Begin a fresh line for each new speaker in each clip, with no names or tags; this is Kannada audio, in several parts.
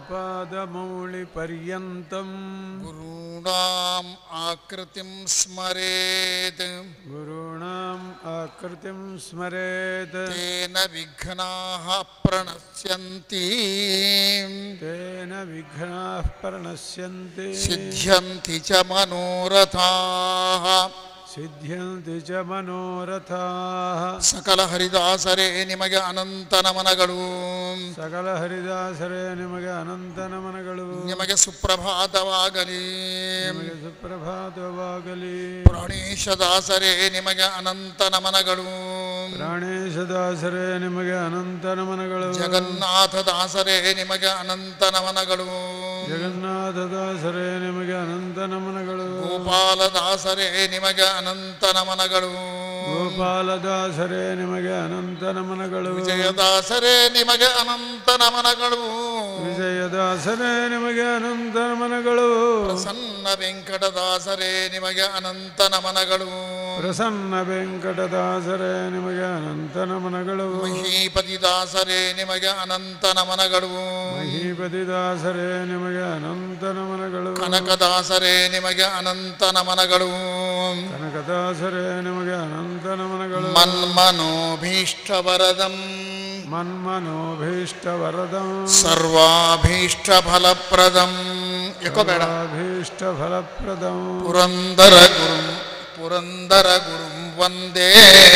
आपादमौलिपर्यन्तं
गुरूणाम् आकृतिं स्मरेत्
गुरूणाम् आकृतिं स्मरेत्
तेन विघ्नाः प्रणश्यन्ति
तेन विघ्नाः प्रणश्यन्ति
सिद्ध्यन्ति च मनोरथाः
ಸಿದ್ಧ್ಯಂತಿ ಚ ಮನೋರಥಾಃ
ಸಕಲ ಹರಿದಾಸರೇ ನಿಮಗೆ ಅನಂತ ನಮನಗಳು
ಸಕಲ ಹರಿದಾಸರೇ ನಿಮಗೆ ಅನಂತ ನಮನಗಳು
ನಿಮಗೆ ಸುಪ್ರಭಾತವಾಗಲಿ
ನಿಮಗೆ ಸುಪ್ರಭಾತವಾಗಲಿ
ಪ್ರಾಣೇಶದಾಸರೇ ನಿಮಗೆ ಅನಂತ ನಮನಗಳು
ಪ್ರಾಣೇಶದಾಸರೇ ನಿಮಗೆ ಅನಂತ ನಮನಗಳು
ಜಗನ್ನಾಥದಾಸರೇ ನಿಮಗೆ ಅನಂತ ನಮನಗಳು
ಜಗನ್ನಾಥದಾಸರೇ ನಿಮಗೆ ಅನಂತ ನಮನಗಳು
ಗೋಪಾಲದಾಸರೇ ನಿಮಗೆ ಅನಂತ ನಮನಗಳು
ಗೋಪಾಲದಾಸರೇ ನಿಮಗೆ ಅನಂತ ನಮನಗಳು
ವಿಜಯದಾಸರೇ ನಿಮಗೆ ಅನಂತ ನಮನಗಳು
ವಿಜಯದಾಸರೇ ನಿಮಗೆ ಅನಂತ ನಮನಗಳು
ಪ್ರಸನ್ನ ವೆಂಕಟದಾಸರೇ ನಿಮಗೆ ಅನಂತ ನಮನಗಳು
ಪ್ರಸನ್ನ ವೆಂಕಟದಾಸರೇ ನಿಮಗೆ ಅನಂತ ನಮನಗಳು
ಮಹೀಪತಿದಾಸರೇ ನಿಮಗೆ ಅನಂತ ನಮನಗಳು
ಮಹೀಪತಿದಾಸರೇ ನಿಮಗೆ ಅನಂತ ನಮನಗಳು
ಕನಕದಾಸರೇ ನಿಮಗೆ ಅನಂತ ನಮನಗಳು
ಕನಕದಾಸರೇ ನಿಮಗೆ ಅನಂತ ನಮನಗಳು
ಮನ್ಮನೋಭೀಷ್ಟವರದಂ
ಮನ್ಮನೋಭೀಷ್ಟ ವರದಂ
ಸರ್ವಾಭೀಷ್ಟ ಫಲಪ್ರದಂ ಯಾಕೋ ಬೇಡ
ಭೀಷ್ಟ ಫಲಪ್ರದಂ
ಪುರಂದರ ಗುರುಂ ಪುರಂದರ ಗುರುಂ ವಂದೇ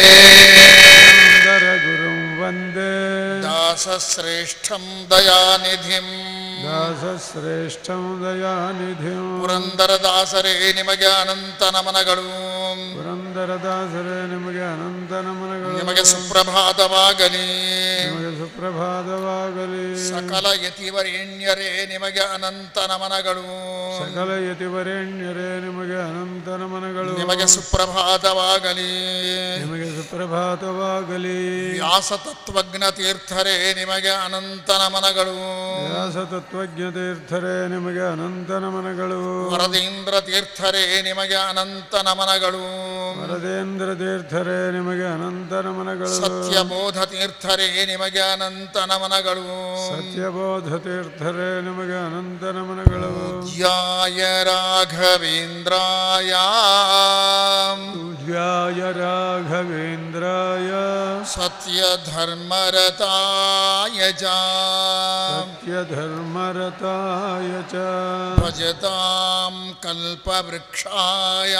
ಸುಂದರ ಗುರುಂ ವಂದೇ
ದಾಸಶ್ರೇಷ್ಠಂ ದಯಾನಿಧಿಂ
ದಾಸಶ್ರೇಷ್ಠಂ ದಯಾನಿಧಿಂ
ಪುರಂದರದಾಸರೇ ನಿಮಗೆ ಅನಂತ ನಮನಗಳು
ಪುರಂದರದಾಸರೇ ನಿಮಗೆ ಅನಂತ ನಮನಗಳು
ನಿಮಗೆ ಸುಪ್ರಭಾತವಾಗಲಿ
ನಿಮಗೆ ಸುಪ್ರಭಾತವಾಗಲಿ
ಸಕಲ ಯತಿವರೇಣ್ಯರೇ ನಿಮಗೆ ಅನಂತ ನಮನಗಳು
ಸಕಲ ಯತಿವರೇಣ್ಯರೇ ನಿಮಗೆ ಅನಂತ ನಮನಗಳು
ನಿಮಗೆ ಸುಪ್ರಭಾತವಾಗಲಿ
ನಿಮಗೆ ಸುಪ್ರಭಾತವಾಗಲಿ
ವ್ಯಾಸ ತತ್ವಜ್ಞ ತೀರ್ಥರೇ ನಿಮಗೆ ಅನಂತ ನಮನಗಳು
ವ್ಯಾಸ ತತ್ವಜ್ಞ ತೀರ್ಥರೇ ನಿಮಗೆ ಅನಂತ ನಮನಗಳು
ವರದೇಂದ್ರ ತೀರ್ಥರೇ ನಿಮಗೆ ಅನಂತ ನಮನಗಳು
ವರದೇಂದ್ರ ತೀರ್ಥರೇ ನಿಮಗೆ ಅನಂತ ನಮನಗಳು
ಸತ್ಯಬೋಧ ತೀರ್ಥರೇ ನಿಮಗೆ ಅನಂತ ನಮನಗಳು
ಸತ್ಯಬೋಧ ತೀರ್ಥರೇ ನಿಮಗೆ ಅನಂತ ನಮನಗಳು
ಧ್ಯಾಯ ರಾಘವೇಂದ್ರಾಯ
ಪೂಜ್ಯಾಯ ರಾಘವೇಂದ್ರಾಯ
ಸತ್ಯಧರ್ಮರತಾಯ ಚ
ಸತ್ಯಧರ್ಮರತಾಯ ಚ
ಭಜತಾಂ ಕಲ್ಪವೃಕ್ಷಾಯ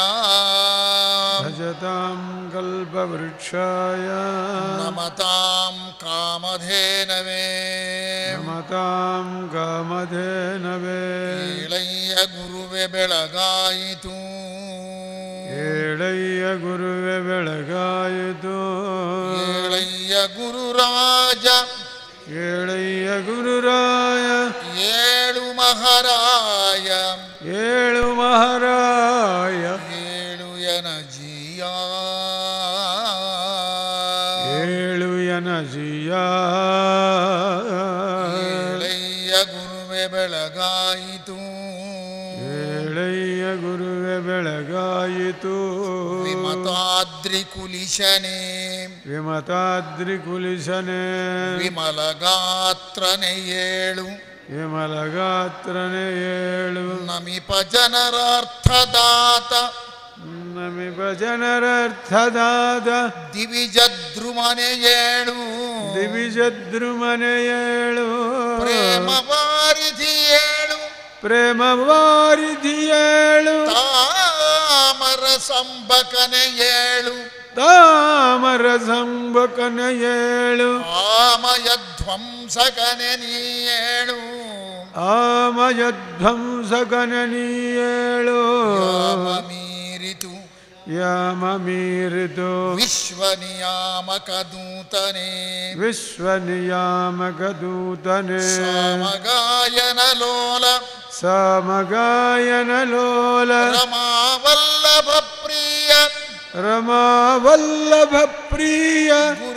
ಭಜತಾಂ ಕಲ್ಪವೃಕ್ಷಾಯ
ನಮತಾಂ ಕಾಮಧೇನವೇ
ನಮತಾಂ ಕಾಮಧೇನವೇ
ಇಳಯ್ಯ ಗುರುವೆ ಬೆಳಗಾಯಿತು
ಏಳಯ್ಯ ಗುರುವೆ ಬೆಳಗಾಯಿತು
ಏಳಯ್ಯ ಗುರುರಾಜ
ಏಳಯ್ಯ ಗುರುರಾಯ
ಏಳು ಮಹಾರಾಯ
ಏಳು ಮಹಾರಾಯ
ಏಳು ಎನಜಿಯ
ಏಳು ಎನಜಿಯ
ಏಳಯ್ಯ ಗುರುವೆ ಬೆಳಗಾಯಿತು
ಏಳಯ್ಯ ಗುರುವೆ ಬೆಳಗಾಯಿತು
ವಿಮತಾದ್ರಿ ಕುಲಿಶನೆ
ವಿಮತಾದ್ರಿ ಕುಲಿಸನೆ
ವಿಮಲ ಗಾತ್ರನೆ ಏಳು
ವಿಮಲಗಾತ್ರನೆ ಏಳು
ನಮಿಪ ಜನರಾರ್ಥದಾತ
ನಮಿಪ ಜನರರ್ಥದಾದ
ದಿವಿಜದ್ರುಮನೆ ಏಳು
ದಿವಿಜದ್ರುಮನೆ ಏಳು
ಪ್ರೇಮ ವಾರಿಧಿ ಏಳು
ಪ್ರೇಮ ವಾರಿಧಿ ಏಳು
ತಾಮರ ಸಂಬಕನೆ ಏಳು
ತಾಮರ ಸಂಬಕನ ಏಳು
ಆಮಯ ಧ್ವಂಸಕನೆ ನೀ ಏಳು
ಆಮಯ ಧ್ವಂಸಕನ ನೀ ಏಳು
ಯಾಮ ಮೀರಿತು
ಯಾಮ ಮೀರಿತು
ವಿಶ್ವ ನಿಯಾಮಕ ದೂತನೆ
ವಿಶ್ವ ನಿಯಾಮಕ ದೂತನೆ
ಸಾಮಗಾಯನ ಲೋಲ
ಸಮಗಾಯನ ಲೋಲ
ರಮಾವಲ್ಲಭ ಪ್ರಿಯ
ರಮಾವಲ್ಲಭ ಪ್ರಿಯ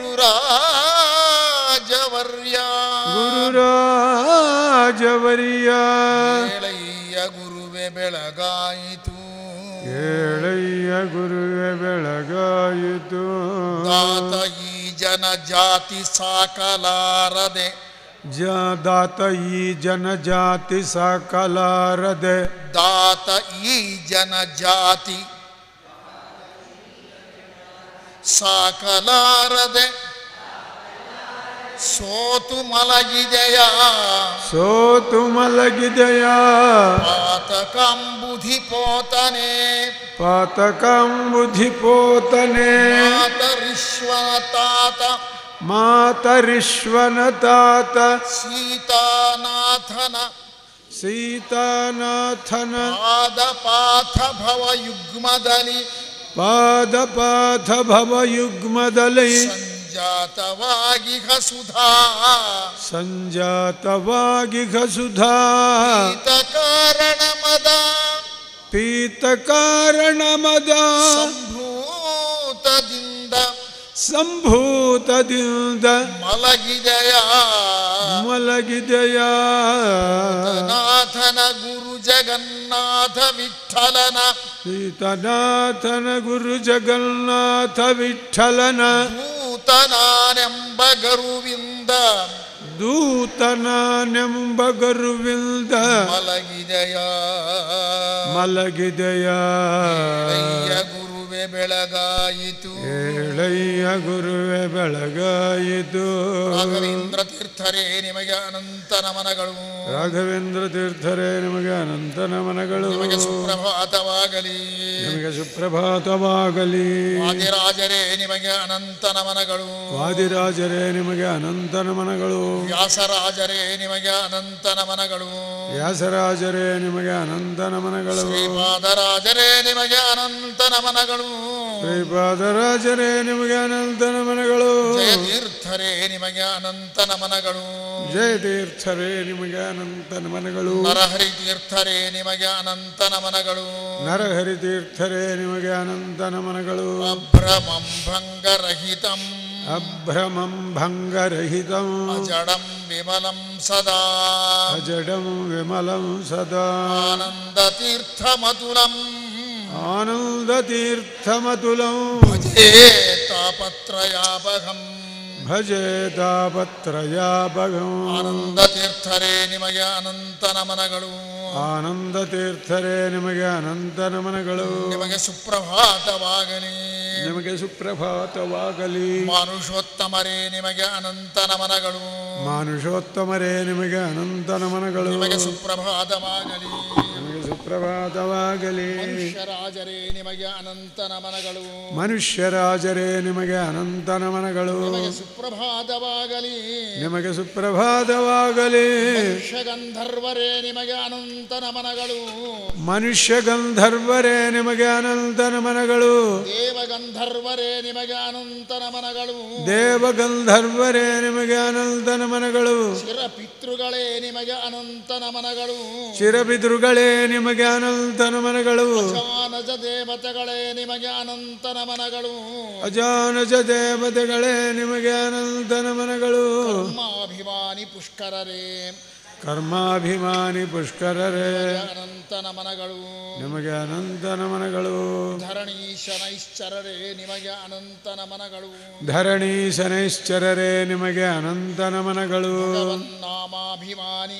ಗುರುರಾಜವರ್ಯ
ಗುರುರಾಜವರಿಯ
ಏಳಯ್ಯ ಗುರುವೆ ಬೆಳಗಾಯಿತು
ಏಳಯ್ಯ ಗುರುವೆ ಬೆಳಗಾಯಿತು
ದಾತ ಈ ಜನ ಜಾತಿ ಸಾಕಲಾರದೆ
ಜ ದಾತ ಈ ಜನಜಾತಿ ಸಕಲಾರದೆ
ದಾತ ಈ ಜನಜಾತಿ ಸಾಕಲಾರದೆ ಸೋತು ಮಲಗಿದೆಯ
ಸೋತು ಮಲಗಿದೆಯ
ಪಾತಕಂಬುಧಿ ಪೋತನೆ
ಪಾತಕಂಬುಧಿ ಪೋತನೆ
ಮಾತರಿಶ್ವನ ತಾತ
ಮಾತರಿಶ್ವನ ತಾತ
ಸೀತಾನಾಥನ
ಸೀತಾನಾಥನ
ಪಾದ ಪಾಥ ಭವ ಯುಗ್ಮದಲ್ಲಿ
ಪಾದ ಪಾಥ ಭವಯುಗ್ಮದಲ್ಲಿ
ಸಂಜಾತವಾಗಿ ಸುಧಾ
ಸಂಜಾತವಾಗಿ ಸುಧಾ
ಕಾರಣ ಮದ
ಪೀತ ಕಾರಣ ಮದ
ಸಂಭೂತದಿಂದ
ಸಂಭೂತದಿಂದ
ಮಲಗಿದೆಯ
ಮಲಗಿದೆಯ
ನಾಥನ ಗುರು ಜಗನ್ನಾಥ ವಿಠಲನ
ಸೀತನಾಥನ ಗುರು ಜಗನ್ನಾಥ ವಿಠಲನ
ಭೂತನಾನೆಂಬ ಗರುವಿಂದ
ದೂತನಾನೆಂಬ ಗರುವಿಲ್ದ
ಮಲಗಿದೆಯ
ಮಲಗಿದೆಯ
ಅಯ್ಯ ಗುರುವೆ ಬೆಳಗಾಯಿತು
ಹೇಳಯ್ಯ ಗುರುವೆ ಬೆಳಗಾಯಿತು
ರಾಘವೇಂದ್ರ ತೀರ್ಥರೇ ನಿಮಗೆ ಅನಂತ ನಮನಗಳು
ರಾಘವೇಂದ್ರ ತೀರ್ಥರೇ ನಿಮಗೆ ಅನಂತ ನಮನಗಳು
ನಿಮಗೆ ಸುಪ್ರಭಾತವಾಗಲಿ
ನಿಮಗೆ ಸುಪ್ರಭಾತವಾಗಲಿ
ವಾದಿರಾಜರೇ ನಿಮಗೆ ಅನಂತ ನಮನಗಳು
ವಾದಿರಾಜರೇ ನಿಮಗೆ ಅನಂತ ನಮನಗಳು
ವ್ಯಾಸರಾಜರೇ ನಿಮಗೆ ಅನಂತ ನಮನಗಳು
ವ್ಯಾಸರಾಜರೇ ನಿಮಗೆ ಅನಂತ ನಮನಗಳು
ಶ್ರೀಪಾದರಾಜರೇ ನಿಮಗೆ ಅನಂತ ನಮನಗಳು
ಶ್ರೀಪಾದರಾಜರೇ ನಿಮಗೆ ಅನಂತ ನಮನಗಳು
ಜಯ ತೀರ್ಥರೇ ನಿಮಗೆ ಅನಂತ ನಮನಗಳು
ಜಯ ತೀರ್ಥರೇ ನಿಮಗೆ ಅನಂತ ನಮನಗಳು
ನರಹರಿ ತೀರ್ಥರೇ ನಿಮಗೆ ಅನಂತ ನಮನಗಳು
ನರಹರಿ ತೀರ್ಥರೇ ನಿಮಗೆ ಅನಂತ ನಮನಗಳು
ಅಭ್ರಮಂ ಭಂಗರಹಿತಂ
ಅಭ್ರಮಂ ಭಂಗರಹಿತಂ
ಅಜಡಂ ವಿಮಲಂ ಸದಾ
ಅಜಡಂ ವಿಮಲಂ ಸದಾ
ಆನಂದ ತೀರ್ಥಮತುಲಂ
ಆನಂದತೀರ್ಥಮತುಲಂ
ಭಜೇ ತಾಪತ್ರಯಾಪಹಂ
ಭಜೆ ತಾಪತ್ರಯಾಭಗಂ
ಆನಂದ ತೀರ್ಥರೇ ನಿಮಗೆ ಅನಂತ ನಮನಗಳು
ಆನಂದತೀರ್ಥರೇ ನಿಮಗೆ ಅನಂತ ನಮನಗಳು
ನಿಮಗೆ ಸುಪ್ರಭಾತವಾಗಲಿ
ನಿಮಗೆ ಸುಪ್ರಭಾತವಾಗಲಿ
ಮಾನುಷೋತ್ತಮರೇ ನಿಮಗೆ ಅನಂತ ನಮನಗಳು
ಮಾನುಷೋತ್ತಮರೇ ನಿಮಗೆ ಅನಂತ ನಮನಗಳು
ನಿಮಗೆ ಸುಪ್ರಭಾತವಾಗಲಿ
ನಿಮಗೆ ಸುಪ್ರಭಾತವಾಗಲಿ
ಮನುಷ್ಯರಾಜರೇ ನಿಮಗೆ ಅನಂತ ನಮನಗಳು
ಮನುಷ್ಯರಾಜರೇ ನಿಮಗೆ ಅನಂತ ನಮನಗಳು
ನಿಮಗೆ ಸುಪ್ರಭಾತವಾಗಲಿ
ನಿಮಗೆ ಸುಪ್ರಭಾತವಾಗಲಿ
ಮನುಷ್ಯ ಗಂಧರ್ವರೇ ನಿಮಗೆ ಅನಂತ ನಮನಗಳು
ಮನುಷ್ಯ ಗಂಧರ್ವರೇ ನಿಮಗೆ ಅನಂತ ನಮನಗಳು
ದೇವಗಂಧರ್ವರೇ ನಿಮಗೆ ಅನಂತ ನಮನಗಳು
ದೇವಗಂಧರ್ವರೇ ನಿಮಗೆ ಅನಂತ ನಮನಗಳು
ಚಿರಪಿತೃಗಳೇ ನಿಮಗೆ ಅನಂತ ನಮನಗಳು
ಚಿರಬಿದುರುಗಳೇ ನಿಮಗೆ ಅನಂತ ನಮನಗಳು
ಜಾನಜ ದೇವತೆಗಳೇ ನಿಮಗೆ ಅನಂತ ನಮನಗಳು
ಅಜಾನಜ ದೇವತೆಗಳೇ ನಿಮಗೆ ಅನಂತ ನಮನಗಳು
ಕರ್ಮಾಭಿಮಾನಿ ಪುಷ್ಕರರೇ
ಕರ್ಮಾಭಿಮಾನಿ ಪುಷ್ಕರರೇ
ಅನಂತ ನಮನಗಳು
ನಿಮಗೆ ಅನಂತ ನಮನಗಳು
ಧರಣೀಶನೈಶ್ಚರರೇ ನಿಮಗೆ ಅನಂತ ನಮನಗಳು
ಧರಣಿ ಶನೈಶ್ಚರರೇ ನಿಮಗೆ ಅನಂತ ನಮನಗಳು
ನಾಮಾಭಿಮಾನಿ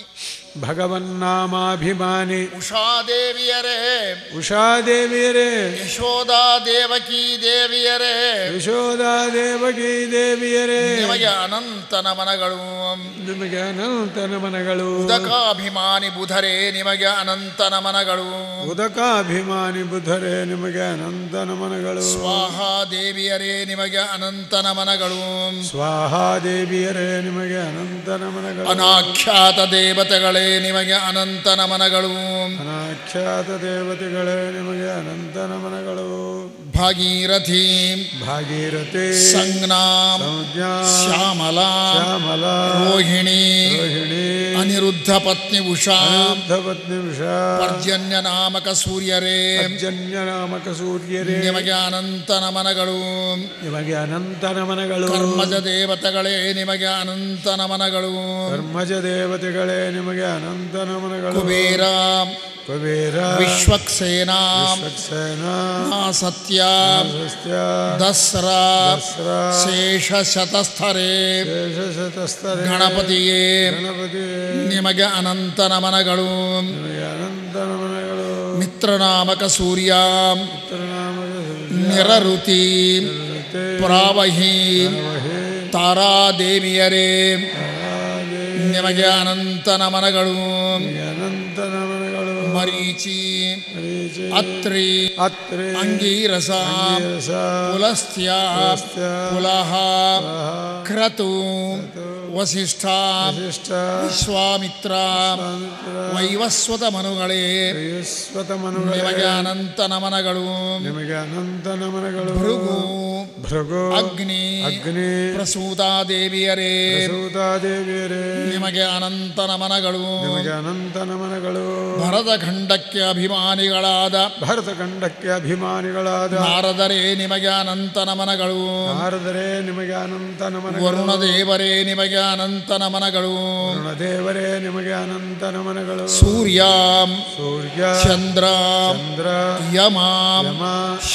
ಭಗವನ್ನಾಮಾಭಿಮಾನಿ
ಉಷಾದೇವಿಯರೇ
ಉಷಾದೇವಿಯರೇ
ಯಶೋದಾ ದೇವಕಿ ದೇವಿಯರೇ
ಯಶೋದಾ ದೇವಕಿ ದೇವಿಯರೇ
ನಿಮಗೆ ಅನಂತ ನಮನಗಳು
ನಿಮಗೆ ಅನಂತ ನಮನಗಳು
ಉದಕಾಭಿಮಾನಿ ಬುಧರೇ ನಿಮಗೆ ಅನಂತ ನಮನಗಳು
ಉದಕಾಭಿಮಾನಿ ಬುಧರೇ ನಿಮಗೆ ಅನಂತ ನಮನಗಳು
ಸ್ವಾಹಾ ದೇವಿಯರೇ ನಿಮಗೆ ಅನಂತ ನಮನಗಳು
ಸ್ವಾಹಾ ದೇವಿಯರೇ ನಿಮಗೆ ಅನಂತ ನಮನಗಳು
ಅನಾಖ್ಯಾತ ದೇವತೆಗಳೇ ನಿಮಗೆ ಅನಂತ ನಮನಗಳು
ಅನಾಖ್ಯಾತ ದೇವತೆಗಳೇ ನಿಮಗೆ ಅನಂತ ನಮನಗಳು
ಭಾಗೀರಥಿ
ಭಾಗೀರಥಿ
ಸಂಜ್ಞಾ
ಸಂಜ್ಞಾ
ಶ್ಯಾಮಲಾ
ಶ್ಯಾಮಲ
ರೋಹಿಣಿ
ರೋಹಿಣಿ
ಅನಿರುದ್ಧ ಪತ್ನಿ ಉಷಾ
ಪತ್ನಿ ವಿಷಾ
ಪರ್ಜನ್ಯ ನಾಮಕ ಸೂರ್ಯರೇ
ಅರ್ಜನ್ಯ ನಾಮಕ ಸೂರ್ಯರೇ
ನಿಮಗೆ ಅನಂತ ನಮನಗಳು
ನಿಮಗೆ ಅನಂತ ನಮನಗಳು
ಕರ್ಮಜ ದೇವತೆಗಳೇ ನಿಮಗೆ ಅನಂತ ನಮನಗಳು
ಧರ್ಮಜ ದೇವತೆಗಳೇ ನಿಮಗೆ ಅನಂತ ನಮನಗಳು
ಕುಬೇರ
ಕುಬೇರ
ವಿಶ್ವಕ್ಸೇನಾ
ವಿಶ್ವಕ್ಸೇನ
ಸತ್ಯ
ಸಸ್ಯ
ದಸ್ರಾ
ದಸ್ರಾ
ಶೇಷ ಶತಸ್ಥರೇ
ಶೇಷಶತಸ್ತರೇ
ಗಣಪತಿಯೇ
ಗಣಪತಿ
ನಿಮಗೆ ಅನಂತ ನಮನಗಳು
ನಿಮಗೆ ಅನಂತ ನಮನಗಳು
ಮಿತ್ರನಾಮಕ ಸೂರ್ಯ
ನಾಮಕ
ನಿರಋತಿ ಪ್ರಾವಹಿ ತಾರಾದೇವಿಯರೇ ನಿಮಗೆ ಅನಂತ ನಮನಗಳು
ಅನಂತ ನಮನಗಳು
ಮರೀಚಿ
ಮರೀಚಿ,
ಅತ್ರಿ
ಅತ್ರಿ
ಅಂಗೀರಸ
ಅಂಗೀರಸ,
ಪುಲಸ್ತ್ಯ
ಪುಲಸ್ತ್ಯ,
ಪುಲಹ
ಪುಲಹ,
ಕ್ರತು ವಸಿಷ್ಠ
ವಸಿಷ್ಠ,
ವಿಶ್ವಾಮಿತ್ರ
ವಿಶ್ವಾಮಿತ್ರ,
ವೈವಸ್ವತ ಮನುಗಳೇ
ವೈವಸ್ವತ ಮನುಗಳೇ,
ನಿಮಗೆ ಅನಂತ ನಮನಗಳು
ನಿಮಗೆ ಅನಂತ ನಮನಗಳು
ಭೃಗು
ಭೃಗು
ಅಗ್ನಿ
ಅಗ್ನಿ
ಪ್ರಸೂತಾದೇವಿಯರೇ
ಪ್ರಸೂತಾದೇವಿಯರೇ
ನಿಮಗೆ ಅನಂತ ನಮನಗಳು
ನಿಮಗೆ ಅನಂತ ನಮನಗಳು
ಭರತಖಂಡಕ್ಕೆ ಅಭಿಮಾನಿಗಳಾದ
ಭರತ ಖಂಡಕ್ಕೆ ಅಭಿಮಾನಿಗಳಾದ
ನಾರದರೇ ನಿಮಗೆ ಅನಂತ ನಮನಗಳು
ನಾರದರೇ ನಿಮಗೆ ಅನಂತ ನಮನಗಳು
ವರುಣ ದೇವರೇ ನಿಮಗೆ ಅನಂತ ನಮನಗಳು
ವರುಣ ದೇವರೇ ನಿಮಗೆ ಅನಂತ ನಮನಗಳು
ಸೂರ್ಯ
ಸೂರ್ಯ
ಚಂದ್ರ
ಚಂದ್ರ
ಯಮ
ಯಮ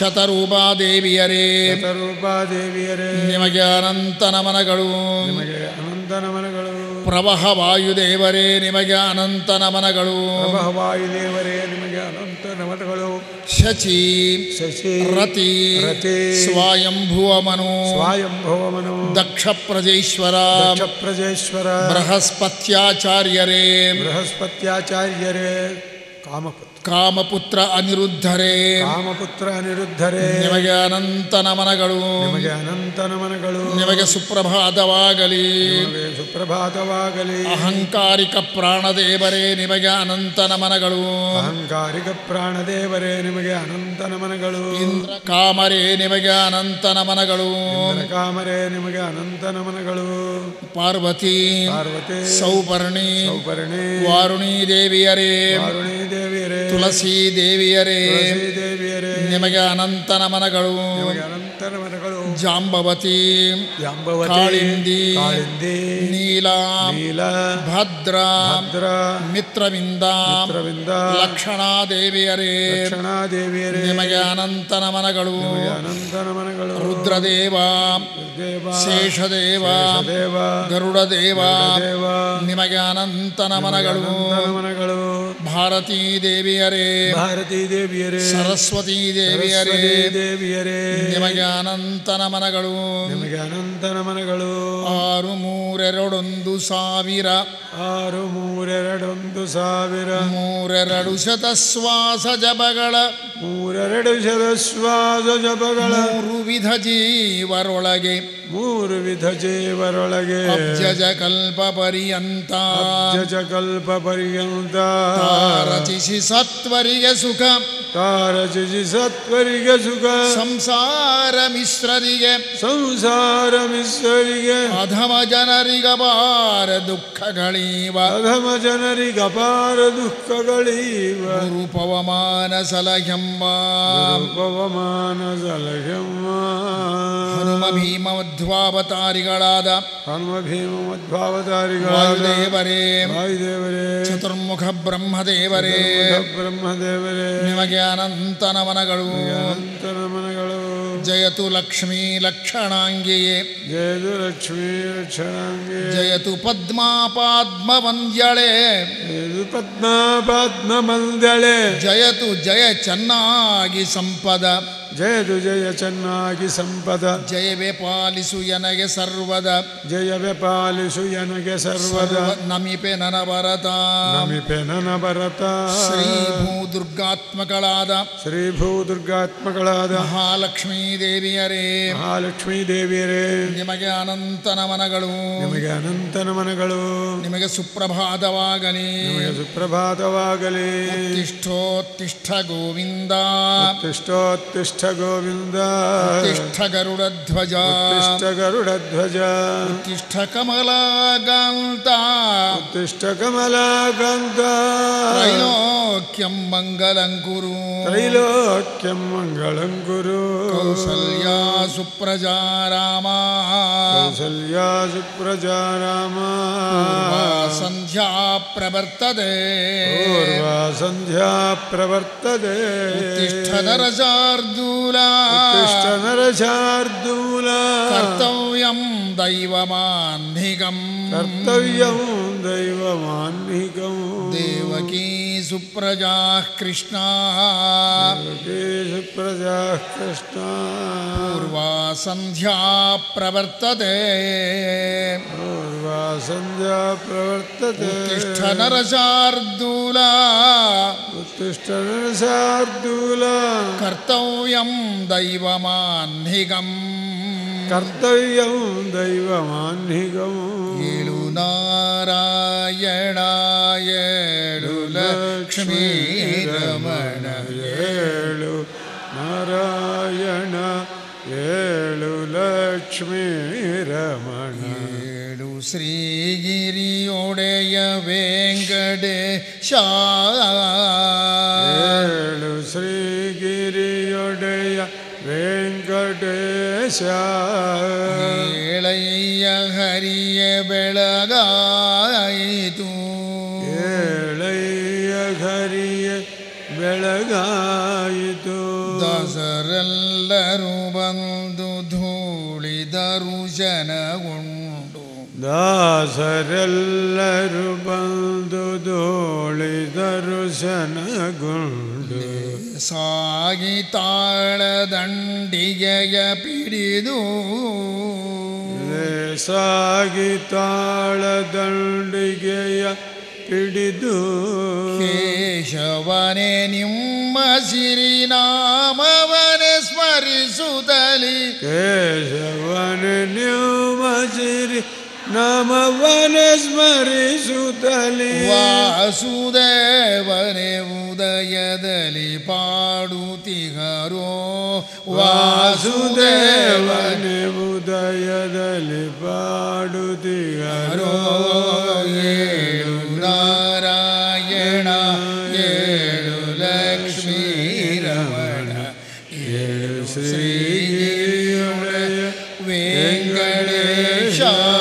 ಶತರೂಪಾದೇವಿಯರೇ
ಶತರೂಪಾದೇವಿಯರೇ
ನಿಮಗೆ ಅನಂತ ನಮನಗಳು
ನಿಮಗೆ ಅನಂತ ನಮನಗಳು
ಪ್ರವಹ ವಾಯುದೇವರೇ ನಿಮಗೆ ಅನಂತ ನಮನಗಳು
ಪ್ರಭ ವಾಯುದೇವರೇ ನಿಮಗೆ ಅನಂತ ನಮನಗಳು
ಶಚಿ
ಶಶಿ
ರತಿ
ರತಿ
ಸ್ವಾಯಂಭುವ ಮನು
ಸ್ವಾಯಂಭವಮನು
ದಕ್ಷ ಪ್ರಜೇಶ್ವರ
ದಕ್ಷ ಪ್ರಜೇಶ್ವರ
ಬೃಹಸ್ಪತ್ಯಾಚಾರ್ಯರೇ
ಬೃಹಸ್ಪತ್ಯಾಚಾರ್ಯರೇ ಕಾಮಪುತ್ರ
ಕಾಮಪುತ್ರ ಅನಿರುದ್ಧರೇ
ಕಾಮಪುತ್ರ ಅನಿರುದ್ಧರೇ
ನಿಮಗೆ ಅನಂತ ನಮನಗಳು
ನಿಮಗೆ ಅನಂತ ನಮನಗಳು
ನಿಮಗೆ ಸುಪ್ರಭಾತವಾಗಲಿ
ನಿಮಗೆ ಸುಪ್ರಭಾತವಾಗಲಿ
ಅಹಂಕಾರಿಕ ಪ್ರಾಣದೇವರೇ ನಿಮಗೆ ಅನಂತ ನಮನಗಳು
ಅಹಂಕಾರಿಕ ಪ್ರಾಣದೇವರೇ ನಿಮಗೆ ಅನಂತ ನಮನಗಳು
ಇಂದ್ರ ಕಾಮರೇ ನಿಮಗೆ ಅನಂತ ನಮನಗಳು
ಕಾಮರೇ ನಿಮಗೆ ಅನಂತ ನಮನಗಳು
ಪಾರ್ವತಿ
ಪಾರ್ವತಿ
ಸೌಪರ್ಣಿ
ಸೌಪರ್ಣಿ
ವಾರುಣೀ ದೇವಿಯರೇ
ವಾರುಣಿ ದೇವಿಯರೇ
ತುಳಸಿ ದೇವಿಯರೇ
ತುಳಸಿ ದೇವಿಯರೇ
ನಿಮಗೆ ಅನಂತ ನಮನಗಳು
ನಿಮಗೆ ಅನಂತ ನಮನಗಳು
ಜಾಂಬವತಿ
ಜಾಂಬವತಿ
ಕಾಳಿಂದಿ
ಕಾಳಿಂದಿ
ನೀಲ
ನೀಲ
ಭದ್ರ
ಭದ್ರ
ಮಿತ್ರವಿಂದ
ಮಿತ್ರವಿಂದ
ಲಕ್ಷಣಾ ದೇವಿಯರೇ
ಲಕ್ಷಣಾ ದೇವಿಯರೇ
ನಿಮಗೆ ಅನಂತ ನಮನಗಳು
ನಿಮಗೆ ಅನಂತ ನಮನಗಳು
ರುದ್ರದೇವ
ದೇವ
ಶೇಷದೇವ
ದೇವ
ಗರುಡದೇವ
ದೇವ
ನಿಮಗೆ ಅನಂತ ನಮನಗಳು
ಅನಂತ ನಮನಗಳು
ಭಾರತೀ ದೇವಿಯರೇ
ಭಾರತೀ ದೇವಿಯರೇ
ಸರಸ್ವತೀ ದೇವಿಯರೇ
ಸರಸ್ವತೀ ದೇವಿಯರೇ
ನಿಮಗೆ ಅನಂತ ನಮನಗಳು
ನಿಮಗೆ ಅನಂತ ನಮನಗಳು
ಆರು ಮೂರೆರಡೊಂದು ಸಾವಿರ
ಆರು ಮೂರೆರಡೊಂದು ಸಾವಿರ
ಮೂರೆರಡು ಶತಶ್ವಾಸ ಜಪಗಳ
ಮೂರೆರಡು ಶತಶ್ವಾಸ ಜಪಗಳ
ಮೂರು ವಿಧ ಜೀವರೊಳಗೆ
ಮೂರು ವಿಧ ಜೀವರೊಳಗೆ
ಅಬ್ಜಜ ಕಲ್ಪ ಪರ್ಯಂತ
ಜಜ ಕಲ್ಪ ಪರ್ಯಂತ
ರಚಿಸಿ ಸತ್ವರಿಗೆ ಸುಖ
ತಾರಚಿಸಿ ಸತ್ವರಿಗೆ ಸುಖ
ಸಂಸಾರ ಮಿಶ್ರರಿಗೆ
ಸಂಸಾರ ಮಿಶ್ರರಿಗೆ
ಅಧಮ ಜನರಿಗಬಾರ ದುಃಖಗಳೀವ
ಅಧಮ ಜನರಿಗೆ ಅಪಾರ ದುಃಖಗಳೀವ
ಗುರು ಪವಮಾನ ಸಲಹೆಂಬ
ಪವಮಾನ ಸಲಹೆಮ್ಮ
ಹನುಮ ಭೀಮ ಮಧ್ವಾವತಾರಿಗಳಾದ
ಹನುಮ ಭೀಮ ಮಧ್ವಾವತಾರಿಗಳಾದ
ವಾಯುದೇವರೇ
ವಾಯುದೇವರೇ
ಚತುರ್ಮುಖ ಬ್ರಹ್ಮದೇವರೇ
ಬ್ರಹ್ಮದೇವರೇ
ನಿಮಗೆ ಅನಂತ ನಮನಗಳು
ಅನಂತ ನಮನಗಳು
ಜಯತು ಲಕ್ಷ್ಮೀ ಲಕ್ಷಣಾಂಗಿಯೇ
ಜಯದು ಲಕ್ಷ್ಮೀ ರಕ್ಷಣಾಂಗೆ
ಜಯತು ಪದ್ಮಾ ಪಾದ್ಮವಂದ್ಯಳೆ
ಜಯದು ಪದ್ಮ ಪದ್ಮ ಮಂದಳೆ
ಜಯತು ಜಯ ಚೆನ್ನಾಗಿ ಸಂಪದ
ಜಯದು ಜಯ ಚೆನ್ನಾಗಿ ಸಂಪದ
ಜಯವೇ ಪಾಲಿಸು ಎನಗೆ ಸರ್ವದ
ಜಯವೇ ಪಾಲಿಸು ಎನಗೆ ಸರ್ವದ
ಸರ್ವ ನಮಿಪೆ ನನವರತ
ನಮಿಪೆ ನನ ಭರತ
ಶ್ರೀ ಭೂ ದುರ್ಗಾತ್ಮಕಳಾದ
ಶ್ರೀ ಭೂ ದುರ್ಗಾತ್ಮಗಳಾದ
ಮಹಾಲಕ್ಷ್ಮೀ ದೇವಿಯರೇ
ಮಹಾಲಕ್ಷ್ಮೀ ದೇವಿಯರೇ
ನಿಮಗೆ ಅನಂತ ನಮನಗಳು
ನಿಮಗೆ ಅನಂತ ನಮನಗಳು
ನಿಮಗೆ ಸುಪ್ರಭಾತವಾಗಲಿ
ನಿಮಗೆ ಸುಪ್ರಭಾತವಾಗಲಿ
ತಿಷ್ಠೋತ್ತಿಷ್ಠ ಗೋವಿಂದ
ತಿಷ್ಠೋತ್ತಿಷ್ಠ ಗೋವಿಂದ
ತಿಷ್ಠ ಗರುಡಧ್ವಜ
ಉತ್ತಿಷ್ಟ ಗರುಡಧ್ವಜ
ತಿಷ್ಠ ಕಮಲಾಗಾಂತ
ಉತ್ತಿಷ್ಟ ಕಮಲಾಕಾಂತ
ತ್ರೈಲೋಕ್ಯಂ ಮಂಗಲಂ ಕುರು
ತ್ರೈಲೋಕ್ಯಂ ಮಂಗಳಂ ಕುರು
ಕೌಸಲ್ಯಾ ಸುಪ್ರಜಾ ರಾಮ
ಕೌಸಲ್ಯಾ ಸುಪ್ರಜಾ ರಾಮ
ಸಂಧ್ಯಾ ಪ್ರವರ್ತದೆ
ಪೂರ್ವ ಸಂಧ್ಯಾ ಪ್ರವರ್ತದೆ
ಉತ್ತಿಷ್ಠ ನರಜಾರ್ದೂಲ
ಉತ್ತಿಷ್ಟ ನರಶಾರ್ದೂಲ
ಕರ್ತವ್ಯಂ ದೈವಮಾನ್ಹಿಗಂ
ಕರ್ತವ್ಯಂ ದೈವಮಾನ್ನಿಕಂ
ದೇವಕೀ ಸುಪ್ರಜಾ ಕೃಷ್ಣ
ಪ್ರಜಾ ಕೃಷ್ಣ
ಪೂರ್ವಾ ಸಂಧ್ಯಾ ಪ್ರವರ್ತದೆ
ಪೂರ್ವ ಸಂಧ್ಯಾ ಪ್ರವರ್ತತೆ
ಉತ್ತಿಷ್ಠ ನರಜಾರ್ದೂಲ
ಉತ್ತಿಷ್ಟ ನರಶಾರ್ದೂಲ
ಕರ್ತವ್ಯಂ ದೈವಮಾನ್ಹಿಗಂ
ಕರ್ತವ್ಯಂ ದೈವಮಾನ್ನಿಕಂ
ಏಳು ನಾರಾಯಣ ಏಳು ಲಕ್ಷ್ಮೀ ರಮಣ
ಏಳು ನಾರಾಯಣ ಏಳು ಲಕ್ಷ್ಮೀ ರಮಣ
ಏಳು ಶ್ರೀಗಿರಿಯೊಡೆಯ ವೆಂಕಟೇಶ
ಏಳು ಶ್ರೀಗಿರಿಯೊಡೆಯ ವೆಂಕಟೇಶ
ಏಳಯ್ಯ ಹರಿಯ ಬೆಳಗಾಯಿತು
ಏಳಯ್ಯ ಹರಿಯ ಬೆಳಗಾಯಿತು
ದಾಸರೆಲ್ಲರೂ ಬಂದು ಧೂಳಿದರು ಜನಗೊಂಡು
ದಾಸರೆಲ್ಲರೂ ಬಂದು ದೋಳಿದರು ಶನಗೊಂಡು
ಸಾಗಿ ತಾಳದಂಡಿಗೆಯ ಪಿಡಿದು
ಸಾಗಿ ತಾಳದಂಡಿಗೆಯ ಹಿಡಿದು
ಕೇಶವನೇ ನಿಮ್ಮ ಸಿರಿನಾಮವನೆ ಸ್ಮರಿಸುತ್ತಲಿ
ಕೇಶವನ ನೀವು ಸಿರಿ ನಮವನ ಸ್ಮರಿಸುತ್ತಲೇ
ವಾಸುದೇವನೇ ಉದಯದಲ್ಲಿ ಪಾಡುತ್ತಿಗರೋ ವಾಸುದೇವನೇ
ವಾಸುದೇವನ ಉದಯದಲ್ಲಿ ಪಾಡುತ್ತೀಯರೋ
ಏಳು ನಾರಾಯಣ ಏಳು ಲಕ್ಷ್ಮೀ ರಮಣ ಏಳು ಶ್ರೀಗಿರಿಯೊಡೆಯ ವೆಂಕಟೇಶ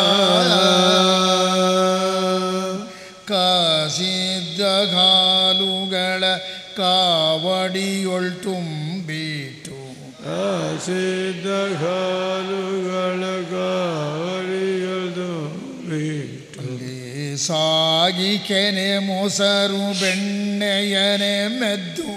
ಕಾಸಿದ್ದ ಕಾಲುಗಳ ಕಾವಡಿಯೊಳ್ ತುಂಬಿತು
ಸಿದ್ಧ ಕಾಲುಗಳ ಗಾಳಿಯದು ಬಿಟ್ಟು
ಅಲ್ಲಿ ಸಾಗಿ ಕೆನೆ ಮೊಸರು ಬೆಣ್ಣೆಯನೆ ಮೆದ್ದು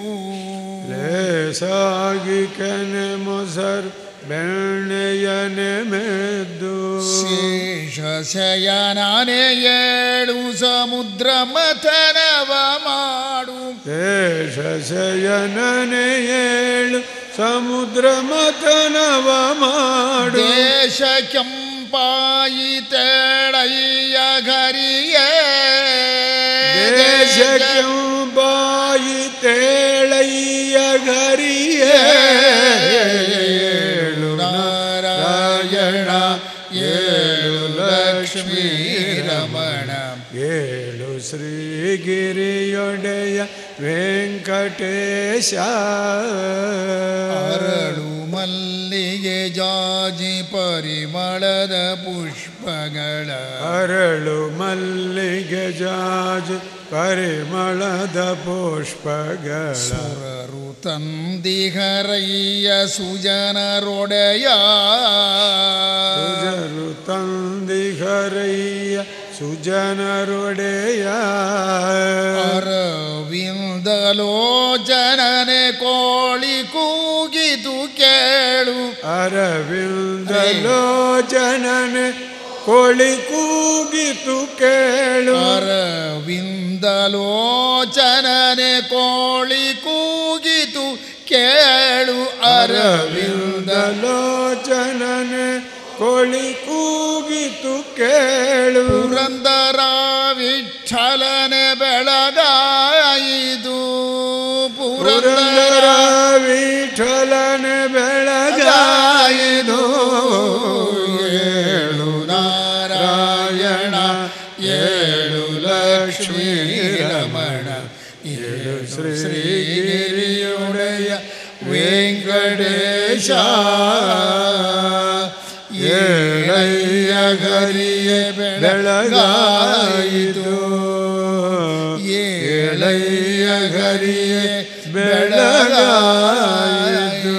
ಲೇಸಾಗಿ ಕೆನೆ ಮೊಸರು ಬೆಣ್ಣೆಯನೆ ಮೆದ್ದು
ಶೇಷ ಶಯನನೆ ಏಳು ಸಮುದ್ರ ಮಥನವ ಮಾಡು
ದೇಶ ಶಯನನೆ ಏಳು ಸಮುದ್ರ ಮಥನವ ಮಾಡು
ದೇಶ ಕೆಂಪಾಯಿ ತೇಳಯ್ಯ ಘರಿಯೇ
ದೇಶ ಕೆಂಬಾಯಿ ತೇಳಯ್ಯ ಗರಿಯೇ ಏಳು
ನಾರಾಯಣ ಏಳು ಲಕ್ಷ್ಮೀ ರಮಣ
ಏಳು ಶ್ರೀಗಿರಿಯೊಡೆಯ ವೆಂಕಟೇಶ
ಅರಳು ಮಲ್ಲಿಗೆ ಜಾಜಿ ಪರಿಮಳದ ಪುಷ್ಪಗಳ
ಅರಳು ಮಲ್ಲಿಗೆ ಜಾಜು ಪರಿಮಳದ ಪುಷ್ಪಗಳ
ಸುರರು ತಂದಿಹರಯ್ಯ ಸುಜನರೊಡೆಯ
ಸುಜರು ತಂದಿಹರಯ್ಯ ಸುಜನರೊಡೆಯ
ಅರವಿಂದಲೋಚನನೆ ಕೋಳಿ ಕೂಗಿತು ಕೇಳು
ಅರವಿಂದಲೋಚನನೆ ಕೋಳಿ ಕೂಗಿತು ಕೇಳು
ಅರವಿಂದಲೋಚನನೆ ಕೋಳಿ ಕೂಗಿತು ಕೇಳು ಅರವಿಂದ
ಅರವಿಂದಲೋಚನನೆ ಕೋಳಿ ಕೂಗಿತು ಕೇಳು
ಪುರಂದರ ವಿಠಲನೆ ಬೆಳಗಾಯಿತು
ಪುರಂದರ
ಪುರಂದರ
ವಿಠಲನ ವಿಠಲನೆ ಬೆಳಗಾಯಿದು ಏಳು ನಾರಾಯಣ ಏಳು ಲಕ್ಷ್ಮೀ ರಮಣ ಏಳು ಶ್ರೀಗಿರಿಯುಡೆಯ ವೆಂಕಟೇಶ ಏಳಯ್ಯ ಗರಿಯ ಬೆಳಗಾಯಿತು ಏಳಯ್ಯ ಗರಿಯ ಬೆಳಗಾಯಿತು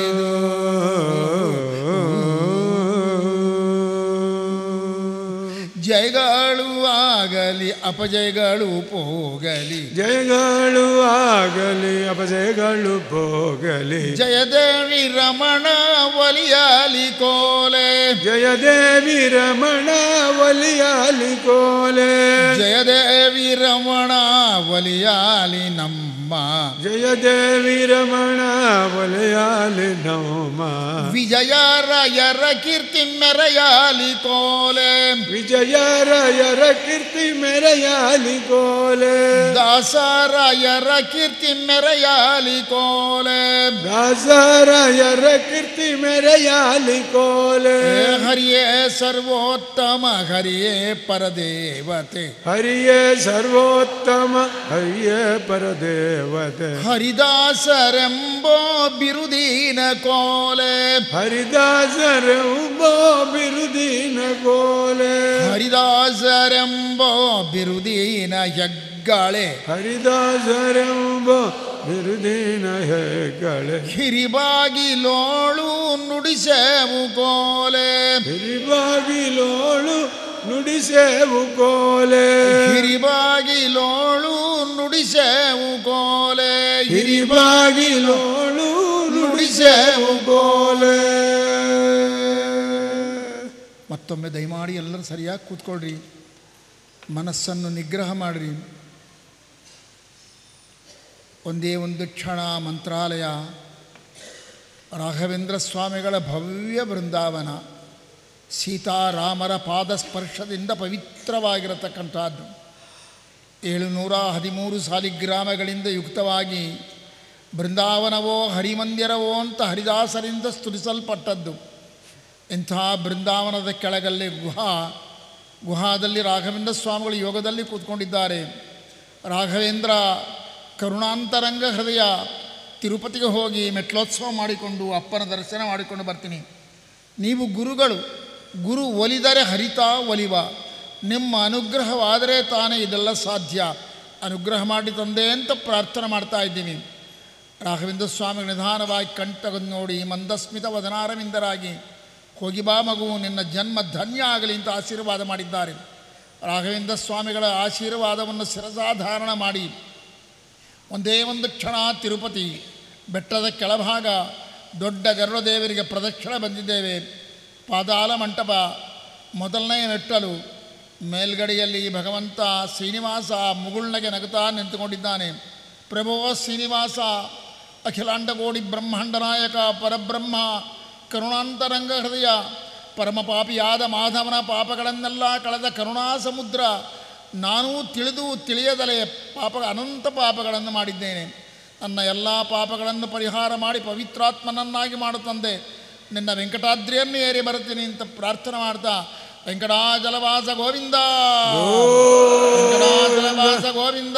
ಜಯಗಳು ಆಗಲಿ ಅಪಜಯಗಳು ಹೋಗಲಿ
ಜಯಗಳು ಆಗಲಿ ಅಪಜಯಗಳು ಹೋಗಲಿ
ಜಯದೇವಿ ರಮಣ ಒಲಿಯಾಲಿ ಕೋಲೆ
ಜಯದೇವಿ ರಮಣ ಒಲಿಯಾಲಿ ಕೋಲೆ
ಜಯದೇವಿ ರಮಣ ಒಲಿಯಾಲಿ ನಮ್ಮ
ಜಯದೇವಿ ರಮಣ ಒಲಿಯಾಲಿ ನೌಮ
ವಿಜಯರಾಯರ ಕೀರ್ತಿ ಮೆರೆಯಾಲಿ ಕೋಲೆ
ವಿಜಯರಾಯರ ಕೀರ್ತಿ ಮೆರೆಯಾಲಿ ಕೋಲೆ
ದಾಸರಾಯರ ಕೀರ್ತಿ ಮೆರೆಯಾಲಿ ಕೋಲೆ
ದಾಸರಾಯರ ಕೀರ್ತಿ ಮೆರೆಯಾಲಿ ಕೋಲೆ
ಹರಿಯೇ ಸರ್ವೋತ್ತಮ ಹರಿಯೇ ಪರದೇವತೆ
ಹರಿಯೇ ಸರ್ವೋತ್ತಮ ಹರಿಯೇ ಪರದೇವತೆ
ಹರಿದಾಸರೆಂಬೋ ಬಿರುದೀನ ಕೋಲೆ
ಹರಿದಾಸರೆಂಬ ಬಿರುದಿನ ಕೋಲೆ
ಹರಿದಾಸರೆಂಬೋ ಬಿರುದೀನ ಹೆಗ್ಗಾಳೆ
ಹರಿದಾಸರೆಂಬ ಬಿರುದಿನ ಹೆಗಳೆ
ಹಿರಿಬಾಗಿಲೋಳು ನುಡಿಸೇವು ಕೋಲೆ
ಹಿರಿಬಾಗಿಲೋಳು ನುಡಿಸೇವು ಕೋಲೆ
ಹಿರಿಬಾಗಿಲೋಳು ನುಡಿಸೇವು ಕೋಲೆ
ಹಿರಿಬಾಗಿಲೋಳು ನುಡಿಸೇವು ಕೋಲೆ
ಮತ್ತೊಮ್ಮೆ ದಯಮಾಡಿ ಎಲ್ಲರೂ ಸರಿಯಾಗಿ ಕೂತ್ಕೊಳ್ರಿ ಮನಸ್ಸನ್ನು ನಿಗ್ರಹ ಮಾಡಿರಿ ಒಂದೇ ಒಂದು ಕ್ಷಣ ಮಂತ್ರಾಲಯ ರಾಘವೇಂದ್ರ ಸ್ವಾಮಿಗಳ ಭವ್ಯ ಬೃಂದಾವನ ಸೀತಾರಾಮರ ಪಾದ ಸ್ಪರ್ಶದಿಂದ ಪವಿತ್ರವಾಗಿರತಕ್ಕಂಥದ್ದು ಏಳುನೂರ ಹದಿಮೂರು ಸಾಲಿಗ್ರಾಮಗಳಿಂದ ಯುಕ್ತವಾಗಿ ಬೃಂದಾವನವೋ ಹರಿಮಂದಿರವೋ ಅಂತ ಹರಿದಾಸರಿಂದ ಸ್ತುತಿಸಲ್ಪಟ್ಟದ್ದು ಇಂಥ ಬೃಂದಾವನದ ಕೆಳಗಲ್ಲಿ ಗುಹಾ ಗುಹಾದಲ್ಲಿ ರಾಘವೇಂದ್ರ ಸ್ವಾಮಿಗಳು ಯೋಗದಲ್ಲಿ ಕೂತ್ಕೊಂಡಿದ್ದಾರೆ ರಾಘವೇಂದ್ರ ಕರುಣಾಂತರಂಗ ಹೃದಯ ತಿರುಪತಿಗೆ ಹೋಗಿ ಮೆಟ್ಲೋತ್ಸವ ಮಾಡಿಕೊಂಡು ಅಪ್ಪನ ದರ್ಶನ ಮಾಡಿಕೊಂಡು ಬರ್ತೀನಿ ನೀವು ಗುರುಗಳು ಗುರು ಒಲಿದರೆ ಹರಿತಾ ಒಲಿವ ನಿಮ್ಮ ಅನುಗ್ರಹವಾದರೆ ತಾನೇ ಇದೆಲ್ಲ ಸಾಧ್ಯ ಅನುಗ್ರಹ ಮಾಡಿ ತಂದೆ ಅಂತ ಪ್ರಾರ್ಥನೆ ಮಾಡ್ತಾ ಇದ್ದೀನಿ ರಾಘವೇಂದ್ರ ಸ್ವಾಮಿ ನಿಧಾನವಾಗಿ ಕಣ್ತಗದು ನೋಡಿ ಮಂದಸ್ಮಿತ ವದನಾರವಿಂದರಾಗಿ ಹೋಗಿ ಬಾ ಮಗು ನಿನ್ನ ಜನ್ಮ ಧನ್ಯ ಆಗಲಿ ಅಂತ ಆಶೀರ್ವಾದ ಮಾಡಿದ್ದಾರೆ ರಾಘವೇಂದ್ರ ಸ್ವಾಮಿಗಳ ಆಶೀರ್ವಾದವನ್ನು ಶಿರಸಾಧಾರಣ ಮಾಡಿ ಒಂದೇ ಒಂದು ಕ್ಷಣ ತಿರುಪತಿ ಬೆಟ್ಟದ ಕೆಳಭಾಗ ದೊಡ್ಡ ಗರುಡದೇವರಿಗೆ ಪ್ರದಕ್ಷಿಣೆ ಬಂದಿದ್ದೇವೆ ಪಾದಾಲ ಮಂಟಪ ಮೊದಲನೇ ಮೆಟ್ಟಲು ಮೇಲ್ಗಡೆಯಲ್ಲಿ ಭಗವಂತ ಶ್ರೀನಿವಾಸ ಮುಗುಳ್ನಗೆ ನಗುತ್ತಾ ನಿಂತುಕೊಂಡಿದ್ದಾನೆ ಪ್ರಭೋ ಶ್ರೀನಿವಾಸ ಅಖಿಲಾಂಡಗೋಡಿ ಬ್ರಹ್ಮಾಂಡ ನಾಯಕ ಪರಬ್ರಹ್ಮ ಕರುಣಾಂತರಂಗ ಹೃದಯ ಪರಮಪಾಪಿಯಾದ ಮಾಧವನ ಪಾಪಗಳನ್ನೆಲ್ಲ ಕಳೆದ ಕರುಣಾ ಸಮುದ್ರ ನಾನೂ ತಿಳಿದು ತಿಳಿಯದಲೇ ಪಾಪ ಅನಂತ ಪಾಪಗಳನ್ನು ಮಾಡಿದ್ದೇನೆ ನನ್ನ ಎಲ್ಲ ಪಾಪಗಳನ್ನು ಪರಿಹಾರ ಮಾಡಿ ಪವಿತ್ರಾತ್ಮನನ್ನಾಗಿ ಮಾಡುತ್ತಂದೆ ನಿನ್ನ ವೆಂಕಟಾದ್ರಿಯನ್ನು ಏರಿ ಬರುತ್ತೀನಿ ಅಂತ ಪ್ರಾರ್ಥನೆ ಮಾಡ್ತಾ ವೆಂಕಟಾಚಲವಾಸ ಗೋವಿಂದ ವೆಂಕಟಾಚಲವಾಸ ಗೋವಿಂದ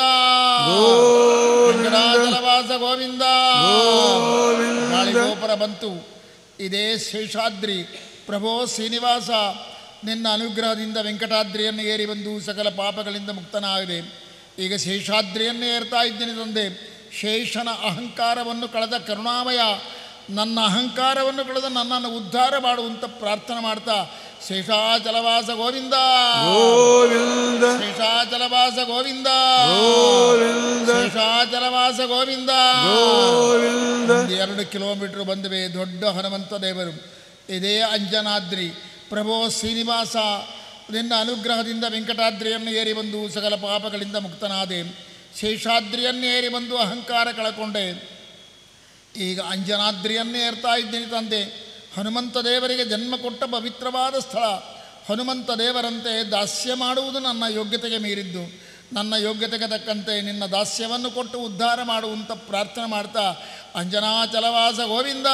ವೆಂಕಟಾಚಲವಾಸ ಗೋವಿಂದ ಗಾಳಿಗೋಪುರ ಬಂತು ಇದೇ ಶೇಷಾದ್ರಿ ಪ್ರಭೋ ಶ್ರೀನಿವಾಸ ನಿನ್ನ ಅನುಗ್ರಹದಿಂದ ವೆಂಕಟಾದ್ರಿಯನ್ನು ಏರಿ ಬಂದು ಸಕಲ ಪಾಪಗಳಿಂದ ಮುಕ್ತನಾಗಿದೆ ಈಗ ಶೇಷಾದ್ರಿಯನ್ನು ಏರ್ತಾ ಇದ್ದೀನಿ ತಂದೆ ಶೇಷನ ಅಹಂಕಾರವನ್ನು ಕಳೆದ ಕರುಣಾಮಯ ನನ್ನ ಅಹಂಕಾರವನ್ನು ಕಳೆದ ನನ್ನನ್ನು ಉದ್ಧಾರ ಮಾಡುವಂತ ಪ್ರಾರ್ಥನೆ ಮಾಡ್ತಾ ಶೇಷಾಚಲವಾಸ ಗೋವಿಂದ
ಗೋವಿಂದ
ಶೇಷಾಚಲವಾಸ ಗೋವಿಂದ
ಗೋವಿಂದ
ಶೇಷಾಚಲವಾಸ ಗೋವಿಂದ
ಗೋವಿಂದ
ಒಂದು ಎರಡು ಕಿಲೋಮೀಟರ್ ಬಂದುವೆ ದೊಡ್ಡ ಹನುಮಂತ ದೇವರು ಇದೇ ಅಂಜನಾದ್ರಿ ಪ್ರಭೋ ಶ್ರೀನಿವಾಸ ನಿನ್ನ ಅನುಗ್ರಹದಿಂದ ವೆಂಕಟಾದ್ರಿಯನ್ನು ಏರಿ ಬಂದು ಸಕಲ ಪಾಪಗಳಿಂದ ಮುಕ್ತನಾದೆ ಶೇಷಾದ್ರಿಯನ್ನೇ ಏರಿ ಬಂದು ಅಹಂಕಾರ ಕಳಕೊಂಡೆ ಈಗ ಅಂಜನಾದ್ರಿಯನ್ನೇ ಏರ್ತಾ ಇದ್ದೀನಿ ತಂದೆ ಹನುಮಂತ ದೇವರಿಗೆ ಜನ್ಮ ಕೊಟ್ಟ ಪವಿತ್ರವಾದ ಸ್ಥಳ ಹನುಮಂತ ದೇವರಂತೆ ದಾಸ್ಯ ಮಾಡುವುದು ನನ್ನ ಯೋಗ್ಯತೆಗೆ ಮೀರಿದ್ದು ನನ್ನ ಯೋಗ್ಯತೆಗೆ ತಕ್ಕಂತೆ ನಿನ್ನ ದಾಸ್ಯವನ್ನು ಕೊಟ್ಟು ಉದ್ಧಾರ ಮಾಡುವಂತ ಪ್ರಾರ್ಥನೆ ಮಾಡ್ತಾ ಅಂಜನಾಚಲವಾಸ ಗೋವಿಂದ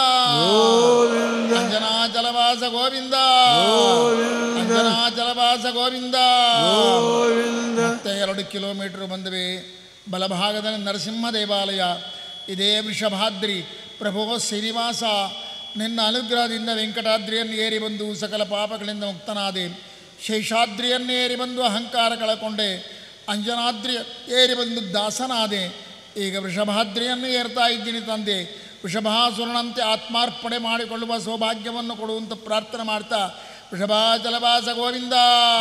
ಅಂಜನಾಚಲವಾಸ ಗೋವಿಂದ ಅಂಜನಾಚಲವಾಸ ಗೋವಿಂದ ಮತ್ತೆ ಎರಡು ಕಿಲೋಮೀಟರ್ ಬಂದ್ವಿ ಬಲಭಾಗದಲ್ಲಿ ನರಸಿಂಹ ದೇವಾಲಯ ಇದೇ ವೃಷಭಾದ್ರಿ ಪ್ರಭೋ ಶ್ರೀನಿವಾಸ ನಿನ್ನ ಅನುಗ್ರಹದಿಂದ ವೆಂಕಟಾದ್ರಿಯನ್ನು ಏರಿ ಬಂದು ಸಕಲ ಪಾಪಗಳಿಂದ ಮುಕ್ತನಾದೆ ಶೇಷಾದ್ರಿಯನ್ನು ಏರಿ ಬಂದು ಅಹಂಕಾರ ಕಳಕೊಂಡೆ ಅಂಜನಾದ್ರಿ ಏರಿ ಬಂದು ದಾಸನಾದೆ ಈಗ ವೃಷಭಾದ್ರಿಯನ್ನು ಏರ್ತಾ ಇದ್ದೀನಿ ತಂದೆ ವೃಷಭಾಸುರನಂತೆ ಆತ್ಮಾರ್ಪಣೆ ಮಾಡಿಕೊಳ್ಳುವ ಸೌಭಾಗ್ಯವನ್ನು ಕೊಡುವಂತ ಪ್ರಾರ್ಥನೆ ಮಾಡ್ತಾ ವೃಷಭಾಚಲವಾಸ ಗೋವಿಂದ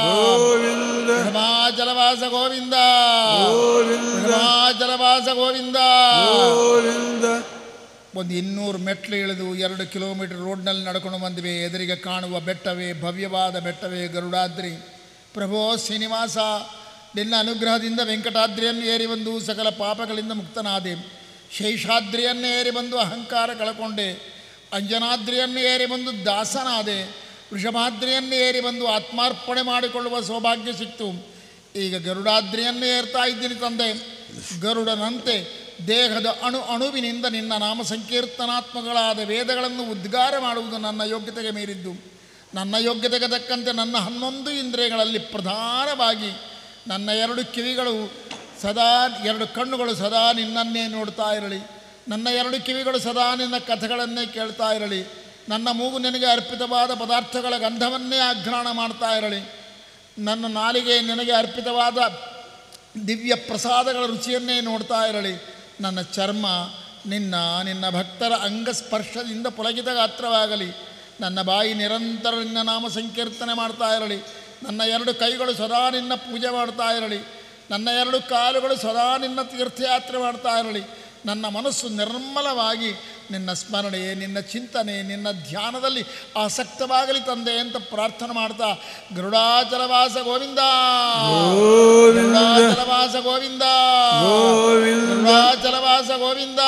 ವೃಷಭಾಚಲವಾಸ ಗೋವಿಂದ ವೃಷಭಾಚಲವಾಸ ಗೋವಿಂದ ಒಂದು ಇನ್ನೂರು ಮೆಟ್ಲು ಇಳಿದು ಎರಡು ಕಿಲೋಮೀಟರ್ ರೋಡ್ನಲ್ಲಿ ನಡ್ಕೊಂಡು ಬಂದಿವೆ ಎದುರಿಗೆ ಕಾಣುವ ಬೆಟ್ಟವೇ ಭವ್ಯವಾದ ಬೆಟ್ಟವೇ ಗರುಡಾದ್ರಿ ಪ್ರಭೋ ಶ್ರೀನಿವಾಸ ನಿನ್ನ ಅನುಗ್ರಹದಿಂದ ವೆಂಕಟಾದ್ರಿಯನ್ನು ಏರಿ ಬಂದು ಸಕಲ ಪಾಪಗಳಿಂದ ಮುಕ್ತನಾದೆ ಶೇಷಾದ್ರಿಯನ್ನು ಏರಿ ಬಂದು ಅಹಂಕಾರ ಕಳ್ಕೊಂಡೆ ಅಂಜನಾದ್ರಿಯನ್ನು ಏರಿ ಬಂದು ದಾಸನಾದೆ ವೃಷಭಾದ್ರಿಯನ್ನು ಏರಿ ಬಂದು ಆತ್ಮಾರ್ಪಣೆ ಮಾಡಿಕೊಳ್ಳುವ ಸೌಭಾಗ್ಯ ಸಿಕ್ತು ಈಗ ಗರುಡಾದ್ರಿಯನ್ನು ಏರ್ತಾ ಇದ್ದೀನಿ ತಂದೆ ಗರುಡನಂತೆ ದೇಹದ ಅಣು ಅಣುವಿನಿಂದ ನಿನ್ನ ನಾಮ ಸಂಕೀರ್ತನಾತ್ಮಗಳಾದ ವೇದಗಳನ್ನು ಉದ್ಗಾರ ಮಾಡುವುದು ನನ್ನ ಯೋಗ್ಯತೆಗೆ ಮೀರಿದ್ದು ನನ್ನ ಯೋಗ್ಯತೆಗೆ ತಕ್ಕಂತೆ ನನ್ನ ಹನ್ನೊಂದು ಇಂದ್ರಿಯಗಳಲ್ಲಿ ಪ್ರಧಾನವಾಗಿ ನನ್ನ ಎರಡು ಕಿವಿಗಳು ಸದಾ ಎರಡು ಕಣ್ಣುಗಳು ಸದಾ ನಿನ್ನನ್ನೇ ನೋಡ್ತಾ ಇರಲಿ ನನ್ನ ಎರಡು ಕಿವಿಗಳು ಸದಾ ನಿನ್ನ ಕಥೆಗಳನ್ನೇ ಕೇಳ್ತಾ ಇರಲಿ ನನ್ನ ಮೂಗು ನಿನಗೆ ಅರ್ಪಿತವಾದ ಪದಾರ್ಥಗಳ ಗಂಧವನ್ನೇ ಆಘ್ರಾಣ ಮಾಡ್ತಾ ಇರಲಿ ನನ್ನ ನಾಲಿಗೆ ನಿನಗೆ ಅರ್ಪಿತವಾದ ದಿವ್ಯ ಪ್ರಸಾದಗಳ ರುಚಿಯನ್ನೇ ನೋಡ್ತಾ ಇರಲಿ ನನ್ನ ಚರ್ಮ ನಿನ್ನ ನಿನ್ನ ಭಕ್ತರ ಅಂಗಸ್ಪರ್ಶದಿಂದ ಪುಲಕಿತ ಗಾತ್ರವಾಗಲಿ ನನ್ನ ಬಾಯಿ ನಿರಂತರ ನಿನ್ನ ನಾಮ ಸಂಕೀರ್ತನೆ ಮಾಡ್ತಾ ಇರಲಿ ನನ್ನ ಎರಡು ಕೈಗಳು ಸದಾ ನಿನ್ನ ಪೂಜೆ ಮಾಡ್ತಾ ಇರಲಿ ನನ್ನ ಎರಡು ಕಾಲುಗಳು ಸದಾ ನಿನ್ನ ತೀರ್ಥಯಾತ್ರೆ ಮಾಡ್ತಾ ಇರಲಿ ನನ್ನ ಮನಸ್ಸು ನಿರ್ಮಲವಾಗಿ ನಿನ್ನ ಸ್ಮರಣೆ ನಿನ್ನ ಚಿಂತನೆ ನಿನ್ನ ಧ್ಯಾನದಲ್ಲಿ ಆಸಕ್ತವಾಗಲಿ ತಂದೆ ಅಂತ ಪ್ರಾರ್ಥನೆ ಮಾಡ್ತಾ ಗರುಡಾಚಲವಾಸ ಗೋವಿಂದ ಗರುಡಾಚಲವಾಸ ಗೋವಿಂದ ಗರುಡಾಚಲವಾಸ ಗೋವಿಂದ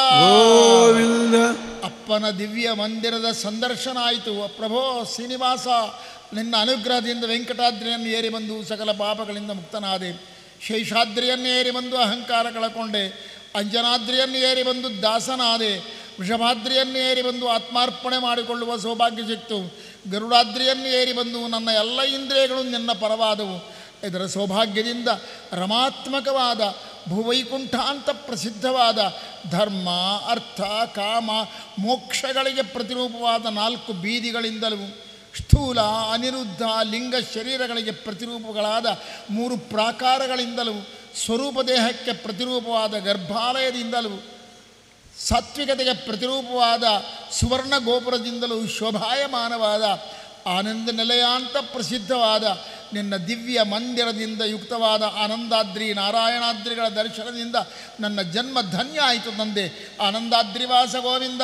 ಅಪ್ಪನ ದಿವ್ಯ ಮಂದಿರದ ಸಂದರ್ಶನ ಆಯಿತು ಪ್ರಭೋ ಶ್ರೀನಿವಾಸ ನಿನ್ನ ಅನುಗ್ರಹದಿಂದ ವೆಂಕಟಾದ್ರಿಯನ್ನು ಏರಿ ಬಂದು ಸಕಲ ಪಾಪಗಳಿಂದ ಮುಕ್ತನಾದೆ ಶೇಷಾದ್ರಿಯನ್ನು ಏರಿ ಬಂದು ಅಹಂಕಾರ ಕಳಕೊಂಡೆ ಅಂಜನಾದ್ರಿಯನ್ನು ಏರಿ ಬಂದು ದಾಸನಾದೆ ವೃಷಭಾದ್ರಿಯನ್ನು ಏರಿ ಬಂದು ಆತ್ಮಾರ್ಪಣೆ ಮಾಡಿಕೊಳ್ಳುವ ಸೌಭಾಗ್ಯ ಸಿಕ್ತು ಗರುಡಾದ್ರಿಯನ್ನು ಏರಿ ಬಂದು ನನ್ನ ಎಲ್ಲ ಇಂದ್ರಿಯಗಳು ನಿನ್ನ ಪರವಾದವು ಇದರ ಸೌಭಾಗ್ಯದಿಂದ ರಮಾತ್ಮಕವಾದ ಭೂವೈಕುಂಠ ಅಂತ ಪ್ರಸಿದ್ಧವಾದ ಧರ್ಮ ಅರ್ಥ ಕಾಮ ಮೋಕ್ಷಗಳಿಗೆ ಪ್ರತಿರೂಪವಾದ ನಾಲ್ಕು ಬೀದಿಗಳಿಂದಲೂ ಸ್ಥೂಲ ಅನಿರುದ್ಧ ಲಿಂಗ ಶರೀರಗಳಿಗೆ ಪ್ರತಿರೂಪಗಳಾದ ಮೂರು ಪ್ರಾಕಾರಗಳಿಂದಲೂ ಸ್ವರೂಪ ದೇಹಕ್ಕೆ ಪ್ರತಿರೂಪವಾದ ಗರ್ಭಾಲಯದಿಂದಲೂ ಸಾತ್ವಿಕತೆಗೆ ಪ್ರತಿರೂಪವಾದ ಸುವರ್ಣ ಗೋಪುರದಿಂದಲೂ ಶೋಭಾಯಮಾನವಾದ ಆನಂದ ನಿಲಯ ಅಂತ ಪ್ರಸಿದ್ಧವಾದ ನಿನ್ನ ದಿವ್ಯ ಮಂದಿರದಿಂದ ಯುಕ್ತವಾದ ಆನಂದಾದ್ರಿ ನಾರಾಯಣಾದ್ರಿಗಳ ದರ್ಶನದಿಂದ ನನ್ನ ಜನ್ಮ ಧನ್ಯ ಆಯಿತು ತಂದೆ ಆನಂದಾದ್ರಿವಾಸ ಗೋವಿಂದ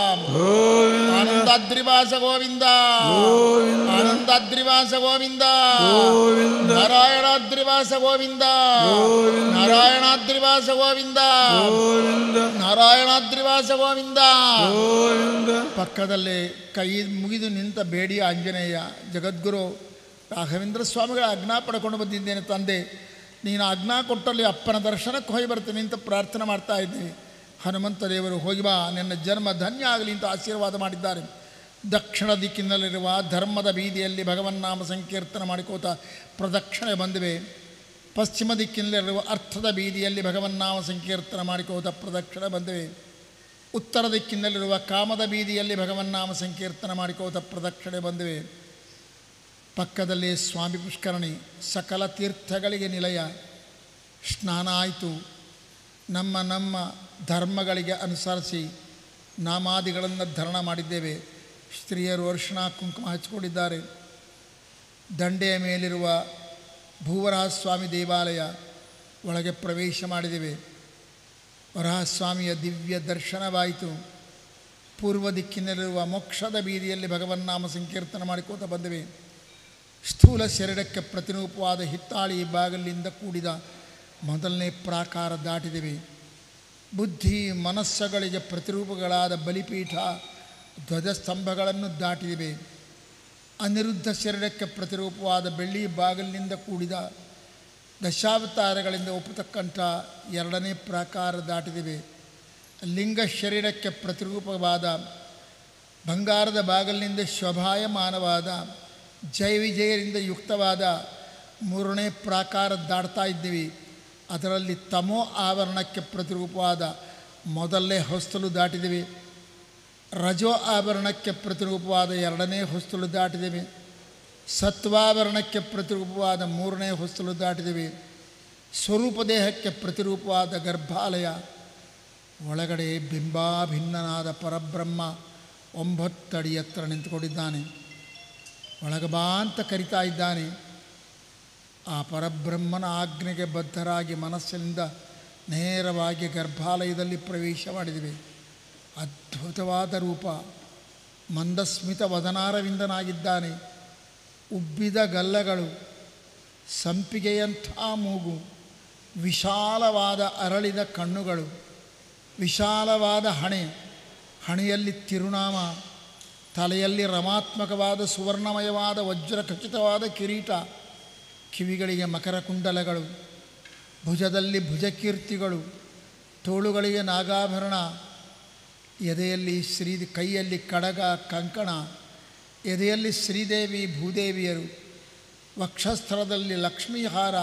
ಆನಂದಾದ್ರಿವಾಸ ಗೋವಿಂದ ಆನಂದಾದ್ರಿವಾಸ ಗೋವಿಂದ ನಾರಾಯಣಾದ್ರಿವಾಸ ಗೋವಿಂದ ನಾರಾಯಣಾದ್ರಿವಾಸ ಗೋವಿಂದ ನಾರಾಯಣಾದ್ರಿವಾಸ ಗೋವಿಂದ ಪಕ್ಕದಲ್ಲೇ ಕೈ ಮುಗಿದು ನಿಂತ ಬೇಡಿ ಆಂಜನೇಯ ಜಗದ್ಗುರು ರಾಘವೇಂದ್ರ ಸ್ವಾಮಿಗಳ ಆಜ್ಞಾ ಪಡ್ಕೊಂಡು ಬಂದಿದ್ದೇನೆ ತಂದೆ ನೀನು ಆಜ್ಞಾ ಕೊಟ್ಟಲ್ಲಿ ಅಪ್ಪನ ದರ್ಶನಕ್ಕೆ ಹೋಗಿ ಬರ್ತೀನಿ ಅಂತ ಪ್ರಾರ್ಥನೆ ಮಾಡ್ತಾ ಇದ್ದೀನಿ ಹನುಮಂತ ದೇವರು ಹೋಗಿ ಬಾ ನಿನ್ನ ಜನ್ಮ ಧನ್ಯ ಆಗಲಿ ಅಂತ ಆಶೀರ್ವಾದ ಮಾಡಿದ್ದಾರೆ ದಕ್ಷಿಣ ದಿಕ್ಕಿನಲ್ಲಿರುವ ಧರ್ಮದ ಬೀದಿಯಲ್ಲಿ ಭಗವನ್ನಾಮ ಸಂಕೀರ್ತನ ಮಾಡಿಕೋತ ಪ್ರದಕ್ಷಿಣೆ ಬಂದಿವೆ ಪಶ್ಚಿಮ ದಿಕ್ಕಿನಲ್ಲಿರುವ ಅರ್ಥದ ಬೀದಿಯಲ್ಲಿ ಭಗವನ್ನಾಮ ಸಂಕೀರ್ತನ ಮಾಡಿಕೋತ ಪ್ರದಕ್ಷಿಣೆ ಬಂದಿವೆ ಉತ್ತರ ದಿಕ್ಕಿನಲ್ಲಿರುವ ಕಾಮದ ಬೀದಿಯಲ್ಲಿ ಭಗವನ್ನಾಮ ಸಂಕೀರ್ತನ ಮಾಡಿಕೋತ ಪ್ರದಕ್ಷಿಣೆ ಬಂದಿವೆ ಪಕ್ಕದಲ್ಲಿ ಸ್ವಾಮಿ ಪುಷ್ಕರಣಿ ಸಕಲ ತೀರ್ಥಗಳಿಗೆ ನಿಲಯ ಸ್ನಾನ ಆಯಿತು ನಮ್ಮ ನಮ್ಮ ಧರ್ಮಗಳಿಗೆ ಅನುಸರಿಸಿ ನಾಮಾದಿಗಳನ್ನು ಧರಣ ಮಾಡಿದ್ದೇವೆ ಸ್ತ್ರೀಯರು ಅರಿಶಿಣ ಕುಂಕುಮ ಹಚ್ಕೊಂಡಿದ್ದಾರೆ ದಂಡೆಯ ಮೇಲಿರುವ ಭೂವರಹಸ್ವಾಮಿ ದೇವಾಲಯ ಒಳಗೆ ಪ್ರವೇಶ ಮಾಡಿದ್ದೇವೆ ವರಹಸ್ವಾಮಿಯ ದಿವ್ಯ ದರ್ಶನವಾಯಿತು ಪೂರ್ವ ದಿಕ್ಕಿನಲ್ಲಿರುವ ಮೋಕ್ಷದ ಬೀದಿಯಲ್ಲಿ ಭಗವನ್ನಾಮ ಸಂಕೀರ್ತನ ಮಾಡಿಕೋತ ಬಂದಿವೆ ಸ್ಥೂಲ ಶರೀರಕ್ಕೆ ಪ್ರತಿರೂಪವಾದ ಹಿತ್ತಾಳಿ ಬಾಗಲಿಂದ ಕೂಡಿದ ಮೊದಲನೇ ಪ್ರಾಕಾರ ದಾಟಿದೆವೆ ಬುದ್ಧಿ ಮನಸ್ಸುಗಳಿಗೆ ಪ್ರತಿರೂಪಗಳಾದ ಬಲಿಪೀಠ ಧ್ವಜಸ್ತಂಭಗಳನ್ನು ದಾಟಿದಿವೆ ಅನಿರುದ್ಧ ಶರೀರಕ್ಕೆ ಪ್ರತಿರೂಪವಾದ ಬೆಳ್ಳಿ ಬಾಗಿಲಿನಿಂದ ಕೂಡಿದ ದಶಾವತಾರಗಳಿಂದ ಒಪ್ಪತಕ್ಕಂಥ ಎರಡನೇ ಪ್ರಾಕಾರ ದಾಟಿದಿವೆ ಲಿಂಗ ಶರೀರಕ್ಕೆ ಪ್ರತಿರೂಪವಾದ ಬಂಗಾರದ ಬಾಗಲಿನಿಂದ ಶೋಭಾಯಮಾನವಾದ ಜಯ ವಿಜಯರಿಂದ ಯುಕ್ತವಾದ ಮೂರನೇ ಪ್ರಾಕಾರ ದಾಟ್ತಾ ಇದ್ದೀವಿ ಅದರಲ್ಲಿ ತಮೋ ಆವರಣಕ್ಕೆ ಪ್ರತಿರೂಪವಾದ ಮೊದಲನೇ ಹೊಸ್ತಲು ದಾಟಿದ್ದೀವಿ ರಜೋ ಆಭರಣಕ್ಕೆ ಪ್ರತಿರೂಪವಾದ ಎರಡನೇ ಹೊಸ್ತಲು ದಾಟಿದ್ದೀವಿ ಸತ್ವಾಭರಣಕ್ಕೆ ಪ್ರತಿರೂಪವಾದ ಮೂರನೇ ಹೊಸ್ತಲು ದಾಟಿದ್ದೀವಿ ಸ್ವರೂಪ ದೇಹಕ್ಕೆ ಪ್ರತಿರೂಪವಾದ ಗರ್ಭಾಲಯ ಒಳಗಡೆ ಬಿಂಬಾಭಿನ್ನನಾದ ಪರಬ್ರಹ್ಮ ಒಂಬತ್ತಡಿ ಎತ್ತರ ನಿಂತುಕೊಂಡಿದ್ದಾನೆ ಒಳಗೆ ಬಾ ಅಂತ ಕರಿತಾ ಇದ್ದಾನೆ ಆ ಪರಬ್ರಹ್ಮನ ಆಜ್ಞೆಗೆ ಬದ್ಧರಾಗಿ ಮನಸ್ಸಿನಿಂದ ನೇರವಾಗಿ ಗರ್ಭಾಲಯದಲ್ಲಿ ಪ್ರವೇಶ ಮಾಡಿದಿವೆ ಅದ್ಭುತವಾದ ರೂಪ ಮಂದಸ್ಮಿತ ವದನಾರವಿಂದನಾಗಿದ್ದಾನೆ ಉಬ್ಬಿದ ಗಲ್ಲಗಳು ಸಂಪಿಗೆಯಂಥ ಮೂಗು ವಿಶಾಲವಾದ ಅರಳಿದ ಕಣ್ಣುಗಳು ವಿಶಾಲವಾದ ಹಣೆ ಹಣೆಯಲ್ಲಿ ತಿರುನಾಮ ತಲೆಯಲ್ಲಿ ರಮಾತ್ಮಕವಾದ ಸುವರ್ಣಮಯವಾದ ವಜ್ರಖಚಿತವಾದ ಕಿರೀಟ ಕಿವಿಗಳಿಗೆ ಮಕರ ಕುಂಡಲಗಳು ಭುಜದಲ್ಲಿ ಭುಜಕೀರ್ತಿಗಳು ತೋಳುಗಳಿಗೆ ನಾಗಾಭರಣ ಎದೆಯಲ್ಲಿ ಶ್ರೀ ಕೈಯಲ್ಲಿ ಕಡಗ ಕಂಕಣ ಎದೆಯಲ್ಲಿ ಶ್ರೀದೇವಿ ಭೂದೇವಿಯರು ವಕ್ಷಸ್ಥಳದಲ್ಲಿ ಲಕ್ಷ್ಮೀಹಾರ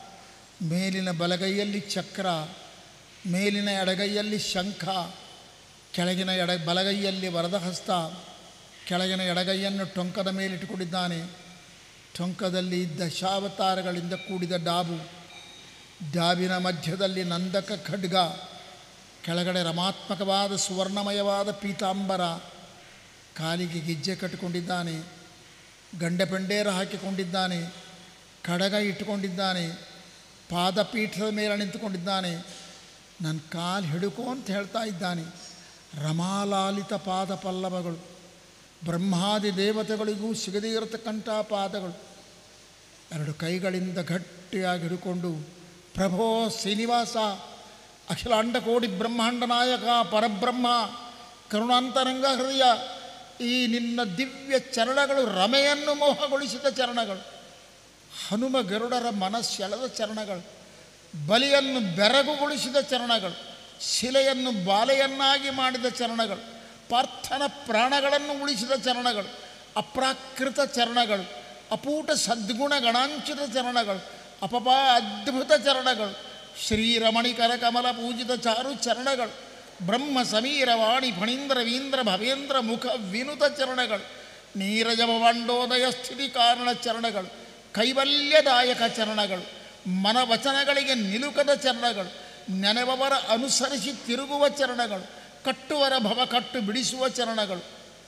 ಮೇಲಿನ ಬಲಗೈಯಲ್ಲಿ ಚಕ್ರ ಮೇಲಿನ ಎಡಗೈಯಲ್ಲಿ ಶಂಖ ಕೆಳಗಿನ ಎಡ ಬಲಗೈಯಲ್ಲಿ ವರದಹಸ್ತ ಕೆಳಗಿನ ಎಡಗೈಯನ್ನು ಟೊಂಕದ ಮೇಲಿಟ್ಟುಕೊಂಡಿದ್ದಾನೆ ಟೊಂಕದಲ್ಲಿ ದಶಾವತಾರಗಳಿಂದ ಕೂಡಿದ ಡಾಬು ಡಾಬಿನ ಮಧ್ಯದಲ್ಲಿ ನಂದಕ ಖಡ್ಗ ಕೆಳಗಡೆ ರಮಾತ್ಮಕವಾದ ಸುವರ್ಣಮಯವಾದ ಪೀತಾಂಬರ ಕಾಲಿಗೆ ಗೆಜ್ಜೆ ಕಟ್ಟಿಕೊಂಡಿದ್ದಾನೆ ಗಂಡೆಪೆಂಡೇರ ಹಾಕಿಕೊಂಡಿದ್ದಾನೆ ಕಡಗ ಇಟ್ಟುಕೊಂಡಿದ್ದಾನೆ ಪಾದಪೀಠದ ಮೇಲೆ ನಿಂತುಕೊಂಡಿದ್ದಾನೆ ನನ್ನ ಕಾಲು ಹಿಡುಕೋ ಅಂತ ಹೇಳ್ತಾ ಇದ್ದಾನೆ ರಮಾಲಾಲಿತ ಪಾದ ಪಲ್ಲವಗಳು ಬ್ರಹ್ಮಾದಿ ದೇವತೆಗಳಿಗೂ ಸಿಗದೇ ಇರತಕ್ಕಂಥ ಪಾದಗಳು ಎರಡು ಕೈಗಳಿಂದ ಗಟ್ಟಿಯಾಗಿ ಹಿಡ್ಕೊಂಡು ಪ್ರಭೋ ಶ್ರೀನಿವಾಸ ಅಖಿಲಾಂಡ ಕೋಟಿ ಬ್ರಹ್ಮಾಂಡ ನಾಯಕ ಪರಬ್ರಹ್ಮ ಕರುಣಾಂತರಂಗ ಹೃದಯ ಈ ನಿನ್ನ ದಿವ್ಯ ಚರಣಗಳು ರಮೆಯನ್ನು ಮೋಹಗೊಳಿಸಿದ ಚರಣಗಳು ಹನುಮ ಗರುಡರ ಮನಸ್ಸೆಳೆದ ಚರಣಗಳು ಬಲಿಯನ್ನು ಬೆರಗುಗೊಳಿಸಿದ ಚರಣಗಳು ಶಿಲೆಯನ್ನು ಬಾಲೆಯನ್ನಾಗಿ ಮಾಡಿದ ಚರಣಗಳು ಪಾರ್ಥನ ಪ್ರಾಣಗಳನ್ನು ಉಳಿಸಿದ ಚರಣಗಳು ಅಪ್ರಾಕೃತ ಚರಣಗಳು ಅಪೂಟ ಸದ್ಗುಣ ಗಣಾಂಚಿತ ಚರಣಗಳು ಅಪಪ ಅದ್ಭುತ ಚರಣಗಳು ಶ್ರೀರಮಣಿಕರ ಕಮಲ ಪೂಜಿತ ಚಾರು ಚರಣಗಳು ಬ್ರಹ್ಮ ಸಮೀರ ವಾಣಿ ಫಣೀಂದ್ರ ವೀಂದ್ರ ಭವೇಂದ್ರ ಮುಖ ವಿನುತ ಚರಣಗಳು ನೀರಜ ಭವಂಡೋದಯ ಸ್ಥಿತಿ ಕಾರಣ ಚರಣಗಳು ಕೈವಲ್ಯದಾಯಕ ಚರಣಗಳು ಮನವಚನಗಳಿಗೆ ನಿಲುಕದ ಚರಣಗಳು ನೆನೆವವರ ಅನುಸರಿಸಿ ತಿರುಗುವ ಚರಣಗಳು ಕಟ್ಟುವರ ಭವ ಕಟ್ಟು ಬಿಡಿಸುವ ಚರಣಗಳು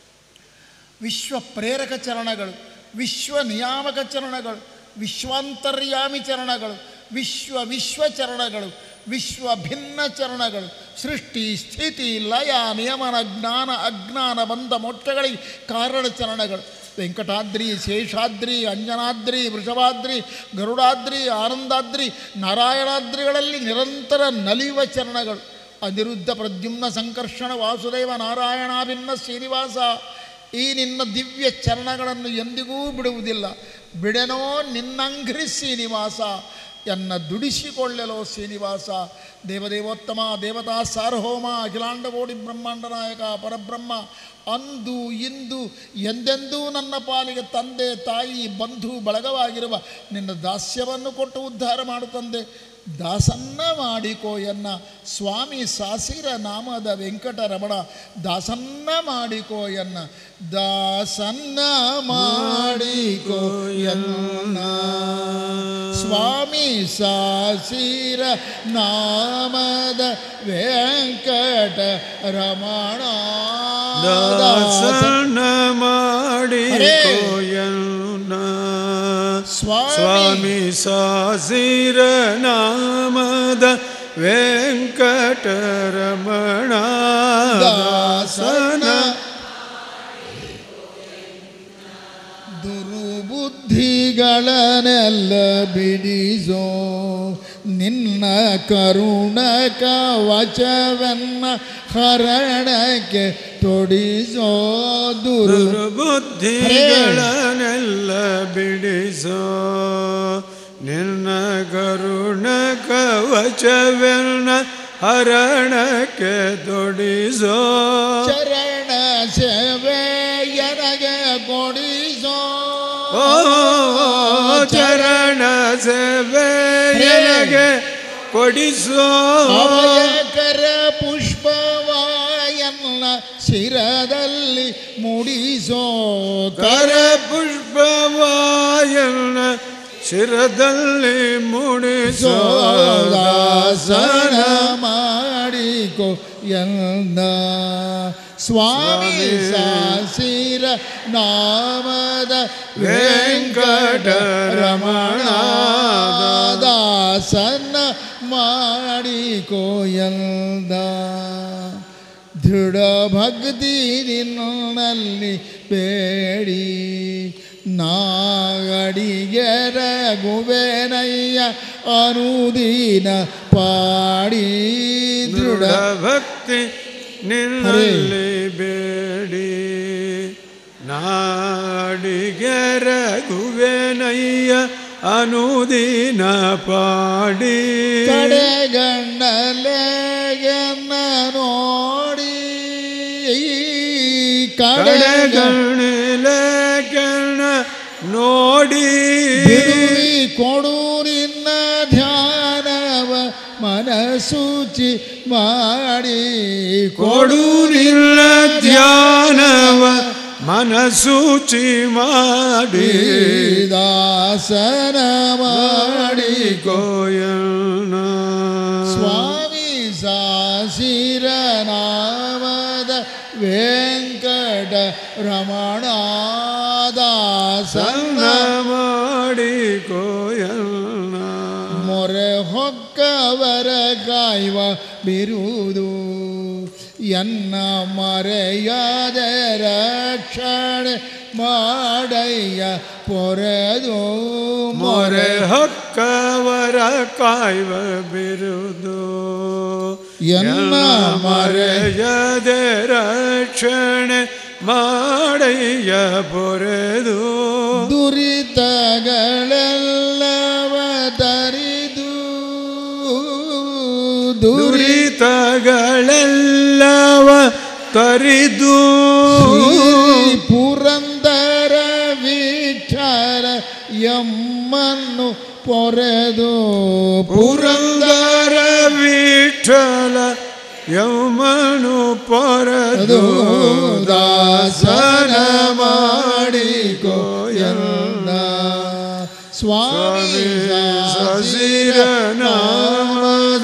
ವಿಶ್ವ ಪ್ರೇರಕ ಚರಣಗಳು ವಿಶ್ವ ನಿಯಾಮಕ ಚರಣಗಳು ವಿಶ್ವಾಂತರ್ಯಾಮಿ ಚರಣಗಳು ವಿಶ್ವ ವಿಶ್ವ ಚರಣಗಳು ವಿಶ್ವ ಭಿನ್ನ ಚರಣಗಳು ಸೃಷ್ಟಿ ಸ್ಥಿತಿ ಲಯ ನಿಯಮನ ಜ್ಞಾನ ಅಜ್ಞಾನ ಬಂಧ ಮೋಕ್ಷಗಳಿಗೆ ಕಾರಣ ಚರಣಗಳು ವೆಂಕಟಾದ್ರಿ ಶೇಷಾದ್ರಿ ಅಂಜನಾದ್ರಿ ವೃಷಭಾದ್ರಿ ಗರುಡಾದ್ರಿ ಆನಂದಾದ್ರಿ ನಾರಾಯಣಾದ್ರಿಗಳಲ್ಲಿ ನಿರಂತರ ನಲಿಯುವ ಚರಣಗಳು ಅನಿರುದ್ಧ ಪ್ರದ್ಯುಮ್ನ ಸಂಕರ್ಷಣ ವಾಸುದೇವ ನಾರಾಯಣಾಭಿನ್ನ ಶ್ರೀನಿವಾಸ ಈ ನಿನ್ನ ದಿವ್ಯ ಚರಣಗಳನ್ನು ಎಂದಿಗೂ ಬಿಡುವುದಿಲ್ಲ ಬಿಡೆನೋ ನಿನ್ನಂಘ್ರಿ ಶ್ರೀನಿವಾಸ ಎನ್ನ ದುಡಿಸಿಕೊಳ್ಳಲೋ ಶ್ರೀನಿವಾಸ ದೇವದೇವೋತ್ತಮ ದೇವತಾ ಸಾರ್ವಭೌಮ ಅಖಿಲಾಂಡಕೋಟಿ ಬ್ರಹ್ಮಾಂಡ ನಾಯಕ ಪರಬ್ರಹ್ಮ ಅಂದು ಇಂದು ಎಂದೆಂದೂ ನನ್ನ ಪಾಲಿಗೆ ತಂದೆ ತಾಯಿ ಬಂಧು ಬಳಗವಾಗಿರುವ ನಿನ್ನ ದಾಸ್ಯವನ್ನು ಕೊಟ್ಟು ಉದ್ಧಾರ ಮಾಡು ತಂದೆ ದಾಸನ್ನ ಮಾಡಿಕೋ ಎನ್ನ ಸ್ವಾಮಿ ಸಾಸಿರ ನಾಮದ ವೆಂಕಟರಮಣ ದಾಸನ್ನ ಮಾಡಿಕೋ ಎನ್ನ ದಾಸನ್ನ ಮಾಡಿಕೋ ಎನ್ನ ಸ್ವಾಮಿ ಸಾಸಿರ ನಾಮದ ವೆಂಕಟ ರಮಣ
ದಾಸನ ಮಾಡಿ
ಹರೇ.
ಕೋಯನ್ನ
ಸ್ವಾಮಿ
ಸ್ವಾಮಿ ಸಾಸಿರ ನಾಮದ ವೆಂಕಟರಮಣ
ದಾಸನ
ದಾಸನ
ದುರುಬುದ್ಧಿಗಳನ್ನೆಲ್ಲ ಬಿಡಿಸೋ ನಿನ್ನ ಕರುಣ ಕವಚವನ್ನ ಹರಣಕ್ಕೆ ತೊಡಿಸೋ ದುರು
ದುರ್ಬುದ್ಧಿಗಳನ್ನೆಲ್ಲ ಬಿಡಿಸೋ ನಿನ್ನ ಕರುಣ ಕವಚವೆನ್ನ ಹರಣಕ್ಕೆ ತೊಡಿಸೋ
ಚರಣ ಸೇವೆ ಎನಗೆ ಕೊಡಿಸೋ
ಓ ಚರಣ ಸೇವೆಯಗೆ ಕೊಡಿಸೋ
ಅಭಯಕರ ಪುಷ್ಪವಾಯನ್ನ ಶಿರದಲ್ಲಿ ಮುಡಿಸೋ
ಕರ ಪುಷ್ಪವಾಯನ ಶಿರದಲ್ಲಿ ಮುಡಿಸೋ
ದಾಸನ ಮಾಡಿಕೊ ಎಂದ ಸ್ವಾಮಿ ಸಾಸಿರ ನಾಮದ ವೆಂಕಟರಮಣ ದಾಸನ ಮಾಡಿಕೊ ಎಂದ ದೃಢ ಭಕ್ತಿ ನಿನ್ನಲ್ಲಿ ಬೇಡಿ ನಾಗಡಿಗೆರ ಗುಬೇನಯ್ಯ ಅನುದೀನ ಪಾಡಿ
ದೃಢ
ದೃಢ
ಭಕ್ತಿ ನಿನ್ನಲ್ಲಿ ಬೇಡಿ ನಾಡಿಗೆ ರಘುವೆನಯ್ಯ ಅನುದಿನ ಪಾಡಿ
ಕಡೆಗಣ್ಣಲೆಗೆನ್ನ ನೋಡಿ ಕಡೆಗಣ್ಣ
ಕಡೆಗಣಿಲೆ ಕಣ ನೋಡಿ
ಬಿಡುವಿ ಕೊಡು ನಿನ್ನ ಧ್ಯಾನವ ಮನಸೂಚಿ ಮಾಡಿ
ಕೊಡು ನಿಲ್ಲ ಧ್ಯಾನವ ಮನಸೂಚಿ ಮಾಡಿ
ದಾಸನ ಮಾಡಿ
ಗೋಯಣ
ಸ್ವಾಮಿ ಸಾಸಿರ ನಾಮದ ವೆಂಕಟ ರಮಣ
ಸಣ್ಣ
ದಾಸನ
ಮಾಡಿ ಗೋಯಣ
ಮೊರೆ ಹೊಕ್ಕವರ ಕಾಯುವ ಬಿರುವುದು ಎನ್ನ ಮರೆಯಾದ ರಕ್ಷಣೆ ಮಾಡಯ್ಯ ಪೊರೆದು
ಮೊರೆ ಹೊಕ್ಕವರ ಕಾಯುವ ಬಿರುದು
ಎನ್ನ ಮರೆ
ಮರೆಯದೆ ರಕ್ಷಣೆ ಮಾಡಯ್ಯ ಪೊರೆದು
ದುರಿತಗಳೆಲ್ಲವ ತರಿದು ದುರಿ
ದುರಿತಗಳೆಲ್ಲವ ತರಿದು
ಶ್ರೀ ಪುರಂದರ ವಿಠಲ ಎಮ್ಮನ್ನು ಪೊರೆದು
ಪುರಂದರ ವಿಠಲ ಯಮನು ಪೊರೆದು ದಾಸನ ಮಾಡಿಕೋ
ಎಂದ ಸ್ವಾಮಿ
ಸಸಿರ ನಾಮದ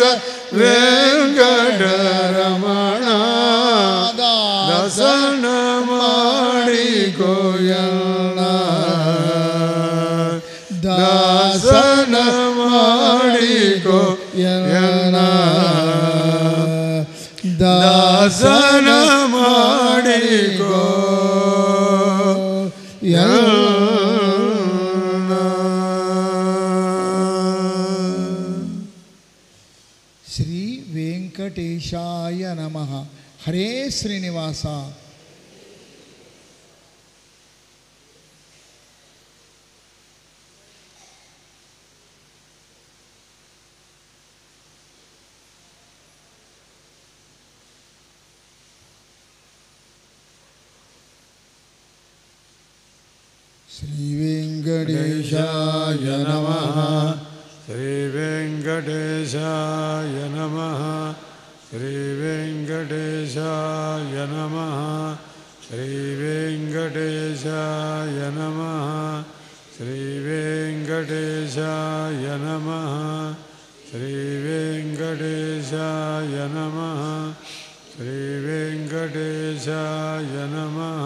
ವೆಂಕಟರಮಣ ದಸನ ಮಾಡಿಕೋ ದಾಸನ ಮಾಡಿಕೋ
ಎನ್ನ
ದಾಸನ ಮಾಡಿಕೋ
ಶ್ರೀ ವೆಂಕಟೇಶಾಯ ನಮಃ ಹರೇ ಶ್ರೀನಿವಾಸ ಶ್ರೀ ವೆಂಕಟೇಶಾಯ ನಮಃ
श्रीवेङ्कटेशाय नमः श्रीवेङ्कटेशाय नमः श्रीवेङ्कटेशाय नमः श्रीवेङ्कटेशाय नमः श्रीवेङ्कटेशाय नमः श्रीवेङ्कटेशाय नमः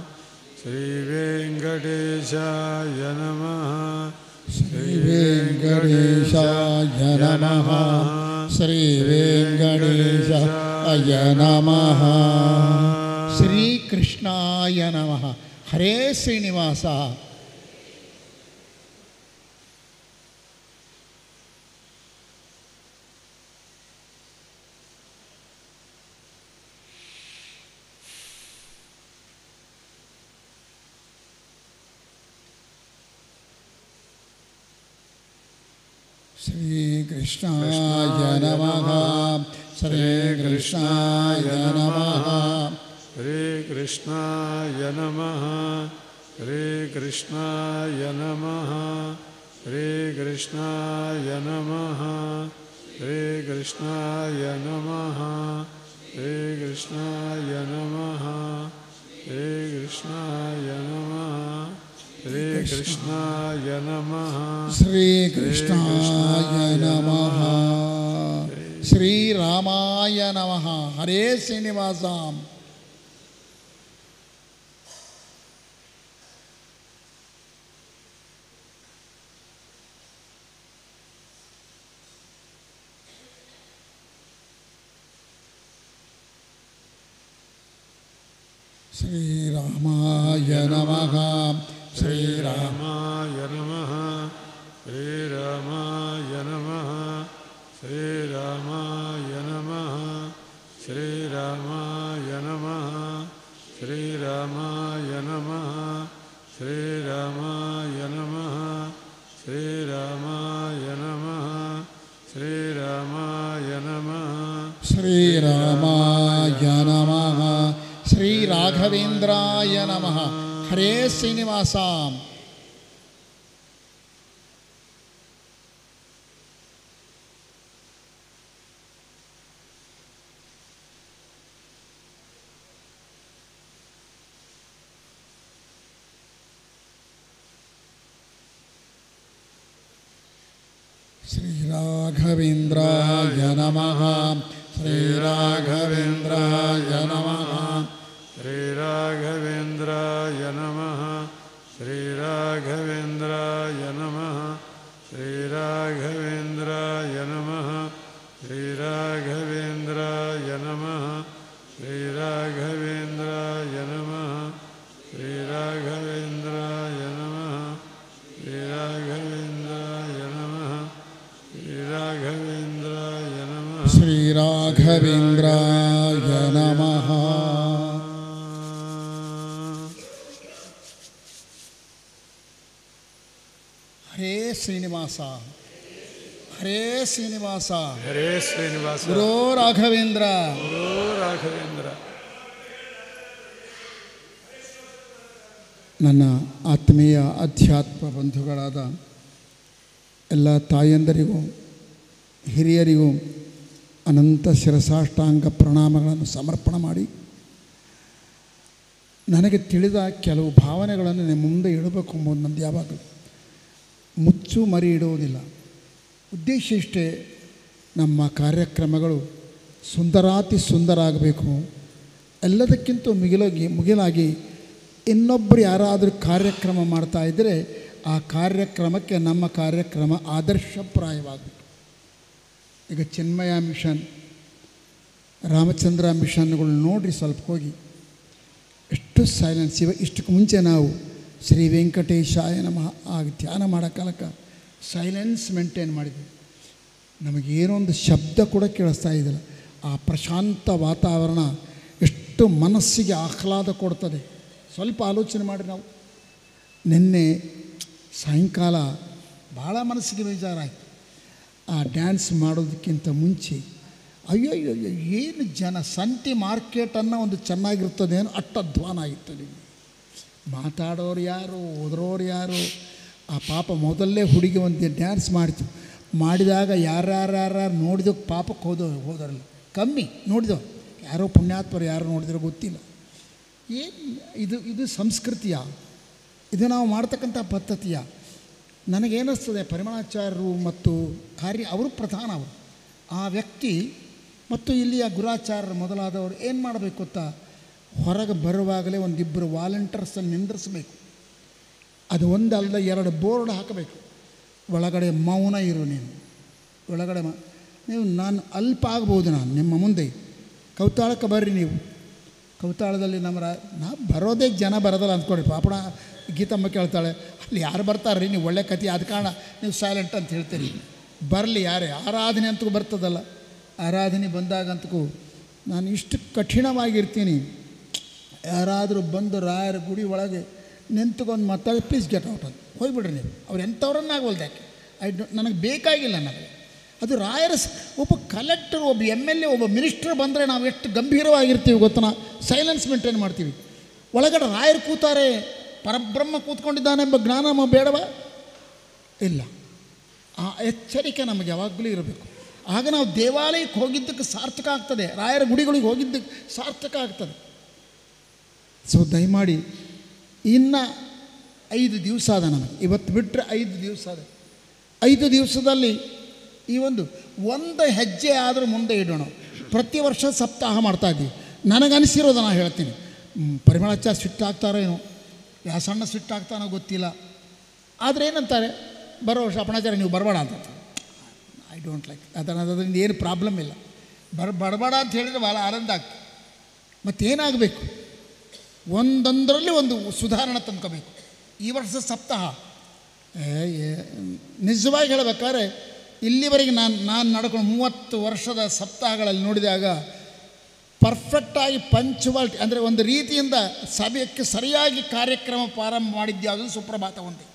श्रीवेङ्कटेशाय नमः
ಶ್ರೀ ವೆಂಕಟೇಶಾಯ ನಮಃ ಶ್ರೀ ವೆಂಕಟೇಶಾಯ ನಮಃ ಶ್ರೀಕೃಷ್ಣಾಯ ನಮಃ ಹರೇ ಶ್ರೀನಿವಾಸ ಶ್ರೀಕೃಷ್ಣಾಯ ನಮಃ ಶ್ರೀಕೃಷ್ಣಾಯ ನಮಃ
ಹರೇ ಕೃಷ್ಣಾಯ ನಮಃ ಹರೇ ಕೃಷ್ಣಾಯ ನಮಃ ಹರೇ ಕೃಷ್ಣಾಯ ನಮಃ ಹರೇ ಕೃಷ್ಣಾಯ ನಮಃ ಹರೇ ಕೃಷ್ಣಾಯ ನಮಃ ಹರೇ ಕೃಷ್ಣಾಯ ನಮಃ ಹರೇ ಕೃಷ್ಣಾಯ ನಮಃ
ಶ್ರೀಕೃಷ್ಣಾಯ ನಮಃ ಶ್ರೀರಾಮಾಯ ನಮಃ ಹರೇ ಶ್ರೀನಿವಾಸ ಶ್ರೀರಾಮಾಯ ನಮಃ ಶ್ರೀರಾಮ
ರಾಮಾಯ ನಮಃ ಶ್ರೀರಾಮಾಯ ನಮಃ ಶ್ರೀರಾಮಾಯ ನಮಃ ಶ್ರೀರಾಮಾಯ ನಮಃ ಶ್ರೀರಾಮಾಯ ನಮಃ ಶ್ರೀರಾಮಾಯ ನಮಃ ಶ್ರೀರಾಮಾಯ ನಮಃ ಶ್ರೀರಾಮಾಯ ನಮಃ
ಶ್ರೀರಾಮಾಯ ನಮಃ ಶ್ರೀರಾಘವೇಂದ್ರಾಯ ನಮಃ ಹರೇ ಶ್ರೀನಿವಾಸ ಶ್ರೀರಾಘವೇಂದ್ರಾಯ ನಮಃ ಶ್ರೀರಾಘವೇಂದ್ರಾಯ ನಮಃ
श्रीराघवेन्द्राय नमः श्रीराघवेन्द्राय नमः श्रीराघवेन्द्राय नमः श्रीराघवेन्द्राय नमः श्रीराघवेन्द्राय नमः श्रीराघवेन्द्राय नमः श्रीराघवेन्द्राय नमः श्रीराघवेन्द्राय नमः
ಶ್ರೀರಾಘವೇಂದ್ರಾಯ ನಮಃ ಹರೇ ಶ್ರೀನಿವಾಸ ಹರೇ ಶ್ರೀನಿವಾಸ
ಹರೇ ಶ್ರೀನಿವಾಸ
ಗುರೋ ರಾಘವೇಂದ್ರ
ಗುರು ರಾಘವೇಂದ್ರ
ನನ್ನ ಆತ್ಮೀಯ ಅಧ್ಯಾತ್ಮ ಬಂಧುಗಳಾದ ಎಲ್ಲ ತಾಯಂದರಿಗೂ ಹಿರಿಯರಿಗೂ ಅನಂತ ಶಿರಸಾಷ್ಟಾಂಗ ಪ್ರಣಾಮಗಳನ್ನು ಸಮರ್ಪಣೆ ಮಾಡಿ ನನಗೆ ತಿಳಿದ ಕೆಲವು ಭಾವನೆಗಳನ್ನು ನಿಮ್ಮ ಮುಂದೆ ಇಡಬೇಕು ಎಂಬುದು ನಂದು ಯಾವಾಗಲೂ ಮುಚ್ಚು ಮರಿ ಇಡುವುದಿಲ್ಲ ಉದ್ದೇಶ ಇಷ್ಟೇ ನಮ್ಮ ಕಾರ್ಯಕ್ರಮಗಳು ಸುಂದರಾತಿ ಸುಂದರ ಆಗಬೇಕು ಎಲ್ಲದಕ್ಕಿಂತ ಮಿಗಿಲಾಗಿ ಮುಗಿಲಾಗಿ ಇನ್ನೊಬ್ಬರು ಯಾರಾದರೂ ಕಾರ್ಯಕ್ರಮ ಮಾಡ್ತಾ ಇದ್ದರೆ ಆ ಕಾರ್ಯಕ್ರಮಕ್ಕೆ ನಮ್ಮ ಕಾರ್ಯಕ್ರಮ ಆದರ್ಶಪ್ರಾಯವಾಗಬೇಕು ಈಗ ಚಿನ್ಮಯ ಮಿಷನ್ ರಾಮಚಂದ್ರ ಮಿಷನ್ಗಳು ನೋಡಿರಿ ಸ್ವಲ್ಪ ಹೋಗಿ ಎಷ್ಟು ಸೈಲೆನ್ಸ್ ಇವ ಇಷ್ಟಕ್ಕೆ ಮುಂಚೆ ನಾವು ಶ್ರೀ ವೆಂಕಟೇಶಾಯ ನಮಃ ಆಗ ಧ್ಯಾನ ಮಾಡೋ ಕಾಲಕ್ಕೆ ಸೈಲೆನ್ಸ್ ಮೇಂಟೈನ್ ಮಾಡಿದ್ವಿ ನಮಗೇನೋ ಒಂದು ಶಬ್ದ ಕೂಡ ಕೇಳಿಸ್ತಾ ಇದ್ದಿಲ್ಲ ಆ ಪ್ರಶಾಂತ ವಾತಾವರಣ ಎಷ್ಟು ಮನಸ್ಸಿಗೆ ಆಹ್ಲಾದ ಕೊಡ್ತದೆ ಸ್ವಲ್ಪ ಆಲೋಚನೆ ಮಾಡಿ ನಾವು ನಿನ್ನೆ ಸಾಯಂಕಾಲ ಭಾಳ ಮನಸ್ಸಿಗೆ ಬೇಜಾರಾಯಿತು ಆ ಡ್ಯಾನ್ಸ್ ಮಾಡೋದಕ್ಕಿಂತ ಮುಂಚೆ ಅಯ್ಯೋ ಅಯ್ಯೋ ಅಯ್ಯೋ ಏನು ಜನ ಸಂತಿ ಮಾರ್ಕೆಟ್ ಅನ್ನೋ ಒಂದು ಚೆನ್ನಾಗಿರ್ತದೆ ಏನೋ ಅಷ್ಟು ಅಧ್ವಾನ ಆಗಿತ್ತು ನಿಮಗೆ ಮಾತಾಡೋರು ಯಾರು ಓದ್ರೋರು ಯಾರು ಆ ಪಾಪ ಮೊದಲೇ ಹುಡುಗಿ ಒಂದು ಡ್ಯಾನ್ಸ್ ಮಾಡ್ತು ಮಾಡಿದಾಗ ಯಾರ್ಯಾರ್ಯಾರು ನೋಡಿದಕ್ಕೆ ಪಾಪಕ್ಕೆ ಹೋದೋ ಹೋದರಲ್ಲ ಕಮ್ಮಿ ನೋಡಿದೋ ಯಾರೋ ಪುಣ್ಯಾತ್ಮರು ಯಾರು ನೋಡಿದ್ರೆ ಗೊತ್ತಿಲ್ಲ ಏನು ಇದು ಇದು ಸಂಸ್ಕೃತಿಯ ಇದು ನಾವು ಮಾಡ್ತಕ್ಕಂಥ ಪದ್ಧತಿಯ ನನಗೇನಿಸ್ತದೆ ಪರಿಮಳಾಚಾರ್ಯರು ಮತ್ತು ಕಾರ್ಯ ಅವರು ಪ್ರಧಾನ ಅವರು ಆ ವ್ಯಕ್ತಿ ಮತ್ತು ಇಲ್ಲಿಯ ಗುರಾಚಾರ್ಯರು ಮೊದಲಾದವರು ಏನು ಮಾಡಬೇಕು ಗೊತ್ತಾ ಹೊರಗೆ ಬರುವಾಗಲೇ ಒಂದಿಬ್ಬರು ವಾಲಂಟಿಯರ್ಸನ್ನು ನಿಂದ್ರಿಸ್ಬೇಕು ಅದು ಒಂದಲ್ಲದೆ ಎರಡು ಬೋರ್ಡ್ ಹಾಕಬೇಕು ಒಳಗಡೆ ಮೌನ ಇರು ನೀನು ಒಳಗಡೆ ಮ ನೀವು ನಾನು ಅಲ್ಪ ಆಗ್ಬೋದು ನಾನು ನಿಮ್ಮ ಮುಂದೆ ಕೌತಾಳಕ್ಕೆ ಬರ್ರಿ ನೀವು ಕೌತಾಳದಲ್ಲಿ ನಮ್ಮ ರಾ ನಾ ಬರೋದೇ ಜನ ಬರೋದಲ್ಲ ಅಂದ್ಕೊಡಿ ಪಾಪಣ ಗೀತಮ್ಮ ಕೇಳ್ತಾಳೆ ಅಲ್ಲಿ ಯಾರು ಬರ್ತಾರೆ ನೀವು ಒಳ್ಳೆ ಕತೆ ಆದ ಕಾರಣ ನೀವು ಸೈಲೆಂಟ್ ಅಂತ ಹೇಳ್ತೀರಿ ಬರಲಿ ಯಾರೇ ಆರಾಧನೆ ಅಂತೂ ಬರ್ತದಲ್ಲ ಆರಾಧನೆ ಬಂದಾಗಂತೂ ನಾನು ಇಷ್ಟು ಕಠಿಣವಾಗಿರ್ತೀನಿ ಯಾರಾದರೂ ಬಂದು ರಾಯರ ಗುಡಿ ಒಳಗೆ ನಿಂತ್ಕೊಂಡು ಮಾತಾಡಿ ಪ್ಲೀಸ್ ಗೆಟ್ ಔಟ್ ಅಂತ ಹೋಗ್ಬಿಡ್ರಿ ನೀವು ಅವ್ರು ಎಂಥವ್ರನ್ನಾಗವಲ್ದು ಯಾಕೆ ಐ ಡೋ ನನಗೆ ಬೇಕಾಗಿಲ್ಲ ನನಗೆ ಅದು ರಾಯರ ಸ- ಒಬ್ಬ ಕಲೆಕ್ಟರ್ ಒಬ್ಬ ಎಮ್ ಎಲ್ ಎ ಒಬ್ಬ ಮಿನಿಸ್ಟರ್ ಬಂದರೆ ನಾವು ಎಷ್ಟು ಗಂಭೀರವಾಗಿರ್ತೀವಿ ಗೊತ್ತನ ಸೈಲೆನ್ಸ್ ಮೇಂಟೈನ್ ಮಾಡ್ತೀವಿ ಒಳಗಡೆ ರಾಯರು ಕೂತಾರೆ ಪರಬ್ರಹ್ಮ ಕೂತ್ಕೊಂಡಿದ್ದಾನೆ ಎಂಬ ಜ್ಞಾನ ನಮಗೆ ಬೇಡವಾ ಇಲ್ಲ ಆ ಎಚ್ಚರಿಕೆ ನಮಗೆ ಯಾವಾಗಲೂ ಇರಬೇಕು ಆಗ ನಾವು ದೇವಾಲಯಕ್ಕೆ ಹೋಗಿದ್ದಕ್ಕೆ ಸಾರ್ಥಕ ಆಗ್ತದೆ ರಾಯರ ಗುಡಿಗಳಿಗೆ ಹೋಗಿದ್ದಕ್ಕೆ ಸಾರ್ಥಕ ಆಗ್ತದೆ ಸೊ ದಯಮಾಡಿ ಇನ್ನು ಐದು ದಿವಸ ಅದ ನಮಗೆ ಇವತ್ತು ಬಿಟ್ಟರೆ ಐದು ದಿವಸ ಅದ ಐದು ದಿವಸದಲ್ಲಿ ಈ ಒಂದು ಒಂದು ಹೆಜ್ಜೆ ಆದರೂ ಮುಂದೆ ಇಡೋಣ ಪ್ರತಿ ವರ್ಷ ಸಪ್ತಾಹ ಮಾಡ್ತಾ ಇದ್ದೀವಿ ನನಗನಿಸಿರೋದು ನಾನು ಹೇಳ್ತೀನಿ ಹ್ಮ್, ಪರಿಮಳಾಚಾರ್ಯ ಸಿಟ್ಟಾಗ್ತಾರೋ ಏನೋ ವ್ಯಾಸಣ್ಣ ಸಿಟ್ಟಾಗ್ತಾನೋ ಗೊತ್ತಿಲ್ಲ ಆದರೆ ಏನಂತಾರೆ ಬರೋ ವರ್ಷ ಅಪಣಾಚಾರ್ಯ ನೀವು ಬರಬೇಡ ಅಂತ ಐ ಡೋಂಟ್ ಲೈಕ್ ಅದನ್ನು ಅದರಿಂದ ಏನು ಪ್ರಾಬ್ಲಮ್ ಇಲ್ಲ ಬರ ಬರಬೇಡ ಅಂತ ಹೇಳಿದರೆ ಭಾಳ ಆನಂದ ಆಗ್ತದೆ ಮತ್ತೇನಾಗಬೇಕು ಒಂದೊಂದರಲ್ಲಿ ಒಂದು ಸುಧಾರಣೆ ತಂದ್ಕೋಬೇಕು ಈ ವರ್ಷದ ಸಪ್ತಾಹ ಏ, ಏ, ನಿಜವಾಗಿ ಹೇಳಬೇಕಾದ್ರೆ ಇಲ್ಲಿವರೆಗೆ ನಾನು ನಾನು ನಡ್ಕೊಂಡು ಮೂವತ್ತು ವರ್ಷದ ಸಪ್ತಾಹಗಳಲ್ಲಿ ನೋಡಿದಾಗ ಪರ್ಫೆಕ್ಟಾಗಿ ಪಂಚುವಾಲಿಟಿ ಅಂದರೆ ಒಂದು ರೀತಿಯಿಂದ ಸಭೆಯಕ್ಕೆ ಸರಿಯಾಗಿ ಕಾರ್ಯಕ್ರಮ ಪ್ರಾರಂಭ ಮಾಡಿದ್ಯಾವುದು ಸುಪ್ರಭಾತ ಒಂದೇ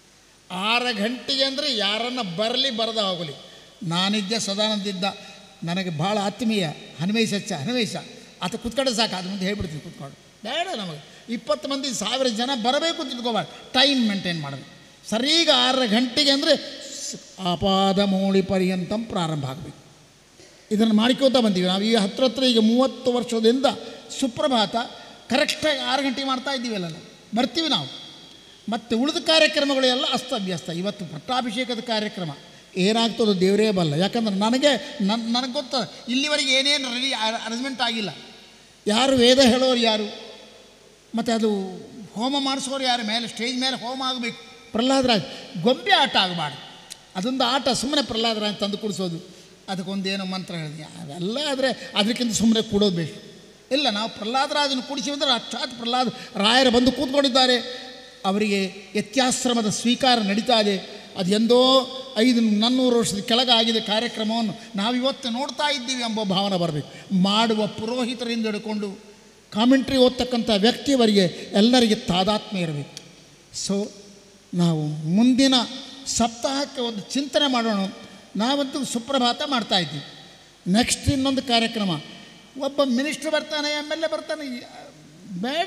ಆರು ಗಂಟೆಗೆ ಅಂದರೆ ಯಾರನ್ನ ಬರಲಿ ಬರದ ಹೋಗಲಿ ನಾನಿದ್ದೆ ಸದಾನಂದಿದ್ದ ನನಗೆ ಭಾಳ ಆತ್ಮೀಯ ಹನುಮೇಶ ಹಚ್ಚ ಹನುಮೇಶ ಆತ ಕುತ್ಕೊಂಡೆ ಸಾಕು ಅದು ಮುಂದೆ ಹೇಳ್ಬಿಡ್ತೀನಿ ಕುತ್ಕೊಂಡು ಬೇಡ ನಮಗೆ ಇಪ್ಪತ್ತು ಮಂದಿ ಸಾವಿರ ಜನ ಬರಬೇಕು ಅಂತ ತಿಳ್ಕೊಬಾರ್ದು ಟೈಮ್ ಮೇಂಟೈನ್ ಮಾಡಬೇಕು ಸರೀಗ ಆರು ಗಂಟೆಗೆ ಅಂದರೆ ಅಪಾದ ಮೌಳಿ ಪರ್ಯಂತಂ ಪ್ರಾರಂಭ ಆಗಬೇಕು ಇದನ್ನು ಮಾಡ್ಕೋತಾ ಬಂದೀವಿ ನಾವು ಈಗ ಹತ್ರ ಹತ್ರ ಈಗ ಮೂವತ್ತು ವರ್ಷದಿಂದ ಸುಪ್ರಭಾತ ಕರೆಕ್ಟಾಗಿ ಆರು ಗಂಟೆಗೆ ಮಾಡ್ತಾ ಇದ್ದೀವಲ್ಲ ನಾವು ಬರ್ತೀವಿ ನಾವು ಮತ್ತು ಉಳಿದ ಕಾರ್ಯಕ್ರಮಗಳೆಲ್ಲ ಅಸ್ತವ್ಯಸ್ತ ಇವತ್ತು ಪಟ್ಟಾಭಿಷೇಕದ ಕಾರ್ಯಕ್ರಮ ಏನಾಗ್ತದೋ ದೇವರೇ ಬಲ್ಲ ಯಾಕಂದ್ರೆ ನನಗೆ ನನ್ನ ನನಗೆ ಗೊತ್ತ ಇಲ್ಲಿವರೆಗೆ ಏನೇನು ರೆಡಿ ಅರೇಂಜ್ಮೆಂಟ್ ಆಗಿಲ್ಲ ಯಾರು ವೇದ ಹೇಳೋರು ಯಾರು ಮತ್ತು ಅದು ಹೋಮ ಮಾಡಿಸೋರು ಯಾರು ಮೇಲೆ ಸ್ಟೇಜ್ ಮೇಲೆ ಹೋಮ ಆಗಬೇಕು ಪ್ರಹ್ಲಾದರಾಜ್ ಗೊಂಬೆ ಆಟ ಆಗಬಾರ್ದು ಅದೊಂದು ಆಟ ಸುಮ್ಮನೆ ಪ್ರಹ್ಲಾದರಾಜ್ ತಂದು ಕುಡಿಸೋದು ಅದಕ್ಕೊಂದೇನೋ ಮಂತ್ರ ಹೇಳಿದೆ ಅವೆಲ್ಲ ಆದರೆ ಅದಕ್ಕಿಂತ ಸುಮ್ಮನೆ ಕೂಡೋದು ಬೇಕು ಇಲ್ಲ ನಾವು ಪ್ರಹ್ಲಾದರಾಜನ ಕುಡಿಸಿ ಅಂದರೆ ಅಕ್ಷಾತ್ ಪ್ರಹ್ಲಾದ ರಾಯರು ಬಂದು ಕೂತ್ಕೊಂಡಿದ್ದಾರೆ ಅವರಿಗೆ ಯತ್ಯಾಶ್ರಮದ ಸ್ವೀಕಾರ ನಡೀತಾ ಇದೆ ಅದು ಎಂದೋ ಐದು ನಾನ್ನೂರು ವರ್ಷದ ಕೆಳಗೆ ಆಗಿದೆ ಕಾರ್ಯಕ್ರಮವನ್ನು ನಾವಿವತ್ತು ನೋಡ್ತಾ ಇದ್ದೀವಿ ಎಂಬ ಭಾವನೆ ಬರಬೇಕು ಮಾಡುವ ಪುರೋಹಿತರಿಂದ ಹಿಡ್ಕೊಂಡು ಕಾಮೆಂಟ್ರಿ ಓದ್ತಕ್ಕಂಥ ವ್ಯಕ್ತಿಯವರಿಗೆ ಎಲ್ಲರಿಗೆ ತಾದಾತ್ಮ್ಯ ಇರಬೇಕು ಸೊ ನಾವು ಮುಂದಿನ ಸಪ್ತಾಹಕ್ಕೆ ಒಂದು ಚಿಂತನೆ ಮಾಡೋಣ ನಾವಂತೂ ಸುಪ್ರಭಾತ ಮಾಡ್ತಾ ಇದ್ದೀವಿ ನೆಕ್ಸ್ಟ್ ಇನ್ನೊಂದು ಕಾರ್ಯಕ್ರಮ ಒಬ್ಬ ಮಿನಿಸ್ಟ್ರ್ ಬರ್ತಾನೆ ಎಮ್ ಎಲ್ ಎ ಬರ್ತಾನೆ ಬೇಡ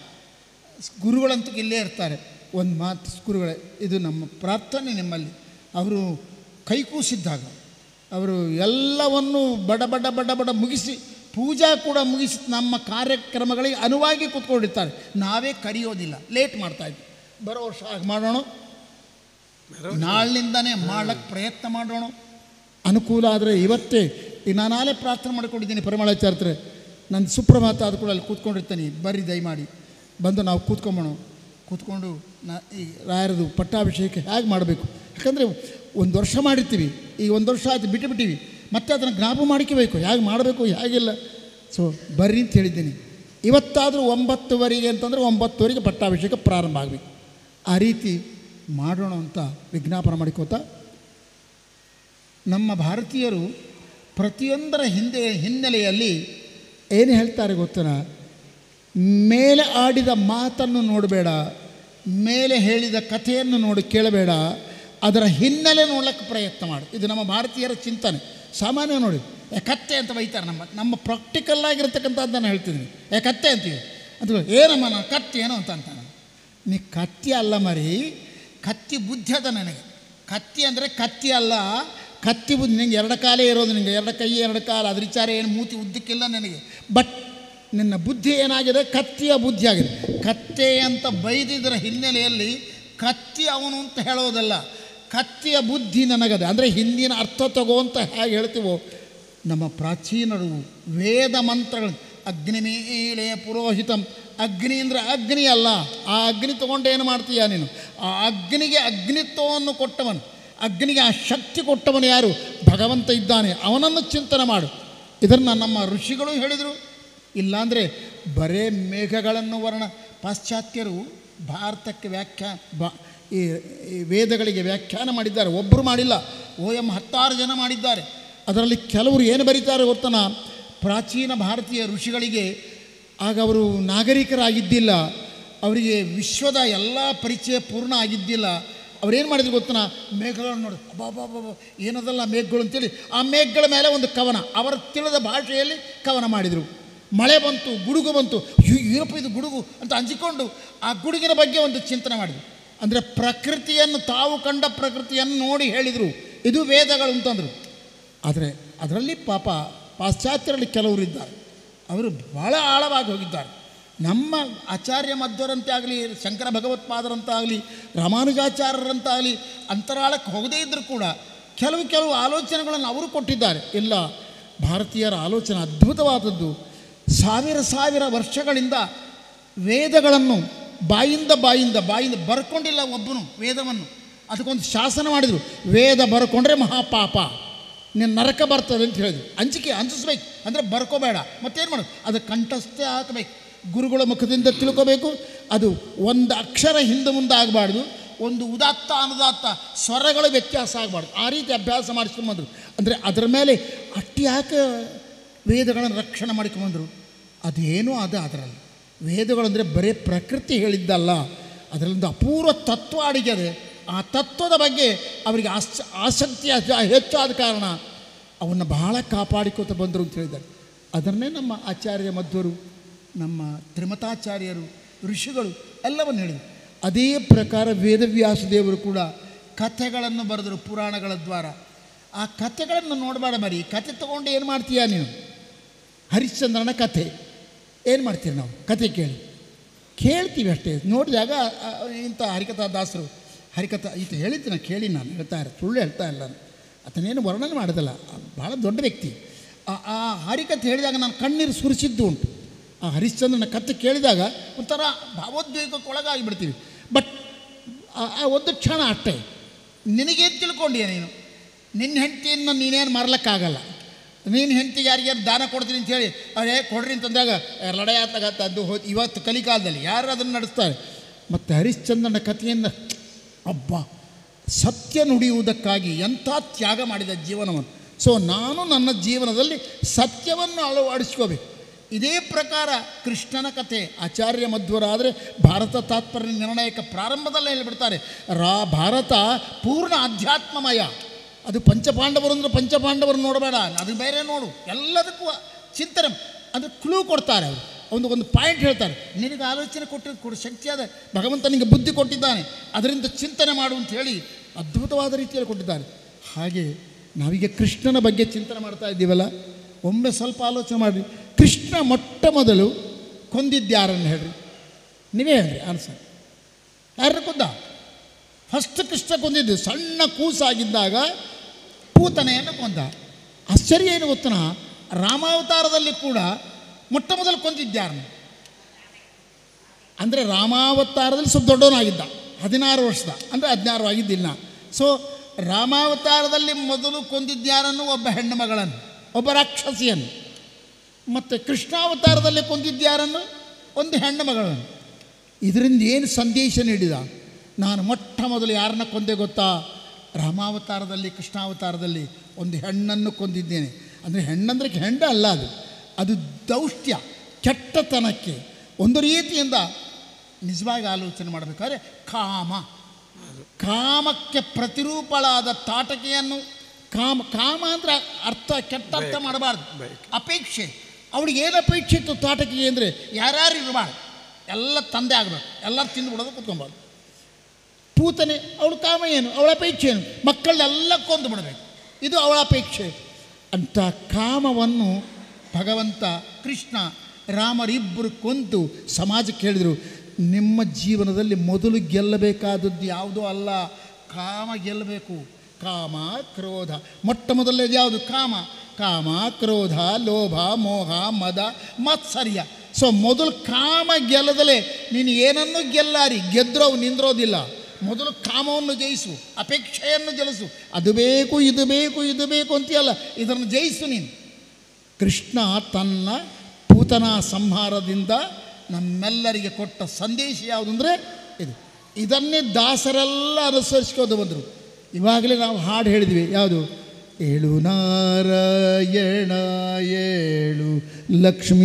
ಗುರುಗಳಂತೂ ಇಲ್ಲೇ ಇರ್ತಾರೆ ಒಂದು ಮಾತು ಗುರುಗಳೇ ಇದು ನಮ್ಮ ಪ್ರಾರ್ಥನೆ ನಿಮ್ಮಲ್ಲಿ ಅವರು ಕೈಕೂಸಿದ್ದಾಗ ಅವರು ಎಲ್ಲವನ್ನು ಬಡ ಬಡ ಬಡ ಬಡ ಮುಗಿಸಿ ಪೂಜಾ ಕೂಡ ಮುಗಿಸಿ ನಮ್ಮ ಕಾರ್ಯಕ್ರಮಗಳಿಗೆ ಅನುವಾಗಿ ಕೂತ್ಕೊಂಡಿರ್ತಾರೆ ನಾವೇ ಕರೆಯೋದಿಲ್ಲ ಲೇಟ್ ಮಾಡ್ತಾ ಇದ್ವಿ ಬರೋ ವರ್ಷ ಹಾಗೆ ಮಾಡೋಣ ನಾಳಿನಿಂದನೇ ಮಾಡಕ್ಕೆ ಪ್ರಯತ್ನ ಮಾಡೋಣ ಅನುಕೂಲ ಆದರೆ ಇವತ್ತೇ ಈಗ ನಾನು ನಾಳೆ ಪ್ರಾರ್ಥನೆ ಮಾಡಿಕೊಂಡಿದ್ದೀನಿ ಪರಿಮಳಾಚಾರ್ಯರೆ ನನ್ನ ಸುಪ್ರಭಾತ ಆದ ಕೂಡ ಅಲ್ಲಿ ಕೂತ್ಕೊಂಡಿರ್ತೀನಿ ಬರ್ರಿ ದಯಮಾಡಿ ಬಂದು ನಾವು ಕೂತ್ಕೊಂಬೋಣ ಕೂತ್ಕೊಂಡು ನಾ ಈ ರಾಯರದು ಪಟ್ಟಾಭಿಷೇಕ ಹೇಗೆ ಮಾಡಬೇಕು ಯಾಕಂದರೆ ಒಂದು ವರ್ಷ ಮಾಡಿರ್ತೀವಿ ಈಗ ಒಂದು ವರ್ಷ ಆಯ್ತು ಬಿಟ್ಟು ಬಿಟ್ಟಿವಿ ಮತ್ತೆ ಅದನ್ನು ಜ್ಞಾಪ ಮಾಡ್ಕೋಬೇಕು ಹೇಗೆ ಮಾಡಬೇಕು ಹೇಗಿಲ್ಲ ಸೊ ಬರ್ರಿ ಅಂತ ಹೇಳಿದ್ದೀನಿ ಇವತ್ತಾದರೂ ಒಂಬತ್ತುವರೆಗೆ ಅಂತಂದರೆ ಒಂಬತ್ತುವರೆಗೆ ಪಟ್ಟಾಭಿಷೇಕ ಪ್ರಾರಂಭ ಆಗಬೇಕು ಆ ರೀತಿ ಮಾಡೋಣ ಅಂತ ವಿಜ್ಞಾಪನೆ ಮಾಡಿಕೋತಾ ನಮ್ಮ ಭಾರತೀಯರು ಪ್ರತಿಯೊಂದರ ಹಿಂದೆ ಹಿನ್ನೆಲೆಯಲ್ಲಿ ಏನು ಹೇಳ್ತಾರೆ ಗೊತ್ತನ ಮೇಲೆ ಆಡಿದ ಮಾತನ್ನು ನೋಡಬೇಡ ಮೇಲೆ ಹೇಳಿದ ಕಥೆಯನ್ನು ನೋಡಿ ಕೇಳಬೇಡ ಅದರ ಹಿನ್ನೆಲೆ ನೋಡಕ್ಕೆ ಪ್ರಯತ್ನ ಮಾಡು ಇದು ನಮ್ಮ ಭಾರತೀಯರ ಚಿಂತನೆ ಸಾಮಾನ್ಯ ನೋಡಿ ಏ ಕತ್ತೆ ಅಂತ ಬೈತಾರೆ ನಮ್ಮ ನಮ್ಮ ಪ್ರಾಕ್ಟಿಕಲ್ ಆಗಿರ್ತಕ್ಕಂಥದ್ದನ್ನು ಹೇಳ್ತಿದ್ದೀನಿ ಏ ಕತ್ತೆ ಅಂತೀವಿ ಅದು ಏನಮ್ಮ ನಾನು ಕತ್ತಿ ಏನೋ ಅಂತ ಅಂತಾನೆ ನೀ ಕತ್ತಿ ಅಲ್ಲ ಮರಿ ಕತ್ತಿ ಬುದ್ಧಿ ಅದ ನನಗೆ ಕತ್ತಿ ಅಂದರೆ ಕತ್ತಿ ಅಲ್ಲ ಕತ್ತಿ ಬುದ್ಧಿ ನಿಂಗೆ ಎರಡು ಕಾಲೇ ಇರೋದು ನಿಂಗೆ ಎರಡು ಕೈ ಎರಡು ಕಾಲು ಅದ್ರ ವಿಚಾರ ಏನು ಮೂತಿ ಉದ್ದಕ್ಕಿಲ್ಲ ನನಗೆ ಬಟ್ ನಿನ್ನ ಬುದ್ಧಿ ಏನಾಗಿದೆ ಕತ್ತಿಯ ಬುದ್ಧಿ ಆಗಿದೆ ಕತ್ತೆ ಅಂತ ಬೈದಿದ್ದರ ಹಿನ್ನೆಲೆಯಲ್ಲಿ ಕತ್ತಿ ಅವನು ಅಂತ ಹೇಳೋದಲ್ಲ ಕತ್ತಿಯ ಬುದ್ಧಿ ನನಗದೆ ಅಂದರೆ ಹಿಂದಿನ ಅರ್ಥ ತಗೋ ಅಂತ ಹೇಗೆ ಹೇಳ್ತೀವೋ ನಮ್ಮ ಪ್ರಾಚೀನರು ವೇದ ಮಂತ್ರಗಳು ಅಗ್ನಿಮೇಳೆ ಪುರೋಹಿತಂ ಅಗ್ನಿ ಅಂದರೆ ಅಗ್ನಿ ಅಲ್ಲ ಆ ಅಗ್ನಿ ತೊಗೊಂಡು ಏನು ಮಾಡ್ತೀಯ ನೀನು ಆ ಅಗ್ನಿಗೆ ಅಗ್ನಿತ್ವವನ್ನು ಕೊಟ್ಟವನು ಅಗ್ನಿಗೆ ಆ ಶಕ್ತಿ ಕೊಟ್ಟವನು ಯಾರು ಭಗವಂತ ಇದ್ದಾನೆ ಅವನನ್ನು ಚಿಂತನೆ ಮಾಡು ಇದನ್ನು ನಮ್ಮ ಋಷಿಗಳು ಹೇಳಿದರು ಇಲ್ಲಾಂದರೆ ಬರೇ ಮೇಘಗಳನ್ನು ವರ್ಣ ಪಾಶ್ಚಾತ್ಯರು ಭಾರತಕ್ಕೆ ವ್ಯಾಖ್ಯಾನ ಬಾ ಈ ಈ ವೇದಗಳಿಗೆ ವ್ಯಾಖ್ಯಾನ ಮಾಡಿದ್ದಾರೆ ಒಬ್ಬರು ಮಾಡಿಲ್ಲ ಓ ಎಂ ಹತ್ತಾರು ಜನ ಮಾಡಿದ್ದಾರೆ ಅದರಲ್ಲಿ ಕೆಲವರು ಏನು ಬರೀತಾರೆ ಗೊತ್ತನ ಪ್ರಾಚೀನ ಭಾರತೀಯ ಋಷಿಗಳಿಗೆ ಆಗ ಅವರು ನಾಗರಿಕರಾಗಿದ್ದಿಲ್ಲ ಅವರಿಗೆ ವಿಶ್ವದ ಎಲ್ಲ ಪರಿಚಯ ಪೂರ್ಣ ಆಗಿದ್ದಿಲ್ಲ ಅವ್ರೇನು ಮಾಡಿದ್ರು ಗೊತ್ತನ ಮೇಘಗಳನ್ನು ನೋಡಿ ಬಾಬಾ ಬಾಬಾ ಏನದಲ್ಲ ಮೇಘಗಳು ಅಂತೇಳಿ ಆ ಮೇಘಗಳ ಮೇಲೆ ಒಂದು ಕವನ ಅವರ ತಿಳಿದ ಭಾಷೆಯಲ್ಲಿ ಕವನ ಮಾಡಿದರು ಮಳೆ ಬಂತು ಗುಡುಗು ಬಂತು ಅಯ್ಯೋ, ಏನಪ್ಪ ಇದು ಗುಡುಗು ಅಂತ ಅಂಜಿಕೊಂಡು ಆ ಗುಡುಗಿನ ಬಗ್ಗೆ ಒಂದು ಚಿಂತನೆ ಮಾಡಿದರು ಅಂದರೆ ಪ್ರಕೃತಿಯನ್ನು ತಾವು ಕಂಡ ಪ್ರಕೃತಿಯನ್ನು ನೋಡಿ ಹೇಳಿದರು ಇದು ವೇದಗಳು ಅಂತಂದರು ಆದರೆ ಅದರಲ್ಲಿ ಪಾಪ ಪಾಶ್ಚಾತ್ಯರಲ್ಲಿ ಕೆಲವರು ಇದ್ದಾರೆ ಅವರು ಬಹಳ ಆಳವಾಗಿ ಹೋಗಿದ್ದಾರೆ ನಮ್ಮ ಆಚಾರ್ಯ ಮಧ್ವರಂತೆ ಆಗಲಿ ಶಂಕರ ಭಗವತ್ಪಾದರಂತಾಗಲಿ ರಾಮಾನುಜಾಚಾರ್ಯರಂತಾಗಲಿ ಅಂತರಾಳಕ್ಕೆ ಹೋಗದೇ ಇದ್ದರೂ ಕೂಡ ಕೆಲವು ಕೆಲವು ಆಲೋಚನೆಗಳನ್ನು ಅವರು ಕೊಟ್ಟಿದ್ದಾರೆ ಇಲ್ಲ ಭಾರತೀಯರ ಆಲೋಚನೆ ಅದ್ಭುತವಾದದ್ದು ಸಾವಿರ ಸಾವಿರ ವರ್ಷಗಳಿಂದ ವೇದಗಳನ್ನು ಬಾಯಿಂದ ಬಾಯಿಂದ ಬಾಯಿಂದ ಬರ್ಕೊಂಡಿಲ್ಲ ಒಬ್ಬನು ವೇದವನ್ನು ಅದಕ್ಕೊಂದು ಶಾಸನ ಮಾಡಿದರು ವೇದ ಬರ್ಕೊಂಡ್ರೆ ಮಹಾಪಾಪ ನೀನು ನರಕ ಬರ್ತದೆ ಅಂತ ಹೇಳಿದ್ರು ಅಂಜಿಕೆ ಅಂಜಿಸ್ಬೇಕು ಅಂದರೆ ಬರ್ಕೋಬೇಡ ಮತ್ತೇನು ಮಾಡೋದು ಅದು ಕಂಠಸ್ಥೆ ಹಾಕಬೇಕು ಗುರುಗಳ ಮುಖದಿಂದ ತಿಳ್ಕೋಬೇಕು ಅದು ಒಂದು ಅಕ್ಷರ ಹಿಂದೆ ಮುಂದೆ ಆಗಬಾರ್ದು ಒಂದು ಉದಾತ್ತ ಅನುದಾತ್ತ ಸ್ವರಗಳ ವ್ಯತ್ಯಾಸ ಆಗಬಾರ್ದು ಆ ರೀತಿ ಅಭ್ಯಾಸ ಮಾಡಿಸ್ಕೊಂಬಂದರು ಅಂದರೆ ಅದರ ಮೇಲೆ ಅಷ್ಟು ಯಾಕೆ ವೇದಗಳನ್ನು ರಕ್ಷಣೆ ಮಾಡಿಕೊಂಬಂದರು ಅದೇನೋ ಅದು ಅದರಲ್ಲಿ ವೇದಗಳಂದರೆ ಬರೀ ಪ್ರಕೃತಿ ಹೇಳಿದ್ದಲ್ಲ ಅದರಲ್ಲೊಂದು ಅಪೂರ್ವ ತತ್ವ ಅಡಿಗೆದೆ ಆ ತತ್ವದ ಬಗ್ಗೆ ಅವರಿಗೆ ಆಸ್ ಆಸಕ್ತಿ ಅಜ- ಹೆಚ್ಚಾದ ಕಾರಣ ಅವನ್ನು ಬಹಳ ಕಾಪಾಡಿಕೋತ ಬಂದರು ಅಂತ ಹೇಳಿದ್ದಾರೆ ಅದನ್ನೇ ನಮ್ಮ ಆಚಾರ್ಯ ಮಧ್ವರು ನಮ್ಮ ತ್ರಿಮತಾಚಾರ್ಯರು ಋಷಿಗಳು ಎಲ್ಲವನ್ನು ಹೇಳಿದರು ಅದೇ ಪ್ರಕಾರ ವೇದವ್ಯಾಸ ದೇವರು ಕೂಡ ಕಥೆಗಳನ್ನು ಬರೆದರು ಪುರಾಣಗಳ ದ್ವಾರ ಆ ಕಥೆಗಳನ್ನು ನೋಡಬೇಡ ಮರಿ ಕಥೆ ತೊಗೊಂಡು ಏನು ಮಾಡ್ತೀಯ ನೀನು ಹರಿಶ್ಚಂದ್ರನ ಕಥೆ ಏನು ಮಾಡ್ತೀರಿ ನಾವು ಕತೆ ಕೇಳಿ ಕೇಳ್ತೀವಿ ಅಷ್ಟೇ ನೋಡಿದಾಗ ಆ, ಇಂಥ ಹರಿಕಥಾ ದಾಸರು ಹರಿಕಥಾ ಈತ ಹೇಳಿದ್ದು ನಾನು ಕೇಳಿ ನಾನು ಹೇಳ್ತಾ ಇರ ಸುಳ್ಳು ಹೇಳ್ತಾ ಇಲ್ಲ ನಾನು ಆತನೇನು ವರ್ಣನೆ ಮಾಡೋದಲ್ಲ ಭಾಳ ದೊಡ್ಡ ವ್ಯಕ್ತಿ ಆ- ಆ ಹರಿಕಥೆ ಹೇಳಿದಾಗ ನಾನು ಕಣ್ಣೀರು ಸುರಿಸಿದ್ದು ಉಂಟು ಆ ಹರಿಶ್ಚಂದ್ರನ ಕಥೆ ಕೇಳಿದಾಗ ಒಂಥರ ಭಾವೋದ್ವೇಗಕ್ಕೆ ಒಳಗಾಗಿ ಬಿಡ್ತೀವಿ ಬಟ್ ಆ- ಆ ಒಂದು ಕ್ಷಣ ಅಷ್ಟೇ ನಿನಗೇನು ತಿಳ್ಕೊಂಡೀಯ ನೀನು ನಿನ್ನ ಹೆಂಡತಿಯನ್ನು ನೀನೇನು ಮಾರ್ಲಕ್ಕಾಗಲ್ಲ ನೀನು ಹೆಂಡತಿಗೆ ಯಾರಿಗಾರು ದಾನ ಕೊಡ್ತೀನಿ ಅಂತ ಹೇಳಿ ಅವರೇ ಕೊಡ್ರಿ ಅಂತಂದಾಗ ಲಡೆ ಆತಾಗತ್ತ ಅದು ಹೋ ಇವತ್ತು ಕಲಿಕಾಲದಲ್ಲಿ ಯಾರು ಅದನ್ನು ನಡೆಸ್ತಾರೆ ಮತ್ತು ಹರಿಶ್ಚಂದ್ರನ ಕಥೆಯನ್ನು ಅಬ್ಬ ಸತ್ಯ ನುಡಿಯುವುದಕ್ಕಾಗಿ ಎಂಥ ತ್ಯಾಗ ಮಾಡಿದ ಜೀವನವನ್ನು ಸೊ ನಾನು ನನ್ನ ಜೀವನದಲ್ಲಿ ಸತ್ಯವನ್ನು ಅಳವಡಿಸ್ಕೋಬೇಕು ಇದೇ ಪ್ರಕಾರ ಕೃಷ್ಣನ ಕಥೆ ಆಚಾರ್ಯ ಮಧ್ವರಾದರೆ ಭಾರತ ತಾತ್ಪರ್ಯ ನಿರ್ಣಯಕ ಪ್ರಾರಂಭದಲ್ಲೇ ಹೇಳಿಬಿಡ್ತಾರೆ ರಾ ಭಾರತ ಪೂರ್ಣ ಅಧ್ಯಾತ್ಮಮಯ ಅದು ಪಂಚಪಾಂಡವರು ಅಂದ್ರೆ ಪಂಚಪಾಂಡವರು ನೋಡಬೇಡ ಅದು ಬೇರೆ ನೋಡು ಎಲ್ಲದಕ್ಕೂ ಚಿಂತನೆ ಅದು ಕ್ಲೂ ಕೊಡ್ತಾರೆ ಅವರು ಒಂದು ಒಂದು ಪಾಯಿಂಟ್ ಹೇಳ್ತಾರೆ ನಿನಗೆ ಆಲೋಚನೆ ಕೊಟ್ಟಿದ್ದು ಕೊಡು ಶಕ್ತಿಯಾದ ಭಗವಂತ ನಿನಗೆ ಬುದ್ಧಿ ಕೊಟ್ಟಿದ್ದಾನೆ ಅದರಿಂದ ಚಿಂತನೆ ಮಾಡು ಅಂತ ಹೇಳಿ ಅದ್ಭುತವಾದ ರೀತಿಯಲ್ಲಿ ಕೊಟ್ಟಿದ್ದಾರೆ ಹಾಗೆ ನಾವೀಗ ಕೃಷ್ಣನ ಬಗ್ಗೆ ಚಿಂತನೆ ಮಾಡ್ತಾ ಇದ್ದೀವಲ್ಲ ಒಮ್ಮೆ ಸ್ವಲ್ಪ ಆಲೋಚನೆ ಮಾಡಿ ಕೃಷ್ಣ ಮೊಟ್ಟ ಮೊದಲು ಕೊಂದಿದ್ಯಾರನ್ನು ಹೇಳ್ರಿ ನೀವೇ ಹೇಳ್ರಿ ಆನ್ಸರ್ ಯಾರನ್ನ ಕೊಂದ ಫಸ್ಟ್ ಕೃಷ್ಣ ಕೊಂದಿದ್ದು ಸಣ್ಣ ಕೂಸಾಗಿದ್ದಾಗ ಪೂತನೆಯನ್ನು ಕೊಂದ ಆಶ್ಚರ್ಯ ಏನು ಗೊತ್ತನ ರಾಮಾವತಾರದಲ್ಲಿ ಕೂಡ ಮೊಟ್ಟ ಮೊದಲು ಕೊಂದಿದ್ಯಾರನ್ನು ಅಂದರೆ ರಾಮಾವತಾರದಲ್ಲಿ ಸ್ವಲ್ಪ ದೊಡ್ಡವನಾಗಿದ್ದ ಹದಿನಾರು ವರ್ಷದ ಅಂದರೆ ಹದಿನಾರು ಆಗಿದ್ದಿಲ್ಲ ಸೊ ರಾಮಾವತಾರದಲ್ಲಿ ಮೊದಲು ಕೊಂದಿದ್ಯಾರನ್ನು ಒಬ್ಬ ಹೆಣ್ಣು ಮಗಳನ್ನು ಒಬ್ಬ ರಾಕ್ಷಸಿಯನ್ನು ಮತ್ತು ಕೃಷ್ಣಾವತಾರದಲ್ಲಿ ಕೊಂದಿದ್ಯಾರನ್ನು ಒಂದು ಹೆಣ್ಣು ಮಗಳನ್ನು ಇದರಿಂದ ಏನು ಸಂದೇಶ ನೀಡಿದ ನಾನು ಮೊಟ್ಟ ಮೊದಲು ಯಾರನ್ನ ಕೊಂದೆ ಗೊತ್ತಾ ರಾಮಾವತಾರದಲ್ಲಿ ಕೃಷ್ಣಾವತಾರದಲ್ಲಿ ಒಂದು ಹೆಣ್ಣನ್ನು ಕೊಂದಿದ್ದೇನೆ ಅಂದರೆ ಹೆಣ್ಣಂದ್ರೆ ಹೆಂಡ ಅಲ್ಲ ಅದು ಅದು ದೌಷ್ಟ್ಯ ಕೆಟ್ಟತನಕ್ಕೆ ಒಂದು ರೀತಿಯಿಂದ ನಿಜವಾಗಿ ಆಲೋಚನೆ ಮಾಡಬೇಕಾದ್ರೆ ಕಾಮ ಕಾಮಕ್ಕೆ ಪ್ರತಿರೂಪಳಾದ ತಾಟಕೆಯನ್ನು ಕಾಮ ಕಾಮ ಅಂದರೆ ಅರ್ಥ ಕೆಟ್ಟ ಅರ್ಥ ಮಾಡಬಾರ್ದು ಅಪೇಕ್ಷೆ ಅವಳಿಗೆ ಏನು ಅಪೇಕ್ಷೆ ಇತ್ತು ತಾಟಕಿಗೆ ಅಂದರೆ ಯಾರ್ಯಾರು ಇರಬಾರ್ದು ಎಲ್ಲ ತಂದೆ ಆಗಬೇಕು ಎಲ್ಲರೂ ತಿಂದು ಬಿಡೋದು ಕುತ್ಕೊಬಾರ್ದು ಪೂತನೆ ಅವಳ ಕಾಮ ಏನು ಅವಳ ಅಪೇಕ್ಷೆ ಏನು ಮಕ್ಕಳನ್ನೆಲ್ಲ ಕೊಂದು ಬಿಡಬೇಕು ಇದು ಅವಳ ಅಪೇಕ್ಷೆ ಅಂತ ಕಾಮವನ್ನು ಭಗವಂತ ಕೃಷ್ಣ ರಾಮರಿಬ್ಬರು ಕೊಂದು ಸಮಾಜಕ್ಕೆ ಹೇಳಿದರು ನಿಮ್ಮ ಜೀವನದಲ್ಲಿ ಮೊದಲು ಗೆಲ್ಲಬೇಕಾದದ್ದು ಯಾವುದೂ ಅಲ್ಲ ಕಾಮ ಗೆಲ್ಲಬೇಕು ಕಾಮ ಕ್ರೋಧ ಮೊಟ್ಟ ಮೊದಲನೇದು ಯಾವುದು ಕಾಮ ಕಾಮ ಕ್ರೋಧ ಲೋಭ ಮೋಹ ಮದ ಮತ್ಸರ್ಯ ಸೊ ಮೊದಲು ಕಾಮ ಗೆಲ್ಲದಲೇ ನೀನು ಏನನ್ನೂ ಗೆಲ್ಲಾರಿ ಗೆದ್ರವು ನಿಂದ್ರೋದಿಲ್ಲ ಮೊದಲು ಕಾಮವನ್ನು ಜಯಿಸು ಅಪೇಕ್ಷೆಯನ್ನು ಜಯಿಸು ಅದು ಬೇಕು ಇದು ಬೇಕು ಇದು ಬೇಕು ಅಂತೀಯಲ್ಲ ಇದನ್ನು ಜಯಿಸು ನೀನು ಕೃಷ್ಣ ತನ್ನ ಪೂತನ ಸಂಹಾರದಿಂದ ನಮ್ಮೆಲ್ಲರಿಗೆ ಕೊಟ್ಟ ಸಂದೇಶ ಯಾವುದು ಅಂದರೆ ಇದು ಇದನ್ನೇ ದಾಸರೆಲ್ಲ ಅನುಸರಿಸ್ಕೊಂಡು ಬಂದರು ಇವಾಗಲೇ ನಾವು ಹಾಡು ಹೇಳಿದ್ವಿ ಯಾವುದು ಏಳು ನಾರಾಯಣ ಏಳು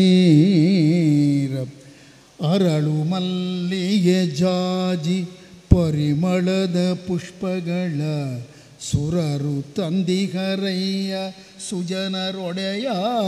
ಲಕ್ಷ್ಮೀರ ಅರಳು ಮಲ್ಲಿಗೆ ಜಾಜಿ ಪರಿಮಳದ ಪುಷ್ಪಗಳ ಸುರರು ತಂದಿಹರಯ್ಯ ಸುಜನರೊಡೆಯ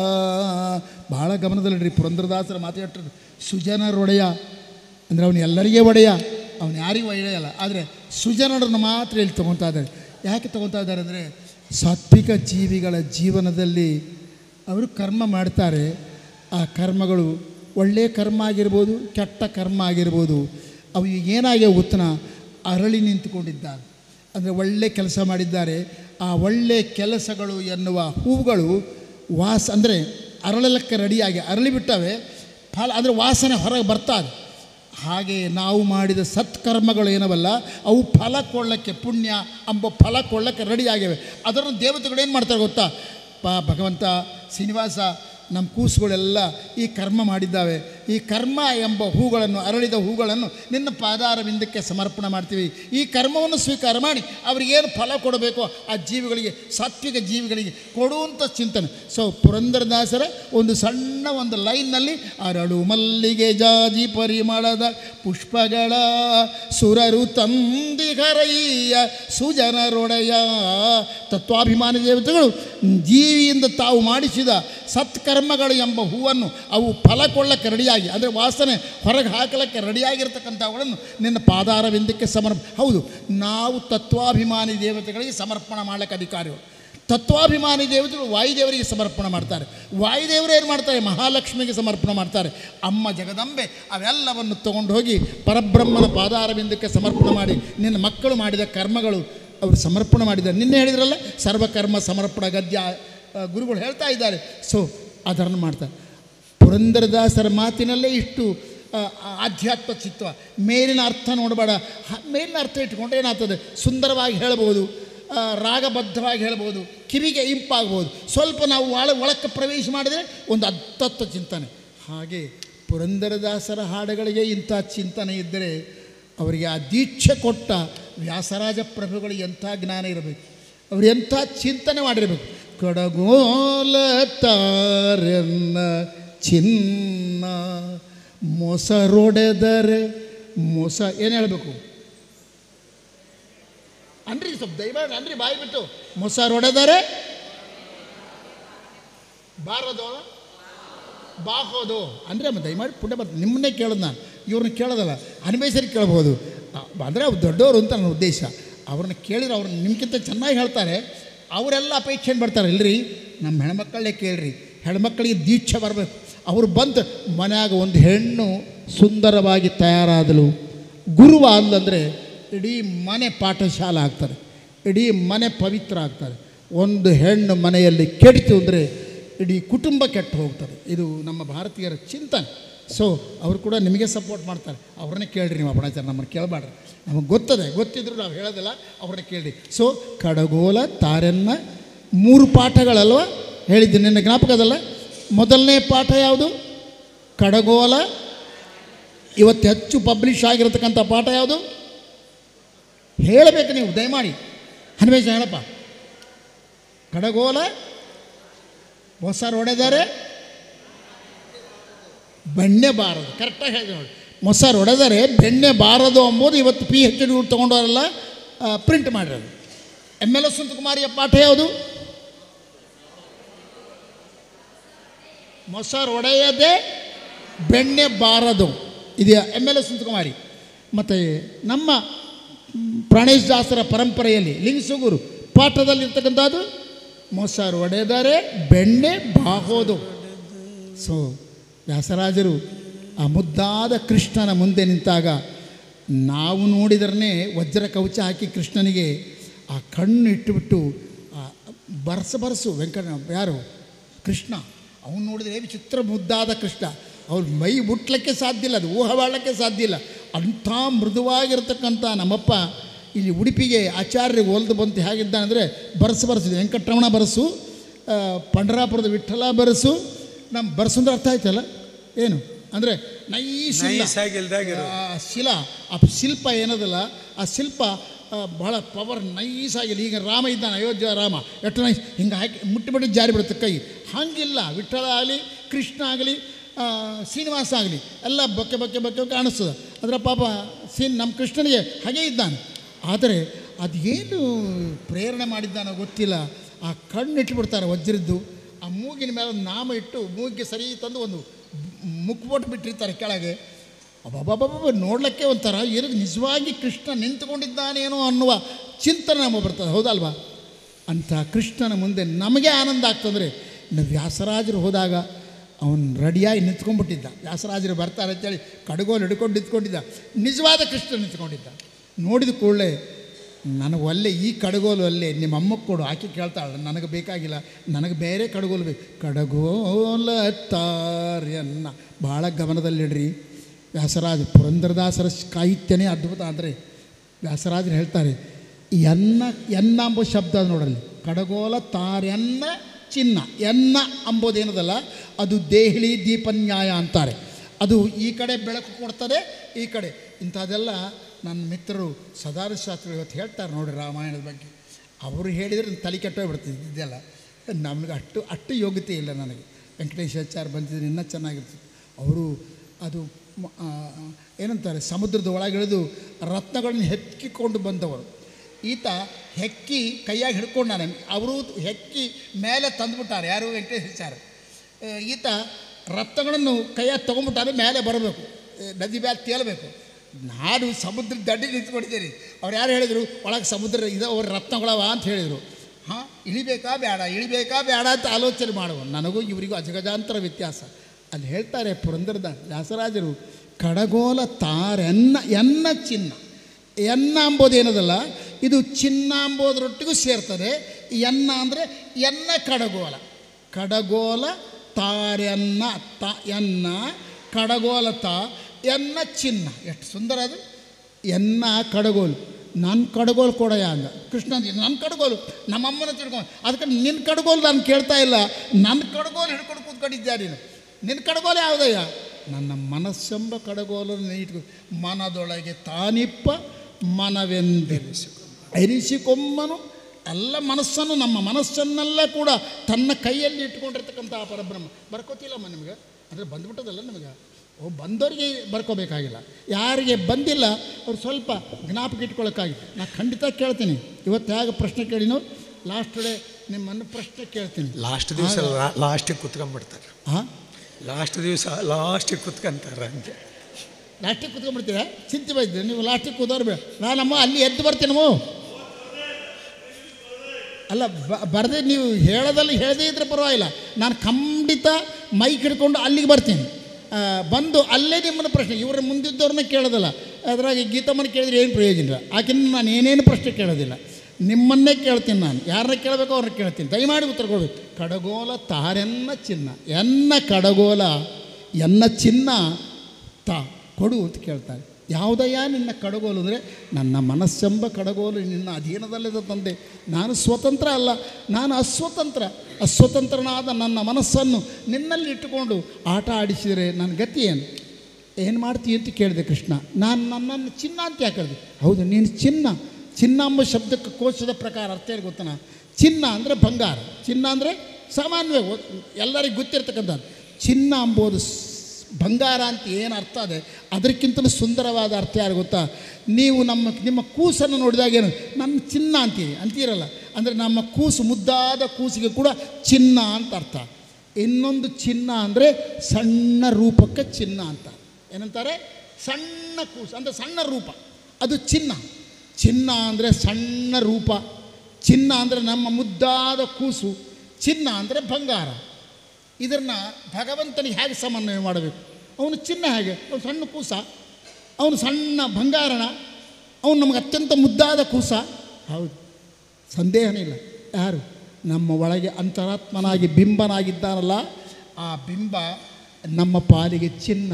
ಬಹಳ ಗಮನದಲ್ಲಿಡ್ರಿ ಪುರಂದ್ರದಾಸರ ಮಾತಾಡ್ತಾರೆ ಸುಜನರೊಡೆಯ ಅಂದರೆ ಅವನು ಎಲ್ಲರಿಗೆ ಒಡೆಯ ಅವನು ಯಾರಿಗೂ ಒಡೆಯಲ್ಲ ಆದರೆ ಸುಜನರನ್ನು ಮಾತ್ರ ಇಲ್ಲಿ ತೊಗೊತಾ ಇದ್ದಾರೆ ಯಾಕೆ ತೊಗೊತಾ ಇದ್ದಾರೆ ಅಂದರೆ ಸಾತ್ವಿಕ ಜೀವಿಗಳ ಜೀವನದಲ್ಲಿ ಅವರು ಕರ್ಮ ಮಾಡ್ತಾರೆ ಆ ಕರ್ಮಗಳು ಒಳ್ಳೆಯ ಕರ್ಮ ಆಗಿರ್ಬೋದು ಕೆಟ್ಟ ಕರ್ಮ ಆಗಿರ್ಬೋದು ಅವು ಈಗ ಏನಾಗ್ಯಾವ ಗೊತ್ತನ ಅರಳಿ ನಿಂತುಕೊಂಡಿದ್ದಾರೆ ಅಂದರೆ ಒಳ್ಳೆ ಕೆಲಸ ಮಾಡಿದ್ದಾರೆ ಆ ಒಳ್ಳೆ ಕೆಲಸಗಳು ಎನ್ನುವ ಹೂವುಗಳು ವಾಸ ಅಂದರೆ ಅರಳಲಕ್ಕೆ ರೆಡಿಯಾಗಿ ಅರಳಿ ಬಿಟ್ಟವೆ ಫಲ ಅಂದರೆ ವಾಸನೆ ಹೊರಗೆ ಬರ್ತಾದೆ ಹಾಗೆ ನಾವು ಮಾಡಿದ ಸತ್ಕರ್ಮಗಳು ಏನವಲ್ಲ ಅವು ಫಲ ಕೊಳ್ಳಕ್ಕೆ ಪುಣ್ಯ ಎಂಬ ಫಲ ಕೊಳ್ಳಕ್ಕೆ ರೆಡಿಯಾಗಿವೆ ಅದನ್ನು ದೇವತೆಗಳು ಏನು ಮಾಡ್ತಾರೆ ಗೊತ್ತಾ ಪ ಭಗವಂತ ಶ್ರೀನಿವಾಸ ನಮ್ಮ ಕೂಸುಗಳೆಲ್ಲ ಈ ಕರ್ಮ ಮಾಡಿದ್ದಾವೆ ಈ ಕರ್ಮ ಎಂಬ ಹೂಗಳನ್ನು ಅರಳಿದ ಹೂಗಳನ್ನು ನಿನ್ನ ಪಾದಾರವಿಂದಕ್ಕೆ ಸಮರ್ಪಣೆ ಮಾಡ್ತೀವಿ ಈ ಕರ್ಮವನ್ನು ಸ್ವೀಕಾರ ಮಾಡಿ ಅವರಿಗೇನು ಫಲ ಕೊಡಬೇಕೋ ಆ ಜೀವಿಗಳಿಗೆ ಸಾತ್ವಿಕ ಜೀವಿಗಳಿಗೆ ಕೊಡುವಂಥ ಚಿಂತನೆ ಸೊ ಪುರಂದರದಾಸರ ಒಂದು ಸಣ್ಣ ಒಂದು ಲೈನ್ನಲ್ಲಿ ಅರಳು ಮಲ್ಲಿಗೆ ಜಾಜಿ ಪರಿಮಳದ ಪುಷ್ಪಗಳ ಸುರರು ತಂದಿಗರಯ್ಯ ಸುಜನರೊಡೆಯ ತತ್ವಾಭಿಮಾನಿ ದೇವತೆಗಳು ಜೀವಿಯಿಂದ ತಾವು ಮಾಡಿಸಿದ ಸತ್ಕರ್ಮಗಳು ಎಂಬ ಹೂವನ್ನು ಅವು ಫಲ ಕೊಳ್ಳಕ್ಕೆ ರೆಡಿಯಾಗಿ ಅಂದರೆ ವಾಸನೆ ಹೊರಗೆ ಹಾಕಲಿಕ್ಕೆ ರೆಡಿಯಾಗಿರ್ತಕ್ಕಂಥವುಗಳನ್ನು ನಿನ್ನ ಪಾದಾರವಿಂದಕ್ಕೆ ಸಮರ್ಪ ಹೌದು ನಾವು ತತ್ವಾಭಿಮಾನಿ ದೇವತೆಗಳಿಗೆ ಸಮರ್ಪಣೆ ಮಾಡಲಿಕ್ಕೆ ಅಧಿಕಾರಿಗಳು ತತ್ವಾಭಿಮಾನಿ ದೇವತೆಗಳು ವಾಯುದೇವರಿಗೆ ಸಮರ್ಪಣೆ ಮಾಡ್ತಾರೆ ವಾಯುದೇವರು ಏನು ಮಾಡ್ತಾರೆ ಮಹಾಲಕ್ಷ್ಮಿಗೆ ಸಮರ್ಪಣೆ ಮಾಡ್ತಾರೆ ಅಮ್ಮ ಜಗದಂಬೆ ಅವೆಲ್ಲವನ್ನು ತಗೊಂಡು ಹೋಗಿ ಪರಬ್ರಹ್ಮನ ಪಾದಾರವಿಂದಕ್ಕೆ ಸಮರ್ಪಣೆ ಮಾಡಿ ನಿನ್ನ ಮಕ್ಕಳು ಮಾಡಿದ ಕರ್ಮಗಳು ಅವರು ಸಮರ್ಪಣೆ ಮಾಡಿದ್ದಾರೆ ನಿನ್ನೆ ಹೇಳಿದ್ರಲ್ಲ ಸರ್ವಕರ್ಮ ಸಮರ್ಪಣಾ ಗದ್ಯ ಆ, ಗುರುಗಳು ಹೇಳ್ತಾ ಇದ್ದಾರೆ ಸೊ ಅದನ್ನು ಮಾಡ್ತಾರೆ ಪುರಂದರದಾಸರ ಮಾತಿನಲ್ಲೇ ಇಷ್ಟು ಆ, ಆಧ್ಯಾತ್ಮ ಚಿತ್ವ ಮೇಲಿನ ಅರ್ಥ ನೋಡಬೇಡ ಹ- ಮೇಲಿನ ಅರ್ಥ ಇಟ್ಕೊಂಡ್ರೆ ಏನಾಗ್ತದೆ ಸುಂದರವಾಗಿ ಹೇಳ್ಬೋದು ಆ, ರಾಗಬದ್ಧವಾಗಿ ಹೇಳ್ಬೋದು ಕಿವಿಗೆ ಇಂಪಾಗ್ಬೋದು ಸ್ವಲ್ಪ ನಾವು ಒಳ ಒಳಕ್ಕೆ ಪ್ರವೇಶ ಮಾಡಿದರೆ ಒಂದು ಅತ್ತತ್ವ ಚಿಂತನೆ ಹಾಗೆ ಪುರಂದರದಾಸರ ಹಾಡುಗಳಿಗೆ ಇಂಥ ಚಿಂತನೆ ಇದ್ದರೆ ಅವರಿಗೆ ಆ ದೀಕ್ಷೆ ಕೊಟ್ಟ ವ್ಯಾಸರಾಜ ಪ್ರಭುಗಳಿಗೆ ಎಂಥ ಜ್ಞಾನ ಇರಬೇಕು ಅವ್ರು ಎಂಥ ಚಿಂತನೆ ಮಾಡಿರಬೇಕು ಕಡಗೋಲ ತಾರನ್ನ ಚಿನ್ನ ಮೊಸರೊಡೆದರೆ ಮೊಸ ಏನು ಹೇಳಬೇಕು ಅನ್ರಿ ಸ್ವಲ್ಪ ದಯಮಾಡಿ ಅನ್ರಿ ಬಾಯಿ ಬಿಟ್ಟು ಮೊಸರೊಡೆದರೆ ಬಾರದೋ ಬಾಹೋದು ಅಂದರೆ ದಯಮಾಡಿ ಪುಣ್ಯ ಬರ್ತದೆ ನಿಮ್ಮನ್ನೇ ಕೇಳೋದು ನಾನು ಇವ್ರನ್ನ ಕೇಳೋದಲ್ಲ ಅನ್ವೇಷರಿಗೆ ಕೇಳ್ಬೋದು ಅಂದರೆ ಅವ್ರು ದೊಡ್ಡವರು ಅಂತ ನನ್ನ ಉದ್ದೇಶ ಅವ್ರನ್ನ ಕೇಳಿದ್ರೆ ಅವ್ರು ನಿಮ್ಗಿಂತ ಚೆನ್ನಾಗಿ ಹೇಳ್ತಾರೆ ಅವರೆಲ್ಲ ಅಪೇಕ್ಷೆ ಬರ್ತಾರೆ ಇಲ್ರಿ ನಮ್ಮ ಹೆಣ್ಮಕ್ಕಳೇ ಕೇಳ್ರಿ ಹೆಣ್ಮಕ್ಕಳಿಗೆ ದೀಕ್ಷೆ ಬರಬೇಕು ಅವರು ಬಂದು ಮನ್ಯಾಗ ಒಂದು ಹೆಣ್ಣು ಸುಂದರವಾಗಿ ತಯಾರಾದಲು ಗುರುವ ಅಲ್ಲಂದರೆ ಇಡೀ ಮನೆ ಪಾಠಶಾಲೆ ಆಗ್ತಾರೆ ಇಡೀ ಮನೆ ಪವಿತ್ರ ಆಗ್ತಾರೆ ಒಂದು ಹೆಣ್ಣು ಮನೆಯಲ್ಲಿ ಕೆಡ್ತು ಅಂದರೆ ಇಡೀ ಕುಟುಂಬ ಕೆಟ್ಟು ಹೋಗ್ತಾರೆ ಇದು ನಮ್ಮ ಭಾರತೀಯರ ಚಿಂತನೆ ಸೊ ಅವರು ಕೂಡ ನಿಮಗೆ ಸಪೋರ್ಟ್ ಮಾಡ್ತಾರೆ ಅವ್ರನ್ನೇ ಕೇಳ್ರಿ ನೀವು ಅಪಣಾಚಾರ ನಮ್ಮನ್ನು ಕೇಳಬೇಡ್ರಿ ನಮಗೆ ಗೊತ್ತದೆ ಗೊತ್ತಿದ್ರು ನಾವು ಹೇಳೋದಿಲ್ಲ ಅವ್ರನ್ನ ಕೇಳ್ರಿ ಸೊ ಕಡಗೋಲ ತಾರೆನ್ನ ಮೂರು ಪಾಠಗಳಲ್ವ ಹೇಳಿದ್ದೀನಿ ನಿನ್ನ ಜ್ಞಾಪಕ ಅದಲ್ಲ ಮೊದಲನೇ ಪಾಠ ಯಾವುದು ಕಡಗೋಲ ಇವತ್ತು ಹೆಚ್ಚು ಪಬ್ಲಿಷ್ ಆಗಿರತಕ್ಕಂಥ ಪಾಠ ಯಾವುದು ಹೇಳಬೇಕು ನೀವು ದಯಮಾಡಿ ಹನುಮೇಶ ಹೇಳಪ್ಪ ಕಡಗೋಲ ಮೊಸರು ಹೊಡೆದರೆ ಬೆಣ್ಣೆ ಬಾರದು ಕರೆಕ್ಟಾಗಿ ಹೇಳಿದೆ ನೋಡಿ ಮೊಸರು ಹೊಡೆದರೆ ಬೆಣ್ಣೆ ಬಾರದು ಅಂಬೋದು ಇವತ್ತು ಪಿ ಎಚ್ ಡಿ ತೊಗೊಂಡವರೆಲ್ಲ ಪ್ರಿಂಟ್ ಮಾಡಿರೋದು ಎಮ್ ಎಲ್ ಎಸ್ ಕುಮಾರಿಯ ಪಾಠ ಯಾವುದು ಮೊಸರು ಹೊಡೆಯದೆ ಬೆಣ್ಣೆ ಬಾರದು ಇದು ಎಮ್ ಎಲ್ ಎಸ್ ಕುಮಾರಿ ಮತ್ತು ನಮ್ಮ ಮ್, ಪ್ರಾಣೇಶ್ ದಾಸರ ಪರಂಪರೆಯಲ್ಲಿ ಲಿಂಗಸುಗುರು ಪಾಠದಲ್ಲಿರ್ತಕ್ಕಂಥದ್ದು ಮೊಸರು ಒಡೆದರೆ ಬೆಣ್ಣೆ ಬಾಗೋದು ಸೊ ವ್ಯಾಸರಾಜರು ಆ ಮುದ್ದಾದ ಕೃಷ್ಣನ ಮುಂದೆ ನಿಂತಾಗ ನಾವು ನೋಡಿದ್ರೇ ವಜ್ರ ಕವಚ ಹಾಕಿ ಕೃಷ್ಣನಿಗೆ ಆ ಕಣ್ಣು ಇಟ್ಟುಬಿಟ್ಟು ಆ ಬರ್ಸ ಬರ್ಸು ವೆಂಕಟ ಯಾರು ಕೃಷ್ಣ ಅವನು ನೋಡಿದರೆ ವಿಚಿತ್ರ ಮುದ್ದಾದ ಕೃಷ್ಣ ಅವ್ರ ಮೈ ಮುಟ್ಲಿಕ್ಕೆ ಸಾಧ್ಯ ಇಲ್ಲ ಅದು ಊಹ ಮಾಡಲಿಕ್ಕೆ ಸಾಧ್ಯ ಇಲ್ಲ ಅಂಥ ಮೃದುವಾಗಿರ್ತಕ್ಕಂಥ ನಮ್ಮಪ್ಪ ಇಲ್ಲಿ ಉಡುಪಿಗೆ ಆಚಾರ್ಯರಿಗೆ ಒಲ್ದು ಬಂತು ಹೇಗಿದ್ದಾನೆ ಅಂದರೆ ಬರಸು ಬರೆಸಿದೆ ವೆಂಕಟರಮಣ ಬರಸು ಆ, ಪಂಡರಾಪುರದ ವಿಠಲ ಬರಸು ನಮ್ಮ ಬರಸು ಅಂದ್ರೆ ಅರ್ಥ ಆಯ್ತಲ್ಲ ಏನು ಅಂದರೆ ನೈಸ್ ಇಲ್ಲ.
ನೈಸ್ ಆಗಿಲ್ದಾಗಿರೋ
ಆ ಶಿಲಾ ಆ ಶಿಲ್ಪ ಏನದಲ್ಲ ಆ ಶಿಲ್ಪ ಆ, ಬಹಳ ಪವರ್ ನೈಸ್ ಆಗಿದೆ ಈಗ ರಾಮ ಇದ್ದಾನೆ ಅಯೋಧ್ಯ ರಾಮ ಎಷ್ಟು ನೈಸ್ ಹಿಂಗೆ ಹಾಕಿ ಮುಟ್ಟಿಬಿಟ್ಟು ಜಾರಿ ಬಿಡುತ್ತೆ ಕೈ ಹಾಗಿಲ್ಲ ವಿಠಲ ಆಗಲಿ ಕೃಷ್ಣ ಆಗಲಿ ಶ್ರೀನಿವಾಸ ಆಗಲಿ ಎಲ್ಲ ಬೊಕ್ಕೆ ಬೊಕ್ಕೆ ಬೊಕ್ಕೆ ಕಾಣಿಸ್ತದೆ ಅದರ ಪಾಪ ಸೀನ್ ನಮ್ಮ ಕೃಷ್ಣನಿಗೆ ಹಾಗೇ ಇದ್ದಾನೆ ಆದರೆ ಅದೇನು ಪ್ರೇರಣೆ ಮಾಡಿದ್ದಾನೋ ಗೊತ್ತಿಲ್ಲ ಆ ಕಣ್ಣು ಇಟ್ಬಿಡ್ತಾರೆ ವಜ್ರದ್ದು ಆ ಮೂಗಿನ ಮೇಲೆ ಒಂದು ನಾಮ ಇಟ್ಟು ಮೂಗಿಗೆ ಸರಿ ತಂದು ಒಂದು ಮುಕ್ಕೊಟ್ಟು ಬಿಟ್ಟಿರ್ತಾರೆ ಕೆಳಗೆ ಅಬ್ಬಬ್ಬಬ್ಬ ನೋಡಲಿಕ್ಕೆ ಒಂಥರ ಏನು ನಿಜವಾಗಿ ಕೃಷ್ಣ ನಿಂತುಕೊಂಡಿದ್ದಾನೇನೋ ಅನ್ನುವ ಚಿಂತನೆ ನಮಗೆ ಬರ್ತದೆ ಹೌದಲ್ವಾ ಅಂಥ ಕೃಷ್ಣನ ಮುಂದೆ ನಮಗೆ ಆನಂದ ಆಗ್ತಂದರೆ ಇನ್ನು ವ್ಯಾಸರಾಜರು ಹೋದಾಗ ಅವನು ರೆಡಿಯಾಗಿ ನಿಂತ್ಕೊಂಡ್ಬಿಟ್ಟಿದ್ದ ವ್ಯಾಸರಾಜರು ಬರ್ತಾರೆ ಅಂತೇಳಿ ಕಡಗೋಲು ಹಿಡ್ಕೊಂಡು ನಿಂತ್ಕೊಂಡಿದ್ದ ನಿಜವಾದ ಕೃಷ್ಣ ನಿಂತ್ಕೊಂಡಿದ್ದ ನೋಡಿದ ಕೂಡಲೇ ನನಗೆ ಒಲ್ಲೆ ಈ ಕಡಗೋಲು ಅಲ್ಲೇ ನಿಮ್ಮ ಅಮ್ಮಕ್ಕೆ ಕೊಡು ಆಕೆ ಕೇಳ್ತಾಳೆ ನನಗೆ ಬೇಕಾಗಿಲ್ಲ ನನಗೆ ಬೇರೆ ಕಡಗೋಲು ಬೇಕು ಕಡಗೋಲ ತಾರ್ಯನ್ನ ಭಾಳ ಗಮನದಲ್ಲಿಡ್ರಿ ವ್ಯಾಸರಾಜ ಪುರಂದರದಾಸರ ಸಾಹಿತ್ಯನೇ ಅದ್ಭುತ ಅಂದರೆ ವ್ಯಾಸರಾಜರು ಹೇಳ್ತಾರೆ ಎನ್ನ ಎನ್ನ ಎಂಬ ಶಬ್ದ ಅದು ನೋಡಲ್ಲಿ ಕಡಗೋಲ ತಾರ್ಯನ್ನ ಚಿನ್ನ ಎನ್ನ ಅಂಬೋದೇನದಲ್ಲ ಅದು ದೇಹಳಿ ದೀಪನ್ಯಾಯ ಅಂತಾರೆ ಅದು ಈ ಕಡೆ ಬೆಳಕು ಕೊಡ್ತದೆ ಈ ಕಡೆ ಇಂಥದ್ದೆಲ್ಲ ನನ್ನ ಮಿತ್ರರು ಸದಾರ ಶಾಸ್ತ್ರಿಗಳು ಇವತ್ತು ಹೇಳ್ತಾರೆ ನೋಡಿ ರಾಮಾಯಣದ ಬಗ್ಗೆ ಅವರು ಹೇಳಿದರೆ ನನ್ನ ತಲೆ ಕೆಟ್ಟೋಗ್ಬಿಡ್ತಿದ್ದು ಇದೆಲ್ಲ ನಮಗೆ ಅಷ್ಟು ಅಷ್ಟು ಯೋಗ್ಯತೆ ಇಲ್ಲ ನನಗೆ ವೆಂಕಟೇಶಾಚಾರ್ಯ ಬಂದಿದ್ರೆ ಇನ್ನೂ ಚೆನ್ನಾಗಿರ್ತದೆ ಅವರು ಅದು ಮ- ಆ, ಏನಂತಾರೆ ಸಮುದ್ರದ ಒಳಗಿಳಿದು ರತ್ನಗಳನ್ನು ಹೆಕ್ಕಿಕೊಂಡು ಬಂದವರು ಈತ ಹೆಕ್ಕಿ ಕೈಯಾಗಿ ಹಿಡ್ಕೊಂಡಾನೆ ಅವರು ಹೆಕ್ಕಿ ಮೇಲೆ ತಂದುಬಿಟ್ಟಾರೆ ಯಾರು ವೆಂಕಟೇಶಾಚಾರ್ಯ ಆ, ಈತ ರತ್ನಗಳನ್ನು ಕೈಯಾಗಿ ತೊಗೊಂಬಿಟ್ಟಾರೆ ಮೇಲೆ ಬರಬೇಕು ಆ, ನದಿ ಮೇಲೆ ತೇಲಬೇಕು ನಾನು ಸಮುದ್ರ ದಡ್ಡಿ ನಿಂತ್ಕೊಂಡಿದ್ದೇನೆ ಅವ್ರು ಯಾರು ಹೇಳಿದರು ಒಳಗೆ ಸಮುದ್ರ ಇದೆ ಅವ್ರ ರತ್ನಗಳವ ಅಂತ ಹೇಳಿದರು ಹಾಂ ಇಳಿಬೇಕಾ ಬೇಡ ಇಳಿಬೇಕಾ ಬೇಡ ಅಂತ ಆಲೋಚನೆ ಮಾಡುವ ನನಗೂ ಇವರಿಗೂ ಅಜಗಜಾಂತರ ವ್ಯತ್ಯಾಸ ಅಲ್ಲಿ ಹೇಳ್ತಾರೆ ಪುರಂದರದ ವ್ಯಾಸರಾಜರು ಕಡಗೋಲ ತಾರೆನ್ನ ಎನ್ನ ಚಿನ್ನ ಎನ್ನ ಅಂಬೋದೇನದಲ್ಲ ಇದು ಚಿನ್ನ ಅಂಬೋದರೊಟ್ಟಿಗೂ ಸೇರ್ತದೆ ಎನ್ನ ಅಂದರೆ ಎನ್ನ ಕಡಗೋಲ ಕಡಗೋಲ ತಾರೆನ್ನ ತ ಎನ್ನ ಕಡಗೋಲ ತ ಎನ್ನ ಚಿನ್ನ ಎಷ್ಟು ಸುಂದರ ಅದು ಎನ್ನ ಕಡಗೋಲು ನನ್ನ ಕಡಗೋಲು ಕೊಡಯ್ಯ ಅಂದ ಕೃಷ್ಣ ಅಂದ ನನ್ನ ಕಡಗೋಲು ನಮ್ಮಮ್ಮನ ತಿಳ್ಕೊಂಡು ಅದಕ್ಕೆ ನಿನ್ನ ಕಡಗೋಲು ನಾನು ಕೇಳ್ತಾ ಇಲ್ಲ ನನ್ನ ಕಡಗೋಲು ಹಿಡ್ಕೊಂಡು ಕೂತ್ಕೊಂಡಿದ್ಯಾ ನೀನು ನಿನ್ನ ಕಡಗೋಲು ಯಾವುದಯ್ಯ ನನ್ನ ಮನಸ್ಸೆಂಬ ಕಡಗೋಲನ್ನು ಇಟ್ಕೊ ಮನದೊಳಗೆ ತಾನಿಪ್ಪ ಮನವೆಂದೆನಿಸಿ ಎನಿಸಿಕೊಮ್ಮನು ಎಲ್ಲ ಮನಸ್ಸನ್ನು ನಮ್ಮ ಮನಸ್ಸನ್ನೆಲ್ಲ ಕೂಡ ತನ್ನ ಕೈಯಲ್ಲಿ ಇಟ್ಕೊಂಡಿರ್ತಕ್ಕಂಥ ಆ ಪರಬ್ರಹ್ಮ ಬರ್ಕೋತಿಲ್ಲಮ್ಮ ನಿಮಗೆ ಅಂದರೆ ಬಂದ್ಬಿಟ್ಟದಲ್ಲ ನಮಗೆ ಓ ಬಂದವರಿಗೆ ಬರ್ಕೋಬೇಕಾಗಿಲ್ಲ ಯಾರಿಗೆ ಬಂದಿಲ್ಲ ಅವ್ರು ಸ್ವಲ್ಪ ಜ್ಞಾಪಕ ಇಟ್ಕೊಳ್ಳೋಕ್ಕಾಗಿತ್ತು ನಾನು ಖಂಡಿತ ಕೇಳ್ತೀನಿ ಇವತ್ತು ಹೇಗೆ ಪ್ರಶ್ನೆ ಕೇಳಿನೋ ಲಾಸ್ಟ್ ಡೇ ನಿಮ್ಮನ್ನು ಪ್ರಶ್ನೆ ಕೇಳ್ತೀನಿ
ಲಾಸ್ಟ್ ದಿವಸ ಲಾಸ್ಟಿಗೆ ಕುತ್ಕೊಂಡ್ಬಿಡ್ತಾರೆ
ಹಾಂ
ಲಾಸ್ಟ್ ದಿವಸ ಲಾಸ್ಟಿಗೆ ಕುತ್ಕೊಂತಾರೆ ಹಂಗೆ
ಲಾಸ್ಟಿಗೆ ಕೂತ್ಕೊಂಡ್ಬಿಡ್ತೀರಾ ಚಿಂತೆ ಬೈದ್ರಿ ನೀವು ಲಾಸ್ಟಿಗೆ ಕೂದೋರು ಬೇಡ ನಾನಮ್ಮ ಅಲ್ಲಿ ಎದ್ದು ಬರ್ತೀನಮ್ಮ ಅಲ್ಲ ಬರದೆ ನೀವು ಹೇಳೋದಲ್ಲಿ ಹೇಳದೇ ಇದ್ರೆ ಪರವಾಗಿಲ್ಲ ನಾನು ಖಂಡಿತ ಮೈಕ್ ಹಿಡ್ಕೊಂಡು ಅಲ್ಲಿಗೆ ಬರ್ತೀನಿ ಆ, ಬಂದು ಅಲ್ಲೇ ನಿಮ್ಮನ್ನು ಪ್ರಶ್ನೆ ಇವರ ಮುಂದಿದ್ದವ್ರನ್ನ ಕೇಳೋದಲ್ಲ ಅದ್ರಾಗ ಗೀತಮ್ಮನ ಕೇಳಿದ್ರೆ ಏನು ಪ್ರಯೋಜನ ಇಲ್ಲ ಆಕಿನ ನಾನು ಏನೇನು ಪ್ರಶ್ನೆ ಕೇಳೋದಿಲ್ಲ ನಿಮ್ಮನ್ನೇ ಕೇಳ್ತೀನಿ ನಾನು ಯಾರನ್ನ ಕೇಳಬೇಕೋ ಅವ್ರನ್ನ ಕೇಳ್ತೀನಿ ದಯಮಾಡಿ ಉತ್ತರ ಕೊಡಬೇಕು ಕಡಗೋಲ ತಾರೆನ್ನ ಚಿನ್ನ ಎನ್ನ ಕಡಗೋಲ ಎನ್ನ ಚಿನ್ನ ತಾ ಕೊಡು ಅಂತ ಕೇಳ್ತಾರೆ ಯಾವುದಯ್ಯ ನಿನ್ನ ಕಡಗೋಲು ಅಂದರೆ ನನ್ನ ಮನಸ್ಸೆಂಬ ಕಡಗೋಲು ನಿನ್ನ ಅಧೀನದಲ್ಲಿದೆ ತಂದೆ ನಾನು ಸ್ವತಂತ್ರ ಅಲ್ಲ ನಾನು ಅಸ್ವತಂತ್ರ ಅಸ್ವತಂತ್ರನಾದ ನನ್ನ ಮನಸ್ಸನ್ನು ನಿನ್ನಲ್ಲಿ ಇಟ್ಟುಕೊಂಡು ಆಟ ಆಡಿಸಿದರೆ ನನ್ನ ಗತಿ ಏನು ಏನು ಮಾಡ್ತೀಯ ಅಂತ ಕೇಳಿದೆ ಕೃಷ್ಣ ನಾನು ನನ್ನನ್ನು ಚಿನ್ನ ಅಂತ ಯಾಕೆ ಹೇಳಿದೆ ಹೌದು ನೀನು ಚಿನ್ನ ಚಿನ್ನ ಎಂಬ ಶಬ್ದಕ್ಕೆ ಕೋಶದ ಪ್ರಕಾರ ಅರ್ಥ ಏನು ಗೊತ್ತನ ಚಿನ್ನ ಅಂದರೆ ಬಂಗಾರ ಚಿನ್ನ ಅಂದರೆ ಸಾಮಾನ್ಯವಾಗಿ ಒ- ಎಲ್ಲರಿಗೂ ಗೊತ್ತಿರ್ತಕ್ಕಂಥದ್ದು ಚಿನ್ನ ಅಂಬೋದು ಸ್- ಬಂಗಾರ ಅಂತ ಏನು ಅರ್ಥ ಇದೆ ಅದಕ್ಕಿಂತಲೂ ಸುಂದರವಾದ ಅರ್ಥ ಯಾರು ಗೊತ್ತಾ ನೀವು ನಮ್ಮ ನಿಮ್ಮ ಕೂಸನ್ನು ನೋಡಿದಾಗ ಏನು ನನ್ನ ಚಿನ್ನ ಅಂತೀರಿ ಅಂತೀರಲ್ಲ ಅಂದರೆ ನಮ್ಮ ಕೂಸು ಮುದ್ದಾದ ಕೂಸಿಗೆ ಕೂಡ ಚಿನ್ನ ಅಂತ ಅರ್ಥ ಇನ್ನೊಂದು ಚಿನ್ನ ಅಂದರೆ ಸಣ್ಣ ರೂಪಕ್ಕೆ ಚಿನ್ನ ಅಂತ ಏನಂತಾರೆ ಸಣ್ಣ ಕೂಸು ಅಂದರೆ ಸಣ್ಣ ರೂಪ ಅದು ಚಿನ್ನ ಚಿನ್ನ ಅಂದರೆ ಸಣ್ಣ ರೂಪ ಚಿನ್ನ ಅಂದರೆ ನಮ್ಮ ಮುದ್ದಾದ ಕೂಸು ಚಿನ್ನ ಅಂದರೆ ಬಂಗಾರ ಇದನ್ನು ಭಗವಂತನಿಗೆ ಹೇಗೆ ಸಮನ್ವಯ ಮಾಡಬೇಕು ಅವನು ಚಿನ್ನ ಹೇಗೆ ಅವನು ಸಣ್ಣ ಕೂಸ ಅವನು ಸಣ್ಣ ಬಂಗಾರಣ ಅವನು ನಮಗೆ ಅತ್ಯಂತ ಮುದ್ದಾದ ಕೂಸ ಹೌದು ಸಂದೇಹನೇ ಇಲ್ಲ ಯಾರು ನಮ್ಮ ಒಳಗೆ ಅಂತರಾತ್ಮನಾಗಿ ಬಿಂಬನಾಗಿದ್ದಾನಲ್ಲ ಆ ಬಿಂಬ ನಮ್ಮ ಪಾಲಿಗೆ ಚಿನ್ನ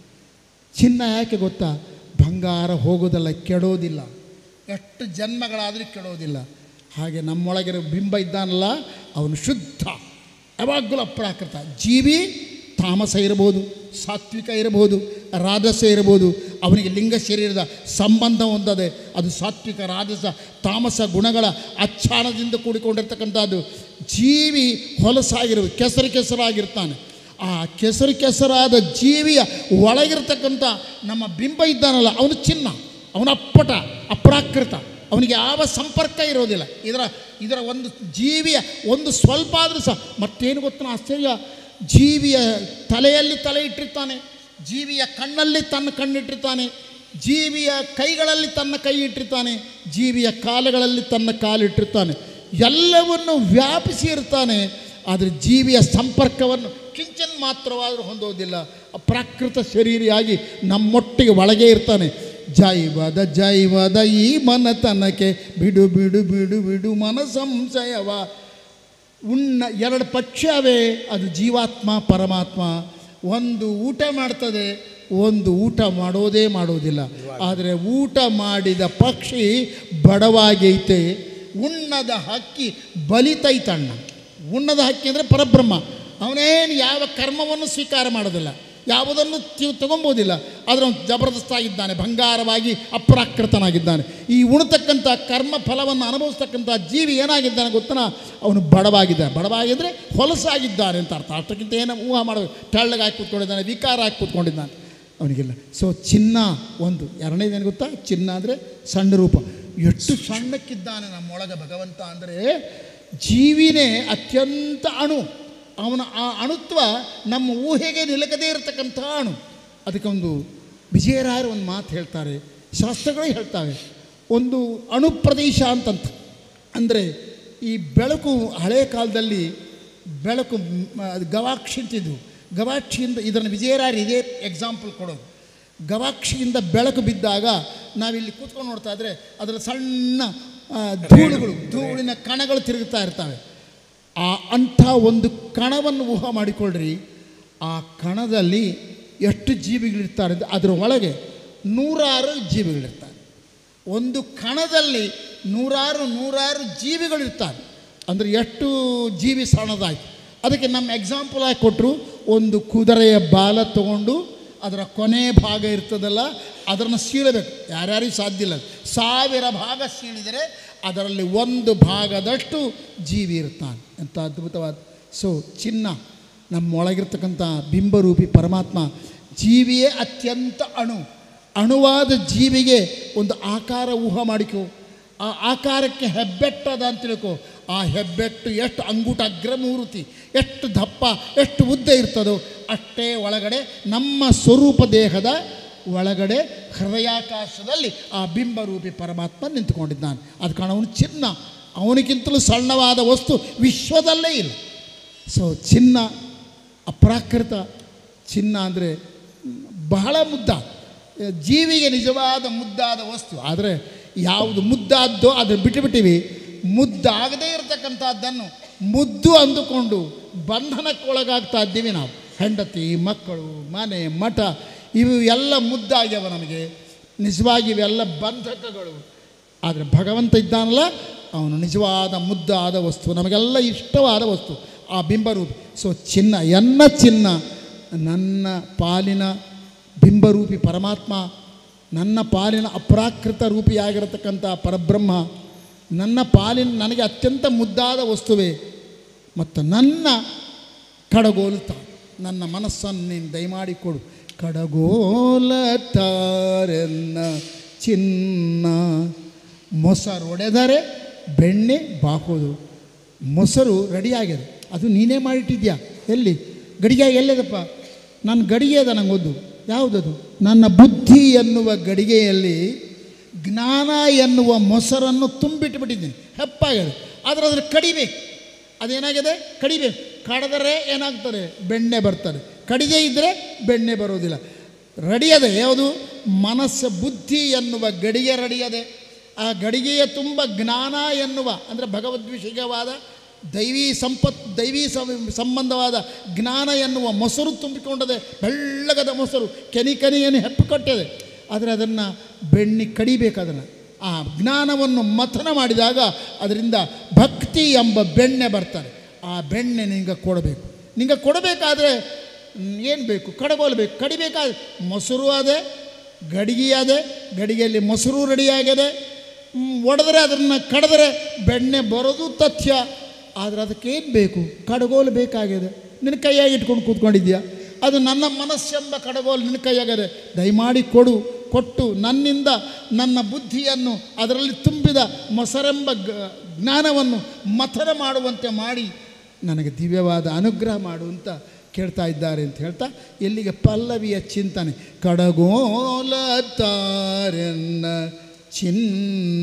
ಚಿನ್ನ ಯಾಕೆ ಗೊತ್ತಾ ಬಂಗಾರ ಹೋಗೋದಲ್ಲ ಕೆಡೋದಿಲ್ಲ ಎಷ್ಟು ಜನ್ಮಗಳಾದರೂ ಕೆಡೋದಿಲ್ಲ ಹಾಗೆ ನಮ್ಮೊಳಗಿರೋ ಬಿಂಬ ಇದ್ದಾನಲ್ಲ ಅವನು ಶುದ್ಧ ಯಾವಾಗಲೂ ಅಪ್ರಾಕೃತ ಜೀವಿ ತಾಮಸ ಇರಬಹುದು ಸಾತ್ವಿಕ ಇರಬಹುದು ರಾಜಸ ಇರಬಹುದು ಅವನಿಗೆ ಲಿಂಗ ಶರೀರದ ಸಂಬಂಧ ಹೊಂದದೆ ಅದು ಸಾತ್ವಿಕ ರಾಜಸ ತಾಮಸ ಗುಣಗಳ ಅಚ್ಛಾನದಿಂದ ಕೂಡಿಕೊಂಡಿರ್ತಕ್ಕಂಥದ್ದು ಜೀವಿ ಹೊಲಸಾಗಿರುವುದು ಕೆಸರು ಕೆಸರಾಗಿರ್ತಾನೆ ಆ ಕೆಸರು ಕೆಸರಾದ ಜೀವಿಯ ಒಳಗಿರ್ತಕ್ಕಂಥ ನಮ್ಮ ಬಿಂಬ ಇದ್ದಾನಲ್ಲ ಅವನು ಚಿನ್ನ ಅವನ ಅಪ್ಪಟ ಅಪ್ರಾಕೃತ ಅವನಿಗೆ ಯಾವ ಸಂಪರ್ಕ ಇರೋದಿಲ್ಲ ಇದರ ಇದರ ಒಂದು ಜೀವಿಯ ಒಂದು ಸ್ವಲ್ಪ ಆದರೂ ಸಹ ಮತ್ತೇನು ಗೊತ್ತ ಆಶ್ಚರ್ಯ ಜೀವಿಯ ತಲೆಯಲ್ಲಿ ತಲೆ ಇಟ್ಟಿರ್ತಾನೆ ಜೀವಿಯ ಕಣ್ಣಲ್ಲಿ ತನ್ನ ಕಣ್ಣಿಟ್ಟಿರ್ತಾನೆ ಜೀವಿಯ ಕೈಗಳಲ್ಲಿ ತನ್ನ ಕೈ ಇಟ್ಟಿರ್ತಾನೆ ಜೀವಿಯ ಕಾಲುಗಳಲ್ಲಿ ತನ್ನ ಕಾಲಿಟ್ಟಿರ್ತಾನೆ ಎಲ್ಲವನ್ನು ವ್ಯಾಪಿಸಿ ಇರ್ತಾನೆ ಆದರೆ ಜೀವಿಯ ಸಂಪರ್ಕವನ್ನು ಕಿಂಚನ್ ಮಾತ್ರವಾದರೂ ಹೊಂದೋದಿಲ್ಲ ಪ್ರಾಕೃತ ಶರೀರಿಯಾಗಿ ನಮ್ಮೊಟ್ಟಿಗೆ ಒಳಗೆ ಇರ್ತಾನೆ ಜೈವದ ಜೈವದ ಈ ಮನತನಕ್ಕೆ ಬಿಡು ಬಿಡು ಬಿಡು ಬಿಡು ಮನ ಸಂಶಯವ ಉಣ್ಣ ಎರಡು ಪಕ್ಷ ಅವೇ ಅದು ಜೀವಾತ್ಮ ಪರಮಾತ್ಮ ಒಂದು ಊಟ ಮಾಡ್ತದೆ ಒಂದು ಊಟ ಮಾಡೋದೇ ಮಾಡೋದಿಲ್ಲ ಆದರೆ ಊಟ ಮಾಡಿದ ಪಕ್ಷಿ ಬಡವಾಗೈತೆ ಉಣ್ಣದ ಹಕ್ಕಿ ಬಲಿತೈತಣ್ಣ ಉಣ್ಣದ ಹಕ್ಕಿ ಅಂದರೆ ಪರಬ್ರಹ್ಮ ಅವನೇನು ಯಾವ ಕರ್ಮವನ್ನು ಸ್ವೀಕಾರ ಮಾಡೋದಿಲ್ಲ ಯಾವುದನ್ನು ತಿ- ತಗೊಂಬೋದಿಲ್ಲ ಆದರೆ ಅವನು ಜಬರ್ದಸ್ತಾಗಿದ್ದಾನೆ ಬಂಗಾರವಾಗಿ ಅಪ್ರಾಕೃತನಾಗಿದ್ದಾನೆ ಈ ಉಣತಕ್ಕಂಥ ಕರ್ಮ ಫಲವನ್ನು ಅನುಭವಿಸ್ತಕ್ಕಂಥ ಜೀವಿ ಏನಾಗಿದ್ದಾನೆ ಗೊತ್ತನ ಅವನು ಬಡವಾಗಿದ್ದಾನೆ ಬಡವಾಗಿದ್ದರೆ ಹೊಲಸಾಗಿದ್ದಾನೆ ಅಂತ ಅರ್ಥ ಅಷ್ಟಕ್ಕಿಂತ ಏನು ಊಹ ಮಾಡಬೇಕು ತೆಳ್ಳಗೆ ಹಾಕಿ ಕೂತ್ಕೊಂಡಿದ್ದಾನೆ ವಿಕಾರ ಹಾಕಿ ಕೂತ್ಕೊಂಡಿದ್ದಾನೆ ಅವನಿಗಿಲ್ಲ ಸೊ ಚಿನ್ನ ಒಂದು ಎರಡನೇದೇನು ಗೊತ್ತಾ ಚಿನ್ನ ಅಂದರೆ ಸಣ್ಣ ರೂಪ ಎಷ್ಟು ಸಣ್ಣಕ್ಕಿದ್ದಾನೆ ನಮ್ಮೊಳಗೆ ಭಗವಂತ ಅಂದರೆ ಜೀವಿನೇ ಅತ್ಯಂತ ಅಣು ಅವನ ಆ ಅಣುತ್ವ ನಮ್ಮ ಊಹೆಗೆ ನಿಲುಕದೇ ಇರತಕ್ಕಂಥ ಅಣು ಅದಕ್ಕೆ ಒಂದು ವಿಜಯರಾಯರು ಒಂದು ಮಾತು ಹೇಳ್ತಾರೆ ಶಾಸ್ತ್ರಗಳೇ ಹೇಳ್ತಾವೆ ಒಂದು ಅಣು ಪ್ರದೇಶ ಅಂತಂತ ಅಂದರೆ ಈ ಬೆಳಕು ಹಳೆಯ ಕಾಲದಲ್ಲಿ ಬೆಳಕು ಮ್, ಅದು ಗವಾಕ್ಷಿ ಅಂತಿದ್ವು ಗವಾಕ್ಷಿಯಿಂದ ಇದನ್ನು ವಿಜಯರಾಯರು ಇದೇ ಎಕ್ಸಾಂಪಲ್ ಕೊಡೋದು ಗವಾಕ್ಷಿಯಿಂದ ಬೆಳಕು ಬಿದ್ದಾಗ ನಾವಿಲ್ಲಿ ಕೂತ್ಕೊಂಡು ನೋಡ್ತಾ ಇದ್ರೆ ಅದರ ಸಣ್ಣ ಆ, ಧೂಳುಗಳು ಧೂಳಿನ ಕಣಗಳು ತಿರುಗುತ್ತಾ ಇರ್ತವೆ ಆ ಅಂಥ ಒಂದು ಕಣವನ್ನು ಊಹ ಮಾಡಿಕೊಳ್ಳ್ರಿ ಆ ಕಣದಲ್ಲಿ ಎಷ್ಟು ಜೀವಿಗಳಿರ್ತಾರೆ ಅಂದ್ರೆ ಅದರ ಒಳಗೆ ನೂರಾರು ಜೀವಿಗಳಿರ್ತಾರೆ ಒಂದು ಕಣದಲ್ಲಿ ನೂರಾರು ನೂರಾರು ಜೀವಿಗಳಿರ್ತಾರೆ ಅಂದರೆ ಎಷ್ಟು ಜೀವಿ ಸಣ್ಣದಾಗಿ ಅದಕ್ಕೆ ನಮ್ಮ ಎಕ್ಸಾಂಪಲ್ ಆಗಿ ಕೊಟ್ಟರು ಒಂದು ಕುದುರೆಯ ಬಾಲ ತಗೊಂಡು ಅದರ ಕೊನೆ ಭಾಗ ಇರ್ತದಲ್ಲ ಅದನ್ನು ಸೀಳಬೇಕು ಯಾರ್ಯಾರಿಗೂ ಸಾಧ್ಯ ಇಲ್ಲ ಸಾವಿರ ಭಾಗ ಸೀಳಿದರೆ ಅದರಲ್ಲಿ ಒಂದು ಭಾಗದಷ್ಟು ಜೀವಿ ಇರ್ತಾನೆ ಎಂಥ ಅದ್ಭುತವಾದ ಸೊ ಚಿನ್ನ ನಮ್ಮೊಳಗಿರ್ತಕ್ಕಂಥ ಬಿಂಬರೂಪಿ ಪರಮಾತ್ಮ ಜೀವಿಯೇ ಅತ್ಯಂತ ಅಣು ಅಣುವಾದ ಜೀವಿಗೆ ಒಂದು ಆಕಾರ ಊಹ ಮಾಡಿಕೊ ಆ ಆಕಾರಕ್ಕೆ ಹೆಬ್ಬೆಟ್ಟದ ಅಂತ ತಿಳ್ಕೊ ಆ ಹೆಬ್ಬೆಟ್ಟು ಎಷ್ಟು ಅಂಗುಟ ಅಗ್ರಮೂರ್ತಿ ಎಷ್ಟು ದಪ್ಪ ಎಷ್ಟು ಉದ್ದ ಇರ್ತದೋ ಅಷ್ಟೇ ಒಳಗಡೆ ನಮ್ಮ ಸ್ವರೂಪ ದೇಹದ ಒಳಗಡೆ ಹೃದಯಾಕಾಶದಲ್ಲಿ ಆ ಬಿಂಬರೂಪಿ ಪರಮಾತ್ಮ ನಿಂತುಕೊಂಡಿದ್ದಾನೆ ಅದು ಕಾರಣ ಅವನು ಚಿನ್ನ ಅವನಿಗಿಂತಲೂ ಸಣ್ಣವಾದ ವಸ್ತು ವಿಶ್ವದಲ್ಲೇ ಇಲ್ಲ ಸೊ ಚಿನ್ನ ಅಪ್ರಾಕೃತ ಚಿನ್ನ ಅಂದರೆ ಬಹಳ ಮುದ್ದ ಜೀವಿಗೆ ನಿಜವಾದ ಮುದ್ದಾದ ವಸ್ತು ಆದರೆ ಯಾವುದು ಮುದ್ದಾದ್ದೋ ಅದನ್ನು ಬಿಟ್ಟುಬಿಟ್ಟಿವಿ ಮುದ್ದಾಗದೇ ಇರತಕ್ಕಂಥದ್ದನ್ನು ಮುದ್ದು ಅಂದುಕೊಂಡು ಬಂಧನಕ್ಕೊಳಗಾಗ್ತಾ ಇದ್ದೀವಿ ನಾವು ಹೆಂಡತಿ ಮಕ್ಕಳು ಮನೆ ಮಠ ಇವು ಎಲ್ಲ ಮುದ್ದಾಗ್ಯವ ನಮಗೆ ನಿಜವಾಗಿ ಇವೆಲ್ಲ ಬಂಧಕಗಳು ಆದರೆ ಭಗವಂತ ಇದ್ದಾನಲ್ಲ ಅವನು ನಿಜವಾದ ಮುದ್ದಾದ ವಸ್ತು ನಮಗೆಲ್ಲ ಇಷ್ಟವಾದ ವಸ್ತು ಆ ಬಿಂಬರೂಪಿ ಸೊ ಚಿನ್ನ ಎನ್ನ ಚಿನ್ನ ನನ್ನ ಪಾಲಿನ ಬಿಂಬರೂಪಿ ಪರಮಾತ್ಮ ನನ್ನ ಪಾಲಿನ ಅಪ್ರಾಕೃತ ರೂಪಿಯಾಗಿರತಕ್ಕಂಥ ಪರಬ್ರಹ್ಮ ನನ್ನ ಪಾಲಿನ ನನಗೆ ಅತ್ಯಂತ ಮುದ್ದಾದ ವಸ್ತುವೇ ಮತ್ತು ನನ್ನ ಕಡಗೋಲುತ್ತ ನನ್ನ ಮನಸ್ಸನ್ನು ನೀನು ದಯಮಾಡಿಕೊಡು ಕಡಗೋಲ ತಾರೆನ್ನ ಚಿನ್ನ ಮೊಸರು ಒಡೆದರೆ ಬೆಣ್ಣೆ ಬಾಕೋದು ಮೊಸರು ರೆಡಿಯಾಗಿದೆ ಅದು ನೀನೇ ಮಾಡಿಟ್ಟಿದ್ಯಾ ಎಲ್ಲಿ ಗಡಿಗೆ ಎಲ್ಲಿದಪ್ಪ ನನ್ನ ಗಡಿಗೆ ಅದ ನಂಗೆ ಒಂದು ಯಾವುದದು ನನ್ನ ಬುದ್ಧಿ ಎನ್ನುವ ಗಡಿಗೆಯಲ್ಲಿ ಜ್ಞಾನ ಎನ್ನುವ ಮೊಸರನ್ನು ತುಂಬಿಟ್ಬಿಟ್ಟಿದ್ದೀನಿ ಹೆಪ್ಪಾಗಿದೆ ಆದರೆ ಅದ್ರ ಕಡಿಬೇಕು ಅದೇನಾಗಿದೆ ಕಡಿಬೇಕು ಕಡಿದರೆ ಏನಾಗ್ತದೆ ಬೆಣ್ಣೆ ಬರ್ತಾರೆ ಕಡಿದೇ ಇದ್ದರೆ ಬೆಣ್ಣೆ ಬರೋದಿಲ್ಲ ರೆಡಿಯದೆ ಯಾವುದು ಮನಸ್ಸು ಬುದ್ಧಿ ಎನ್ನುವ ಗಡಿಗೆ ರೆಡಿಯದೆ ಆ ಗಡಿಗೆಯ ತುಂಬ ಜ್ಞಾನ ಎನ್ನುವ ಅಂದರೆ ಭಗವದ್ವಿಷಯವಾದ ದೈವೀ ಸಂಪತ್ ದೈವೀ ಸಂ- ಸಂಬಂಧವಾದ ಜ್ಞಾನ ಎನ್ನುವ ಮೊಸರು ತುಂಬಿಕೊಂಡದೆ ಬೆಳ್ಳಗದ ಮೊಸರು ಕೆನಿ ಕೆನಿಯನ್ನು ಹೆಪ್ಪುಕೊಟ್ಟಿದೆ ಆದರೆ ಅದನ್ನು ಬೆಣ್ಣೆ ಕಡಿಬೇಕು ಅದನ್ನು ಆ ಜ್ಞಾನವನ್ನು ಮಥನ ಮಾಡಿದಾಗ ಅದರಿಂದ ಭಕ್ತಿ ಎಂಬ ಬೆಣ್ಣೆ ಬರ್ತಾರೆ ಆ ಬೆಣ್ಣೆ ನಿಂಗೆ ಕೊಡಬೇಕು ನಿಂಗೆ ಕೊಡಬೇಕಾದ್ರೆ ಏನು ಬೇಕು ಕಡಗೋಲು ಬೇಕು ಕಡಿಬೇಕಾದ್ರೆ ಮೊಸರು ಅದೇ ಗಡಿಗೆ ಅದೇ ಗಡಿಗೆಯಲ್ಲಿ ಮೊಸರು ರೆಡಿಯಾಗಿದೆ ಒಡೆದ್ರೆ ಅದನ್ನು ಕಡಿದ್ರೆ ಬೆಣ್ಣೆ ಬರೋದು ತಥ್ಯ ಆದರೆ ಅದಕ್ಕೇನು ಬೇಕು ಕಡಗೋಲು ಬೇಕಾಗಿದೆ ನಿನ್ನ ಕೈಯಾಗಿ ಇಟ್ಕೊಂಡು ಕೂತ್ಕೊಂಡಿದ್ಯಾ ಅದು ನನ್ನ ಮನಸ್ಸೆಂಬ ಕಡಗೋಲು ನಿನ್ನ ಕೈಯಾಗದೆ ದಯಮಾಡಿ ಕೊಡು ಕೊಟ್ಟು ನನ್ನಿಂದ ನನ್ನ ಬುದ್ಧಿಯನ್ನು ಅದರಲ್ಲಿ ತುಂಬಿದ ಮೊಸರೆಂಬ ಗ- ಜ್ಞಾನವನ್ನು ಮಥನ ಮಾಡುವಂತೆ ಮಾಡಿ ನನಗೆ ದಿವ್ಯವಾದ ಅನುಗ್ರಹ ಮಾಡು ಅಂತ ಕೇಳ್ತಾ ಇದ್ದಾರೆ ಅಂತ ಹೇಳ್ತಾ ಎಲ್ಲಿಗೆ ಪಲ್ಲವಿಯ ಚಿಂತನೆ ಕಡಗೋಲ ತಾರೆನ್ನ ಚಿನ್ನ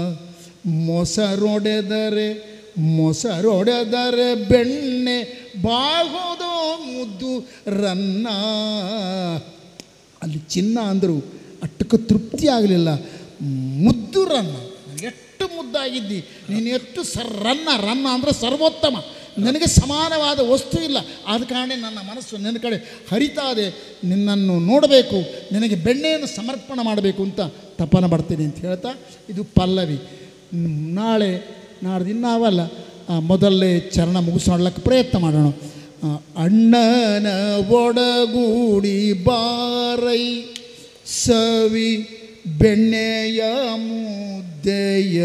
ಮೊಸರೊಡೆದರೆ ಮೊಸರೊಡೆದರೆ ಬೆಣ್ಣೆ ಬಾಗೋದು ಮುದ್ದು ರನ್ನ ಅಲ್ಲಿ ಚಿನ್ನ ಅಂದರು ಅಟ್ಟಕ್ಕೆ ತೃಪ್ತಿ ಆಗಲಿಲ್ಲ ಮುದ್ದು ರನ್ನ ನನಗೆ ಎಷ್ಟು ಮುದ್ದಾಗಿದ್ದಿ ನೀನು ಎಷ್ಟು ಸರ್ ರನ್ನ ರನ್ನ ಅಂದರೆ ಸರ್ವೋತ್ತಮ ನನಗೆ ಸಮಾನವಾದ ವಸ್ತು ಇಲ್ಲ ಆದ ಕಾರಣ ನನ್ನ ಮನಸ್ಸು ನಿನ್ನ ಕಡೆ ಹರಿತಾ ಇದೆ ನಿನ್ನನ್ನು ನೋಡಬೇಕು ನಿನಗೆ ಬೆಣ್ಣೆಯನ್ನು ಸಮರ್ಪಣೆ ಮಾಡಬೇಕು ಅಂತ ತಪನ ಬರ್ತೀನಿ ಅಂತ ಹೇಳ್ತಾ ಇದು ಪಲ್ಲವಿ ನ್- ನಾಳೆ ನಾಡ್ದು ಅವಲ್ಲ ಮೊದಲನೇ ಚರಣ ಮುಗಿಸ್ಕೊಳ್ಳಕ್ಕೆ ಪ್ರಯತ್ನ ಮಾಡೋಣ ಆ, ಅಣ್ಣನ ಒಡಗೂಡಿ ಬಾರೈ ಸವಿ ಬೆಣ್ಣೆಯ ಮುದ್ದೆಯ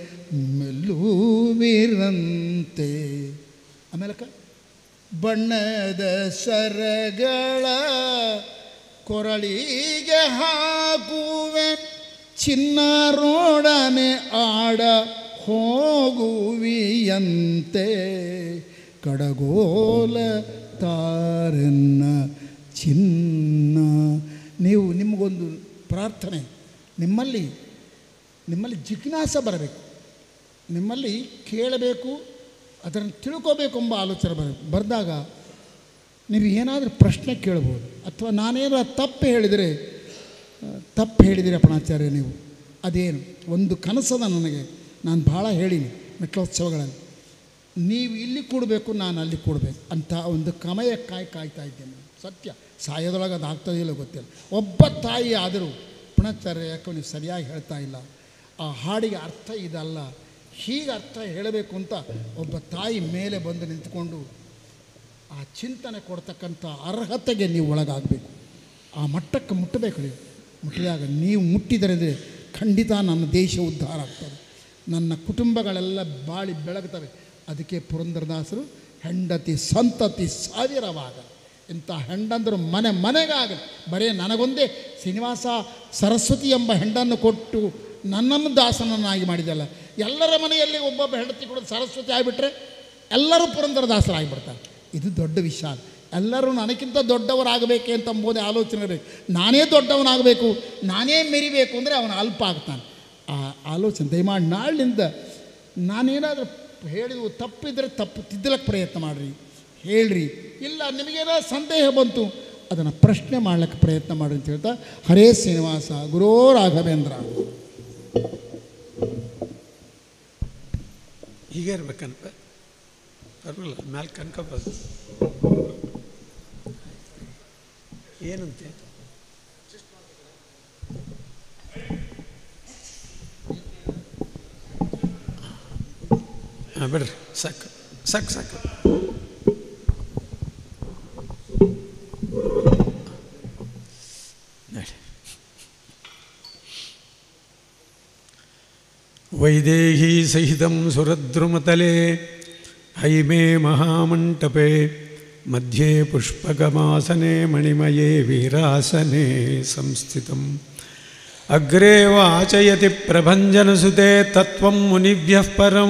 ಮೆಲ್ಲುವಿರಂತೆ ಆಮೇಲಕ್ಕ ಬಣ್ಣದ ಸರಗಳ ಕೊರಳಿಗೆ ಹಾಕುವೆ ಚಿನ್ನರೋಡನೆ ಆಡ ಹೋಗುವಿಯಂತೆ ಕಡಗೋಲ ತಾರನ್ನ ಚಿನ್ನ ನೀವು ನಿಮಗೊಂದು ಪ್ರಾರ್ಥನೆ ನಿಮ್ಮಲ್ಲಿ ನಿಮ್ಮಲ್ಲಿ ಜಿಜ್ಞಾಸ ಬರಬೇಕು ನಿಮ್ಮಲ್ಲಿ ಕೇಳಬೇಕು ಅದನ್ನು ತಿಳ್ಕೋಬೇಕು ಎಂಬ ಆಲೋಚನೆ ಬರಬೇಕು ಬರೆದಾಗ ನೀವು ಏನಾದರೂ ಪ್ರಶ್ನೆ ಕೇಳ್ಬೋದು ಅಥವಾ ನಾನೇನಾದ್ರು ತಪ್ಪು ಹೇಳಿದರೆ ಆ, ತಪ್ಪು ಹೇಳಿದಿರಿ ಅಪ್ಪಣಾಚಾರ್ಯ ನೀವು ಅದೇನು ಒಂದು ಕನಸದ ನನಗೆ ನಾನು ಭಾಳ ಹೇಳೀನಿ ಮೆಟ್ಲೋತ್ಸವಗಳಲ್ಲಿ ನೀವು ಇಲ್ಲಿ ಕೂಡಬೇಕು ನಾನು ಅಲ್ಲಿ ಕೂಡಬೇಕು ಅಂತ ಒಂದು ಕಮಯಕ್ಕಾಗಿ ಕಾಯ್ತಾ ಇದ್ದೇನೆ ಸತ್ಯ ಸಾಯೋದ್ರೊಳಗೆ ಅದು ಆಗ್ತದಿಲ್ಲ ಗೊತ್ತಿಲ್ಲ ಒಬ್ಬ ತಾಯಿ ಆದರೂ ಪುಣಾಚಾರ್ಯ ಯಾಕೋ ನೀವು ಸರಿಯಾಗಿ ಹೇಳ್ತಾ ಇಲ್ಲ ಆ ಹಾಡಿಗೆ ಅರ್ಥ ಇದಲ್ಲ ಹೀಗೆ ಅರ್ಥ ಹೇಳಬೇಕು ಅಂತ ಒಬ್ಬ ತಾಯಿ ಮೇಲೆ ಬಂದು ನಿಂತ್ಕೊಂಡು ಆ ಚಿಂತನೆ ಕೊಡ್ತಕ್ಕಂಥ ಅರ್ಹತೆಗೆ ನೀವು ಒಳಗಾಗಬೇಕು ಆ ಮಟ್ಟಕ್ಕೆ ಮುಟ್ಟಬೇಕು ನೀವು ಮುಟ್ಟಿದಾಗ ನೀವು ಮುಟ್ಟಿದರೆ ಖಂಡಿತ ನನ್ನ ದೇಶ ಉದ್ಧಾರ ಆಗ್ತದೆ ನನ್ನ ಕುಟುಂಬಗಳೆಲ್ಲ ಬಾಳಿ ಬೆಳಗ್ತವೆ ಅದಕ್ಕೆ ಪುರಂದರದಾಸರು ಹೆಂಡತಿ ಸಂತತಿ ಸಾವಿರವಾಗ ಇಂಥ ಹೆಂಡಂದರು ಮನೆ ಮನೆಗಾಗಲಿ ಬರೀ ನನಗೊಂದೇ ಶ್ರೀನಿವಾಸ ಸರಸ್ವತಿ ಎಂಬ ಹೆಂಡನ್ನು ಕೊಟ್ಟು ನನ್ನನ್ನು ದಾಸನನ್ನಾಗಿ ಮಾಡಿದಲ್ಲ ಎಲ್ಲರ ಮನೆಯಲ್ಲಿ ಒಬ್ಬೊಬ್ಬ ಹೆಂಡತಿ ಕೂಡ ಸರಸ್ವತಿ ಆಗಿಬಿಟ್ರೆ ಎಲ್ಲರೂ ಪುರಂದರದಾಸರಾಗಿಬಿಡ್ತಾರೆ ಇದು ದೊಡ್ಡ ವಿಷಯ ಎಲ್ಲರೂ ನನಗಿಂತ ದೊಡ್ಡವರಾಗಬೇಕೆ ಅಂತ ಅಂಬೋದೇ ಆಲೋಚನೆ ಇರಬೇಕು ನಾನೇ ದೊಡ್ಡವನಾಗಬೇಕು ನಾನೇ ಮೆರಿಬೇಕು ಅಂದರೆ ಅವನು ಅಲ್ಪ ಆಗ್ತಾನೆ ಆ ಆಲೋಚನೆ ದಯಮಾಡಿ ನಾಳಿನಿಂದ ನಾನೇನಾದರೂ ಹೇಳಿದ್ವು ತಪ್ಪಿದ್ರೆ ತಪ್ಪು ತಿದ್ದಲಕ್ಕೆ ಪ್ರಯತ್ನ ಮಾಡಿರಿ ಹೇಳ್ರಿ ಇಲ್ಲ ನಿಮಗೇನಾದ್ರು ಸಂದೇಹ ಬಂತು ಅದನ್ನು ಪ್ರಶ್ನೆ ಮಾಡ್ಲಿಕ್ಕೆ ಪ್ರಯತ್ನ ಮಾಡಿ ಅಂತ ಹೇಳ್ತಾ ಹರೇ ಶ್ರೀನಿವಾಸ ಗುರೋ ರಾಘವೇಂದ್ರ
ಹೀಗೆ ಇರ್ಬೇಕನ್ಪ ಪರವಾಗಿಲ್ಲ ಮ್ಯಾಲೆ ಕನ್ಕೋಬೋದು ಏನಂತೆ ಹಾಂ ಬಿಡ್ರಿ ಸಾಕು ಸಾಕು ಸಾಕು ನೋಡಿ ವೈದೇಹೀ ಸಹಿತಂ ಸುರದ್ರುಮತಲೆ ಹೈಮೇ ಮಹಾಮಂಟಪೆ ಮಧ್ಯೆ ಪುಷ್ಪಕಮಾಸನೆ ಮಣಿಮಯೇ ವೀರಾಸನೆ ಸಂಸ್ಥಿತಂ ಅಗ್ರೆ ವಾಚಯತಿ ಪ್ರಭಂಜನಸುತೆ ತತ್ವಂ ಮುನಿಭ್ಯಃ ಪರಂ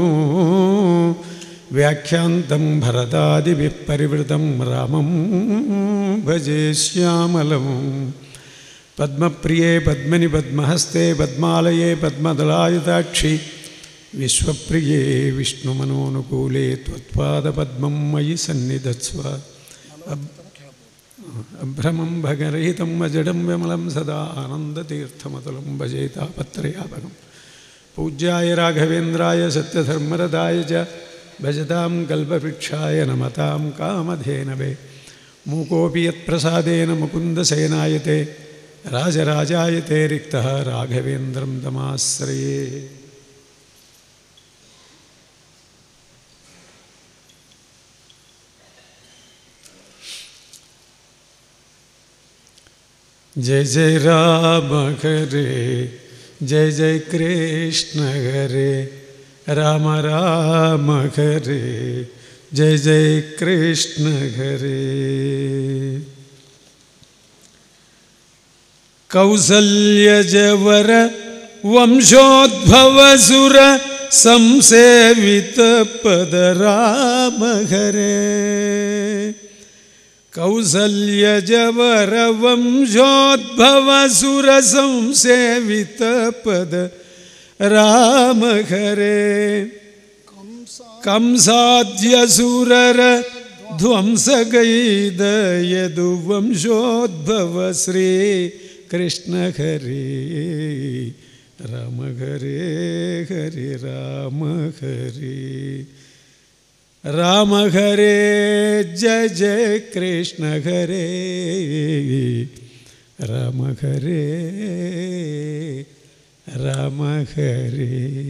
ವ್ಯಾಖ್ಯಾಂತಂ ಭರತಾದಿಭಿಃ ಪರಿವೃತಂ ರಾಮಂ ಭಜೆ ಶ್ಯಾಮಲಂ ಪದ್ಮಪ್ರಿಯೆ ಪದ್ಮನಿ ಪದ್ಮಹಸ್ತೆ ಪದ್ಮಾಲಯೇ ಪದ್ಮದಲಾಯುತಾಕ್ಷಿ ವಿಶ್ವಪ್ರಿಯೇ ವಿಷ್ಣುಮನೋನುಕೂಲೆ ತ್ವತ್ಪಾದಪದ್ಮಂ ಮಯಿ ಸನ್ನಿಧತ್ಸ್ವ ಅಬ್ ಅಭ್ರಮಂ ಭಗರಹಿತಂ ಅಜಡಂ ವಿಮಲಂ ಸದಾ ಆನಂದತೀರ್ಥಮತುಲಂ ಭಜೇತಾಪತ್ರಯಾಪಕಂ ಪೂಜ್ಯಾಯ ರಾಘವೇಂದ್ರಾಯ ಸತ್ಯಧರ್ಮರದಾಯ ಚ ಭಜತಾಂ ಕಲ್ಪವೃಕ್ಷಾಯ ನಮತಾಂ ಕಾಮಧೇನವೇ ಮೂಕೋಪಿ ಯತ್ಪ್ರಸಾದೇನ ಮುಕುಂದಸೇನಾಯತೆ ರಾಜರಾಜಾಯತೆ ರಿಕ್ತಃ ರಾಘವೇಂದ್ರಂ ತಮಾಶ್ರಯೇ जय जय राम हरे जय जय कृष्ण हरे राम राम हरे जय जय कृष्ण हरे कौसल्यजवर वंशोद्भवसुर संसेवित पद राम हरे कौसल्यजवर वंशोद्भवसुर संसेवित पद राम हरे ಕಂಸಾದ್ಯಸುರರ ಧ್ವಂಸಗೈದ ಯದು ವಂಶೋದ್ಭವ ಶ್ರೀ ಕೃಷ್ಣ ಹರಿ ರಾಮ ಹರೇ ಹರಿ ರಾಮ ಹರಿ ರಾಮ ಹರೇ ಜಯ ಜಯ ಕೃಷ್ಣ ಹರೇ ರಾಮ ಹರೇ ರಾಮ ಹರೇ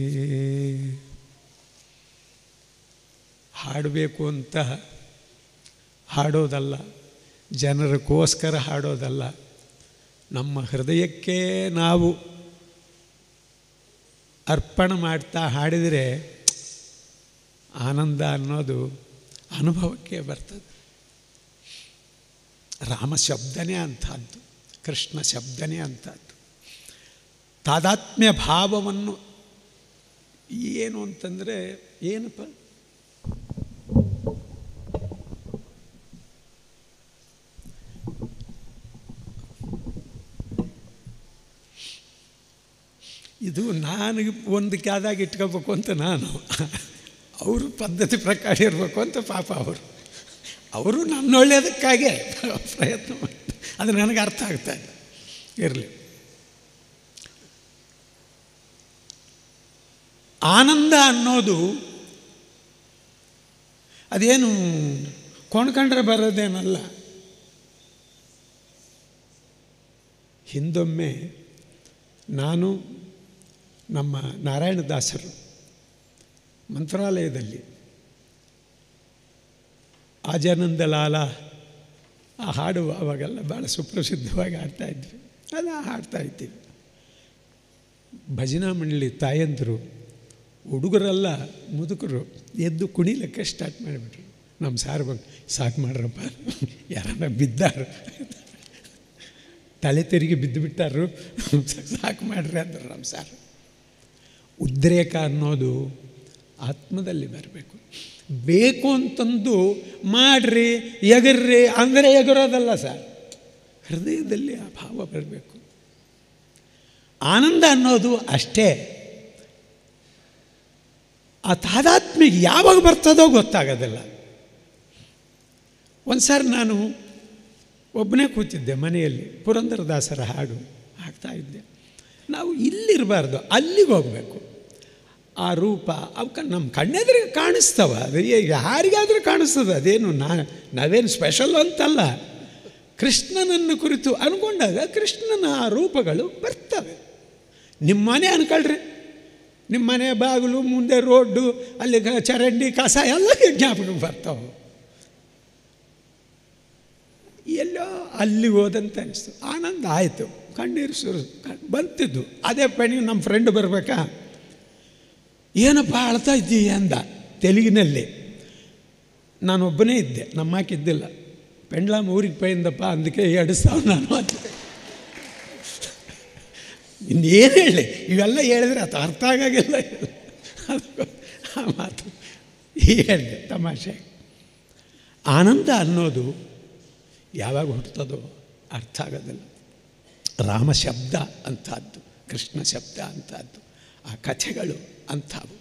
ಹಾಡಬೇಕು ಅಂತ ಹಾಡೋದಲ್ಲ ಜನರಿಗೋಸ್ಕರ ಹಾಡೋದಲ್ಲ ನಮ್ಮ ಹೃದಯಕ್ಕೆ ನಾವು ಅರ್ಪಣೆ ಮಾಡ್ತಾ ಹಾಡಿದರೆ ಆನಂದ ಅನ್ನೋದು ಅನುಭವಕ್ಕೆ ಬರ್ತದೆ ರಾಮ ಶಬ್ದನೇ ಅಂಥದ್ದು ಕೃಷ್ಣ ಶಬ್ದನೇ ಅಂಥದ್ದು ತಾದಾತ್ಮ್ಯ ಭಾವವನ್ನು ಏನು ಅಂತಂದರೆ ಏನಪ್ಪ ಇದು ನಾನು ಒಂದು ಕ್ಯಾದಾಗ ಇಟ್ಕೋಬೇಕು ಅಂತ ನಾನು ಅವರು ಪದ್ಧತಿ ಪ್ರಕಾರ ಇರಬೇಕು ಅಂತ ಪಾಪ ಅವರು ಅವರು ನನ್ನ ಒಳ್ಳೆಯದಕ್ಕಾಗೆ ಪ್ರಯತ್ನ ಮಾಡಿ ಅದು ನನಗೆ ಅರ್ಥ ಆಗ್ತಾ ಇಲ್ಲ ಇರಲಿ ಆನಂದ ಅನ್ನೋದು ಅದೇನು ಕೊಂಡ್ಕೊಂಡ್ರೆ ಬರೋದೇನಲ್ಲ ಹಿಂದೊಮ್ಮೆ ನಾನು ನಮ್ಮ ನಾರಾಯಣದಾಸರು ಮಂತ್ರಾಲಯದಲ್ಲಿ ಆಜಾನಂದ ಲಾಲ ಆ ಹಾಡು ಅವಾಗೆಲ್ಲ ಭಾಳ ಸುಪ್ರಸಿದ್ಧವಾಗಿ ಹಾಡ್ತಾ ಇದ್ವಿ ಅದು ಹಾಡ್ತಾ ಇದ್ದೀವಿ ಭಜನಾ ಮಂಡಳಿ ತಾಯಂದರು ಹುಡುಗರೆಲ್ಲ ಮುದುಕರು ಎದ್ದು ಕುಣಿಲಿಕ್ಕೆ ಸ್ಟಾರ್ಟ್ ಮಾಡಿಬಿಟ್ರು ನಮ್ಮ ಸಾರು ಬಂದು ಸಾಕು ಮಾಡ್ರಪ್ಪ ಯಾರನ್ನ ಬಿದ್ದಾರು ತಲೆ ತೆರಿಗೆ ಬಿದ್ದು ಬಿಟ್ಟಾರು ಸಾಕು ಮಾಡ್ರಿ ಅಂದರು ನಮ್ಮ ಸಾರು ಉದ್ರೇಕ ಅನ್ನೋದು ಆತ್ಮದಲ್ಲಿ ಬರಬೇಕು ಬೇಕು ಅಂತಂದು ಮಾಡ್ರಿ ಎಗರ್ರಿ ಅಂದರೆ ಎಗರೋದಲ್ಲ ಸರ್ ಹೃದಯದಲ್ಲಿ ಆ ಭಾವ ಬರಬೇಕು ಆನಂದ ಅನ್ನೋದು ಅಷ್ಟೇ ಆ ತಾದಾತ್ಮ್ಯಗೆ ಯಾವಾಗ ಬರ್ತದೋ ಗೊತ್ತಾಗೋದಿಲ್ಲ ಒಂದು ಸಾರಿ ನಾನು ಒಬ್ಬನೇ ಕೂತಿದ್ದೆ ಮನೆಯಲ್ಲಿ ಪುರಂದರದಾಸರ ಹಾಡು ಹಾಡ್ತಾ ಇದ್ದೆ ನಾವು ಇಲ್ಲಿರಬಾರ್ದು ಅಲ್ಲಿಗೆ ಹೋಗಬೇಕು ಆ ರೂಪ ಅವಕ್ಕೆ ನಮ್ಮ ಕಣ್ಣೆದುರಿಗೆ ಕಾಣಿಸ್ತವ ಅದು ಯಾರಿಗಾದರೂ ಕಾಣಿಸ್ತದೆ ಅದೇನು ನಾ ನಾವೇನು ಸ್ಪೆಷಲ್ ಅಂತಲ್ಲ ಕೃಷ್ಣನನ್ನು ಕುರಿತು ಅಂದ್ಕೊಂಡಾಗ ಕೃಷ್ಣನ ಆ ರೂಪಗಳು ಬರ್ತವೆ ನಿಮ್ಮ ಮನೆ ಅನ್ಕೊಳ್ರಿ ನಿಮ್ಮ ಮನೆ ಬಾಗಿಲು ಮುಂದೆ ರೋಡ್ಡು ಅಲ್ಲಿ ಗ- ಚರಂಡಿ ಕಸ ಎಲ್ಲ ಜ್ಞಾಪಕ ಬರ್ತಾವೆ ಎಲ್ಲೋ ಅಲ್ಲಿಗೆ ಹೋದಂತ ಅನಿಸ್ತು ಆನಂದ ಆಯಿತು ಕಣ್ಣೀರು ಸುರು ಬಂತಿದ್ದು ಅದೇ ಪಣಿ ನಮ್ಮ ಫ್ರೆಂಡ್ ಬರಬೇಕಾ ಏನಪ್ಪ ಅಳ್ತಾ ಇದ್ದೀಯ ಅಂದ ತೆಲುಗಿನಲ್ಲಿ ನಾನೊಬ್ಬನೇ ಇದ್ದೆ ನಮ್ಮಾಕಿದ್ದಿಲ್ಲ ಪೆಂಡ್ಲಾಮ್ ಊರಿಗೆ ಪೈಂದಪ್ಪ ಅದಕ್ಕೆ ಎಡಿಸ್ತಾವ ನಾನು ಅಂತ ಇನ್ನೇನು ಹೇಳಿ ಇವೆಲ್ಲ ಹೇಳಿದ್ರೆ ಅದು ಅರ್ಥ ಆಗಾಗಿಲ್ಲ ಅದು ಆ ಮಾತು ಹೇಳಿದೆ ತಮಾಷೆ ಆನಂದ ಅನ್ನೋದು ಯಾವಾಗ ಹುಟ್ಟುತ್ತದೋ ಅರ್ಥ ಆಗೋದಿಲ್ಲ ರಾಮ ಶಬ್ದ ಅಂಥದ್ದು ಕೃಷ್ಣ ಶಬ್ದ ಅಂಥದ್ದು ಆ ಕಥೆಗಳು ಅಂಥವು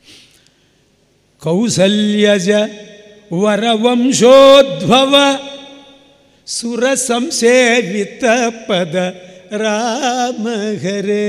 ಕೌಸಲ್ಯಜ ವರವಂಶೋದ್ಭವ ಸುರ ಸಂಸೇವಿತ ಪದ ರಾಮ ಹರೇ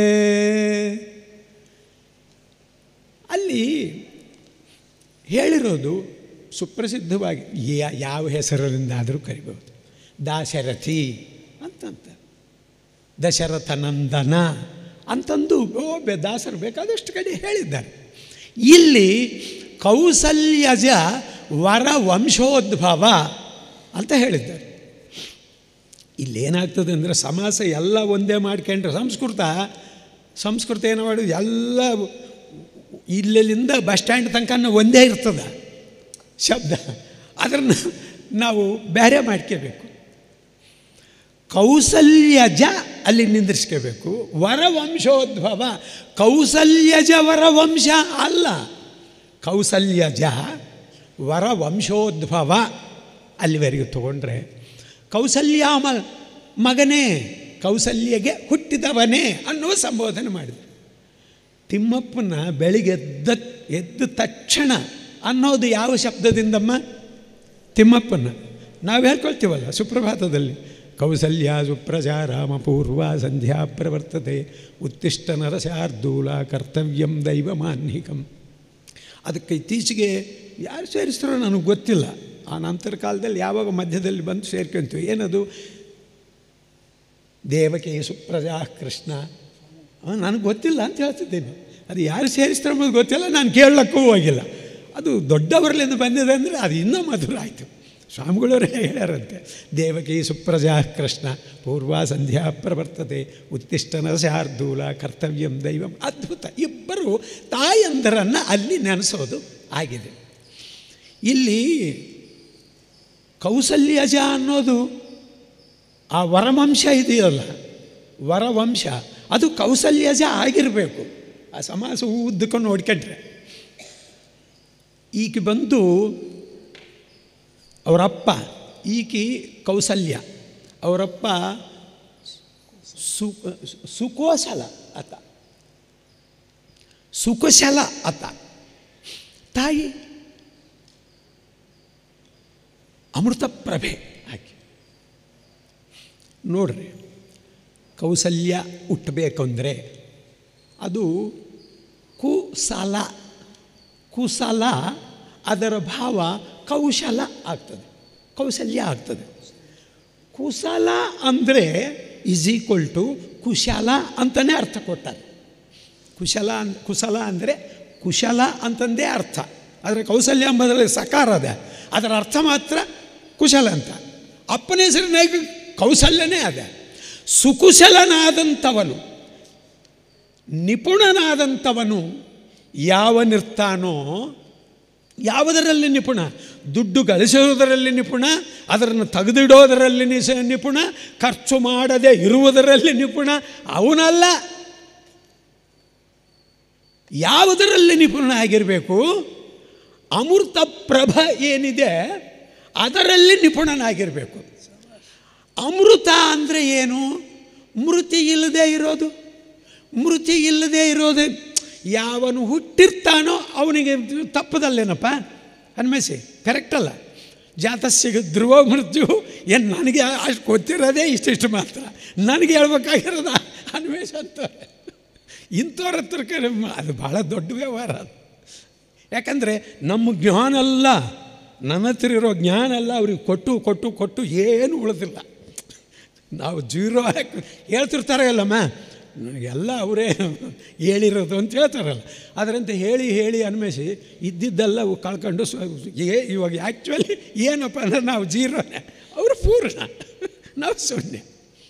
ಅಲ್ಲಿ ಹೇಳಿರೋದು ಸುಪ್ರಸಿದ್ಧವಾಗಿ ಯಾ- ಯಾವ ಹೆಸರಿನಿಂದಾದರೂ ಕರಿಬಹುದು ದಾಶರಥಿ ಅಂತಂತ ದಶರಥನಂದನ ಅಂತಂದು ಓ ಬೆ ದಾಸರು ಬೇಕಾದಷ್ಟು ಕಡೆ ಹೇಳಿದ್ದಾರೆ ಇಲ್ಲಿ ಕೌಸಲ್ಯಜ ವರ ವಂಶೋದ್ಭವ ಅಂತ ಹೇಳಿದ್ದಾರೆ ಇಲ್ಲೇನಾಗ್ತದೆ ಅಂದರೆ ಸಮಾಸ ಎಲ್ಲ ಒಂದೇ ಮಾಡ್ಕೊಂಡ್ರೆ ಸಂಸ್ಕೃತ ಸಂಸ್ಕೃತ ಏನು ಮಾಡೋದು ಎಲ್ಲ ಇಲ್ಲಿಂದ ಬಸ್ ಸ್ಟ್ಯಾಂಡ್ ತನಕ ಒಂದೇ ಇರ್ತದೆ ಶಬ್ದ ಅದನ್ನು ನಾವು ಬೇರೆ ಮಾಡ್ಕೋಬೇಕು ಕೌಸಲ್ಯಜ ಅಲ್ಲಿ ನಿಂದಿರಿಸ್ಕೋಬೇಕು ವರವಂಶೋದ್ಭವ ಕೌಸಲ್ಯಜ ವರವಂಶ ಅಲ್ಲ ಕೌಸಲ್ಯಜ ವರವಂಶೋದ್ಭವ ಅಲ್ಲಿವರೆಗೂ ತಗೊಂಡ್ರೆ ಕೌಸಲ್ಯ ಮ ಮಗನೇ ಕೌಸಲ್ಯಗೆ ಹುಟ್ಟಿದವನೇ ಅನ್ನುವ ಸಂಬೋಧನೆ ಮಾಡಿದೆ ತಿಮ್ಮಪ್ಪನ ಬೆಳಿಗ್ಗೆ ಎದ್ದ ಎದ್ದ ತಕ್ಷಣ ಅನ್ನೋದು ಯಾವ ಶಬ್ದದಿಂದಮ್ಮ ತಿಮ್ಮಪ್ಪನ ನಾವು ಹೇಳ್ಕೊಳ್ತೀವಲ್ಲ ಸುಪ್ರಭಾತದಲ್ಲಿ ಕೌಸಲ್ಯ ಸುಪ್ರಜಾ ರಾಮಪೂರ್ವ ಸಂಧ್ಯಾ ಪ್ರವರ್ತತೆ ಉತ್ತಿಷ್ಟ ನರಸಾರ್ದೂಲ ಕರ್ತವ್ಯಂ ದೈವ ಮಾನ್ಹಿಕಂ ಅದಕ್ಕೆ ಇತ್ತೀಚೆಗೆ ಯಾರು ಸೇರಿಸ್ತಾರೋ ನನಗೆ ಗೊತ್ತಿಲ್ಲ ಆ ನಂತರ ಕಾಲದಲ್ಲಿ ಯಾವಾಗ ಮಧ್ಯದಲ್ಲಿ ಬಂದು ಸೇರ್ಕೊಂತೀವಿ ಏನದು ದೇವಕಿ ಸುಪ್ರಜಾ ಕೃಷ್ಣ ನನಗೆ ಗೊತ್ತಿಲ್ಲ ಅಂತ ಹೇಳ್ತಿದ್ದೇನೆ ಅದು ಯಾರು ಸೇರಿಸ್ತಾರೋ ಅನ್ನೋದು ಗೊತ್ತಿಲ್ಲ ನಾನು ಕೇಳಕ್ಕೂ ಹೋಗಿಲ್ಲ ಅದು ದೊಡ್ಡವರಲ್ಲಿಂದ ಬಂದಿದೆ ಅಂದರೆ ಅದು ಇನ್ನೂ ಮಧುರ ಆಯಿತು ಸ್ವಾಮಿಗಳವರೇ ಹೇಳ್ಯಾರಂತೆ ದೇವಕಿ ಸುಪ್ರಜಾ ಕೃಷ್ಣ ಪೂರ್ವ ಸಂಧ್ಯಾ ಪ್ರವರ್ತತೆ ಉತ್ತಿಷ್ಟನ ಶಾರ್ದೂಲ ಕರ್ತವ್ಯಂ ದೈವಂ ಅದ್ಭುತ ಇಬ್ಬರು ತಾಯಂದರನ್ನು ಅಲ್ಲಿ ನೆನೆಸೋದು ಆಗಿದೆ ಇಲ್ಲಿ ಕೌಸಲ್ಯಜ ಅನ್ನೋದು ಆ ವರವಂಶ ಇದೆಯಲ್ಲ ವರವಂಶ ಅದು ಕೌಸಲ್ಯಜ ಆಗಿರಬೇಕು ಆ ಸಮಾಸ ಉದ್ದಕೊಂಡು ನೋಡ್ಕೊಂಡ್ರೆ ಈಗ ಬಂದು ಅವರಪ್ಪ ಈಕಿ ಕೌಸಲ್ಯ ಅವರಪ್ಪ ಸು ಸುಕೋಸಲ ಆತ ಸುಕುಶಲ ಆತ ತಾಯಿ ಅಮೃತಪ್ರಭೆ ಆಕೆ ನೋಡ್ರಿ ಕೌಸಲ್ಯ ಹುಟ್ಟಬೇಕಂದ್ರೆ ಅದು ಕುಸಲ ಕುಸಲ ಅದರ ಭಾವ ಕೌಶಲ ಆಗ್ತದೆ ಕೌಶಲ್ಯ ಆಗ್ತದೆ ಕುಶಲ ಅಂದರೆ ಈಸ್ ಈಕ್ವಲ್ ಟು ಕುಶಲ ಅಂತಲೇ ಅರ್ಥ ಕೊಟ್ಟಾರೆ ಕುಶಲ ಅನ್ ಕುಶಲ ಅಂದರೆ ಕುಶಲ ಅಂತಂದೇ ಅರ್ಥ ಆದರೆ ಕೌಶಲ್ಯ ಎಂಬುದರಲ್ಲಿ ಸಕಾರ ಅದ ಅದರ ಅರ್ಥ ಮಾತ್ರ ಕುಶಲ ಅಂತ ಅಪ್ಪನ ಹೆಸರಿನಾಗ ಕೌಶಲ್ಯನೇ ಅದ ಸುಕುಶಲನಾದಂಥವನು ನಿಪುಣನಾದಂಥವನು ಯಾವನಿರ್ತಾನೋ ಯಾವುದರಲ್ಲಿ ನಿಪುಣ ದುಡ್ಡು ಗಳಿಸುವುದರಲ್ಲಿ ನಿಪುಣ ಅದನ್ನು ತೆಗೆದಿಡೋದರಲ್ಲಿ ನಿಸ ನಿಪುಣ ಖರ್ಚು ಮಾಡದೆ ಇರುವುದರಲ್ಲಿ ನಿಪುಣ ಅವನಲ್ಲ ಯಾವುದರಲ್ಲಿ ನಿಪುಣ ಆಗಿರಬೇಕು ಅಮೃತ ಪ್ರಭ ಏನಿದೆ ಅದರಲ್ಲಿ ನಿಪುಣನಾಗಿರಬೇಕು ಅಮೃತ ಅಂದರೆ ಏನು ಮೃತಿ ಇಲ್ಲದೆ ಇರೋದು ಮೃತಿ ಇಲ್ಲದೆ ಇರೋದು ಯಾವನು ಹುಟ್ಟಿರ್ತಾನೋ ಅವನಿಗೆ ತಪ್ಪದಲ್ಲೇನಪ್ಪ ಅನ್ಮೇಸಿ ಕರೆಕ್ಟಲ್ಲ ಜಾತಸ್ಸಿಗೆ ಧ್ರುವ ಮೃತ್ಯು ಏನು ನನಗೆ ಅಷ್ಟು ಗೊತ್ತಿರೋದೇ ಇಷ್ಟಿಷ್ಟು ಮಾತ್ರ ನನಗೆ ಹೇಳ್ಬೇಕಾಗಿರೋದ ಅನ್ವೇಷ ಅಂತಾರೆ ಇಂಥವ್ರ ಹತ್ರ ಕರೆ ಅದು ಭಾಳ ದೊಡ್ಡ ವ್ಯವಹಾರ ಅದು ಯಾಕಂದರೆ ನಮ್ಮ ಜ್ಞಾನ ಅಲ್ಲ ನನ್ನ ಹತ್ರ ಇರೋ ಜ್ಞಾನ ಎಲ್ಲ ಅವ್ರಿಗೆ ಕೊಟ್ಟು ಕೊಟ್ಟು ಕೊಟ್ಟು ಏನು ಉಳಿದಿಲ್ಲ ನಾವು ಜೀರೋ ಹಾಕಿ ಹೇಳ್ತಿರ್ತಾರೆ ಅಲ್ಲಮ್ಮ ನನಗೆಲ್ಲ ಅವರೇ ಹೇಳಿರೋದು ಅಂತ ಹೇಳ್ತಾರಲ್ಲ ಅದರಂತೆ ಹೇಳಿ ಹೇಳಿ ಅನ್ಮೇಸಿ ಇದ್ದಿದ್ದೆಲ್ಲ ಅವು ಕಳ್ಕೊಂಡು ಸ್ವ ಏ ಇವಾಗ ಆ್ಯಕ್ಚುಲಿ ಏನಪ್ಪ ಅಂದ್ರೆ ನಾವು ಜೀರೋನೇ ಅವರು ಪೂರ್ಣ ನಾವು ಶೂನ್ಯ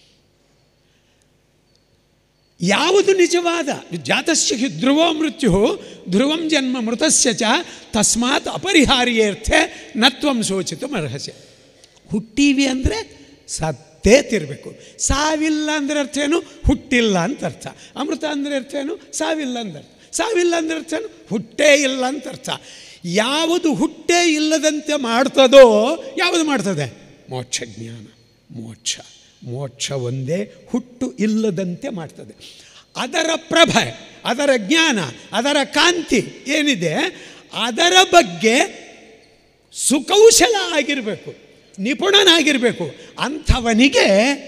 ಯಾವುದು ನಿಜವಾದ ಜಾತಸ್ಯ ಹಿ ಧ್ರುವ ಮೃತ್ಯು ಧ್ರುವಂ ಜನ್ಮ ಮೃತಸ್ಯ ಚ ತಸ್ಮಾತ್ ಅಪರಿಹಾರ್ಯರ್ಥೆ ನತ್ವಂ ಶೋಚಿತು ಅರ್ಹಸ್ಯ ಹುಟ್ಟೀವಿ ಅಂದರೆ ಸತ್ತೇ ತಿರಬೇಕು ಸಾವಿಲ್ಲ ಅಂದರೆ ಅರ್ಥ ಏನು ಹುಟ್ಟಿಲ್ಲ ಅಂತ ಅರ್ಥ ಅಮೃತ ಅಂದರೆ ಅರ್ಥ ಏನು ಸಾವಿಲ್ಲ ಅಂದ್ರೆ ಸಾವಿಲ್ಲ ಅಂದ್ರೆ ಅರ್ಥ ಏನು ಹುಟ್ಟೇ ಇಲ್ಲ ಅಂತ ಅರ್ಥ ಯಾವುದು ಹುಟ್ಟೇ ಇಲ್ಲದಂತೆ ಮಾಡ್ತದೋ ಯಾವುದು ಮಾಡ್ತದೆ ಮೋಕ್ಷ ಜ್ಞಾನ ಮೋಕ್ಷ ಮೋಕ್ಷ ಒಂದೇ ಹುಟ್ಟು ಇಲ್ಲದಂತೆ ಮಾಡ್ತದೆ ಅದರ ಪ್ರಭೆ ಅದರ ಜ್ಞಾನ ಅದರ ಕಾಂತಿ ಏನಿದೆ ಅದರ ಬಗ್ಗೆ ಸುಕೌಶಲ ಆಗಿರಬೇಕು ನಿಪುಣನಾಗಿರಬೇಕು ಅಂಥವನಿಗೆ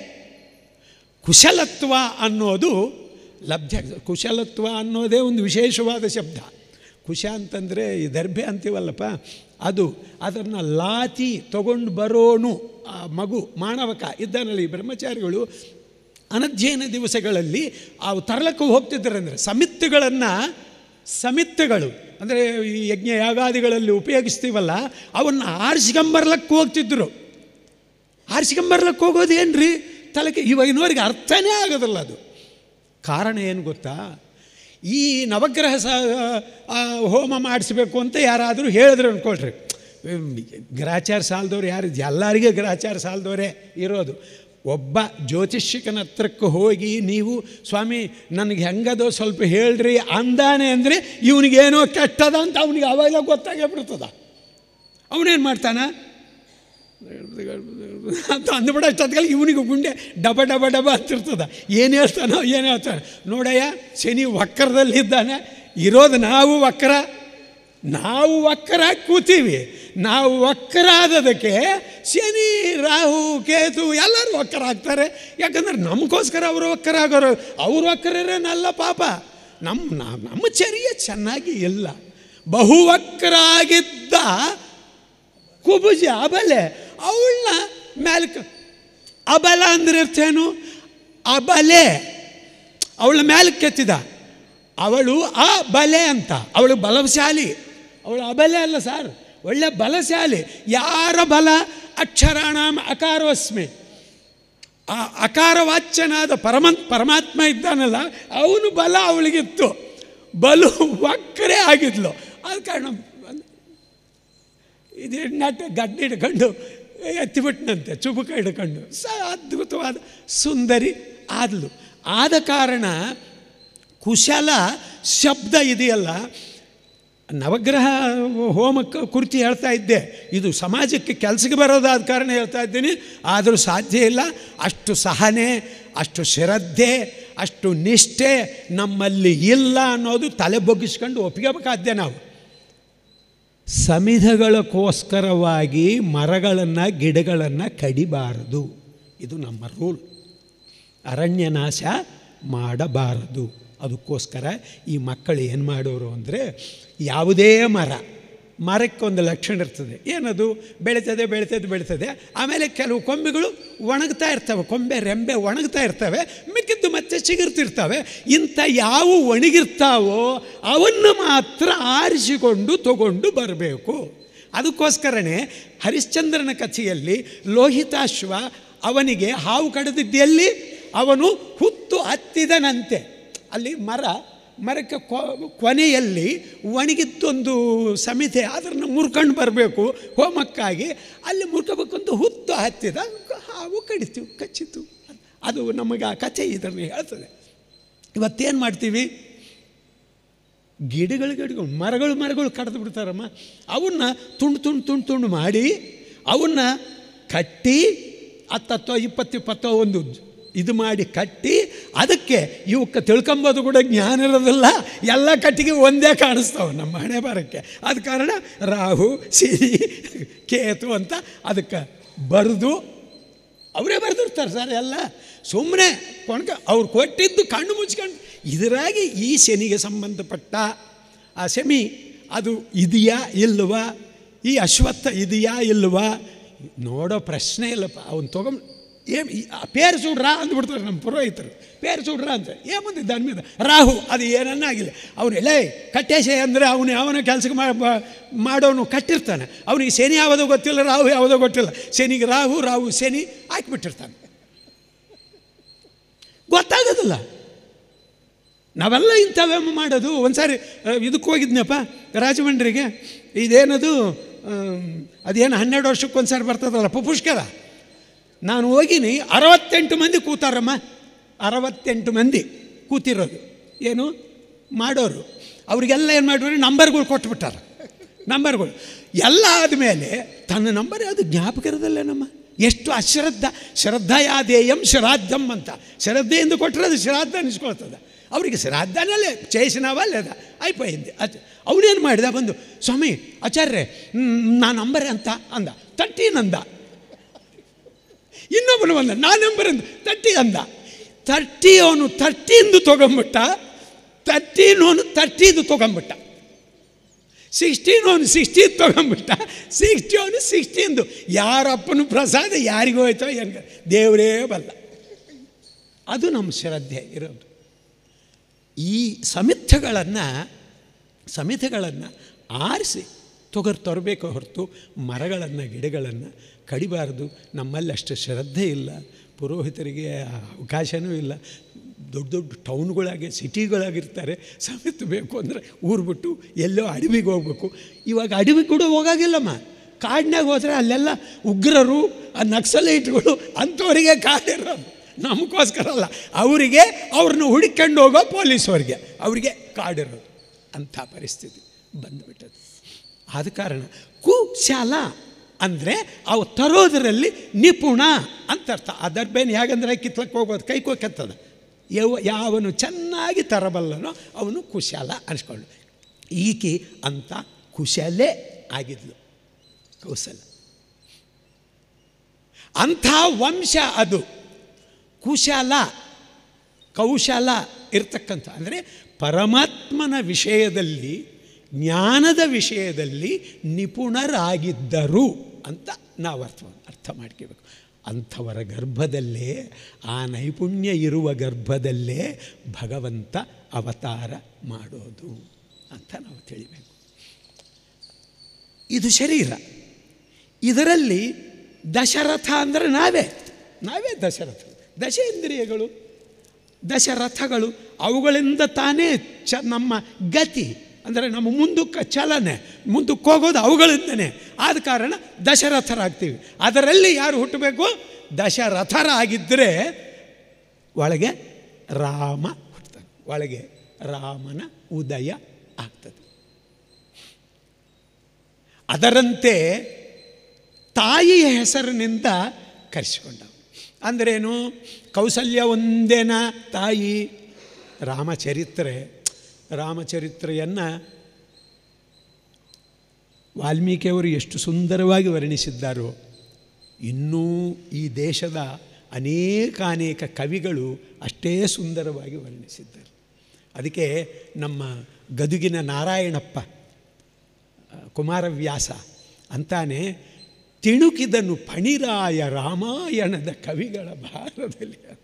ಕುಶಲತ್ವ ಅನ್ನೋದು ಲಭ್ಯ ಕುಶಲತ್ವ ಅನ್ನೋದೇ ಒಂದು ವಿಶೇಷವಾದ ಶಬ್ದ ಕುಶ ಅಂತಂದರೆ ಈ ದರ್ಭೆ ಅಂತೀವಲ್ಲಪ್ಪ ಅದು ಅದನ್ನು ಲಾತಿ ತಗೊಂಡು ಬರೋನು ಆ ಮಗು ಮಾನವಕ ಇದ್ದಾನಲ್ಲಿ ಈ ಬ್ರಹ್ಮಚಾರಿಗಳು ಅನಧ್ಯಯನ ದಿವಸಗಳಲ್ಲಿ ಆ ತರಲಕ್ಕೂ ಹೋಗ್ತಿದ್ದರಂದರೆ ಸಮಿತ್ತುಗಳನ್ನು ಸಮಿತ್ತುಗಳು ಅಂದರೆ ಈ ಯಜ್ಞ ಯಾಗಾದಿಗಳಲ್ಲಿ ಉಪಯೋಗಿಸ್ತೀವಲ್ಲ ಅವನ್ನು ಆರಿಸ್ಕೊಂಬರ್ಲಕ್ಕೆ ಹೋಗ್ತಿದ್ದರು ಆರಿಸ್ಕೊಂಬರ್ಲಕ್ಕೆ ಹೋಗೋದೇನ್ರಿ ತಲೆಗೆ ಇವಾಗಿನವರಿಗೆ ಅರ್ಥನೇ ಆಗೋದಿಲ್ಲ ಅದು ಕಾರಣ ಏನು ಗೊತ್ತಾ ಈ ನವಗ್ರಹ ಸ ಆ, ಹೋಮ ಮಾಡಿಸ್ಬೇಕು ಅಂತ ಯಾರಾದರೂ ಹೇಳಿದ್ರು ಅಂದ್ಕೊಳ್ರಿ ಗ್ರಾಚಾರ ಸಾಲದವ್ರು ಯಾರು ಎಲ್ಲರಿಗೆ ಗ್ರಾಚಾರ ಸಾಲದವರೇ ಇರೋದು ಒಬ್ಬ ಜ್ಯೋತಿಷ್ಯಕನ ಹತ್ರಕ್ಕೆ ಹೋಗಿ ನೀವು ಸ್ವಾಮಿ ನನಗೆ ಹೆಂಗದೋ ಸ್ವಲ್ಪ ಹೇಳ್ರಿ ಅಂದಾನೆ ಅಂದರೆ ಇವನಿಗೇನೋ ಕೆಟ್ಟದ ಅಂತ ಅವನಿಗೆ ಅವಾಗಲೇ ಗೊತ್ತಾಗೇ ಬಿಡ್ತದ ಅವನೇನು ಮಾಡ್ತಾನ ಅಂತ ಅಂದ್ಬಿಡ ಅಷ್ಟೊತ್ತಿಗೆ ಇವನಿಗೆ ಗುಂಡೆ ಡಬ ಡಬ ಡಬ ಅಂತಿರ್ತದ ಏನು ಹೇಳ್ತಾನೋ ಏನು ಹೇಳ್ತಾನೆ ನೋಡಯ್ಯ ಶನಿ ವಕ್ರದಲ್ಲಿದ್ದಾನೆ ಇರೋದು ನಾವು ವಕ್ರ ನಾವು ವಕ್ರ ಕೂತೀವಿ ನಾವು ವಕ್ರ ಆದದಕ್ಕೆ ಶನಿ ರಾಹು ಕೇತು ಎಲ್ಲರೂ ವಕ್ರ ಆಗ್ತಾರೆ ಯಾಕಂದ್ರೆ ನಮಗೋಸ್ಕರ ಅವರು ವಕ್ರ ಆಗೋರು ಅವ್ರು ವಕ್ರರೇನಲ್ಲ ಪಾಪ ನಮ್ಮ ನಾ- ನಮ್ಮ ಚರ್ಯ ಚೆನ್ನಾಗಿ ಇಲ್ಲ ಬಹುವಕ್ರ ಆಗಿದ್ದ ಕುಬುಜ ಅಬಲೆ ಅವಳನ್ನ ಮ್ಯಾಲ್ಕ ಅಬಲ ಅಂದ್ರೆ ಅರ್ಥ ಏನು ಅಬಲೆ ಅವಳ ಮ್ಯಾಲಕ್ಕೆ ಕೆತ್ತಿದ ಅವಳು ಆ ಬಲೆ ಅಂತ ಅವಳು ಬಲಶಾಲಿ ಅವಳು ಅಬಲೆ ಅಲ್ಲ ಸರ್ ಒಳ್ಳೆ ಬಲಶಾಲಿ ಯಾರ ಬಲ ಅಕ್ಷರಾಣಾಮ ಅಕಾರವಸ್ಮಿ ಆ ಅಕಾರವಾಚ್ಯನಾದ ಪರಮ ಪರಮಾತ್ಮ ಇದ್ದಾನಲ್ಲ ಅವನು ಬಲ ಅವಳಿಗಿತ್ತು ಬಲು ವಕ್ರೆ ಆಗಿದ್ಲು ಆದ ಕಾರಣ ಇದು ನಟ ಗಡ್ಡ ಹಿಡ್ಕೊಂಡು ಎತ್ತಿಬಿಟ್ನಂತೆ ಚುಬುಕ ಹಿಡ್ಕೊಂಡು ಸ ಅದ್ಭುತವಾದ ಸುಂದರಿ ಆದ್ಲು ಆದ ಕಾರಣ ಕುಶಲ ಶಬ್ದ ಇದೆಯಲ್ಲ ನವಗ್ರಹ ಹೋಮಕ್ಕೆ ಕುರಿತು ಹೇಳ್ತಾ ಇದ್ದೆ ಇದು ಸಮಾಜಕ್ಕೆ ಕೆಲಸಕ್ಕೆ ಬರೋದಾದ ಕಾರಣ ಹೇಳ್ತಾ ಇದ್ದೀನಿ ಆದರೂ ಸಾಧ್ಯ ಇಲ್ಲ ಅಷ್ಟು ಸಹನೆ ಅಷ್ಟು ಶ್ರದ್ಧೆ ಅಷ್ಟು ನಿಷ್ಠೆ ನಮ್ಮಲ್ಲಿ ಇಲ್ಲ ಅನ್ನೋದು ತಲೆ ಬೊಗ್ಗಿಸ್ಕೊಂಡು ಒಪ್ಪಿಗೆಬೇಕಾದ್ದೆ ನಾವು ಸಮಿಧಗಳಕ್ಕೋಸ್ಕರವಾಗಿ ಮರಗಳನ್ನು ಗಿಡಗಳನ್ನು ಕಡಿಬಾರದು ಇದು ನಮ್ಮ ರೂಲ್ ಅರಣ್ಯನಾಶ ಮಾಡಬಾರದು ಅದಕ್ಕೋಸ್ಕರ ಈ ಮಕ್ಕಳು ಏನು ಮಾಡೋರು ಅಂದರೆ ಯಾವುದೇ ಮರ ಮರಕ್ಕೊಂದು ಲಕ್ಷಣ ಇರ್ತದೆ ಏನದು ಬೆಳೀತದೆ ಬೆಳೀತದೆ ಬೆಳೀತದೆ ಆಮೇಲೆ ಕೆಲವು ಕೊಂಬೆಗಳು ಒಣಗ್ತಾ ಇರ್ತವೆ ಕೊಂಬೆ ರೆಂಬೆ ಒಣಗ್ತಾ ಇರ್ತವೆ ಮಿಕ್ಕಿದ್ದು ಮತ್ತೆ ಚಿಗುರ್ತಿರ್ತವೆ ಇಂಥ ಯಾವ ಒಣಗಿರ್ತಾವೋ ಅವನ್ನು ಮಾತ್ರ ಆರಿಸಿಕೊಂಡು ತಗೊಂಡು ಬರಬೇಕು ಅದಕ್ಕೋಸ್ಕರನೇ ಹರಿಶ್ಚಂದ್ರನ ಕಥೆಯಲ್ಲಿ ಲೋಹಿತಾಶ್ವ ಅವನಿಗೆ ಹಾವು ಕಡಿದಿದ್ದೆಲ್ಲಿ ಅವನು ಹುತ್ತು ಹತ್ತಿದನಂತೆ ಅಲ್ಲಿ ಮರ ಮರಕ್ಕೆ ಕೊ- ಕೊನೆಯಲ್ಲಿ ಒಣಗಿದ್ದೊಂದು ಸಮಿತಿ ಅದನ್ನು ಮುರ್ಕೊಂಡು ಬರಬೇಕು ಹೋಮಕ್ಕಾಗಿ ಅಲ್ಲಿ ಮುರ್ಕೋಬೇಕಂತ ಹುತ್ತು ಹತ್ತಿದ ಹಾವು ಕಡಿತು ಕಚ್ಚಿತು ಅದು ನಮಗೆ ಆ ಕಥೆ ಇದನ್ನು ಹೇಳ್ತದೆ ಇವತ್ತೇನು ಮಾಡ್ತೀವಿ ಗಿಡಗಳು ಗಿಡಗಳು ಮರಗಳು ಮರಗಳು ಕಡ್ದು ಬಿಡ್ತಾರಮ್ಮ ಅವನ್ನ ತುಂಡು ತುಂಡು ತುಂಡು ತುಂಡು ಮಾಡಿ ಅವನ್ನ ಕಟ್ಟಿ ಹತ್ತತ್ತೋ ಇಪ್ಪತ್ತು ಇಪ್ಪತ್ತೋ ಒಂದು ಇದು ಮಾಡಿ ಕಟ್ಟಿ ಅದಕ್ಕೆ ಇವಕ್ಕೆ ತಿಳ್ಕೊಂಬೋದು ಕೂಡ ಜ್ಞಾನ ಇರೋದಿಲ್ಲ ಎಲ್ಲ ಕಟ್ಟಿಗೆ ಒಂದೇ ಕಾಣಿಸ್ತಾವೆ ನಮ್ಮ ಹಣೆ ಬರಕ್ಕೆ ಆದ ಕಾರಣ ರಾಹು ಸಿರಿ ಕೇತು ಅಂತ ಅದಕ್ಕೆ ಬರೆದು ಅವರೇ ಬರೆದಿರ್ತಾರೆ ಸರ್ ಎಲ್ಲ ಸುಮ್ಮನೆ ಕೊಣಕ ಅವ್ರು ಕೊಟ್ಟಿದ್ದು ಕಣ್ಣು ಮುಚ್ಕೊಂಡು ಇದರಾಗಿ ಈ ಶನಿಗೆ ಸಂಬಂಧಪಟ್ಟ ಆ ಶಮಿ ಅದು ಇದೆಯಾ ಇಲ್ವಾ ಈ ಅಶ್ವತ್ಥ ಇದೆಯಾ ಇಲ್ವಾ ನೋಡೋ ಪ್ರಶ್ನೆ ಇಲ್ಲಪ್ಪ ಅವನು ತೊಗೊಂಡು ಏ ಪೇರು ಸುಡ್ರಾ ಅಂದ್ಬಿಡ್ತಾರೆ ನಮ್ಮ ಪುರೋಹಿತರು ಪೇರು ಸುಡ್ರಾ ಅಂತ ಏ ಮುಂದೆ ದಾನಿ మీద ರಾಹು ಅದು ಏನನ್ನಾಗಿಲ್ಲ ಅವನು ಎಲ್ಲೇ ಕಟ್ಟೇಶೆ ಅಂದರೆ ಅವನು ಯಾವನ ಕೆಲಸಕ್ಕೆ ಮಾಡೋನು ಕಟ್ಟಿರ್ತಾನೆ ಅವನಿಗೆ ಶನಿ ಯಾವುದೋ ಗೊತ್ತಿಲ್ಲ ರಾಹು ಯಾವುದೋ ಗೊತ್ತಿಲ್ಲ ಶನಿಗೆ ರಾಹು ರಾಹು ಶನಿ ಹಾಕಿಬಿಟ್ಟಿರ್ತಾನೆ ಗೊತ್ತಾಗೋದಿಲ್ಲ ನಾವೆಲ್ಲ ಇಂಥವೇ ಮಾಡೋದು ಒಂದು ಸಾರಿ ಆ, ಇದಕ್ಕೆ ಹೋಗಿದ್ನಪ್ಪ ರಾಜಮಂಡ್ರಿಗೆ ಇದೇನದು ಆಮ್, ಅದೇನು ಹನ್ನೆರಡು ವರ್ಷಕ್ಕೆ ಒಂದು ಸಾರಿ ಬರ್ತದಲ್ಲ ಪುಷ್ಕರ ನಾನು ಹೋಗಿನಿ ಅರವತ್ತೆಂಟು ಮಂದಿ ಕೂತಾರಮ್ಮ ಅರವತ್ತೆಂಟು ಮಂದಿ ಕೂತಿರೋದು ಏನು ಮಾಡೋರು ಅವರಿಗೆಲ್ಲ ಏನು ಮಾಡಿದ್ರು ನಂಬರ್ಗಳು ಕೊಟ್ಬಿಟ್ಟಾರ ನಂಬರ್ಗಳು ಎಲ್ಲ ಆದಮೇಲೆ ತನ್ನ ನಂಬರ್ ಅದು ಜ್ಞಾಪಕ ಇರೋದಲ್ಲ ನಮ್ಮ ಎಷ್ಟು ಅಶ್ರದ್ಧ ಶ್ರದ್ಧಯಾದೇಯಂ ಶ್ರಾದ್ದಂ ಅಂತ ಶ್ರದ್ಧೆಯಿಂದ ಕೊಟ್ಟರೆ ಅದು ಶ್ರಾದ್ದ ಅನಿಸ್ಕೊಳ್ತದೆ ಅವರಿಗೆ ಶ್ರಾದ್ದನಲ್ಲೇ చేసినావా లేదా అయిపోయింది ಅದು ಅವನೇನು ಮಾಡಿದ ಬಂದು ಸ್ವಾಮಿ ಆಚಾರ್ಯ ನಾ ನಂಬರ್ ಅಂತ ಅಂದ ತರ್ಟೀನ್ ಅಂದ ಇನ್ನೊಬ್ಬನು ಬಂದ ನಾ ನಂಬರ್ ಅಂದ ತರ್ಟಿ ಅಂದ ತರ್ಟಿ ಅವನು ತರ್ಟಿಂದು ತೊಗೊಂಬಿಟ್ಟ ತರ್ಟೀನ್ ಅವನು ತರ್ಟಿದು ತೊಗೊಂಬಿಟ್ಟ ಸಿಕ್ಸ್ಟೀನ್ ಅವನು ಸಿಕ್ಸ್ಟೀನ್ ತೊಗೊಂಬಿಟ್ಟ ಸಿಕ್ಸ್ಟಿ ಅವನು ಸಿಕ್ಸ್ಟೀನ್ದು ಯಾರಪ್ಪನ ಪ್ರಸಾದ ಯಾರಿಗೂ ಹೋಯ್ತೋ ಹೆಂಗೆ ದೇವರೇ ಬಲ್ಲ ಅದು ನಮ್ಮ ಶ್ರದ್ಧೆ ಇರೋದು ಈ ಸಮಿತಿಗಳನ್ನು ಸಮಿತಿಗಳನ್ನು ಆರಿಸಿ ತೊಗರ್ ತರಬೇಕು ಹೊರತು ಮರಗಳನ್ನು ಗಿಡಗಳನ್ನು ಕಡಿಬಾರದು ನಮ್ಮಲ್ಲಿ ಅಷ್ಟು ಶ್ರದ್ಧೆ ಇಲ್ಲ ಪುರೋಹಿತರಿಗೆ ಅವಕಾಶವೂ ಇಲ್ಲ ದೊಡ್ಡ ದೊಡ್ಡ ಟೌನ್ಗಳಾಗಿ ಸಿಟಿಗಳಾಗಿರ್ತಾರೆ ಸಮಿತಿ ಬೇಕು ಅಂದರೆ ಊರು ಬಿಟ್ಟು ಎಲ್ಲೋ ಅಡವಿಗೆ ಹೋಗ್ಬೇಕು ಇವಾಗ ಅಡವಿಗೆ ಕೂಡ ಹೋಗಾಗಿಲ್ಲಮ್ಮ ಕಾಡಿನಾಗ ಹೋದರೆ ಅಲ್ಲೆಲ್ಲ ಉಗ್ರರು ಆ ನಕ್ಸಲೈಟ್ಗಳು ಅಂಥವರಿಗೆ ಕಾಡಿರೋದು ನಮಗೋಸ್ಕರ ಅಲ್ಲ ಅವರಿಗೆ ಅವ್ರನ್ನ ಹುಡುಕೊಂಡು ಹೋಗೋ ಪೊಲೀಸವ್ರಿಗೆ ಅವರಿಗೆ ಕಾಡಿರೋದು ಅಂಥ ಪರಿಸ್ಥಿತಿ ಬಂದುಬಿಟ್ಟದು ಆದ ಕಾರಣ ಕುಶಾಲ ಅಂದರೆ ಅವು ತರೋದರಲ್ಲಿ ನಿಪುಣ ಅಂತ ಅರ್ಥ ಅದರ ಬೇನೆ ಹೇಗಂದ್ರೆ ಕಿತ್ಲಕ್ಕೆ ಹೋಗ್ಬೋದು ಕೈ ಕೆತ್ತದ ಯಾವ ಯಾವನು ಚೆನ್ನಾಗಿ ತರಬಲ್ಲನೋ ಅವನು ಕುಶಾಲ ಅನಿಸ್ಕೊಂಡು ಈಕೆ ಅಂತ ಕುಶಲೇ ಆಗಿದ್ಲು ಕೌಶಲ ಅಂಥ ವಂಶ ಅದು ಕುಶಲ ಕೌಶಲ ಇರ್ತಕ್ಕಂಥ ಅಂದರೆ ಪರಮಾತ್ಮನ ವಿಷಯದಲ್ಲಿ ಜ್ಞಾನದ ವಿಷಯದಲ್ಲಿ ನಿಪುಣರಾಗಿದ್ದರು ಅಂತ ನಾವು ಅರ್ಥ ಅರ್ಥ ಮಾಡ್ಕೋಬೇಕು ಅಂಥವರ ಗರ್ಭದಲ್ಲೇ ಆ ನೈಪುಣ್ಯ ಇರುವ ಗರ್ಭದಲ್ಲೇ ಭಗವಂತ ಅವತಾರ ಮಾಡೋದು ಅಂತ ನಾವು ತಿಳಿಬೇಕು ಇದು ಶರೀರ ಇದರಲ್ಲಿ ದಶರಥ ಅಂದರೆ ನಾವೇ ನಾವೇ ದಶರಥ ದಶೇಂದ್ರಿಯಗಳು ದಶರಥಗಳು ಅವುಗಳಿಂದ ತಾನೇ ಚ ನಮ್ಮ ಗತಿ ಅಂದರೆ ನಮ್ಮ ಮುಂದಕ್ಕೆ ಚಲನೆ ಮುಂದಕ್ಕೆ ಹೋಗೋದು ಅವುಗಳಿಂದನೇ ಆದ ಕಾರಣ ದಶರಥರಾಗ್ತೀವಿ ಅದರಲ್ಲಿ ಯಾರು ಹುಟ್ಟಬೇಕು ದಶರಥರಾಗಿದ್ದರೆ ಒಳಗೆ ರಾಮ ಹುಟ್ಟುತ್ತಾನೆ ಒಳಗೆ ರಾಮನ ಉದಯ ಆಗ್ತದೆ ಅದರಂತೆ ತಾಯಿಯ ಹೆಸರಿನಿಂದ ಕರೆಸಿಕೊಂಡ ಅಂದ್ರೇನು ಕೌಸಲ್ಯ ಒಂದೇನ ತಾಯಿ ರಾಮಚರಿತ್ರೆ ರಾಮಚರಿತ್ರೆಯನ್ನು ವಾಲ್ಮೀಕಿಯವರು ಎಷ್ಟು ಸುಂದರವಾಗಿ ವರ್ಣಿಸಿದ್ದಾರೋ ಇನ್ನೂ ಈ ದೇಶದ ಅನೇಕಾನೇಕ ಕವಿಗಳು ಅಷ್ಟೇ ಸುಂದರವಾಗಿ ವರ್ಣಿಸಿದ್ದಾರೆ ಅದಕ್ಕೆ ನಮ್ಮ ಗದುಗಿನ ನಾರಾಯಣಪ್ಪ ಕುಮಾರವ್ಯಾಸ ಅಂತಾನೆ ತಿಣುಕಿದನು ಫಣಿರಾಯ ರಾಮಾಯಣದ ಕವಿಗಳ ಭಾರದಲ್ಲಿ ಅಂತ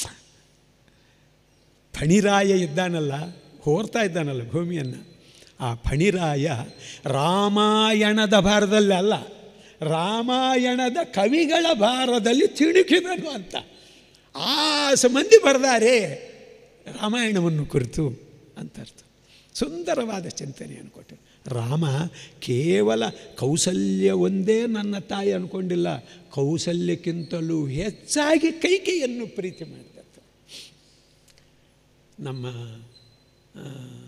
ಫಣಿರಾಯ ಇದ್ದಾನಲ್ಲ ಹೋರ್ತಾ ಇದ್ದಾನಲ್ಲ ಭೂಮಿಯನ್ನು ಆ ಫಣಿರಾಯ ರಾಮಾಯಣದ ಭಾರದಲ್ಲಿ ಅಲ್ಲ ರಾಮಾಯಣದ ಕವಿಗಳ ಭಾರದಲ್ಲಿ ತಿಣುಕಿದನು ಅಂತ ಆಸ ಮಂದಿ ಬರೆದಾರೆ ರಾಮಾಯಣವನ್ನು ಕುರಿತು ಅಂತ ಅರ್ಥ ಸುಂದರವಾದ ಚಿಂತನೆಯನ್ನು ಕೊಟ್ಟರು ರಾಮ ಕೇವಲ ಕೌಸಲ್ಯ ಒಂದೇ ನನ್ನ ತಾಯಿ ಅಂದ್ಕೊಂಡಿಲ್ಲ ಕೌಸಲ್ಯಕ್ಕಿಂತಲೂ ಹೆಚ್ಚಾಗಿ ಕೈಕೆಯನ್ನು ಪ್ರೀತಿ ಮಾಡಿದ ನಮ್ಮ ಆ,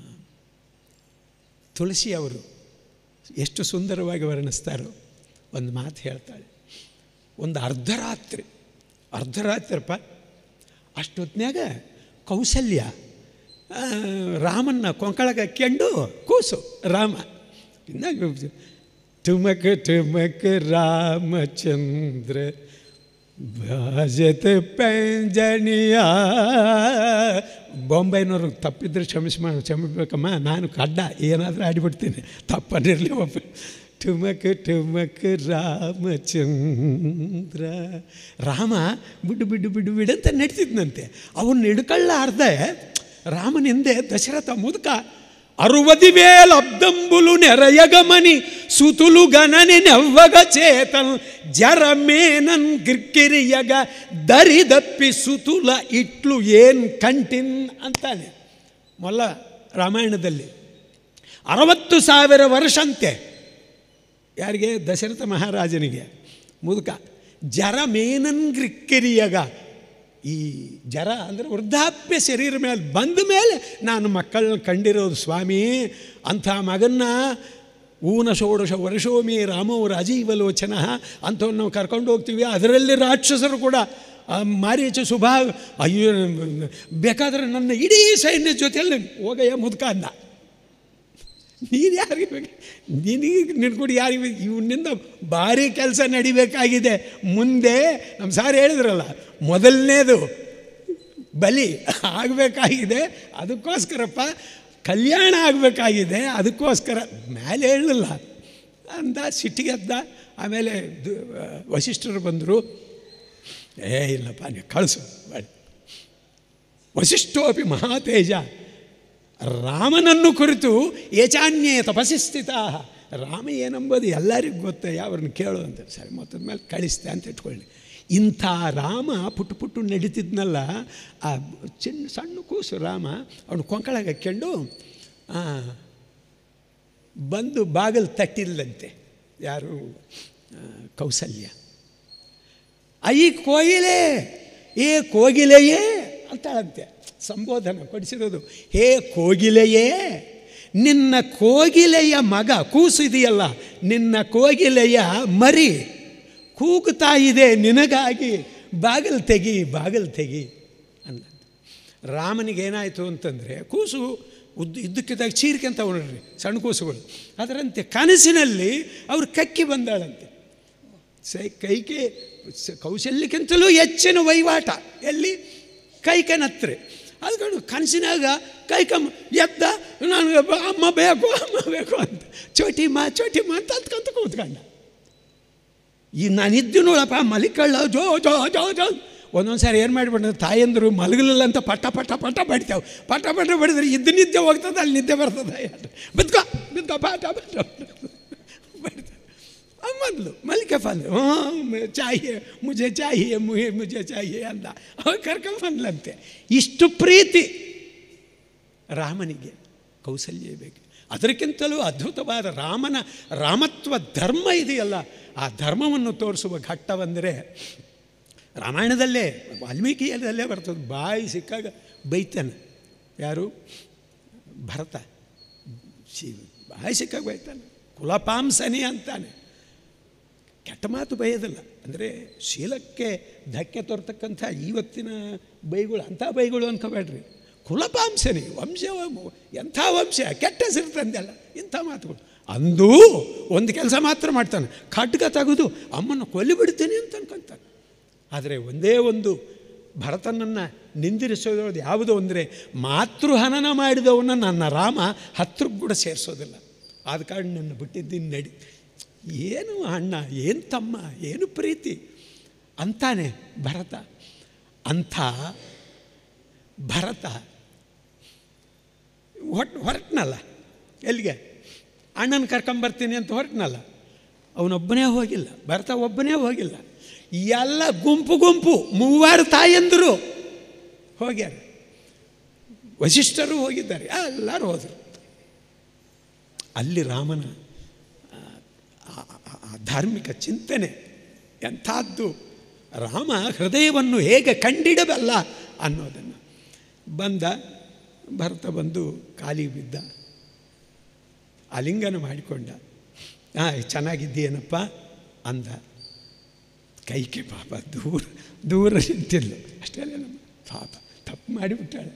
ತುಳಸಿಯವರು ಎಷ್ಟು ಸುಂದರವಾಗಿ ವರ್ಣಿಸ್ತಾರೋ ಒಂದು ಮಾತು ಹೇಳ್ತಾಳೆ ಒಂದು ಅರ್ಧರಾತ್ರಿ ಅರ್ಧರಾತ್ರಿಪ್ಪ ಅಷ್ಟೊತ್ತಿನಾಗ ಕೌಸಲ್ಯ ಆ, ರಾಮನ್ನ ಕೊಂಕಳಗ ಕೆಂಡು ಕೂಸು ರಾಮ ಇನ್ನಾಗ ತುಮಕ ತುಮಕ ರಾಮಚಂದ್ರ ಭಾಜತ ಪಂಜಣಿಯ ಬಾಂಬೈನವ್ರು ತಪ್ಪಿದ್ರೆ ಕ್ಷಮಿಸಿ ಮಾಡಿ ಕ್ಷಮಿಸ್ಬೇಕಮ್ಮ ನಾನು ಕಡ್ಡ ಏನಾದರೂ ಆಡಿಬಿಡ್ತೀನಿ ತಪ್ಪನಿರಲಿ ಒಬ್ಬ ಟುಮಕ ಟುಮಕ ರಾಮಚಂದ್ರ ರಾಮ ಬಿಡು ಬಿಡು ಬಿಡು ಬಿಡು ಅಂತ ನಡೀತಿದ್ನಂತೆ ಅವನ್ನ ಹಿಡ್ಕೊಳ್ಳಾರ್ದೆ ರಾಮನ ಹಿಂದೆ ದಶರಥ ಮುದುಕ ಅರುವದಿ ವೇಲಬ್ದಂಬುಲು ನೆರೆಯಗಮನಿ ಸುತುಲು ಗಣನಿ ನೆವ್ವಗ ಚೇತನ್ ಜರ ಮೇನನ್ ಗಿರ್ಕಿರಿಯಗ ದರಿದಪ್ಪಿ ಸುತುಲ ಇಟ್ಲು ಏನ್ ಕಂಟಿನ್ ಅಂತಾನೆ ಮೊಲ್ಲ ರಾಮಾಯಣದಲ್ಲಿ ಅರವತ್ತು ಸಾವಿರ ವರ್ಷಂತೆ ಯಾರಿಗೆ ದಶರಥ ಮಹಾರಾಜನಿಗೆ ಮುದುಕ ಜರ ಮೇನನ್ ಗ್ರಿಕ್ಕಿರಿಯಗ ಈ ಜರ ಅಂದರೆ ವೃದ್ಧಾಪ್ಯ ಶರೀರ ಮೇಲೆ ಬಂದ ಮೇಲೆ ನಾನು ಮಕ್ಕಳನ್ನ ಕಂಡಿರೋದು ಸ್ವಾಮಿ ಅಂಥ ಮಗನ್ನ ಊನ ಷೋಡಶ ವರ್ಷೋಮಿ ರಾಮೋ ರಾಜೀವಲೋಚನ ಅಂಥವ್ನು ನಾವು ಕರ್ಕೊಂಡು ಹೋಗ್ತೀವಿ ಅದರಲ್ಲಿ ರಾಕ್ಷಸರು ಕೂಡ ಆ ಮಾರೀಚ ಸುಭಾ ಅಯ್ಯೋ ಬೇಕಾದರೆ ನನ್ನ ಇಡೀ ಸೈನ್ಯ ಜೊತೆಯಲ್ಲಿ ಹೋಗಯ್ಯ ಮುದುಕ ಅಂದ ನೀನು ಯಾರಿಗೆ ಬೇಕು ನಿನಗೆ ನಿನ್ಕೊಡಿ ಯಾರಿಗೆ ಇವನಿಂದ ಭಾರಿ ಕೆಲಸ ನಡಿಬೇಕಾಗಿದೆ ಮುಂದೆ ನಮ್ಮ ಸಾರ್ ಹೇಳಿದ್ರಲ್ಲ ಮೊದಲನೇದು ಬಲಿ ಆಗಬೇಕಾಗಿದೆ ಅದಕ್ಕೋಸ್ಕರಪ್ಪ ಕಲ್ಯಾಣ ಆಗಬೇಕಾಗಿದೆ ಅದಕ್ಕೋಸ್ಕರ ಮೇಲೆ ಹೇಳಲಿಲ್ಲ ಅಂದ ಸಿಟ್ಟಿಗೆದ್ದ ಆಮೇಲೆ ದು- ವಸಿಷ್ಠರು ಬಂದರು ಏ ಇಲ್ಲಪ್ಪ ನೀವು ಕಳಿಸು ಬೇಡ ವಸಿಷ್ಠೋಪಿ ಮಹಾತೇಜ ರಾಮನನ್ನು ಕುರಿತು ಏಚಾನ್ಯೇ ತಪಸ್ಸಿ ಸ್ಥಿತ ರಾಮ ಏನಂಬೋದು ಎಲ್ಲರಿಗೂ ಗೊತ್ತಯ್ಯ ಅವ್ರನ್ನ ಕೇಳು ಅಂತ ಸರಿ ಮೊತ್ತದ ಮೇಲೆ ಕಳಿಸ್ತೆ ಅಂತ ಇಟ್ಕೊಳ್ಳಿ ಇಂಥ ರಾಮ ಪುಟ್ಟು ಪುಟ್ಟು ನಡೀತಿದ್ನಲ್ಲ ಆ ಚಿನ್ನ ಸಣ್ಣ ಕೂಸು ರಾಮ ಅವನು ಕೊಂಕಳಗೆ ಹಾಕ್ಕೊಂಡು ಆ, ಬಂದು ಬಾಗಿಲು ತಟ್ಟಿಲ್ಲಂತೆ ಯಾರು ಆ, ಕೌಸಲ್ಯ ಐ ಕೋಗಿಲೆ ಏ ಕೋಗಿಲೆಯೇ ಅಂತಾಳಂತೆ ಸಂಬೋಧನ ಕೊಡಿಸಿರೋದು ಹೇ ಕೋಗಿಲೆಯೇ ನಿನ್ನ ಕೋಗಿಲೆಯ ಮಗ ಕೂಸು ಇದೆಯಲ್ಲ ನಿನ್ನ ಕೋಗಿಲೆಯ ಮರಿ ಕೂಗುತ್ತಾ ಇದೆ ನಿನಗಾಗಿ ಬಾಗಿಲು ತೆಗಿ ಬಾಗಿಲು ತೆಗಿ ಅನ್ನೋದು ರಾಮನಿಗೆ ಏನಾಯಿತು ಅಂತಂದರೆ ಕೂಸು ಉದ್ದು ಇದ್ದಕ್ಕಿದ್ದಾಗ ಚೀರ್ಕೊಂತ ನೋಡ್ರಿ ಸಣ್ಣ ಕೂಸುಗಳು ಅದರಂತೆ ಕನಸಿನಲ್ಲಿ ಅವ್ರು ಕಕ್ಕಿ ಬಂದಾಳಂತೆ ಸೈ ಕೈಗೆ ಸ- ಕೌಶಲ್ಯಕ್ಕಿಂತಲೂ ಹೆಚ್ಚಿನ ವಹಿವಾಟ ಎಲ್ಲಿ ಕೈಕನತ್ರೆ ಅದಕೊಂಡು ಕನಸಿನಾಗ ಕೈಕಮ್ಮ ಎದ್ದ ನನಗೆ ಬ- ಅಮ್ಮ ಬೇಕು ಅಮ್ಮ ಬೇಕು ಅಂತ ಚೋಟಿಮ್ಮ ಚೋಟಿಮ್ಮ ಅಂತ ಅಂತ್ಕೊಂತ ಕೂತ್ಕೊಂಡ ಈ ನಾನಿದ್ದು ನೋಡಪ್ಪ ಮಲಿಕಳ್ಳ ಜೋ ಜೋ ಜೋ ಜೋ ಒಂದೊಂದು ಸಾರಿ ಏನು ಮಾಡಿಬಿಟ್ರೆ ತಾಯಂದರು ಮಲಗಲಿಲ್ಲ ಅಂತ ಪಟ ಪಟ ಪಟ ಬಡಿತಾವೆ ಪಟ ಪಟ ಬಡಿದ್ರೆ ಇದ್ದು ನಿದ್ದೆ ಹೋಗ್ತದೆ ಅಲ್ಲಿ ನಿದ್ದೆ ಬರ್ತದೆ ಬಿದ್ಕೋ ಬಿದ್ಕೋ ಪಾಟ ಪಟ ಬಡಿತಾರೆ ಅಮ್ಮಂದ್ಲು ಮಲ್ಲಿಕೆ ಫಾಲ್ ಹ್ಞೂ ಚಾಹಿಯೆ ಮುಜೆ ಚಾಹಿಯೆ ಮುಹೆ ಮುಜೆ ಚಾಹಿಯೆ ಅಂದ ಅವ ಕರ್ಕೊಂಬಂದ್ಲಂತೆ ಇಷ್ಟು ಪ್ರೀತಿ ರಾಮನಿಗೆ ಕೌಸಲ್ಯ ಬೇಕು ಅದಕ್ಕಿಂತಲೂ ಅದ್ಭುತವಾದ ರಾಮನ ರಾಮತ್ವ ಧರ್ಮ ಇದೆಯಲ್ಲ ಆ ಧರ್ಮವನ್ನು ತೋರಿಸುವ ಘಟ್ಟವೆಂದರೆ ರಾಮಾಯಣದಲ್ಲೇ ವಾಲ್ಮೀಕಿಯಲ್ಲೇ ಬರ್ತದೆ ಬಾಯಿ ಸಿಕ್ಕಾಗ ಬೈತಾನೆ ಯಾರು ಭರತ ಶಿ ಬಾಯಿ ಸಿಕ್ಕಾಗ ಬೈತಾನೆ ಕುಲಪಾಂಸನಿ ಅಂತಾನೆ ಕೆಟ್ಟ ಮಾತು ಬೈಯೋದಿಲ್ಲ ಅಂದರೆ ಶೀಲಕ್ಕೆ ಧಕ್ಕೆ ತೋರ್ತಕ್ಕಂಥ ಇವತ್ತಿನ ಬೈಗಳು ಅಂಥ ಬೈಗಳು ಅನ್ಕೋಬೇಡ್ರಿ ಕುಲಪಾಂಸನಿ ವಂಶ ಎಂಥ ವಂಶ ಕೆಟ್ಟ ಹೆಸರು ತಂದೆಲ್ಲ ಇಂಥ ಮಾತುಗಳು ಅಂದೂ ಒಂದು ಕೆಲಸ ಮಾತ್ರ ಮಾಡ್ತಾನೆ ಖಡ್ಗ ತೆಗೆದು ಅಮ್ಮನ ಕೊಲ್ಲಿ ಬಿಡ್ತೀನಿ ಅಂತ ಅನ್ಕೊಂತಾನೆ ಆದರೆ ಒಂದೇ ಒಂದು ಭರತನನ್ನು ನಿಂದಿರಿಸೋದು ಯಾವುದು ಅಂದರೆ ಮಾತೃಹನನ ಮಾಡಿದವನ್ನ ನನ್ನ ರಾಮ ಹತ್ರಕ್ಕೆ ಕೂಡ ಸೇರಿಸೋದಿಲ್ಲ ಆದ ಕಾರಣ ನನ್ನ ಬಿಟ್ಟಿದ್ದೀನಿ ನಡಿ ಏನು ಅಣ್ಣ ಏನು ತಮ್ಮ ಏನು ಪ್ರೀತಿ ಅಂತಾನೆ ಭರತ ಅಂಥ ಭರತ ಹೊಟ್ ಹೊರಟ್ನಲ್ಲ ಎಲ್ಲಿಗೆ ಅಣ್ಣನ ಕರ್ಕೊಂಬರ್ತೀನಿ ಅಂತ ಹೊರಟ್ನಲ್ಲ ಅವನೊಬ್ಬನೇ ಹೋಗಿಲ್ಲ ಭರತ ಒಬ್ಬನೇ ಹೋಗಿಲ್ಲ ಎಲ್ಲ ಗುಂಪು ಗುಂಪು ಮೂವರು ತಾಯಂದರು ಹೋಗ್ಯಾರ ವಶಿಷ್ಠರು ಹೋಗಿದ್ದಾರೆ ಎಲ್ಲರೂ ಹೋದರು ಅಲ್ಲಿ ರಾಮನ ಆ- ಆ- ಆ ಧಾರ್ಮಿಕ ಚಿಂತನೆ ಎಂಥದ್ದು ರಾಮ ಹೃದಯವನ್ನು ಹೇಗೆ ಕಂಡಿಡಬಲ್ಲ ಅನ್ನೋದನ್ನು ಬಂದ ಭರತ ಬಂದು ಕಾಲಿಗೆ ಬಿದ್ದ ಆಲಿಂಗನ ಮಾಡಿಕೊಂಡ ಹಾಂ ಚೆನ್ನಾಗಿದ್ದೀಯನಪ್ಪ ಅಂದ ಕೈಗೆ ಪಾಪ ದೂರ ದೂರ ನಿಂತಿಲ್ಲ ಅಷ್ಟೇ ನಮ್ಮ ಪಾಪ ತಪ್ಪು ಮಾಡಿಬಿಟ್ಟಾಳೆ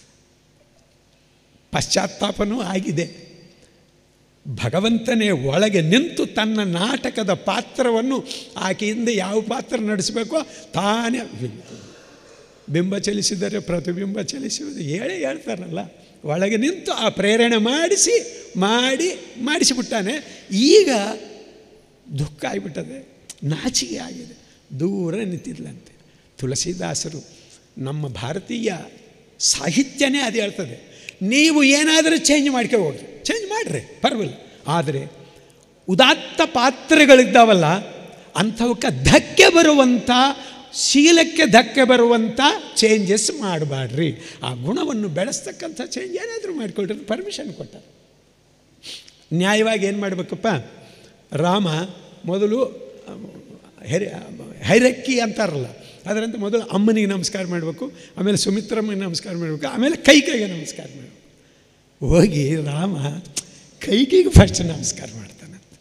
ಪಶ್ಚಾತ್ತಾಪನೂ ಆಗಿದೆ ಭಗವಂತನೇ ಒಳಗೆ ನಿಂತು ತನ್ನ ನಾಟಕದ ಪಾತ್ರವನ್ನು ಆಕೆಯಿಂದ ಯಾವ ಪಾತ್ರ ನಡೆಸಬೇಕೋ ತಾನೇ ಬಿಂಬ ಚಲಿಸಿದರೆ ಪ್ರತಿಬಿಂಬ ಚಲಿಸುವುದು ಹೇಳೇ ಹೇಳ್ತಾರಲ್ಲ ಒಳಗೆ ನಿಂತು ಆ ಪ್ರೇರಣೆ ಮಾಡಿಸಿ ಮಾಡಿ ಮಾಡಿಸಿಬಿಟ್ಟಾನೆ ಈಗ ದುಃಖ ಆಗಿಬಿಟ್ಟದೆ ನಾಚಿಕೆ ಆಗಿದೆ ದೂರ ನಿಂತಿದ್ಲಂತೆ ತುಳಸಿದಾಸರು ನಮ್ಮ ಭಾರತೀಯ ಸಾಹಿತ್ಯನೇ ಅದು ಹೇಳ್ತದೆ ನೀವು ಏನಾದರೂ ಚೇಂಜ್ ಮಾಡ್ಕೊ ಹೋಗ್ರಿ ಚೇಂಜ್ ಮಾಡಿರಿ ಪರವಾಗಿಲ್ಲ ಆದರೆ ಉದಾತ್ತ ಪಾತ್ರಗಳಿದ್ದಾವಲ್ಲ ಅಂಥವಕ್ಕೆ ಧಕ್ಕೆ ಬರುವಂಥ ಶೀಲಕ್ಕೆ ಧಕ್ಕೆ ಬರುವಂಥ ಚೇಂಜಸ್ ಮಾಡಬಾಡ್ರಿ ಆ ಗುಣವನ್ನು ಬೆಳೆಸ್ತಕ್ಕಂಥ ಚೇಂಜ್ ಏನಾದರೂ ಮಾಡಿಕೊಳ್ರಿ ಪರ್ಮಿಷನ್ ಕೊಟ್ಟಾರೆ ನ್ಯಾಯವಾಗಿ ಏನು ಮಾಡಬೇಕಪ್ಪ ರಾಮ ಮೊದಲು ಹೆರೆ ಹೈರಕ್ಕಿ ಅಂತಾರಲ್ಲ ಅದರಂತೆ ಮೊದಲು ಅಮ್ಮನಿಗೆ ನಮಸ್ಕಾರ ಮಾಡಬೇಕು ಆಮೇಲೆ ಸುಮಿತ್ರಮ್ಮನಿಗೆ ನಮಸ್ಕಾರ ಮಾಡಬೇಕು ಆಮೇಲೆ ಕೈ ಕೈಗೆ ನಮಸ್ಕಾರ ಮಾಡಬೇಕು ಹೋಗಿ ರಾಮ ಕೈಕಿಗೆ ಫಸ್ಟ್ ನಮಸ್ಕಾರ ಮಾಡ್ತಾನಂತ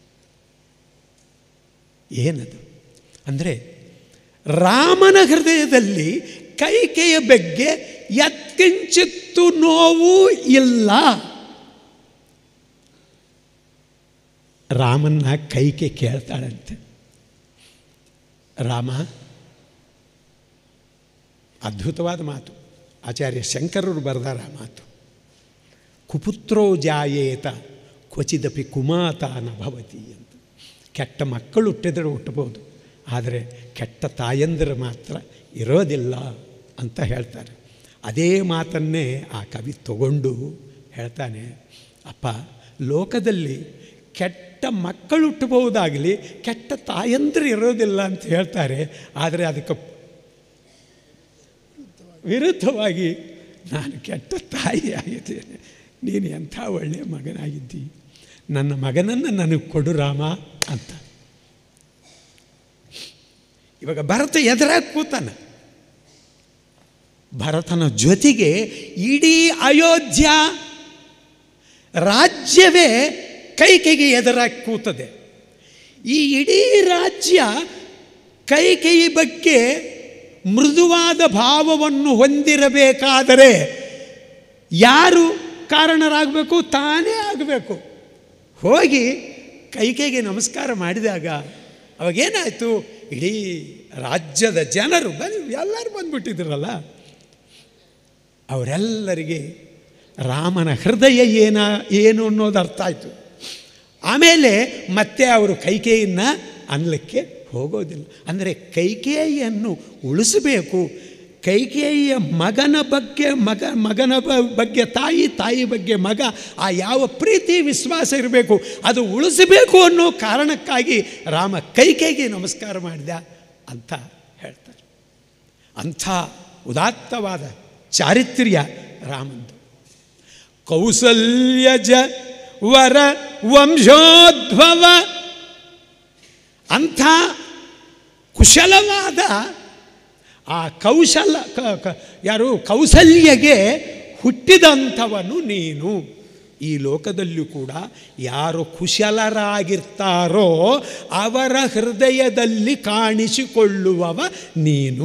ಏನದು ಅಂದರೆ ರಾಮನ ಹೃದಯದಲ್ಲಿ ಕೈಕೆಯ ಬಗ್ಗೆ ಯತ್ಕಿಂಚಿತ್ತು ನೋವು ಇಲ್ಲ ರಾಮನ್ನ ಕೈಕೆ ಕೇಳ್ತಾಳಂತೆ ರಾಮ ಅದ್ಭುತವಾದ ಮಾತು ಆಚಾರ್ಯ ಶಂಕರರು ಬರೆದಾರ ಆ ಮಾತು ಕುಪುತ್ರೋ ಜಾಯೇತ ಕ್ವಚಿದಪಿ ಕುಮಾತ ನ ಭವತಿ ಅಂತ ಕೆಟ್ಟ ಮಕ್ಕಳು ಹುಟ್ಟಿದ್ರೆ ಹುಟ್ಟಬಹುದು ಆದರೆ ಕೆಟ್ಟ ತಾಯಂದಿರು ಮಾತ್ರ ಇರೋದಿಲ್ಲ ಅಂತ ಹೇಳ್ತಾರೆ ಅದೇ ಮಾತನ್ನೇ ಆ ಕವಿ ತಗೊಂಡು ಹೇಳ್ತಾನೆ ಅಪ್ಪ ಲೋಕದಲ್ಲಿ ಕೆಟ್ಟ ಮಕ್ಕಳು ಹುಟ್ಟಬಹುದಾಗಲಿ ಕೆಟ್ಟ ತಾಯಂದಿರು ಇರೋದಿಲ್ಲ ಅಂತ ಹೇಳ್ತಾರೆ ಆದರೆ ಅದಕ್ಕೆ ವಿರುದ್ಧವಾಗಿ ನಾನು ಕೆಟ್ಟ ತಾಯಿ ಆಗಿದ್ದೇನೆ ನೀನು ಎಂಥ ಒಳ್ಳೆಯ ಮಗನಾಗಿದ್ದಿ ನನ್ನ ಮಗನನ್ನು ನನಗೆ ಕೊಡು ರಾಮ ಅಂತ ಇವಾಗ ಭರತ ಎದುರಾಗಿ ಕೂತಾನ ಭರತನ ಜೊತೆಗೆ ಇಡೀ ಅಯೋಧ್ಯ ರಾಜ್ಯವೇ ಕೈಕೆಗೆ ಎದುರಾಗಿ ಕೂತದೆ ಈ ಇಡೀ ರಾಜ್ಯ ಕೈಕೆಯ ಬಗ್ಗೆ ಮೃದುವಾದ ಭಾವವನ್ನು ಹೊಂದಿರಬೇಕಾದರೆ ಯಾರು ಕಾರಣರಾಗಬೇಕು ತಾನೇ ಆಗಬೇಕು ಹೋಗಿ ಕೈಕೆಗೆ ನಮಸ್ಕಾರ ಮಾಡಿದಾಗ ಅವಾಗೇನಾಯಿತು ಇಡೀ ರಾಜ್ಯದ ಜನರು ಬನ್ನಿ ಎಲ್ಲರೂ ಬಂದ್ಬಿಟ್ಟಿದ್ರಲ್ಲ ಅವರೆಲ್ಲರಿಗೆ ರಾಮನ ಹೃದಯ ಏನ ಏನು ಅನ್ನೋದು ಅರ್ಥ ಆಯಿತು ಆಮೇಲೆ ಮತ್ತೆ ಅವರು ಕೈಕೇಯನ್ನು ಅನ್ನಲಿಕ್ಕೆ ಹೋಗೋದಿಲ್ಲ ಅಂದರೆ ಕೈಕೇಯಿಯನ್ನು ಉಳಿಸಬೇಕು ಕೈಕೇಯಿಯ ಮಗನ ಬಗ್ಗೆ ಮಗ ಮಗನ ಬ- ಬಗ್ಗೆ ತಾಯಿ ತಾಯಿ ಬಗ್ಗೆ ಮಗ ಆ ಯಾವ ಪ್ರೀತಿ ವಿಶ್ವಾಸ ಇರಬೇಕು ಅದು ಉಳಿಸಬೇಕು ಅನ್ನೋ ಕಾರಣಕ್ಕಾಗಿ ರಾಮ ಕೈಕೇಯಿಗೆ ನಮಸ್ಕಾರ ಮಾಡಿದ ಅಂತ ಹೇಳ್ತಾರೆ ಅಂಥ ಉದಾತ್ತವಾದ ಚಾರಿತ್ರ್ಯ ರಾಮಂದು ಕೌಸಲ್ಯಜ ವರ ವಂಶೋದ್ಭವ ಅಂಥ ಕುಶಲವಾದ ಆ ಕೌಶಲ ಕ- ಕ- ಯಾರು ಕೌಸಲ್ಯಗೆ ಹುಟ್ಟಿದಂಥವನು ನೀನು ಈ ಲೋಕದಲ್ಲೂ ಕೂಡ ಯಾರು ಕುಶಲರಾಗಿರ್ತಾರೋ ಅವರ ಹೃದಯದಲ್ಲಿ ಕಾಣಿಸಿಕೊಳ್ಳುವವ ನೀನು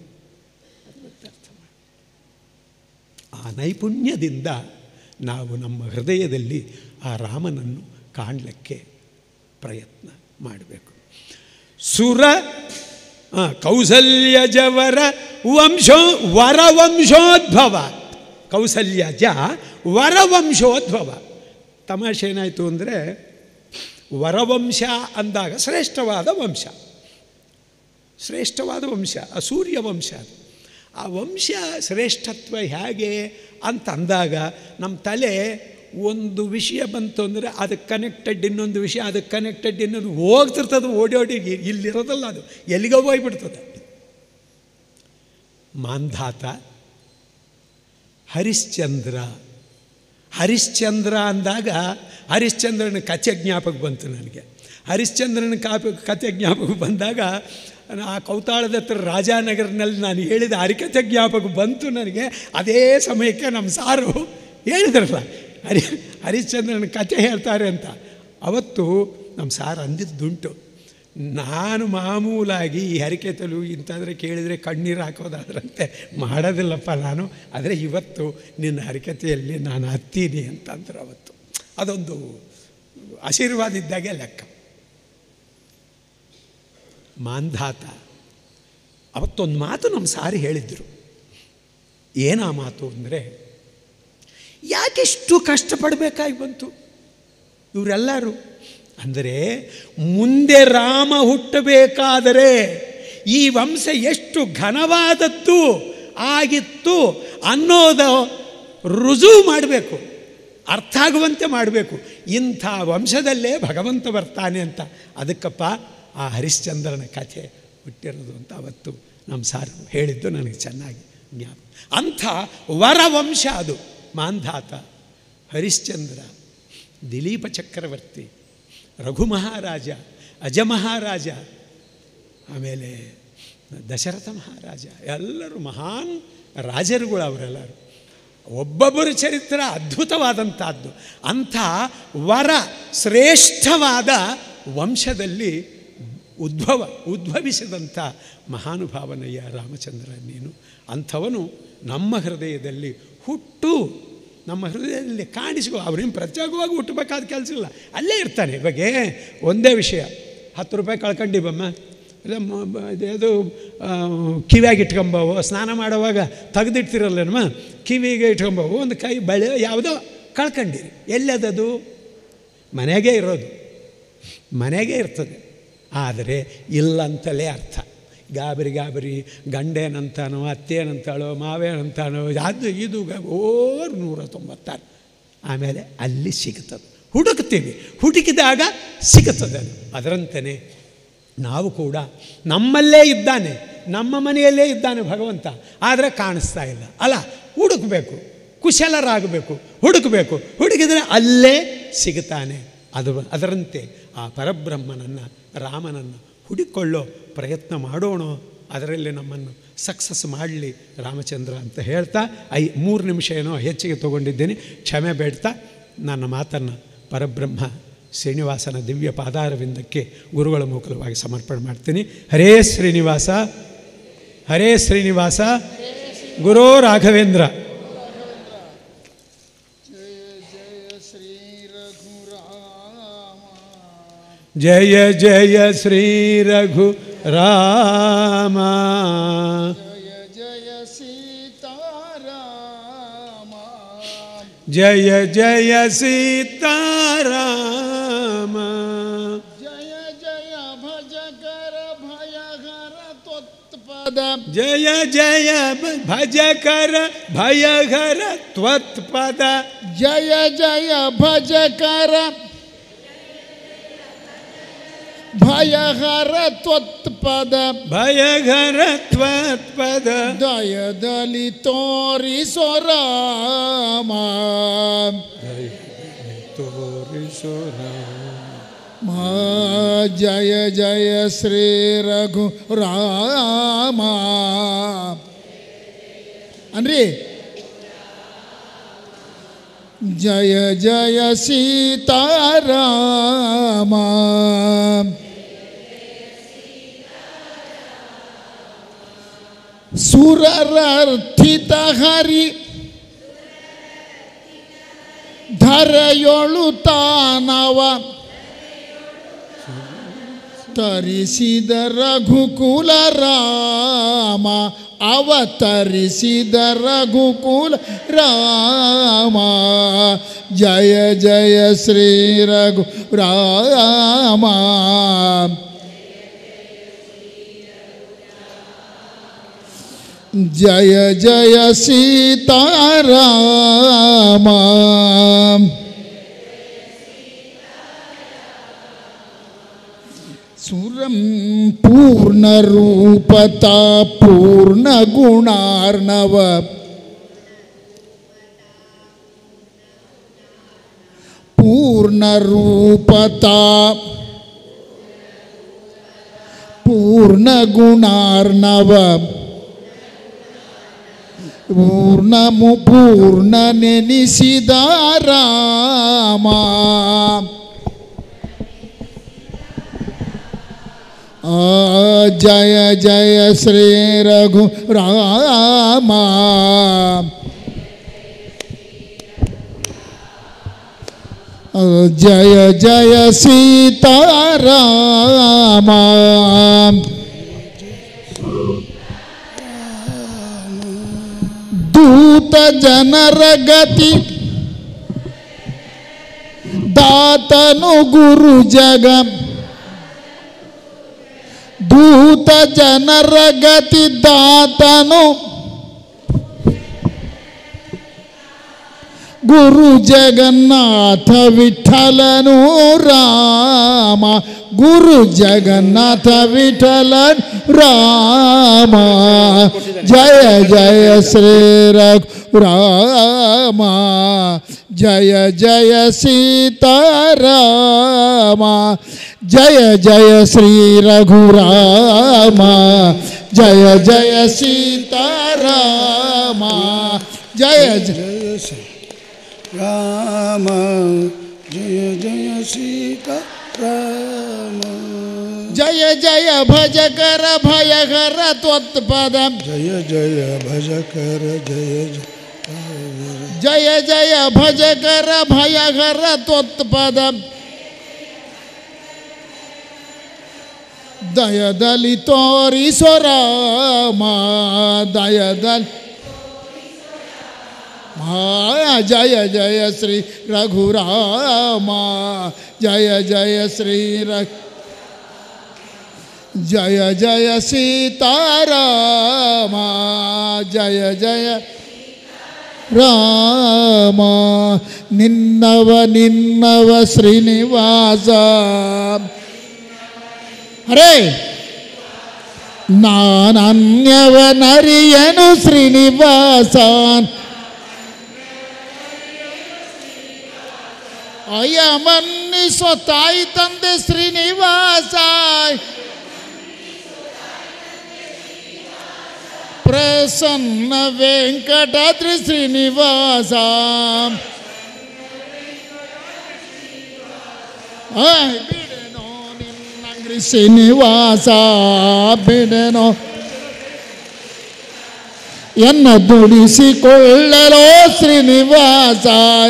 ಆ ನೈಪುಣ್ಯದಿಂದ ನಾವು ನಮ್ಮ ಹೃದಯದಲ್ಲಿ ಆ ರಾಮನನ್ನು ಕಾಣಲಿಕ್ಕೆ ಪ್ರಯತ್ನ ಮಾಡಬೇಕು ಸುರ ಆ, ಕೌಸಲ್ಯಜವರ ವಂಶೋ ವರವಂಶೋದ್ಭವ ಕೌಸಲ್ಯಜ ವರವಂಶೋದ್ಭವ ತಮಾಷೆ ಏನಾಯಿತು ಅಂದರೆ ವರವಂಶ ಅಂದಾಗ ಶ್ರೇಷ್ಠವಾದ ವಂಶ ಶ್ರೇಷ್ಠವಾದ ವಂಶ ಆ ಸೂರ್ಯ ವಂಶ ಅದು ಆ ವಂಶ ಶ್ರೇಷ್ಠತ್ವ ಹೇಗೆ ಅಂತ ಅಂದಾಗ ನಮ್ಮ ತಲೆ ಒಂದು ವಿಷಯ ಬಂತು ಅಂದರೆ ಅದಕ್ಕೆ ಕನೆಕ್ಟೆಡ್ ಇನ್ನೊಂದು ವಿಷಯ ಅದಕ್ಕೆ ಕನೆಕ್ಟೆಡ್ ಇನ್ನೊಂದು ಹೋಗ್ತಿರ್ತದೆ ಓಡಿ ಓಡಿ ಇ- ಇಲ್ಲಿರೋದಲ್ಲ ಅದು ಎಲ್ಲಿಗೋ ಹೋಗ್ಬಿಡ್ತದೆ ಮಾಂಧಾತ ಹರಿಶ್ಚಂದ್ರ ಹರಿಶ್ಚಂದ್ರ ಅಂದಾಗ ಹರಿಶ್ಚಂದ್ರನ ಕಥೆ ಜ್ಞಾಪಕ ಬಂತು ನನಗೆ ಹರಿಶ್ಚಂದ್ರನ ಕಾಪ ಕಥೆ ಜ್ಞಾಪಕ ಬಂದಾಗ ಆ ಕೌತಾಳದ ಹತ್ರ ರಾಜಾನಗರ್ನಲ್ಲಿ ನಾನು ಹೇಳಿದ ಹರಿಕಥೆ ಜ್ಞಾಪಕ ಬಂತು ನನಗೆ ಅದೇ ಸಮಯಕ್ಕೆ ನಮ್ಮ ಸಾರು ಹೇಳಿದ್ರಲ್ಲ ಹರಿ ಹರಿಶ್ಚಂದ್ರನ ಕಥೆ ಹೇಳ್ತಾರೆ ಅಂತ ಅವತ್ತು ನಮ್ಮ ಸಾರು ಅಂದಿದ್ದುಂಟು ನಾನು ಮಾಮೂಲಾಗಿ ಈ ಹರಿಕೆತಲು ಇಂಥದ್ರೆ ಕೇಳಿದರೆ ಕಣ್ಣೀರು ಹಾಕೋದಾದ್ರಂತೆ ಮಾಡೋದಿಲ್ಲಪ್ಪ ನಾನು ಆದರೆ ಇವತ್ತು ನಿನ್ನ ಹರಿಕತೆಯಲ್ಲಿ ನಾನು ಹತ್ತೀನಿ ಅಂತಂದ್ರು ಅವತ್ತು ಅದೊಂದು ಆಶೀರ್ವಾದ ಇದ್ದಾಗೆ ಲೆಕ್ಕ ಮಾಂಧಾತ ಅವತ್ತೊಂದು ಮಾತು ನಮ್ಮ ಸಾರಿ ಹೇಳಿದ್ರು ಏನಾ ಮಾತು ಅಂದರೆ ಯಾಕೆಷ್ಟು ಕಷ್ಟಪಡಬೇಕಾಗಿ ಬಂತು ಇವರೆಲ್ಲರೂ ಅಂದರೆ ಮುಂದೆ ರಾಮ ಹುಟ್ಟಬೇಕಾದರೆ ಈ ವಂಶ ಎಷ್ಟು ಘನವಾದದ್ದು ಆಗಿತ್ತು ಅನ್ನೋದು ರುಜುವು ಮಾಡಬೇಕು ಅರ್ಥ ಆಗುವಂತೆ ಮಾಡಬೇಕು ಇಂಥ ವಂಶದಲ್ಲೇ ಭಗವಂತ ಬರ್ತಾನೆ ಅಂತ ಅದಕ್ಕಪ್ಪ ಆ ಹರಿಶ್ಚಂದ್ರನ ಕಥೆ ಹುಟ್ಟಿರೋದು ಅಂತ ಅವತ್ತು ನಮ್ಮ ಸಾರು ಹೇಳಿದ್ದು ನನಗೆ ಚೆನ್ನಾಗಿ ಜ್ಞಾಪ ಅಂಥ ವರವಂಶ ಅದು ಮಾಂಧಾತ ಹರಿಶ್ಚಂದ್ರ ದಿಲೀಪ ಚಕ್ರವರ್ತಿ ರಘು ಮಹಾರಾಜ ಅಜ ಮಹಾರಾಜ ಆಮೇಲೆ ದಶರಥ ಮಹಾರಾಜ ಎಲ್ಲರೂ ಮಹಾನ್ ರಾಜರುಗಳು ಅವರೆಲ್ಲರೂ ಒಬ್ಬೊಬ್ಬರ ಚರಿತ್ರೆ ಅದ್ಭುತವಾದಂಥದ್ದು ಅಂಥ ವರ ಶ್ರೇಷ್ಠವಾದ ವಂಶದಲ್ಲಿ ಉದ್ಭವ ಉದ್ಭವಿಸಿದಂಥ ಮಹಾನುಭಾವನಯ್ಯ ರಾಮಚಂದ್ರ ನೀನು ಅಂಥವನು ನಮ್ಮ ಹೃದಯದಲ್ಲಿ ಹುಟ್ಟು ನಮ್ಮ ಹೃದಯದಲ್ಲಿ ಕಾಣಿಸಿಕೊ ಅವನೇನು ಪ್ರತ್ಯೇಕವಾಗಿ ಹುಟ್ಟಬೇಕಾದ ಕೆಲಸ ಇಲ್ಲ ಅಲ್ಲೇ ಇರ್ತಾನೆ ಇವಾಗೆ ಒಂದೇ ವಿಷಯ ಹತ್ತು ರೂಪಾಯಿ ಕಳ್ಕೊಂಡಿ ಬಮ್ಮ ಇಲ್ಲ ಮ- ಬ- ಇದೇದು ಕಿವಿಯಾಗಿ ಇಟ್ಕೊಂಬವು ಸ್ನಾನ ಮಾಡುವಾಗ ತೆಗೆದಿಡ್ತಿರಲ್ಲೇನಮ್ಮ ಕಿವಿಗೆ ಇಟ್ಕೊಂಬವು ಒಂದು ಕೈ ಬಳೆ ಯಾವುದೋ ಕಳ್ಕೊಂಡಿರಿ ಎಲ್ಲದದು ಮನೆಗೇ ಇರೋದು ಮನೆಗೇ ಇರ್ತದೆ ಆದರೆ ಇಲ್ಲಂತಲೇ ಅರ್ಥ ಗಾಬರಿ ಗಾಬರಿ ಗಂಡೇನಂತಾನೋ ಅತ್ತೇನಂತಾಳೋ ಮಾವೇನಂತಾನೋ ಅದು ಇದು ಗ- ಓರ್ ನೂರ ತೊಂಬತ್ತಾರು ಆಮೇಲೆ ಅಲ್ಲಿ ಸಿಗುತ್ತದೆ ಹುಡುಕ್ತೀವಿ ಹುಡುಕಿದಾಗ ಸಿಗುತ್ತದೆ ಅದು ಅದರಂತೆಯೇ ನಾವು ಕೂಡ ನಮ್ಮಲ್ಲೇ ಇದ್ದಾನೆ ನಮ್ಮ ಮನೆಯಲ್ಲೇ ಇದ್ದಾನೆ ಭಗವಂತ ಆದರೆ ಕಾಣಿಸ್ತಾ ಇಲ್ಲ ಅಲ್ಲ ಹುಡುಕಬೇಕು ಕುಶಲರಾಗಬೇಕು ಹುಡುಕಬೇಕು ಹುಡುಕಿದರೆ ಅಲ್ಲೇ ಸಿಗುತ್ತಾನೆ ಅದು ಅದರಂತೆ ಆ ಪರಬ್ರಹ್ಮನನ್ನು ರಾಮನನ್ನು ಹುಡಿಕೊಳ್ಳೋ ಪ್ರಯತ್ನ ಮಾಡೋಣ ಅದರಲ್ಲಿ ನಮ್ಮನ್ನು ಸಕ್ಸಸ್ ಮಾಡಲಿ ರಾಮಚಂದ್ರ ಅಂತ ಹೇಳ್ತಾ ಐ ಮೂರು ನಿಮಿಷ ಏನೋ ಹೆಚ್ಚಿಗೆ ತೊಗೊಂಡಿದ್ದೇನೆ ಕ್ಷಮೆ ಬೇಡ್ತಾ ನನ್ನ ಮಾತನ್ನು ಪರಬ್ರಹ್ಮ ಶ್ರೀನಿವಾಸನ ದಿವ್ಯ ಪಾದಾರವಿಂದಕ್ಕೆ ಗುರುಗಳ ಮೂಲಕವಾಗಿ ಸಮರ್ಪಣೆ ಮಾಡ್ತೀನಿ ಹರೇ ಶ್ರೀನಿವಾಸ ಹರೇ ಶ್ರೀನಿವಾಸ ಗುರೋ ರಾಘವೇಂದ್ರ
ಜಯ ಜಯ ಶ್ರೀ ರಘುರಾಮ
ಜಯ ಜಯ ಶ್ರೀ ರಘು ರಾಮ
ಜಯ ಜಯ ಸೀತಾರಾಮ
ಜಯ ಜಯ ಸೀತಾರಾಮ
ಜಯ ಜಯ ಭಜಕರ ಭಯಹರ ತ್ವತ್ಪದ
ಜಯ ಜಯ ಭ- ಭಜಕರ ಭಯಹರ ತ್ವತ್ಪದ
ಜಯ ಜಯ ಭಜಕರ ಭಯಹರ ತ್ವತ್ಪದ
ಭಯಹರ ತ್ವತ್ಪದ
ದಯದಲ್ಲಿ ತೋರಿಸೋ ರಾಮ
ತೋರಿಸೋ
ಮಾ ಜಯ ಜಯ ಶ್ರೀ ರಘು ರಾಮ ಅನ್ರಿ ಜಯ ಜಯ ಸೀತಾರಾಮ ಸುರರರ್ಥಿತ ಹರಿ ಧರೆಯೊಳು ತಾನವ ತರಿಸಿದ ರಘುಕುಲ ರಾಮ ಅವತರಿಸಿದ ರಘುಕುಲ ರಾಮ ಜಯ ಜಯ ಶ್ರೀ ರಘು ರಾಮ ಜಯ ಜಯ ಸೀತಾರಾಮ ಸುರಂ ಪೂರ್ಣರೂಪತಾ ಪೂರ್ಣಗುಣಾರ್ಣವ ಪೂರ್ಣರೂಪತಾ ಪೂರ್ಣಗುಣಾರ್ಣವ ಪೂರ್ಣಮು ಪೂರ್ಣ ನೆನೆಸಿದ ರಾಮ ಆ ಜಯ ಜಯ ಶ್ರೀ ರಘು ರಾಮ ಆ, ಜಯ ಜಯ ಸೀತಾರಾಮ ದೂತ ಜನರ ಗತಿ ದಾತನು ಗುರು ಜಗ ದೂತ ಜನರ ಗತಿ ದಾತನು ಗುರು ಜಗನ್ನಾಥ ವಿಠಲನು ರಾಮ ಗುರು ಜಗನ್ನಾಥ ವಿಠಲನ್ ರಾಮ ಜಯ ಜಯ ಶ್ರೀ ರಘು ರಾಮ ಜಯ ಜಯ ಸೀತಾರಾಮ ಜಯ ಜಯ ಶ್ರೀ ರಘು ರಾಮ ಜಯ ಜಯ ಸೀತಾರಾಮ ಜಯ ಜಯ
ಜಯ ಶ್ರೀ ರಾಮ ಜಯ ಜಯ ಸೀತಾ ರಾಮ
ಜಯ ಜಯ ಭಜಕರ ಭಯಕರ ತ್ವತ್ಪದ
ಜಯ ಜಯ ಭಜಕರ ಜಯ ಜಯ
ಜಯ ಜಯ ಭಜಕರ ಭಯಕರ ತ್ವತ್ಪದ ದಯದಲ್ಲಿ ತೋರಿಸೋ ರಾಮ ದಯದಲ್ಲಿ ಮಾ ಜಯ ಜಯ ಶ್ರೀ ರಘುರಾಮ ಜಯ ಜಯ ಶ್ರೀ ರಘು ಜಯ ಜಯ ಸೀತಾರಾಮ ಜಯ ಜಯ ರಾಮ ನಿನ್ನವ ನಿನ್ನವ ಶ್ರೀನಿವಾಸ ಅರೇ ನಾನನ್ಯವ ನರಿಯನು ಶ್ರೀನಿವಾಸ ಅಯ್ಯ ಮನ್ನಿಸೋ ತಾಯಿ ತಂದೆ ಶ್ರೀನಿವಾಸ ಪ್ರಸನ್ನ ವೆಂಕಟಾದ್ರಿ ಶ್ರೀನಿವಾಸ ಆಯ್ ಬಿಡೆನೋ ನಿನ್ನಂಗ್ರಿ ಶ್ರೀನಿವಾಸ ಬಿಡೆನೋ ಎನ್ನ ದುಡಿಸಿಕೊಳ್ಳಲೋ ಶ್ರೀನಿವಾಸ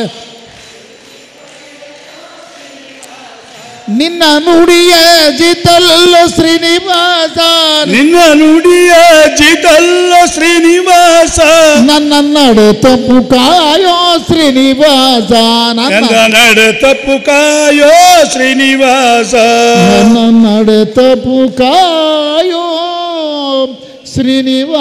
ನಿನ್ನ ನುಡಿಯ ಜಿತಲ್ಲೋ ಶ್ರೀನಿವಾಸ
ನಿನ್ನ ನುಡಿಯ ಜಿತಲ್ಲ ಶ್ರೀನಿವಾಸ
ನನ್ನ ನಡೆ ತಪ್ಪು ಕಾಯೋ ಶ್ರೀನಿವಾಸ
ನನ್ನ
ನನ್ನ
ನಡೆ ತಪ್ಪು ಕಾಯೋ ಶ್ರೀನಿವಾಸ
ನನ್ನ ನಡೆ ತಪ್ಪು ಕಾಯೋ ಶ್ರೀನಿವಾಸ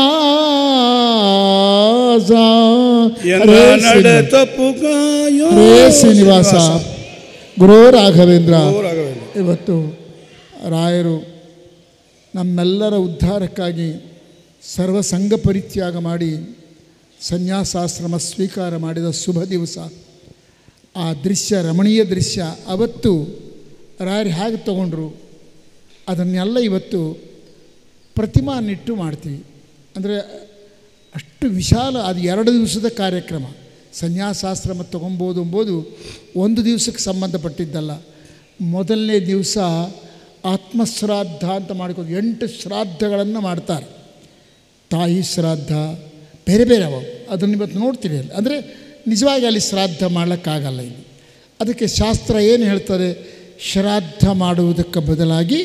ಎನ್ನ
ಹರೇ
ನಡೆ
ಶ್ರೀನಿವಾಸ.
ತಪ್ಪು ಕಾಯೋ
ಹರೇ ಶ್ರೀನಿವಾಸ ಗುರು ರಾಘವೇಂದ್ರ
ಓ ರಾಘವೇಂದ್ರ.
ಇವತ್ತು ರಾಯರು ನಮ್ಮೆಲ್ಲರ ಉದ್ಧಾರಕ್ಕಾಗಿ ಸರ್ವ ಸಂಘ ಪರಿತ್ಯಾಗ ಮಾಡಿ ಸನ್ಯಾಸಾಶ್ರಮ ಸ್ವೀಕಾರ ಮಾಡಿದ ಶುಭ ದಿವಸ ಆ ದೃಶ್ಯ ರಮಣೀಯ ದೃಶ್ಯ ಅವತ್ತು ರಾಯರು ಹೇಗೆ ತಗೊಂಡ್ರು ಅದನ್ನೆಲ್ಲ ಇವತ್ತು ಪ್ರತಿಮಾ ನಿಟ್ಟು ಮಾಡ್ತೀವಿ ಅಂದರೆ ಅಷ್ಟು ವಿಶಾಲ ಅದು ಎರಡು ದಿವಸದ ಕಾರ್ಯಕ್ರಮ ಸನ್ಯಾಸಾಶ್ರಮ ತಗೊಬೋದು ಎಂಬುದು ಒಂದು ದಿವಸಕ್ಕೆ ಸಂಬಂಧಪಟ್ಟಿದ್ದಲ್ಲ ಮೊದಲನೇ ದಿವಸ ಆತ್ಮಶ್ರಾದ್ದ ಅಂತ ಮಾಡ್ಕೊಂಡು ಎಂಟು ಶ್ರಾದ್ದಗಳನ್ನು ಮಾಡ್ತಾರೆ ತಾಯಿ ಶ್ರಾದ್ದ ಬೇರೆ ಬೇರೆ ಅವ ಅದನ್ನು ಇವತ್ತು ನೋಡ್ತೀವಿ ಅಲ್ಲಿ ಅಂದರೆ ನಿಜವಾಗಿ ಅಲ್ಲಿ ಶ್ರಾದ್ದ ಮಾಡಲಿಕ್ಕಾಗಲ್ಲ ಇಲ್ಲಿ ಅದಕ್ಕೆ ಶಾಸ್ತ್ರ ಏನು ಹೇಳ್ತಾರೆ ಶ್ರಾದ್ದ ಮಾಡುವುದಕ್ಕೆ ಬದಲಾಗಿ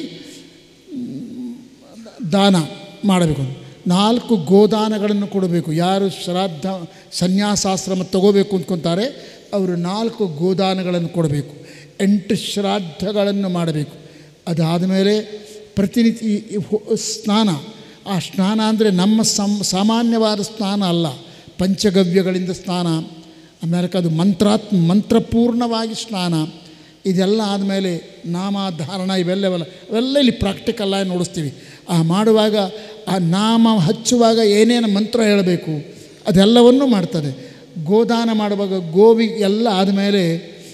ದಾನ ಮಾಡಬೇಕು ನಾಲ್ಕು ಗೋದಾನಗಳನ್ನು ಕೊಡಬೇಕು ಯಾರು ಶ್ರಾದ್ದ ಸನ್ಯಾಸಾಶ್ರಮ ತಗೋಬೇಕು ಅಂದ್ಕೊತಾರೆ ಅವರು ನಾಲ್ಕು ಗೋದಾನಗಳನ್ನು ಕೊಡಬೇಕು ಎಂಟು ಶ್ರಾದ್ದಗಳನ್ನು ಮಾಡಬೇಕು ಅದಾದ ಮೇಲೆ ಪ್ರತಿನಿತ್ಯ ಈ- ಈ ಹೊ- ಸ್ನಾನ ಆ ಸ್ನಾನ ಅಂದರೆ ನಮ್ಮ ಸಂ ಸಾಮಾನ್ಯವಾದ ಸ್ನಾನ ಅಲ್ಲ ಪಂಚಗವ್ಯಗಳಿಂದ ಸ್ನಾನ ಆಮೇಲೆ ಅದು ಮಂತ್ರಾತ್ ಮಂತ್ರಪೂರ್ಣವಾಗಿ ಸ್ನಾನ ಇದೆಲ್ಲ ಆದಮೇಲೆ ನಾಮಧಾರಣ ಇವೆಲ್ಲವೆಲ್ಲ ಅವೆಲ್ಲ ಇಲ್ಲಿ ಪ್ರಾಕ್ಟಿಕಲ್ ಆಗಿ ನೋಡಿಸ್ತೀವಿ ಆ ಮಾಡುವಾಗ ಆ ನಾಮ ಹಚ್ಚುವಾಗ ಏನೇನು ಮಂತ್ರ ಹೇಳಬೇಕು ಅದೆಲ್ಲವನ್ನೂ ಮಾಡ್ತದೆ ಗೋದಾನ ಮಾಡುವಾಗ ಗೋವಿ ಎಲ್ಲ ಆದಮೇಲೆ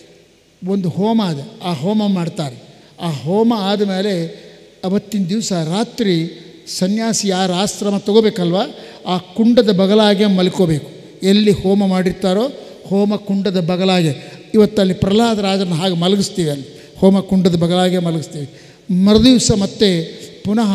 ಒಂದು ಹೋಮ ಇದೆ ಆ ಹೋಮ ಮಾಡ್ತಾರೆ ಆ ಹೋಮ ಆದಮೇಲೆ ಅವತ್ತಿನ ದಿವಸ ರಾತ್ರಿ ಸನ್ಯಾಸಿ ಯಾರು ಆಶ್ರಮ ತಗೋಬೇಕಲ್ವ ಆ ಕುಂಡದ ಬಗಲಾಗೆ ಮಲ್ಕೋಬೇಕು ಎಲ್ಲಿ ಹೋಮ ಮಾಡಿರ್ತಾರೋ ಹೋಮ ಕುಂಡದ ಬಗಲಾಗೆ ಇವತ್ತಲ್ಲಿ ಪ್ರಹ್ಲಾದ ರಾಜನ ಹಾಗೆ ಮಲಗಿಸ್ತೀವಿ ಅಲ್ಲಿ ಹೋಮ ಕುಂಡದ ಬಗಲಾಗೆ ಮಲಗಿಸ್ತೀವಿ ಮರುದಿವಸ ಮತ್ತೆ ಪುನಃ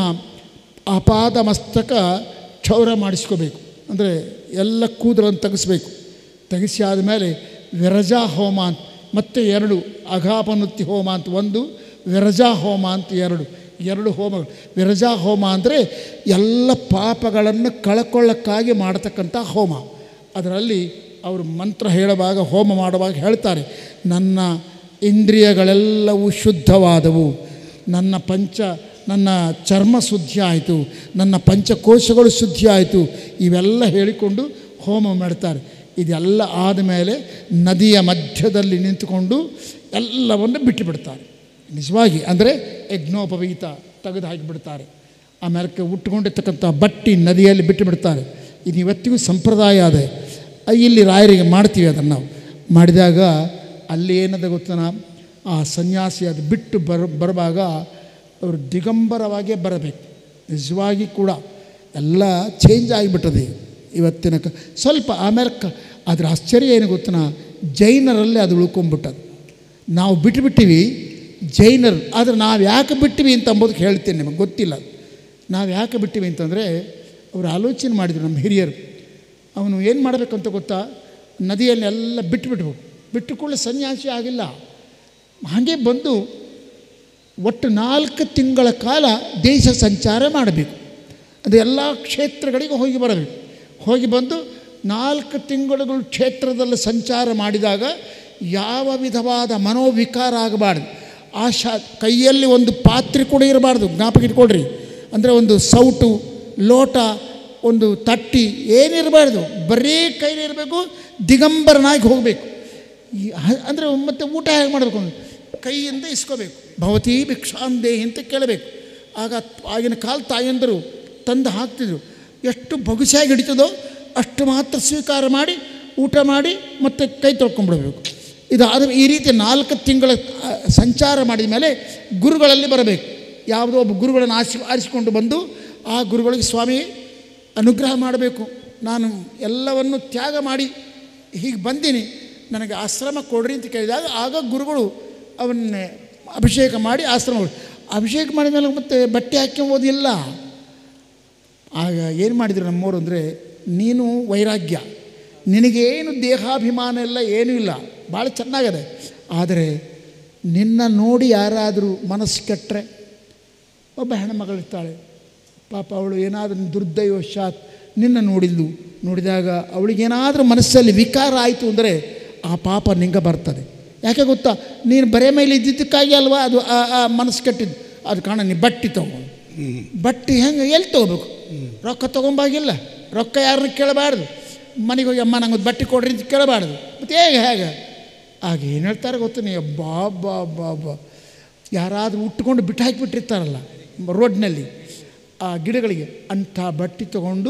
ಅಪಾದ ಮಸ್ತಕ ಕ್ಷೌರ ಮಾಡಿಸ್ಕೋಬೇಕು ಅಂದರೆ ಎಲ್ಲ ಕೂದಲನ್ನು ತೆಗೆಸ್ಬೇಕು ತೆಗೆಸಿ ಆದಮೇಲೆ ವಿರಜಾ ಹೋಮ ಅಂತ ಮತ್ತೆ ಎರಡು ಅಘಾಪನುತ್ತಿ ಹೋಮ ಅಂತ ಒಂದು ವಿರಜಾ ಹೋಮ ಅಂತ ಎರಡು ಎರಡು ಹೋಮಗಳು ವಿರಜಾ ಹೋಮ ಅಂದರೆ ಎಲ್ಲ ಪಾಪಗಳನ್ನು ಕಳ್ಕೊಳ್ಳೋಕ್ಕಾಗಿ ಮಾಡತಕ್ಕಂಥ ಹೋಮ ಅದರಲ್ಲಿ ಅವರು ಮಂತ್ರ ಹೇಳುವಾಗ ಹೋಮ ಮಾಡುವಾಗ ಹೇಳ್ತಾರೆ ನನ್ನ ಇಂದ್ರಿಯಗಳೆಲ್ಲವೂ ಶುದ್ಧವಾದವು ನನ್ನ ಪಂಚ ನನ್ನ ಚರ್ಮ ಶುದ್ಧಿ ಆಯಿತು ನನ್ನ ಪಂಚಕೋಶಗಳು ಶುದ್ಧಿ ಆಯಿತು ಇವೆಲ್ಲ ಹೇಳಿಕೊಂಡು ಹೋಮ ಮಾಡ್ತಾರೆ ಇದೆಲ್ಲ ಆದಮೇಲೆ ನದಿಯ ಮಧ್ಯದಲ್ಲಿ ನಿಂತುಕೊಂಡು ಎಲ್ಲವನ್ನು ಬಿಟ್ಟು ಬಿಡ್ತಾರೆ ನಿಜವಾಗಿ ಅಂದರೆ ಯಜ್ಞೋಪವೀತ ತೆಗೆದು ಹಾಕಿಬಿಡ್ತಾರೆ ಆಮೇಲೆ ಉಟ್ಕೊಂಡಿರ್ತಕ್ಕಂಥ ಬಟ್ಟಿ ನದಿಯಲ್ಲಿ ಬಿಟ್ಟು ಬಿಡ್ತಾರೆ ಇದು ಇವತ್ತಿಗೂ ಸಂಪ್ರದಾಯ ಅದೇ ಆ, ಇಲ್ಲಿ ರಾಯರಿಗೆ ಮಾಡ್ತೀವಿ ಅದನ್ನು ನಾವು ಮಾಡಿದಾಗ ಅಲ್ಲಿ ಏನದ ಗೊತ್ತನ ಆ ಸನ್ಯಾಸಿ ಅದು ಬಿಟ್ಟು ಬರ ಬರುವಾಗ ಅವರು ದಿಗಂಬರವಾಗೇ ಬರಬೇಕು ನಿಜವಾಗಿ ಕೂಡ ಎಲ್ಲ ಚೇಂಜ್ ಆಗಿಬಿಟ್ಟದೆ ಇವತ್ತಿನ ಕ ಸ್ವಲ್ಪ ಆಮೇಲೆ ಕ ಅದ್ರ ಆಶ್ಚರ್ಯ ಏನು ಗೊತ್ತನ ಜೈನರಲ್ಲಿ ಅದು ಉಳ್ಕೊಂಬಿಟ್ಟದು ನಾವು ಬಿಟ್ಟುಬಿಟ್ಟಿವಿ ಜೈನರು ಆದರೆ ನಾವು ಯಾಕೆ ಬಿಟ್ಟಿವಿ ಅಂತ ಅಂಬೋದಕ್ಕೆ ಹೇಳ್ತೀನಿ ನಿಮಗೆ ಗೊತ್ತಿಲ್ಲ ನಾವು ಯಾಕೆ ಬಿಟ್ಟಿವಿ ಅಂತಂದರೆ ಅವರು ಆಲೋಚನೆ ಮಾಡಿದರು ನಮ್ಮ ಹಿರಿಯರು ಅವನು ಏನು ಮಾಡಬೇಕಂತ ಗೊತ್ತಾ ನದಿಯಲ್ಲಿ ಎಲ್ಲ ಬಿಟ್ಟುಬಿಟ್ಬೇಕು ಬಿಟ್ಟು ಕೂಡಲೇ ಸನ್ಯಾಸಿ ಆಗಿಲ್ಲ ಹಾಗೆ ಬಂದು ಒಟ್ಟು ನಾಲ್ಕು ತಿಂಗಳ ಕಾಲ ದೇಶ ಸಂಚಾರ ಮಾಡಬೇಕು ಅದು ಎಲ್ಲ ಕ್ಷೇತ್ರಗಳಿಗೆ ಹೋಗಿ ಬರಬೇಕು ಹೋಗಿ ಬಂದು ನಾಲ್ಕು ತಿಂಗಳುಗಳು ಕ್ಷೇತ್ರದಲ್ಲಿ ಸಂಚಾರ ಮಾಡಿದಾಗ ಯಾವ ವಿಧವಾದ ಮನೋವಿಕಾರ ಆಗಬಾರ್ದು ಆಶಾ ಕೈಯಲ್ಲಿ ಒಂದು ಪಾತ್ರೆ ಕೂಡ ಇರಬಾರ್ದು ಜ್ಞಾಪಕ ಇಟ್ಕೊಳ್ರಿ ಅಂದರೆ ಒಂದು ಸೌಟು ಲೋಟ ಒಂದು ತಟ್ಟಿ ಏನಿರಬಾರ್ದು ಬರೀ ಕೈಲಿರಬೇಕು ದಿಗಂಬರನಾಗಿ ಹೋಗಬೇಕು ಈ ಹ- ಅಂದರೆ ಮತ್ತೆ ಊಟ ಹೇಗೆ ಮಾಡಬೇಕು ಅಂದ್ರೆ ಕೈಯಿಂದ ಇಸ್ಕೋಬೇಕು ಭವತಿ ಭಿಕ್ಷಾಂದೇಹಿ ಅಂತ ಕೇಳಬೇಕು ಆಗ ಆಗಿನ ಕಾಲ ತಾಯಂದರು ತಂದು ಹಾಕ್ತಿದ್ರು ಎಷ್ಟು ಬಗುಸಾಗಿ ಹಿಡಿತದೋ ಅಷ್ಟು ಮಾತ್ರ ಸ್ವೀಕಾರ ಮಾಡಿ ಊಟ ಮಾಡಿ ಮತ್ತೆ ಕೈ ತೊಳ್ಕೊಂಡ್ಬಿಡ್ಬೇಕು ಇದಾದ ಈ ರೀತಿ ನಾಲ್ಕು ತಿಂಗಳ ಆ, ಸಂಚಾರ ಮಾಡಿದ ಮೇಲೆ ಗುರುಗಳಲ್ಲಿ ಬರಬೇಕು ಯಾವುದೋ ಒಬ್ಬ ಗುರುಗಳನ್ನು ಆರಿಸಿ ಆರಿಸಿಕೊಂಡು ಬಂದು ಆ ಗುರುಗಳಿಗೆ ಸ್ವಾಮಿ ಅನುಗ್ರಹ ಮಾಡಬೇಕು ನಾನು ಎಲ್ಲವನ್ನು ತ್ಯಾಗ ಮಾಡಿ ಹೀಗೆ ಬಂದೀನಿ ನನಗೆ ಆಶ್ರಮ ಕೊಡ್ರಿ ಅಂತ ಕೇಳಿದಾಗ ಆಗ ಗುರುಗಳು ಅವನ್ನೇ ಅಭಿಷೇಕ ಮಾಡಿ ಆಶ್ರಮ ಕೊಡ್- ಅಭಿಷೇಕ ಮಾಡಿದ ಮೇಲೆ ಮತ್ತೆ ಬಟ್ಟೆ ಹಾಕ್ಕೊಂಬೋದಿಲ್ಲ ಆಗ ಏನು ಮಾಡಿದರು ನಮ್ಮವರು ಅಂದರೆ ನೀನು ವೈರಾಗ್ಯ ನಿನಗೇನು ದೇಹಾಭಿಮಾನ ಎಲ್ಲ ಏನೂ ಇಲ್ಲ ಭಾಳ ಚೆನ್ನಾಗಿದೆ ಆದರೆ ನಿನ್ನ ನೋಡಿ ಯಾರಾದರೂ ಮನಸ್ಸು ಕೆಟ್ಟರೆ ಒಬ್ಬ ಹೆಣ್ಮಗಳಿರ್ತಾಳೆ ಪಾಪ ಅವಳು ಏನಾದರೂ ದುರ್ದೈವಶಾತ್ ನಿನ್ನ ನೋಡಿದ್ಲು ನೋಡಿದಾಗ ಅವಳಿಗೇನಾದರೂ ಮನಸ್ಸಲ್ಲಿ ವಿಕಾರ ಆಯಿತು ಅಂದರೆ ಆ ಪಾಪ ನಿಂಗೆ ಬರ್ತದೆ ಯಾಕೆ ಗೊತ್ತಾ ನೀನು ಬರೆ ಮೇಲೆ ಇದ್ದಿದ್ದಕ್ಕಾಗಿ ಅಲ್ವಾ ಅದು ಆ ಆ ಮನಸ್ಸು ಕೆಟ್ಟಿದ್ದು ಅದು ಕಾರಣ ನೀ ಬಟ್ಟೆ ತಗೋ ಬಟ್ಟೆ ಹೆಂಗೆ ಎಲ್ಲಿ ತೊಗೋಬೇಕು ರೊಕ್ಕ ತೊಗೊಂಬಾಗಿಲ್ಲ ರೊಕ್ಕ ಯಾರನ್ನ ಕೇಳಬಾರ್ದು ಮನೆಗೆ ಹೋಗಿ ಅಮ್ಮ ನಂಗೆ ಒಂದು ಬಟ್ಟೆ ಕೊಡ್ರಿ ಅಂತ ಕೇಳಬಾರ್ದು ಮತ್ತು ಹೇಗೆ ಹೇಗೆ ಆಗ ಏನು ಹೇಳ್ತಾರೆ ಗೊತ್ತು ನೀ ಬಾ ಬಾ ಬಾ ಬಾ ಯಾರಾದರೂ ಉಟ್ಕೊಂಡು ಬಿಟ್ಟು ಹಾಕಿಬಿಟ್ಟಿರ್ತಾರಲ್ಲ ರೋಡ್ನಲ್ಲಿ ಆ ಗಿಡಗಳಿಗೆ ಅಂಥ ಬಟ್ಟೆ ತಗೊಂಡು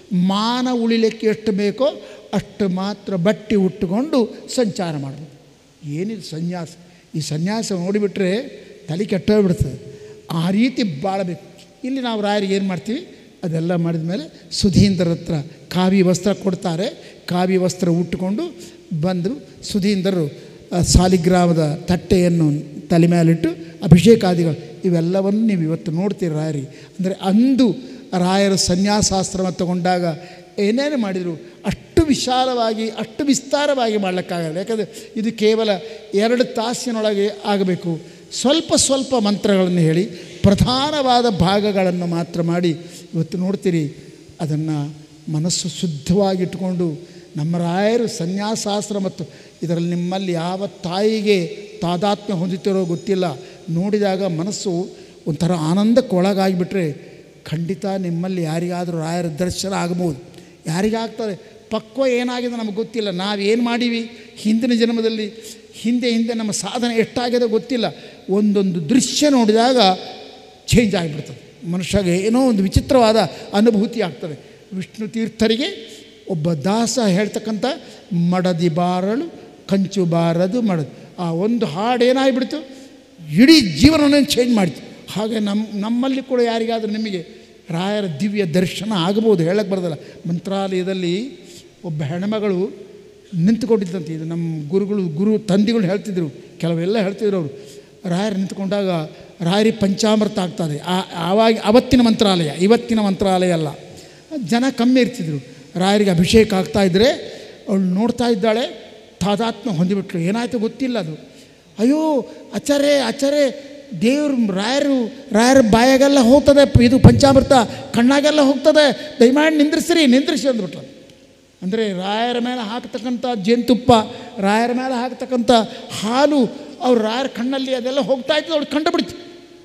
ಮಾನ ಉಳಿಲಿಕ್ಕೆ ಎಷ್ಟು ಬೇಕೋ ಅಷ್ಟು ಮಾತ್ರ ಬಟ್ಟೆ ಉಟ್ಟುಕೊಂಡು ಸಂಚಾರ ಮಾಡಬೇಕು ಏನಿದು ಸನ್ಯಾಸ ಈ ಸನ್ಯಾಸ ನೋಡಿಬಿಟ್ರೆ ತಲೆ ಕೆಟ್ಟೋಗ್ಬಿಡ್ತದೆ ಆ ರೀತಿ ಬಾಳಬೇಕು ಇಲ್ಲಿ ನಾವು ರಾಯರಿಗೆ ಏನು ಮಾಡ್ತೀವಿ ಅದೆಲ್ಲ ಮಾಡಿದ ಮೇಲೆ ಸುಧೀಂದ್ರ ಹತ್ರ ಕಾವಿ ವಸ್ತ್ರ ಕೊಡ್ತಾರೆ ಕಾವಿ ವಸ್ತ್ರ ಉಟ್ಟುಕೊಂಡು ಬಂದರು ಸುಧೀಂದ್ರರು ಆ ಸಾಲಿಗ್ರಾಮದ ತಟ್ಟೆಯನ್ನು ತಲೆ ಮೇಲಿಟ್ಟು ಅಭಿಷೇಕಾದಿಗಳು ಇವೆಲ್ಲವನ್ನು ನೀವು ಇವತ್ತು ನೋಡ್ತೀರಿ ರಾಯರಿ ಅಂದರೆ ಅಂದು ರಾಯರು ಸನ್ಯಾಸಾಶ್ರಮ ತಗೊಂಡಾಗ ಏನೇನು ಮಾಡಿದರು ಅಷ್ಟು ವಿಶಾಲವಾಗಿ ಅಷ್ಟು ವಿಸ್ತಾರವಾಗಿ ಮಾಡಲಿಕ್ಕಾಗಲ್ಲ ಯಾಕಂದರೆ ಇದು ಕೇವಲ ಎರಡು ತಾಸಿನೊಳಗೆ ಆಗಬೇಕು ಸ್ವಲ್ಪ ಸ್ವಲ್ಪ ಮಂತ್ರಗಳನ್ನು ಹೇಳಿ ಪ್ರಧಾನವಾದ ಭಾಗಗಳನ್ನು ಮಾತ್ರ ಮಾಡಿ ಇವತ್ತು ನೋಡ್ತೀರಿ ಅದನ್ನು ಮನಸ್ಸು ಶುದ್ಧವಾಗಿಟ್ಟುಕೊಂಡು ನಮ್ಮ ರಾಯರು ಸನ್ಯಾಸಾಸ್ತ್ರ ಮತ್ತು ಇದರಲ್ಲಿ ನಿಮ್ಮಲ್ಲಿ ಯಾವ ತಾಯಿಗೆ ತಾದಾತ್ಮ್ಯ ಹೊಂದುತ್ತಿರೋ ಗೊತ್ತಿಲ್ಲ ನೋಡಿದಾಗ ಮನಸ್ಸು ಒಂಥರ ಆನಂದಕ್ಕೆ ಒಳಗಾಗಿಬಿಟ್ರೆ ಖಂಡಿತ ನಿಮ್ಮಲ್ಲಿ ಯಾರಿಗಾದರೂ ರಾಯರ ದರ್ಶನ ಆಗ್ಬೋದು ಯಾರಿಗಾಗ್ತದೆ ಪಕ್ವ ಏನಾಗಿದೆ ನಮಗೆ ಗೊತ್ತಿಲ್ಲ ನಾವೇನು ಮಾಡೀವಿ ಹಿಂದಿನ ಜನ್ಮದಲ್ಲಿ ಹಿಂದೆ ಹಿಂದೆ ನಮ್ಮ ಸಾಧನೆ ಎಷ್ಟಾಗಿದೆ ಗೊತ್ತಿಲ್ಲ ಒಂದೊಂದು ದೃಶ್ಯ ನೋಡಿದಾಗ ಚೇಂಜ್ ಆಗಿಬಿಡ್ತದೆ ಮನುಷ್ಯಗೆ ಏನೋ ಒಂದು ವಿಚಿತ್ರವಾದ ಅನುಭೂತಿ ಆಗ್ತದೆ ವಿಷ್ಣು ತೀರ್ಥರಿಗೆ ಒಬ್ಬ ದಾಸ ಹೇಳ್ತಕ್ಕಂಥ ಮಡದಿ ಬಾರಳು ಕಂಚು ಬಾರದು ಮಡದು ಆ ಒಂದು ಹಾಡು ಏನಾಗಿಬಿಡ್ತು ಇಡೀ ಜೀವನವನ್ನು ಚೇಂಜ್ ಮಾಡಿತು ಹಾಗೆ ನಮ್ಮ ನಮ್ಮಲ್ಲಿ ಕೂಡ ಯಾರಿಗಾದರೂ ನಿಮಗೆ ರಾಯರ ದಿವ್ಯ ದರ್ಶನ ಆಗಬಹುದು ಹೇಳಕ್ಕೆ ಬರೋದಲ್ಲ ಮಂತ್ರಾಲಯದಲ್ಲಿ ಒಬ್ಬ ಹೆಣ್ಮಗಳು ನಿಂತುಕೊಂಡಿದ್ದಂತೆ ಇದು ನಮ್ಮ ಗುರುಗಳು ಗುರು ತಂದೆಗಳು ಹೇಳ್ತಿದ್ರು ಕೆಲವೆಲ್ಲ ಹೇಳ್ತಿದ್ರು ಅವರು ರಾಯರು ನಿಂತ್ಕೊಂಡಾಗ ರಾಯರಿ ಪಂಚಾಮೃತ ಆಗ್ತದೆ ಆ ಆವಾಗ ಅವತ್ತಿನ ಮಂತ್ರಾಲಯ ಇವತ್ತಿನ ಮಂತ್ರಾಲಯ ಅಲ್ಲ ಜನ ಕಮ್ಮಿ ಇರ್ತಿದ್ರು ರಾಯರಿಗೆ ಅಭಿಷೇಕ ಆಗ್ತಾ ಇದ್ದರೆ ಅವಳು ನೋಡ್ತಾ ಇದ್ದಾಳೆ ತಾದಾತ್ಮ್ಯ ಹೊಂದಿಬಿಟ್ಲು ಏನಾಯಿತು ಗೊತ್ತಿಲ್ಲ ಅದು ಅಯ್ಯೋ ಆಚಾರ್ಯ ಆಚಾರ್ಯ ದೇವ್ರು ರಾಯರು ರಾಯರ ಬಾಯಾಗೆಲ್ಲ ಹೋಗ್ತದೆ ಪ- ಇದು ಪಂಚಾಮೃತ ಕಣ್ಣಾಗೆಲ್ಲ ಹೋಗ್ತದೆ ದಯಮಾಡಿ ನಿಂದ್ರಿಸ್ರಿ ನಿಂದ್ರಿಸಿ ಅಂದ್ಬಿಟ್ಲು ಅಂದರೆ ರಾಯರ ಮೇಲೆ ಹಾಕ್ತಕ್ಕಂಥ ಜೇನುತುಪ್ಪ ರಾಯರ ಮೇಲೆ ಹಾಕ್ತಕ್ಕಂಥ ಹಾಲು ಅವ್ರು ರಾಯರ ಕಣ್ಣಲ್ಲಿ ಅದೆಲ್ಲ ಹೋಗ್ತಾ ಇತ್ತು ಅವ್ಳು ಕಂಡು ಬಿಡ್ತು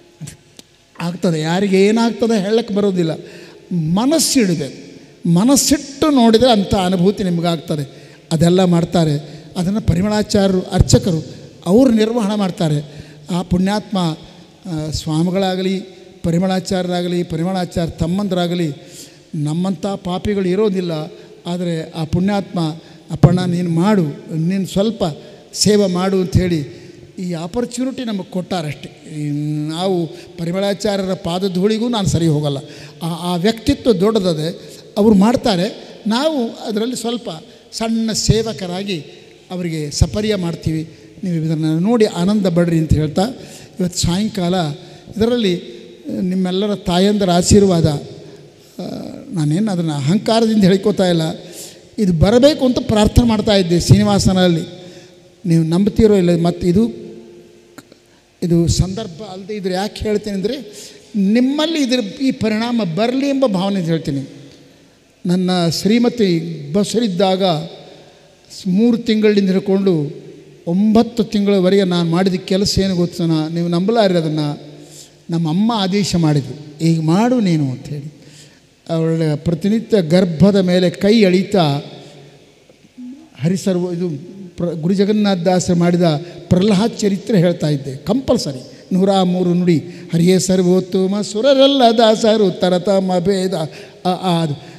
ಆಗ್ತದೆ ಯಾರಿಗೆ ಏನಾಗ್ತದೆ ಹೇಳಕ್ಕೆ ಬರೋದಿಲ್ಲ ಮನಸ್ಸಿಡಬೇಕು ಮನಸ್ಸಿಟ್ಟು ನೋಡಿದರೆ ಅಂಥ ಅನುಭೂತಿ ನಿಮಗಾಗ್ತದೆ ಅದೆಲ್ಲ ಮಾಡ್ತಾರೆ ಅದನ್ನು ಪರಿಮಳಾಚಾರ್ಯರು ಅರ್ಚಕರು ಅವರು ನಿರ್ವಹಣೆ ಮಾಡ್ತಾರೆ ಆ ಪುಣ್ಯಾತ್ಮ ಆ, ಸ್ವಾಮಿಗಳಾಗಲಿ ಪರಿಮಳಾಚಾರ್ಯರಾಗಲಿ ಪರಿಮಳಾಚಾರ್ಯ ತಮ್ಮಂದರಾಗಲಿ ನಮ್ಮಂಥ ಪಾಪಿಗಳು ಇರೋದಿಲ್ಲ ಆದರೆ ಆ ಪುಣ್ಯಾತ್ಮ ಅಪ್ಪಣ್ಣ ನೀನು ಮಾಡು ನೀನು ಸ್ವಲ್ಪ ಸೇವೆ ಮಾಡು ಅಂಥೇಳಿ ಈ ಆಪರ್ಚುನಿಟಿ ನಮಗೆ ಕೊಟ್ಟಾರಷ್ಟೇ ಈ ನಾವು ಪರಿಮಳಾಚಾರ್ಯರ ಪಾದಧೂಳಿಗೂ ನಾನು ಸರಿ ಹೋಗಲ್ಲ ಆ ಆ ವ್ಯಕ್ತಿತ್ವ ದೊಡ್ಡದದೆ ಅವರು ಮಾಡ್ತಾರೆ ನಾವು ಅದರಲ್ಲಿ ಸ್ವಲ್ಪ ಸಣ್ಣ ಸೇವಕರಾಗಿ ಅವರಿಗೆ ಸಪರ್ಯ ಮಾಡ್ತೀವಿ ನೀವು ಇದನ್ನು ನೋಡಿ ಆನಂದ ಬಡ್ರಿ ಅಂತ ಹೇಳ್ತಾ ಇವತ್ತು ಸಾಯಂಕಾಲ ಇದರಲ್ಲಿ ಆ, ನಿಮ್ಮೆಲ್ಲರ ತಾಯಂದರ ಆಶೀರ್ವಾದ ಆ, ನಾನೇನು ಅದನ್ನು ಅಹಂಕಾರದಿಂದ ಹೇಳ್ಕೋತಾ ಇಲ್ಲ ಇದು ಬರಬೇಕು ಅಂತ ಪ್ರಾರ್ಥನೆ ಮಾಡ್ತಾ ಇದ್ದೆ ಶ್ರೀನಿವಾಸನಲ್ಲಿ ನೀವು ನಂಬ್ತೀರೋ ಇಲ್ಲ ಮತ್ತು ಇದು ಇದು ಸಂದರ್ಭ ಅಲ್ಲದೆ ಇದ್ರೆ ಯಾಕೆ ಹೇಳ್ತೀನಿ ಅಂದರೆ ನಿಮ್ಮಲ್ಲಿ ಇದ್ರ ಈ ಪರಿಣಾಮ ಬರಲಿ ಎಂಬ ಭಾವನೆ ಹೇಳ್ತೀನಿ ನನ್ನ ಶ್ರೀಮತಿ ಬಸರಿದ್ದಾಗ ಸ್- ಮೂರು ತಿಂಗಳಿಂದ ಹಿಡ್ಕೊಂಡು ಒಂಬತ್ತು ತಿಂಗಳವರೆಗೆ ನಾನು ಮಾಡಿದ ಕೆಲಸ ಏನು ಗೊತ್ತನ ನೀವು ನಂಬಲಾರಿ ಅದನ್ನು ನಮ್ಮ ಅಮ್ಮ ಆದೇಶ ಮಾಡಿದ್ರು ಈಗ ಮಾಡು ನೀನು ಅಂಥೇಳಿ ಅವಳ ಪ್ರತಿನಿತ್ಯ ಗರ್ಭದ ಮೇಲೆ ಕೈ ಎಳೀತಾ ಹರಿಸರ್ವ ಇದು ಪ್ರ ಗುರು ಜಗನ್ನಾಥ ದಾಸರು ಮಾಡಿದ ಪ್ರಹ್ಲಾದ್ ಚರಿತ್ರೆ ಹೇಳ್ತಾ ಇದ್ದೆ ಕಂಪಲ್ಸರಿ ನೂರ ಮೂರು ನುಡಿ ಹರಿಯೇ ಸರ್ವೋತ್ತಮ ಸುರರಲ್ಲ ದಾಸರು ತರತಮ ಭೇದ ಆ- ಆ ಅದು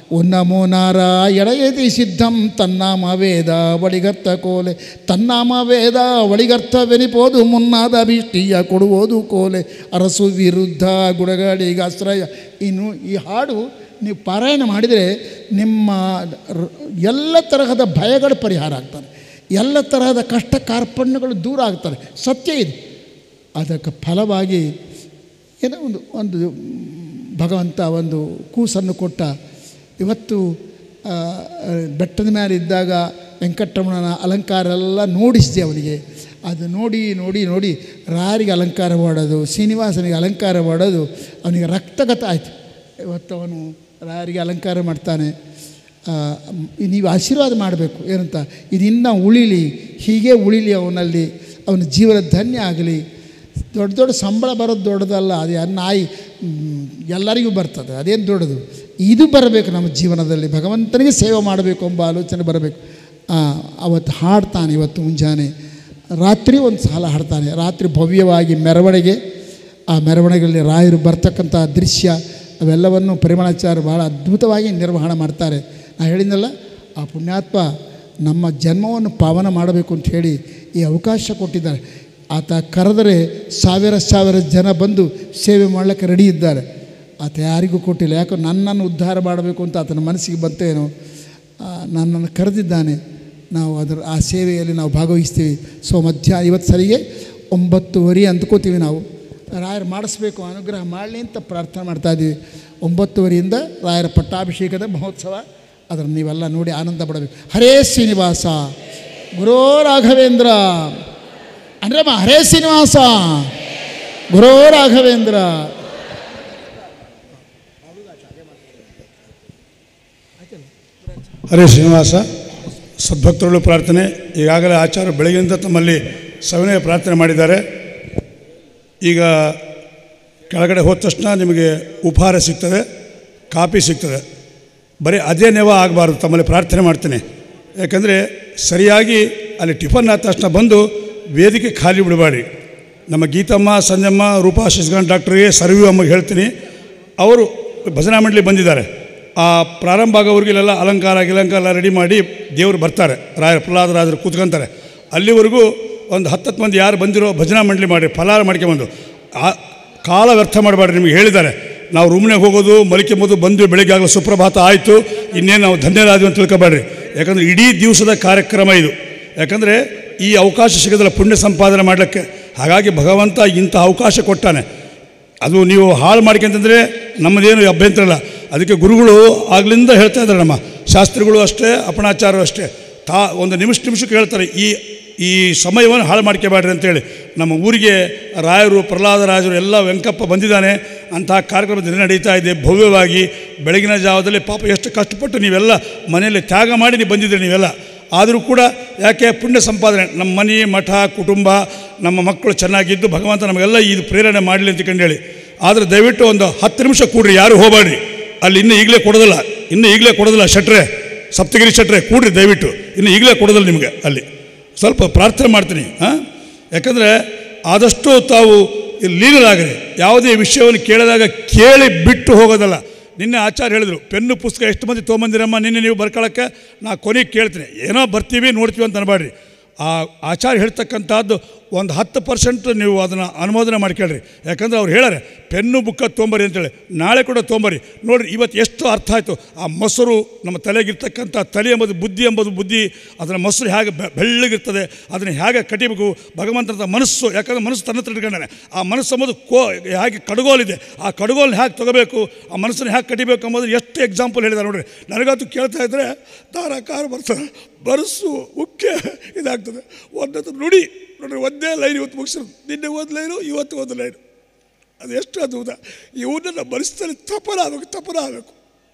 ಉನ್ನಮೋ ನಾರಾಯಣಯತಿ ಸಿದ್ಧಂ ತನ್ನಾಮ ವೇದ ಒಳಿಗರ್ಥ ಕೋಲೆ ತನ್ನಾಮ ವೇದ ಒಳಿಗರ್ಥವೆನಿಪೋದು ಮುನ್ನಾದ ಅಭಿಷ್ಟಿಯ ಕೊಡುವುದು ಕೋಲೆ ಅರಸು ವಿರುದ್ಧ ಗುಡಗಳಿಗ ಆಶ್ರಯ ಇನ್ನು ಈ ಹಾಡು ನೀವು ಪಾರಾಯಣ ಮಾಡಿದರೆ ನಿಮ್ಮ ರ- ಎಲ್ಲ ತರಹದ ಭಯಗಳು ಪರಿಹಾರ ಆಗ್ತದೆ ಎಲ್ಲ ತರಹದ ಕಷ್ಟ ಕಾರ್ಪಣ್ಯಗಳು ದೂರ ಆಗ್ತದೆ ಸತ್ಯ ಇದೆ ಅದಕ್ಕೆ ಫಲವಾಗಿ ಏನೋ ಒಂದು ಒಂದು ಭಗವಂತ ಒಂದು ಕೂಸನ್ನು ಕೊಟ್ಟ ಇವತ್ತು ಆ, ಆ, ಬೆಟ್ಟದ ಮೇಲೆ ಇದ್ದಾಗ ವೆಂಕಟರಮಣನ ಅಲಂಕಾರ ಎಲ್ಲ ನೋಡಿಸಿದೆ ಅವನಿಗೆ ಅದು ನೋಡಿ ನೋಡಿ ನೋಡಿ ರಾರಿಗೆ ಅಲಂಕಾರ ಮಾಡೋದು ಶ್ರೀನಿವಾಸನಿಗೆ ಅಲಂಕಾರ ಮಾಡೋದು ಅವನಿಗೆ ರಕ್ತಗತ ಆಯಿತು ಇವತ್ತು ಅವನು ರಾಯರಿಗೆ ಅಲಂಕಾರ ಮಾಡ್ತಾನೆ ಆ, ಮ್, ನೀವು ಆಶೀರ್ವಾದ ಮಾಡಬೇಕು ಏನಂತ ಇದು ಇನ್ನೂ ಉಳಿಲಿ ಹೀಗೆ ಉಳಿಲಿ ಅವನಲ್ಲಿ ಅವನ ಜೀವನ ಧನ್ಯ ಆಗಲಿ ದೊಡ್ಡ ದೊಡ್ಡ ಸಂಬಳ ಬರೋದು ದೊಡ್ಡದಲ್ಲ ಅದು ಯಾ- ನಾಯಿ ಮ್, ಎಲ್ಲರಿಗೂ ಬರ್ತದೆ ಅದೇನು ದೊಡ್ಡದು ಇದು ಬರಬೇಕು ನಮ್ಮ ಜೀವನದಲ್ಲಿ ಭಗವಂತನಿಗೆ ಸೇವೆ ಮಾಡಬೇಕು ಎಂಬ ಆಲೋಚನೆ ಬರಬೇಕು ಆ, ಅವತ್ತು ಹಾಡ್ತಾನೆ ಇವತ್ತು ಮುಂಜಾನೆ ರಾತ್ರಿ ಒಂದು ಸಾಲ ಹಾಡ್ತಾನೆ ರಾತ್ರಿ ಭವ್ಯವಾಗಿ ಮೆರವಣಿಗೆ ಆ ಮೆರವಣಿಗೆಯಲ್ಲಿ ರಾಯರು ಬರ್ತಕ್ಕಂಥ ದೃಶ್ಯ ಅವೆಲ್ಲವನ್ನು ಪರಿಮಳಾಚಾರ್ಯ ಭಾಳ ಅದ್ಭುತವಾಗಿ ನಿರ್ವಹಣೆ ಮಾಡ್ತಾರೆ ನಾ ಹೇಳಿದ್ನಲ್ಲ ಆ ಪುಣ್ಯಾತ್ಮ ನಮ್ಮ ಜನ್ಮವನ್ನು ಪಾವನ ಮಾಡಬೇಕು ಅಂತ ಹೇಳಿ ಈ ಅವಕಾಶ ಕೊಟ್ಟಿದ್ದಾರೆ ಆತ ಕರೆದರೆ ಸಾವಿರ ಸಾವಿರ ಜನ ಬಂದು ಸೇವೆ ಮಾಡಲಿಕ್ಕೆ ರೆಡಿ ಇದ್ದಾರೆ ಆತ ಯಾರಿಗೂ ಕೊಟ್ಟಿಲ್ಲ ಯಾಕೋ ನನ್ನನ್ನು ಉದ್ಧಾರ ಮಾಡಬೇಕು ಅಂತ ಆತನ ಮನಸ್ಸಿಗೆ ಬಂತೇನೋ ಆ, ನನ್ನನ್ನು ಕರೆದಿದ್ದಾನೆ ನಾವು ಅದರ ಆ ಸೇವೆಯಲ್ಲಿ ನಾವು ಭಾಗವಹಿಸ್ತೀವಿ ಸೊ ಮಧ್ಯಾಹ್ನ ಇವತ್ತು ಸರಿಗೆ ಒಂಬತ್ತುವರೆ ಅಂದ್ಕೋತೀವಿ ನಾವು ರಾಯರು ಮಾಡಿಸ್ಬೇಕು ಅನುಗ್ರಹ ಮಾಡಲಿ ಅಂತ ಪ್ರಾರ್ಥನೆ ಮಾಡ್ತಾ ಇದ್ದೀವಿ ಒಂಬತ್ತುವರೆಯಿಂದ ರಾಯರ ಪಟ್ಟಾಭಿಷೇಕದ ಮಹೋತ್ಸವ ಅದನ್ನು ನೀವೆಲ್ಲ ನೋಡಿ ಆನಂದ ಪಡಬೇಕು ಹರೇ ಶ್ರೀನಿವಾಸ ಗುರೋ ರಾಘವೇಂದ್ರ ಅಂದ್ರಮ್ಮ ಹರೇ ಶ್ರೀನಿವಾಸ ಗುರೋ ರಾಘವೇಂದ್ರ
ಹರೇ ಶ್ರೀನಿವಾಸ ಸದ್ಭಕ್ತರುಗಳು ಪ್ರಾರ್ಥನೆ ಈಗಾಗಲೇ ಆಚಾರ್ಯ ಬೆಳಗ್ಗಿನಿಂದ ತಮ್ಮಲ್ಲಿ ಸವಿನಯ ಪ್ರಾರ್ಥನೆ ಮಾಡಿದ್ದಾರೆ ಈಗ ಕೆಳಗಡೆ ಹೋದ ತಕ್ಷಣ ನಿಮಗೆ ಉಪಹಾರ ಸಿಗ್ತದೆ ಕಾಪಿ ಸಿಗ್ತದೆ ಬರೀ ಅದೇ ನೆವ ಆಗಬಾರ್ದು ತಮ್ಮಲ್ಲಿ ಪ್ರಾರ್ಥನೆ ಮಾಡ್ತೇನೆ ಯಾಕಂದರೆ ಸರಿಯಾಗಿ ಅಲ್ಲಿ ಟಿಫನ್ ಆದ ತಕ್ಷಣ ಬಂದು ವೇದಿಕೆ ಖಾಲಿ ಬಿಡಬೇಡಿ ನಮ್ಮ ಗೀತಮ್ಮ ಸಂಜಮ್ಮ ರೂಪಾ ಶಶಿಕಾಂತ್ ಡಾಕ್ಟ್ರಿಗೆ ಸರ್ವಿ ಅಮ್ಮಗೆ ಹೇಳ್ತೀನಿ ಅವರು ಭಜನಾ ಮಂಡಳಿ ಬಂದಿದ್ದಾರೆ ಆ ಪ್ರಾರಂಭ ಆಗೋವ್ರಿಗೆಲ್ಲ ಅಲಂಕಾರ ಗಿಲಂಕಾರ ರೆಡಿ ಮಾಡಿ ದೇವರು ಬರ್ತಾರೆ ರಾಯರ ಪ್ರಹ್ಲಾದರಾಜರು ಕೂತ್ಕೊಂತಾರೆ ಅಲ್ಲಿವರೆಗೂ ಒಂದು ಹತ್ತತ್ತು ಮಂದಿ ಯಾರು ಬಂದಿರೋ ಭಜನಾ ಮಂಡಳಿ ಮಾಡಿ ಫಲಾರ ಮಾಡ್ಕೊಂಬಂದು ಆ ಕಾಲ ವ್ಯರ್ಥ ಮಾಡಬೇಡ್ರಿ ನಿಮಗೆ ಹೇಳಿದ್ದಾರೆ ನಾವು ರೂಮ್ನಾಗ ಹೋಗೋದು ಮಲಿಕೆಂಬೋದು ಬಂದು ಬೆಳಿಗ್ಗೆ ಆಗಲೂ ಸುಪ್ರಭಾತ ಆಯಿತು ಇನ್ನೇನು ನಾವು ಧನ್ಯರಾದ್ವಿ ಅಂತ ತಿಳ್ಕೊಬೇಡ್ರಿ ಯಾಕಂದರೆ ಇಡೀ ದಿವಸದ ಕಾರ್ಯಕ್ರಮ ಇದು ಯಾಕಂದರೆ ಈ ಅವಕಾಶ ಸಿಗೋದಿಲ್ಲ ಪುಣ್ಯ ಸಂಪಾದನೆ ಮಾಡಲಿಕ್ಕೆ ಹಾಗಾಗಿ ಭಗವಂತ ಇಂಥ ಅವಕಾಶ ಕೊಟ್ಟಾನೆ ಅದು ನೀವು ಹಾಳು ಮಾಡ್ಕೊಂತಂದರೆ ನಮ್ಮದೇನು ಅಭ್ಯಂತರ ಇಲ್ಲ ಅದಕ್ಕೆ ಗುರುಗಳು ಆಗ್ಲಿಂದ ಹೇಳ್ತಾ ಇದ್ದಾರೆ ನಮ್ಮ ಶಾಸ್ತ್ರಿಗಳು ಅಷ್ಟೇ ಅಪಣಾಚಾರರು ಅಷ್ಟೇ ತಾ ಒಂದು ನಿಮಿಷ ನಿಮಿಷಕ್ಕೆ ಹೇಳ್ತಾರೆ ಈ ಈ ಸಮಯವನ್ನು ಹಾಳು ಮಾಡ್ಕೋಬೇಡ್ರಿ ಅಂತೇಳಿ ನಮ್ಮ ಊರಿಗೆ ರಾಯರು ಪ್ರಹ್ಲಾದರಾಜರು ಎಲ್ಲ ವೆಂಕಪ್ಪ ಬಂದಿದ್ದಾನೆ ಅಂತಹ ಕಾರ್ಯಕ್ರಮ ದಿನ ನಡೀತಾ ಇದೆ ಭವ್ಯವಾಗಿ ಬೆಳಗಿನ ಜಾವದಲ್ಲಿ ಪಾಪ ಎಷ್ಟು ಕಷ್ಟಪಟ್ಟು ನೀವೆಲ್ಲ ಮನೆಯಲ್ಲಿ ತ್ಯಾಗ ಮಾಡಿ ನೀವು ಬಂದಿದ್ದೀರಿ ನೀವೆಲ್ಲ ಆದರೂ ಕೂಡ ಯಾಕೆ ಪುಣ್ಯ ಸಂಪಾದನೆ ನಮ್ಮ ಮನೆ ಮಠ ಕುಟುಂಬ ನಮ್ಮ ಮಕ್ಕಳು ಚೆನ್ನಾಗಿದ್ದು ಭಗವಂತ ನಮಗೆಲ್ಲ ಇದು ಪ್ರೇರಣೆ ಮಾಡಲಿ ಅಂತ ಕಂಡು ಹೇಳಿ ಆದರೆ ದಯವಿಟ್ಟು ಒಂದು ಹತ್ತು ನಿಮಿಷ ಕೂಡ್ರಿ ಯಾರು ಹೋಗಬೇಡ್ರಿ ಅಲ್ಲಿ ಇನ್ನೂ ಈಗಲೇ ಕೊಡೋದಿಲ್ಲ ಇನ್ನೂ ಈಗಲೇ ಕೊಡೋದಿಲ್ಲ ಶಟ್ರೆ ಸಪ್ತಗಿರಿ ಶಟ್ರೆ ಕೂಡ್ರಿ ದಯವಿಟ್ಟು ಇನ್ನು ಈಗಲೇ ಕೊಡೋದಿಲ್ಲ ನಿಮಗೆ ಅಲ್ಲಿ ಸ್ವಲ್ಪ ಪ್ರಾರ್ಥನೆ ಮಾಡ್ತೀನಿ ಹಾಂ ಯಾಕಂದರೆ ಆದಷ್ಟು ತಾವು ಇಲ್ಲಿ ಲೀನರಾಗ್ರಿ ಯಾವುದೇ ವಿಷಯವನ್ನು ಕೇಳಿದಾಗ ಕೇಳಿ ಬಿಟ್ಟು ಹೋಗೋದಲ್ಲ ನಿನ್ನೆ ಆಚಾರ್ಯ ಹೇಳಿದರು ಪೆನ್ನು ಪುಸ್ತಕ ಎಷ್ಟು ಮಂದಿ ತೊಗೊಂಬಂದಿರಮ್ಮ ನಿನ್ನೆ ನೀವು ಬರ್ಕೊಳ್ಳೋಕ್ಕೆ ನಾ ಕೊನೆಗೆ ಕೇಳ್ತೀನಿ ಏನೋ ಬರ್ತೀವಿ ನೋಡ್ತೀವಿ ಅಂತ ಅನ್ಬೇಡ್ರಿ ಆ ಆಚಾರ್ಯ ಹೇಳ್ತಕ್ಕಂಥದ್ದು ಒಂದು ಹತ್ತು ಪರ್ಸೆಂಟ್ ನೀವು ಅದನ್ನು ಅನುಮೋದನೆ ಮಾಡ್ಕೊಳ್ರಿ ಯಾಕಂದ್ರೆ ಅವ್ರು ಹೇಳಾರೆ ಪೆನ್ನು ಬುಕ್ಕ ತೊಂಬರಿ ಅಂತೇಳಿ ನಾಳೆ ಕೂಡ ತೊಂಬರಿ ನೋಡಿರಿ ಇವತ್ತು ಎಷ್ಟು ಅರ್ಥ ಆಯಿತು ಆ ಮೊಸರು ನಮ್ಮ ತಲೆಗಿರ್ತಕ್ಕಂಥ ತಲೆ ಎಂಬುದು ಬುದ್ಧಿ ಎಂಬುದು ಬುದ್ಧಿ ಅದರ ಮೊಸರು ಹೇಗೆ ಬೆ- ಬೆಳ್ಳಗಿರ್ತದೆ ಅದನ್ನು ಹೇಗೆ ಕಟಿಬೇಕು ಭಗವಂತನ ಮನಸ್ಸು ಯಾಕಂದ್ರೆ ಮನಸ್ಸು ತನ್ನ ಹತ್ರ ಇಟ್ಕೊಂಡಾನೆ ಆ ಮನಸ್ಸು ಎಂಬುದು ಕೋ ಹೇಗೆ ಕಡಗೋಲಿದೆ ಆ ಕಡಗೋಲ್ನ ಹೇಗೆ ತಗೋಬೇಕು ಆ ಮನಸ್ಸನ್ನು ಹೇಗೆ ಕಟಿಬೇಕು ಎಂಬುದು ಎಷ್ಟು ಎಕ್ಸಾಂಪಲ್ ಹೇಳಿದ್ದಾರೆ ನೋಡ್ರಿ ನನಗಂತೂ ಕೇಳ್ತಾ ಇದ್ದರೆ ದಾರಾಕಾರ ಬರ್ತದೆ ಬರಸು ಮುಖ್ಯ ಇದಾಗ್ತದೆ ಒಂದೊಂದು ನುಡಿ ನೋಡ್ರಿ ಒಂದೇ ಲೈನ್ ಇವತ್ತು ಮುಗಿಸಿರೋದು ನಿನ್ನೆ ಒಂದು ಲೈನು ಇವತ್ತು ಒಂದು ಲೈನು ಅದು ಎಷ್ಟು ಅದ್ಭುತ ಇವನ್ನ ಮನಸ್ಸಲ್ಲಿ ತಪನ ಆಗಬೇಕು ತಪನ ಆಗಬೇಕು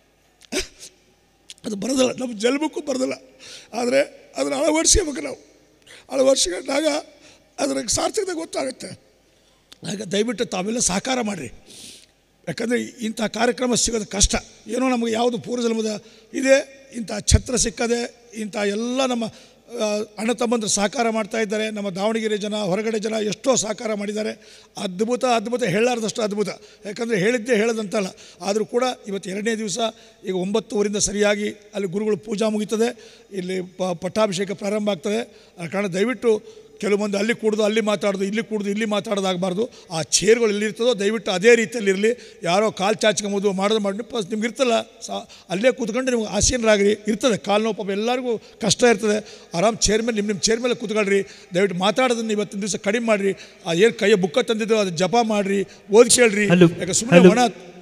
ಅದು ಬರೋದಿಲ್ಲ ನಮ್ಮ ಜನ್ಮಕ್ಕೂ ಬರೋದಿಲ್ಲ ಆದರೆ ಅದನ್ನು ಅಳವಡಿಸ್ಕೋಬೇಕು ನಾವು ಅಳವಡಿಸ್ಕೊಂಡಾಗ ಅದರ ಸಾರ್ಥಕತೆ ಗೊತ್ತಾಗುತ್ತೆ ಆಗ ದಯವಿಟ್ಟು ತಾವೆಲ್ಲ ಸಹಕಾರ ಮಾಡಿರಿ ಯಾಕಂದರೆ ಇಂಥ ಕಾರ್ಯಕ್ರಮ ಸಿಗೋದು ಕಷ್ಟ ಏನೋ ನಮಗೆ ಯಾವುದು ಪೂರ್ವಜನ್ಮದ ಇದೆ ಇಂಥ ಛತ್ರ ಸಿಕ್ಕದೆ ಇಂಥ ಎಲ್ಲ ನಮ್ಮ ಆ, ಅಣ್ಣ ತಮ್ಮಂದರು ಸಹಕಾರ ಮಾಡ್ತಾ ಇದ್ದಾರೆ ನಮ್ಮ ದಾವಣಗೆರೆ ಜನ ಹೊರಗಡೆ ಜನ ಎಷ್ಟೋ ಸಹಕಾರ ಮಾಡಿದ್ದಾರೆ ಅದ್ಭುತ ಅದ್ಭುತ ಹೇಳಾರ್ದಷ್ಟು ಅದ್ಭುತ ಯಾಕಂದರೆ ಹೇಳಿದ್ದೇ ಹೇಳದಂತಲ್ಲ ಆದರೂ ಕೂಡ ಇವತ್ತು ಎರಡನೇ ದಿವಸ ಈಗ ಒಂಬತ್ತುವರಿಂದ ಸರಿಯಾಗಿ ಅಲ್ಲಿ ಗುರುಗಳು ಪೂಜಾ ಮುಗೀತದೆ ಇಲ್ಲಿ ಪ ಪಟ್ಟಾಭಿಷೇಕ ಪ್ರಾರಂಭ ಆಗ್ತದೆ ಆ ಕಾರಣ ದಯವಿಟ್ಟು ಕೆಲವು ಮಂದಿ ಅಲ್ಲಿ ಕೂಡೋದು ಅಲ್ಲಿ ಮಾತಾಡೋದು ಇಲ್ಲಿ ಕೂಡೋದು ಇಲ್ಲಿ ಮಾತಾಡೋದಾಗಬಾರ್ದು ಆ ಚೇರ್ಗಳು ಎಲ್ಲಿರ್ತದೋ ದಯವಿಟ್ಟು ಅದೇ ರೀತಿಯಲ್ಲಿ ಇರಲಿ ಯಾರೋ ಕಾಲು ಚಾಚ್ಕೊಂಬೋದು ಮಾಡೋದು ಮಾಡಿ ಪ್ಲಸ್ ನಿಮ್ಗೆ ಇರ್ತಲ್ಲ ಸಾ ಅಲ್ಲೇ ಕೂತ್ಕೊಂಡು ನಿಮ್ಗೆ ಆಸೀನರಾಗ್ರಿ ಇರ್ತದೆ ಕಾಲು ನೋವು ಪಾಪ ಎಲ್ಲರಿಗೂ ಕಷ್ಟ ಇರ್ತದೆ ಆರಾಮ್ ಚೇರ್ ಮೇಲೆ ನಿಮ್ಮ ನಿಮ್ಮ ಚೇರ್ ಮೇಲೆ ಕೂತ್ಕೊಳ್ರಿ ದಯವಿಟ್ಟು ಮಾತಾಡೋದನ್ನ ಇವತ್ತಿನ ದಿವಸ ಕಡಿಮೆ ಮಾಡಿರಿ ಆ ಏನು ಕೈಯ ಬುಕ್ಕ ತಂದಿದ್ದು ಅದು ಜಪ ಮಾಡಿರಿ ಓದಿ ಕೇಳ್ರಿ
Hello.
ಯಾಕೆ ಸುಮ್ಮನೆ
Hello.
ಒಣ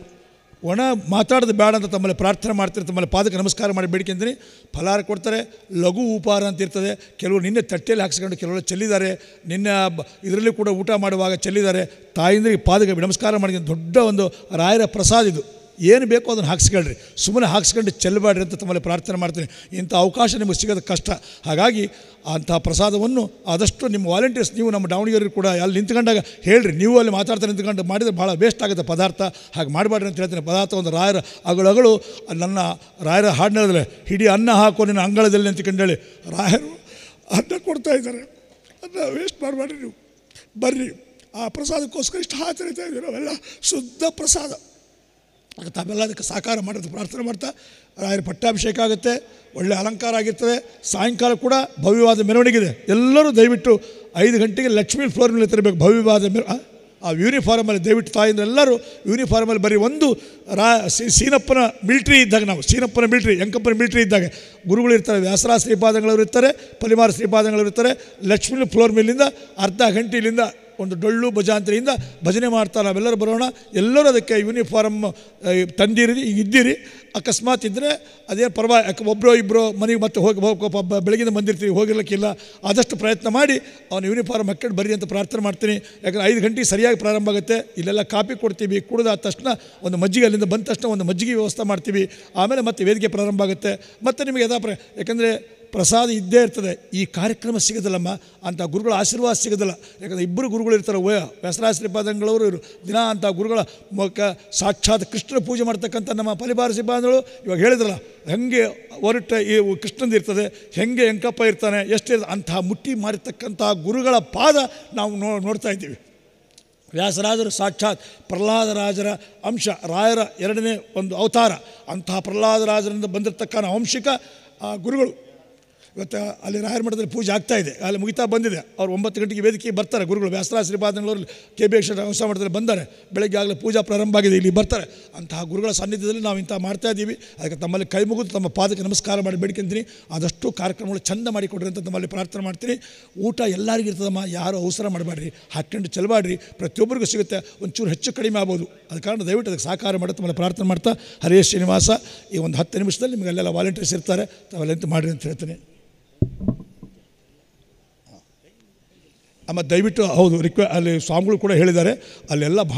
ಒಣ ಮಾತಾಡೋದು ಬೇಡ ಅಂತ ತಮ್ಮಲ್ಲಿ ಪ್ರಾರ್ಥನೆ ಮಾಡ್ತಾರೆ ತಮ್ಮಲ್ಲಿ ಪಾದಕ್ಕೆ ನಮಸ್ಕಾರ ಮಾಡಿ ಬೇಡಿಕೆಂತೀನಿ ಫಲಾರ ಕೊಡ್ತಾರೆ ಲಘು ಉಪಹಾರ ಅಂತ ಇರ್ತದೆ ಕೆಲವರು ನಿನ್ನೆ ತಟ್ಟೆಯಲ್ಲಿ ಹಾಕ್ಸ್ಕೊಂಡು ಕೆಲವರು ಚೆಲ್ಲಿದ್ದಾರೆ ನಿನ್ನೆ ಇದರಲ್ಲಿ ಕೂಡ ಊಟ ಮಾಡುವಾಗ ಚೆಲ್ಲಿದ್ದಾರೆ ತಾಯಿಂದ್ರಿಗೆ ಪಾದಕ್ಕೆ ನಮಸ್ಕಾರ ಮಾಡಿ ದೊಡ್ಡ ಒಂದು ರಾಯರ ಪ್ರಸಾದ ಇದು ಏನು ಬೇಕೋ ಅದನ್ನು ಹಾಕ್ಸ್ಕೊಳ್ರಿ ಸುಮ್ಮನೆ ಹಾಕ್ಸ್ಕೊಂಡು ಚೆಲ್ಲಬೇಡ್ರಿ ಅಂತ ತಮ್ಮಲ್ಲಿ ಪ್ರಾರ್ಥನೆ ಮಾಡ್ತೀನಿ ಇಂಥ ಅವಕಾಶ ನಿಮಗೆ ಸಿಗೋದು ಕಷ್ಟ ಹಾಗಾಗಿ ಅಂಥ ಪ್ರಸಾದವನ್ನು ಆದಷ್ಟು ನಿಮ್ಮ ವಾಲಂಟಿಯರ್ಸ್ ನೀವು ನಮ್ಮ ದಾವಣಗೆರೆ ಕೂಡ ಅಲ್ಲಿ ನಿಂತ್ಕೊಂಡಾಗ ಹೇಳ್ರಿ ನೀವು ಅಲ್ಲಿ ಮಾತಾಡ್ತಾ ನಿಂತ್ಕೊಂಡು ಮಾಡಿದರೆ ಭಾಳ ವೇಸ್ಟ್ ಆಗುತ್ತೆ ಪದಾರ್ಥ ಹಾಗೆ ಮಾಡಬೇಡ್ರಿ ಅಂತ ಹೇಳ್ತೀನಿ ಪದಾರ್ಥ ಒಂದು ರಾಯರ ಅಗಳು ಅಗಳು ನನ್ನ ರಾಯರ ಹಾಡು ಹೇಳಿದ್ರೆ ಹಿಡಿ ಅನ್ನ ಹಾಕೋ ನಿನ್ನ ಅಂಗಳದಲ್ಲಿ ನಿಂತ್ಕೊಂಡೇಳಿ ರಾಯರು ಅನ್ನ ಕೊಡ್ತಾ ಇದ್ದಾರೆ ಅನ್ನ ವೇಸ್ಟ್ ಮಾಡಬೇಡ್ರಿ ನೀವು ಬರ್ರಿ ಆ ಪ್ರಸಾದಕ್ಕೋಸ್ಕರ ಇಷ್ಟು ಹಾತರಿತಾ ಇದ್ದೀವಿ ನಾವೆಲ್ಲ ಶುದ್ಧ ಪ್ರಸಾದ ಆಗ ತಾವೆಲ್ಲ ಅದಕ್ಕೆ ಸಾಕಾರ ಮಾಡೋದು ಪ್ರಾರ್ಥನೆ ಮಾಡ್ತಾ ರಾಯರ ಪಟ್ಟಾಭಿಷೇಕ ಆಗುತ್ತೆ ಒಳ್ಳೆ ಅಲಂಕಾರ ಆಗಿರ್ತದೆ ಸಾಯಂಕಾಲ ಕೂಡ ಭವ್ಯವಾದ ಮೆರವಣಿಗೆ ಇದೆ ಎಲ್ಲರೂ ದಯವಿಟ್ಟು ಐದು ಗಂಟೆಗೆ ಲಕ್ಷ್ಮೀ ಫ್ಲೋರ್ ಮೇಲೆ ತರಬೇಕು ಭವ್ಯವಾದ ಮೆರ ಆ? ಆ ಯೂನಿಫಾರ್ಮಲ್ಲಿ ದಯವಿಟ್ಟು ತಾಯಿಂದ ಎಲ್ಲರೂ ಯೂನಿಫಾರ್ಮಲ್ಲಿ ಬರೀ ಒಂದು ರಾ ಸಿ- ಸೀನಪ್ಪನ ಮಿಲ್ಟ್ರಿ ಇದ್ದಾಗ ನಾವು ಸೀನಪ್ಪನ ಮಿಲ್ಟ್ರಿ ಯಂಕಪ್ಪನ ಮಿಲ್ಟ್ರಿ ಇದ್ದಾಗ ಗುರುಗಳು ಇರ್ತಾರೆ ವ್ಯಾಸರಾಜ ಶ್ರೀಪಾದಂಗಳವರು ಇರ್ತಾರೆ ಪಲಿಮಾರ ಶ್ರೀಪಾದಂಗಳವರು ಇರ್ತಾರೆ ಲಕ್ಷ್ಮೀ ಫ್ಲೋರ್ ಮೇಲಿಂದ ಅರ್ಧ ಗಂಟೆಯಿಂದ ಒಂದು ಡೊಳ್ಳು ಭಜಾಂತರಿಯಿಂದ ಭಜನೆ ಮಾಡ್ತಾ ನಾವೆಲ್ಲರೂ ಬರೋಣ ಎಲ್ಲರೂ ಅದಕ್ಕೆ ಯೂನಿಫಾರ್ಮ್ ಆ, ತಂದಿರಿ ಈಗ ಇದ್ದೀರಿ ಅಕಸ್ಮಾತ್ ಇದ್ದರೆ ಅದೇನು ಪರವಾ ಯಾಕೆ ಒಬ್ಬರೋ ಇಬ್ಬರು ಮನೆಗೆ ಮತ್ತೆ ಹೋಗಿ ಹೋಗಿ ಪಾಪ ಬೆಳಗಿಂದ ಬಂದಿರ್ತೀವಿ ಹೋಗಿರ್ಲಿಕ್ಕಿಲ್ಲ ಆದಷ್ಟು ಪ್ರಯತ್ನ ಮಾಡಿ ಅವನು ಯೂನಿಫಾರ್ಮ್ ಹಾಕೊಂಡು ಬರ್ರಿ ಅಂತ ಪ್ರಾರ್ಥನೆ ಮಾಡ್ತೀನಿ ಯಾಕಂದ್ರೆ ಐದು ಗಂಟೆಗೆ ಸರಿಯಾಗಿ ಪ್ರಾರಂಭ ಆಗುತ್ತೆ ಇಲ್ಲೆಲ್ಲ ಕಾಪಿ ಕೊಡ್ತೀವಿ ಕುಡಿದಾದ ತಕ್ಷಣ ಒಂದು ಮಜ್ಜಿಗೆ ಅಲ್ಲಿಂದ ಬಂದ ತಕ್ಷಣ ಒಂದು ಮಜ್ಜಿಗೆ ವ್ಯವಸ್ಥೆ ಮಾಡ್ತೀವಿ ಆಮೇಲೆ ಮತ್ತೆ ವೇದಿಕೆ ಪ್ರಾರಂಭ ಆಗುತ್ತೆ ಮತ್ತು ನಿಮಗೆ ಯಥಾ ಪ್ರ ಯಾಕಂದರೆ ಪ್ರಸಾದ ಇದ್ದೇ ಇರ್ತದೆ ಈ ಕಾರ್ಯಕ್ರಮ ಸಿಗೋದಿಲ್ಲಮ್ಮ ಅಂತ ಗುರುಗಳ ಆಶೀರ್ವಾದ ಸಿಗೋದಿಲ್ಲ ಯಾಕಂದರೆ ಇಬ್ಬರು ಗುರುಗಳು ಇರ್ತಾರೆ ವಯ ವ್ಯಾಸರಾಜ ಶ್ರೀಪಾದಂಗಳವರು ಇವರು ದಿನ ಅಂತ ಗುರುಗಳ ಮೊಕ್ಕ ಸಾಕ್ಷಾತ್ ಕೃಷ್ಣನ ಪೂಜೆ ಮಾಡ್ತಕ್ಕಂಥ ನಮ್ಮ ಫಲಿಬಾರ ಶ್ರೀಪಾದಂಗಳು ಇವಾಗ ಹೇಳಿದ್ರಲ್ಲ ಹೆಂಗೆ ಹೊರಟ ಈ ಕೃಷ್ಣಂದು ಇರ್ತದೆ ಹೆಂಗೆ ಎಂಕಪ್ಪ ಇರ್ತಾನೆ ಎಷ್ಟಿರ್ತದೆ ಅಂತಹ ಮುಟ್ಟಿ ಮಾಡಿರ್ತಕ್ಕಂಥ ಗುರುಗಳ ಪಾದ ನಾವು ನೋ ನೋಡ್ತಾ ಇದ್ದೀವಿ ವ್ಯಾಸರಾಜರು ಸಾಕ್ಷಾತ್ ಪ್ರಹ್ಲಾದರಾಜರ ಅಂಶ ರಾಯರ ಎರಡನೇ ಒಂದು ಅವತಾರ ಅಂತಹ ಪ್ರಹ್ಲಾದರಾಜರಿಂದ ಬಂದಿರತಕ್ಕ ವಂಶಿಕ ಆ ಗುರುಗಳು ಇವತ್ತು ಅಲ್ಲಿ ರಾಯರ ಮಠದಲ್ಲಿ ಪೂಜೆ ಆಗ್ತಾ ಇದೆ ಅಲ್ಲಿ ಮುಗಿತಾ ಬಂದಿದೆ ಅವ್ರು ಒಂಬತ್ತು ಗಂಟೆಗೆ ವೇದಿಕೆಗೆ ಬರ್ತಾರೆ ಗುರುಗಳು ವ್ಯಾಸರಾಜ ಶ್ರೀಪಾದಂಗಳವರು ಕೆ ಬಿ ಅಕ್ಷರ ಹೊಸ ಮಠದಲ್ಲಿ ಬಂದ್ದಾರೆ ಬೆಳಗ್ಗೆ ಆಗಲೇ ಪೂಜಾ ಪ್ರಾರಂಭ ಆಗಿದೆ ಇಲ್ಲಿ ಬರ್ತಾರೆ ಅಂತಹ ಗುರುಗಳ ಸಾನ್ನಿಧ್ಯದಲ್ಲಿ ನಾವು ಇಂಥ ಮಾಡ್ತಾ ಇದ್ದೀವಿ ಅದಕ್ಕೆ ತಮ್ಮಲ್ಲಿ ಕೈ ಮುಗಿದು ತಮ್ಮ ಪಾದಕ್ಕೆ ನಮಸ್ಕಾರ ಮಾಡಿ ಬೇಡ್ಕೊಂತೀನಿ ಆದಷ್ಟು ಕಾರ್ಯಕ್ರಮಗಳು ಚಂದ ಮಾಡಿಕೊಡ್ರಿ ಅಂತ ತಮ್ಮಲ್ಲಿ ಪ್ರಾರ್ಥನೆ ಮಾಡ್ತೀನಿ ಊಟ ಎಲ್ಲರಿಗೂ ಇರ್ತದಮ್ಮ ಯಾರು ಅವಸರ ಮಾಡಬೇಡ್ರಿ ಹಾಕ್ಕೊಂಡು ಚೆಲ್ಲಬೇಡ್ರಿ ಪ್ರತಿಯೊಬ್ಬರಿಗೂ ಸಿಗುತ್ತೆ ಒಂಚೂರು ಹೆಚ್ಚು ಕಡಿಮೆ ಆಗ್ಬೋದು ಅದ ಕಾರಣ ದಯವಿಟ್ಟು ಅದಕ್ಕೆ ಸಹಕಾರ ಮಾಡಿ ತಮ್ಮಲ್ಲಿ ಪ್ರಾರ್ಥನೆ ಮಾಡ್ತಾ ಹರೇಶ್ ಶ್ರೀನಿವಾಸ ಈ ಒಂದು ಹತ್ತು ನಿಮಿಷದಲ್ಲಿ ನಿಮಗೆ ಅಲ್ಲೆಲ್ಲ ವಾಲಂಟಿಯರ್ಸ್ ಇರ್ತಾರೆ ತಾವೆಲ್ಲ ಎಂತ ಮಾಡಿರಿ ಅಂತ ಹೇಳ್ತೀನಿ ಆಮೇಲೆ ದಯವಿಟ್ಟು ಹೌದು ರಿಕ್ವೆ ಅಲ್ಲಿ ಸ್ವಾಮಿಗಳು ಕೂಡ ಹೇಳಿದ್ದಾರೆ ಅಲ್ಲೆಲ್ಲ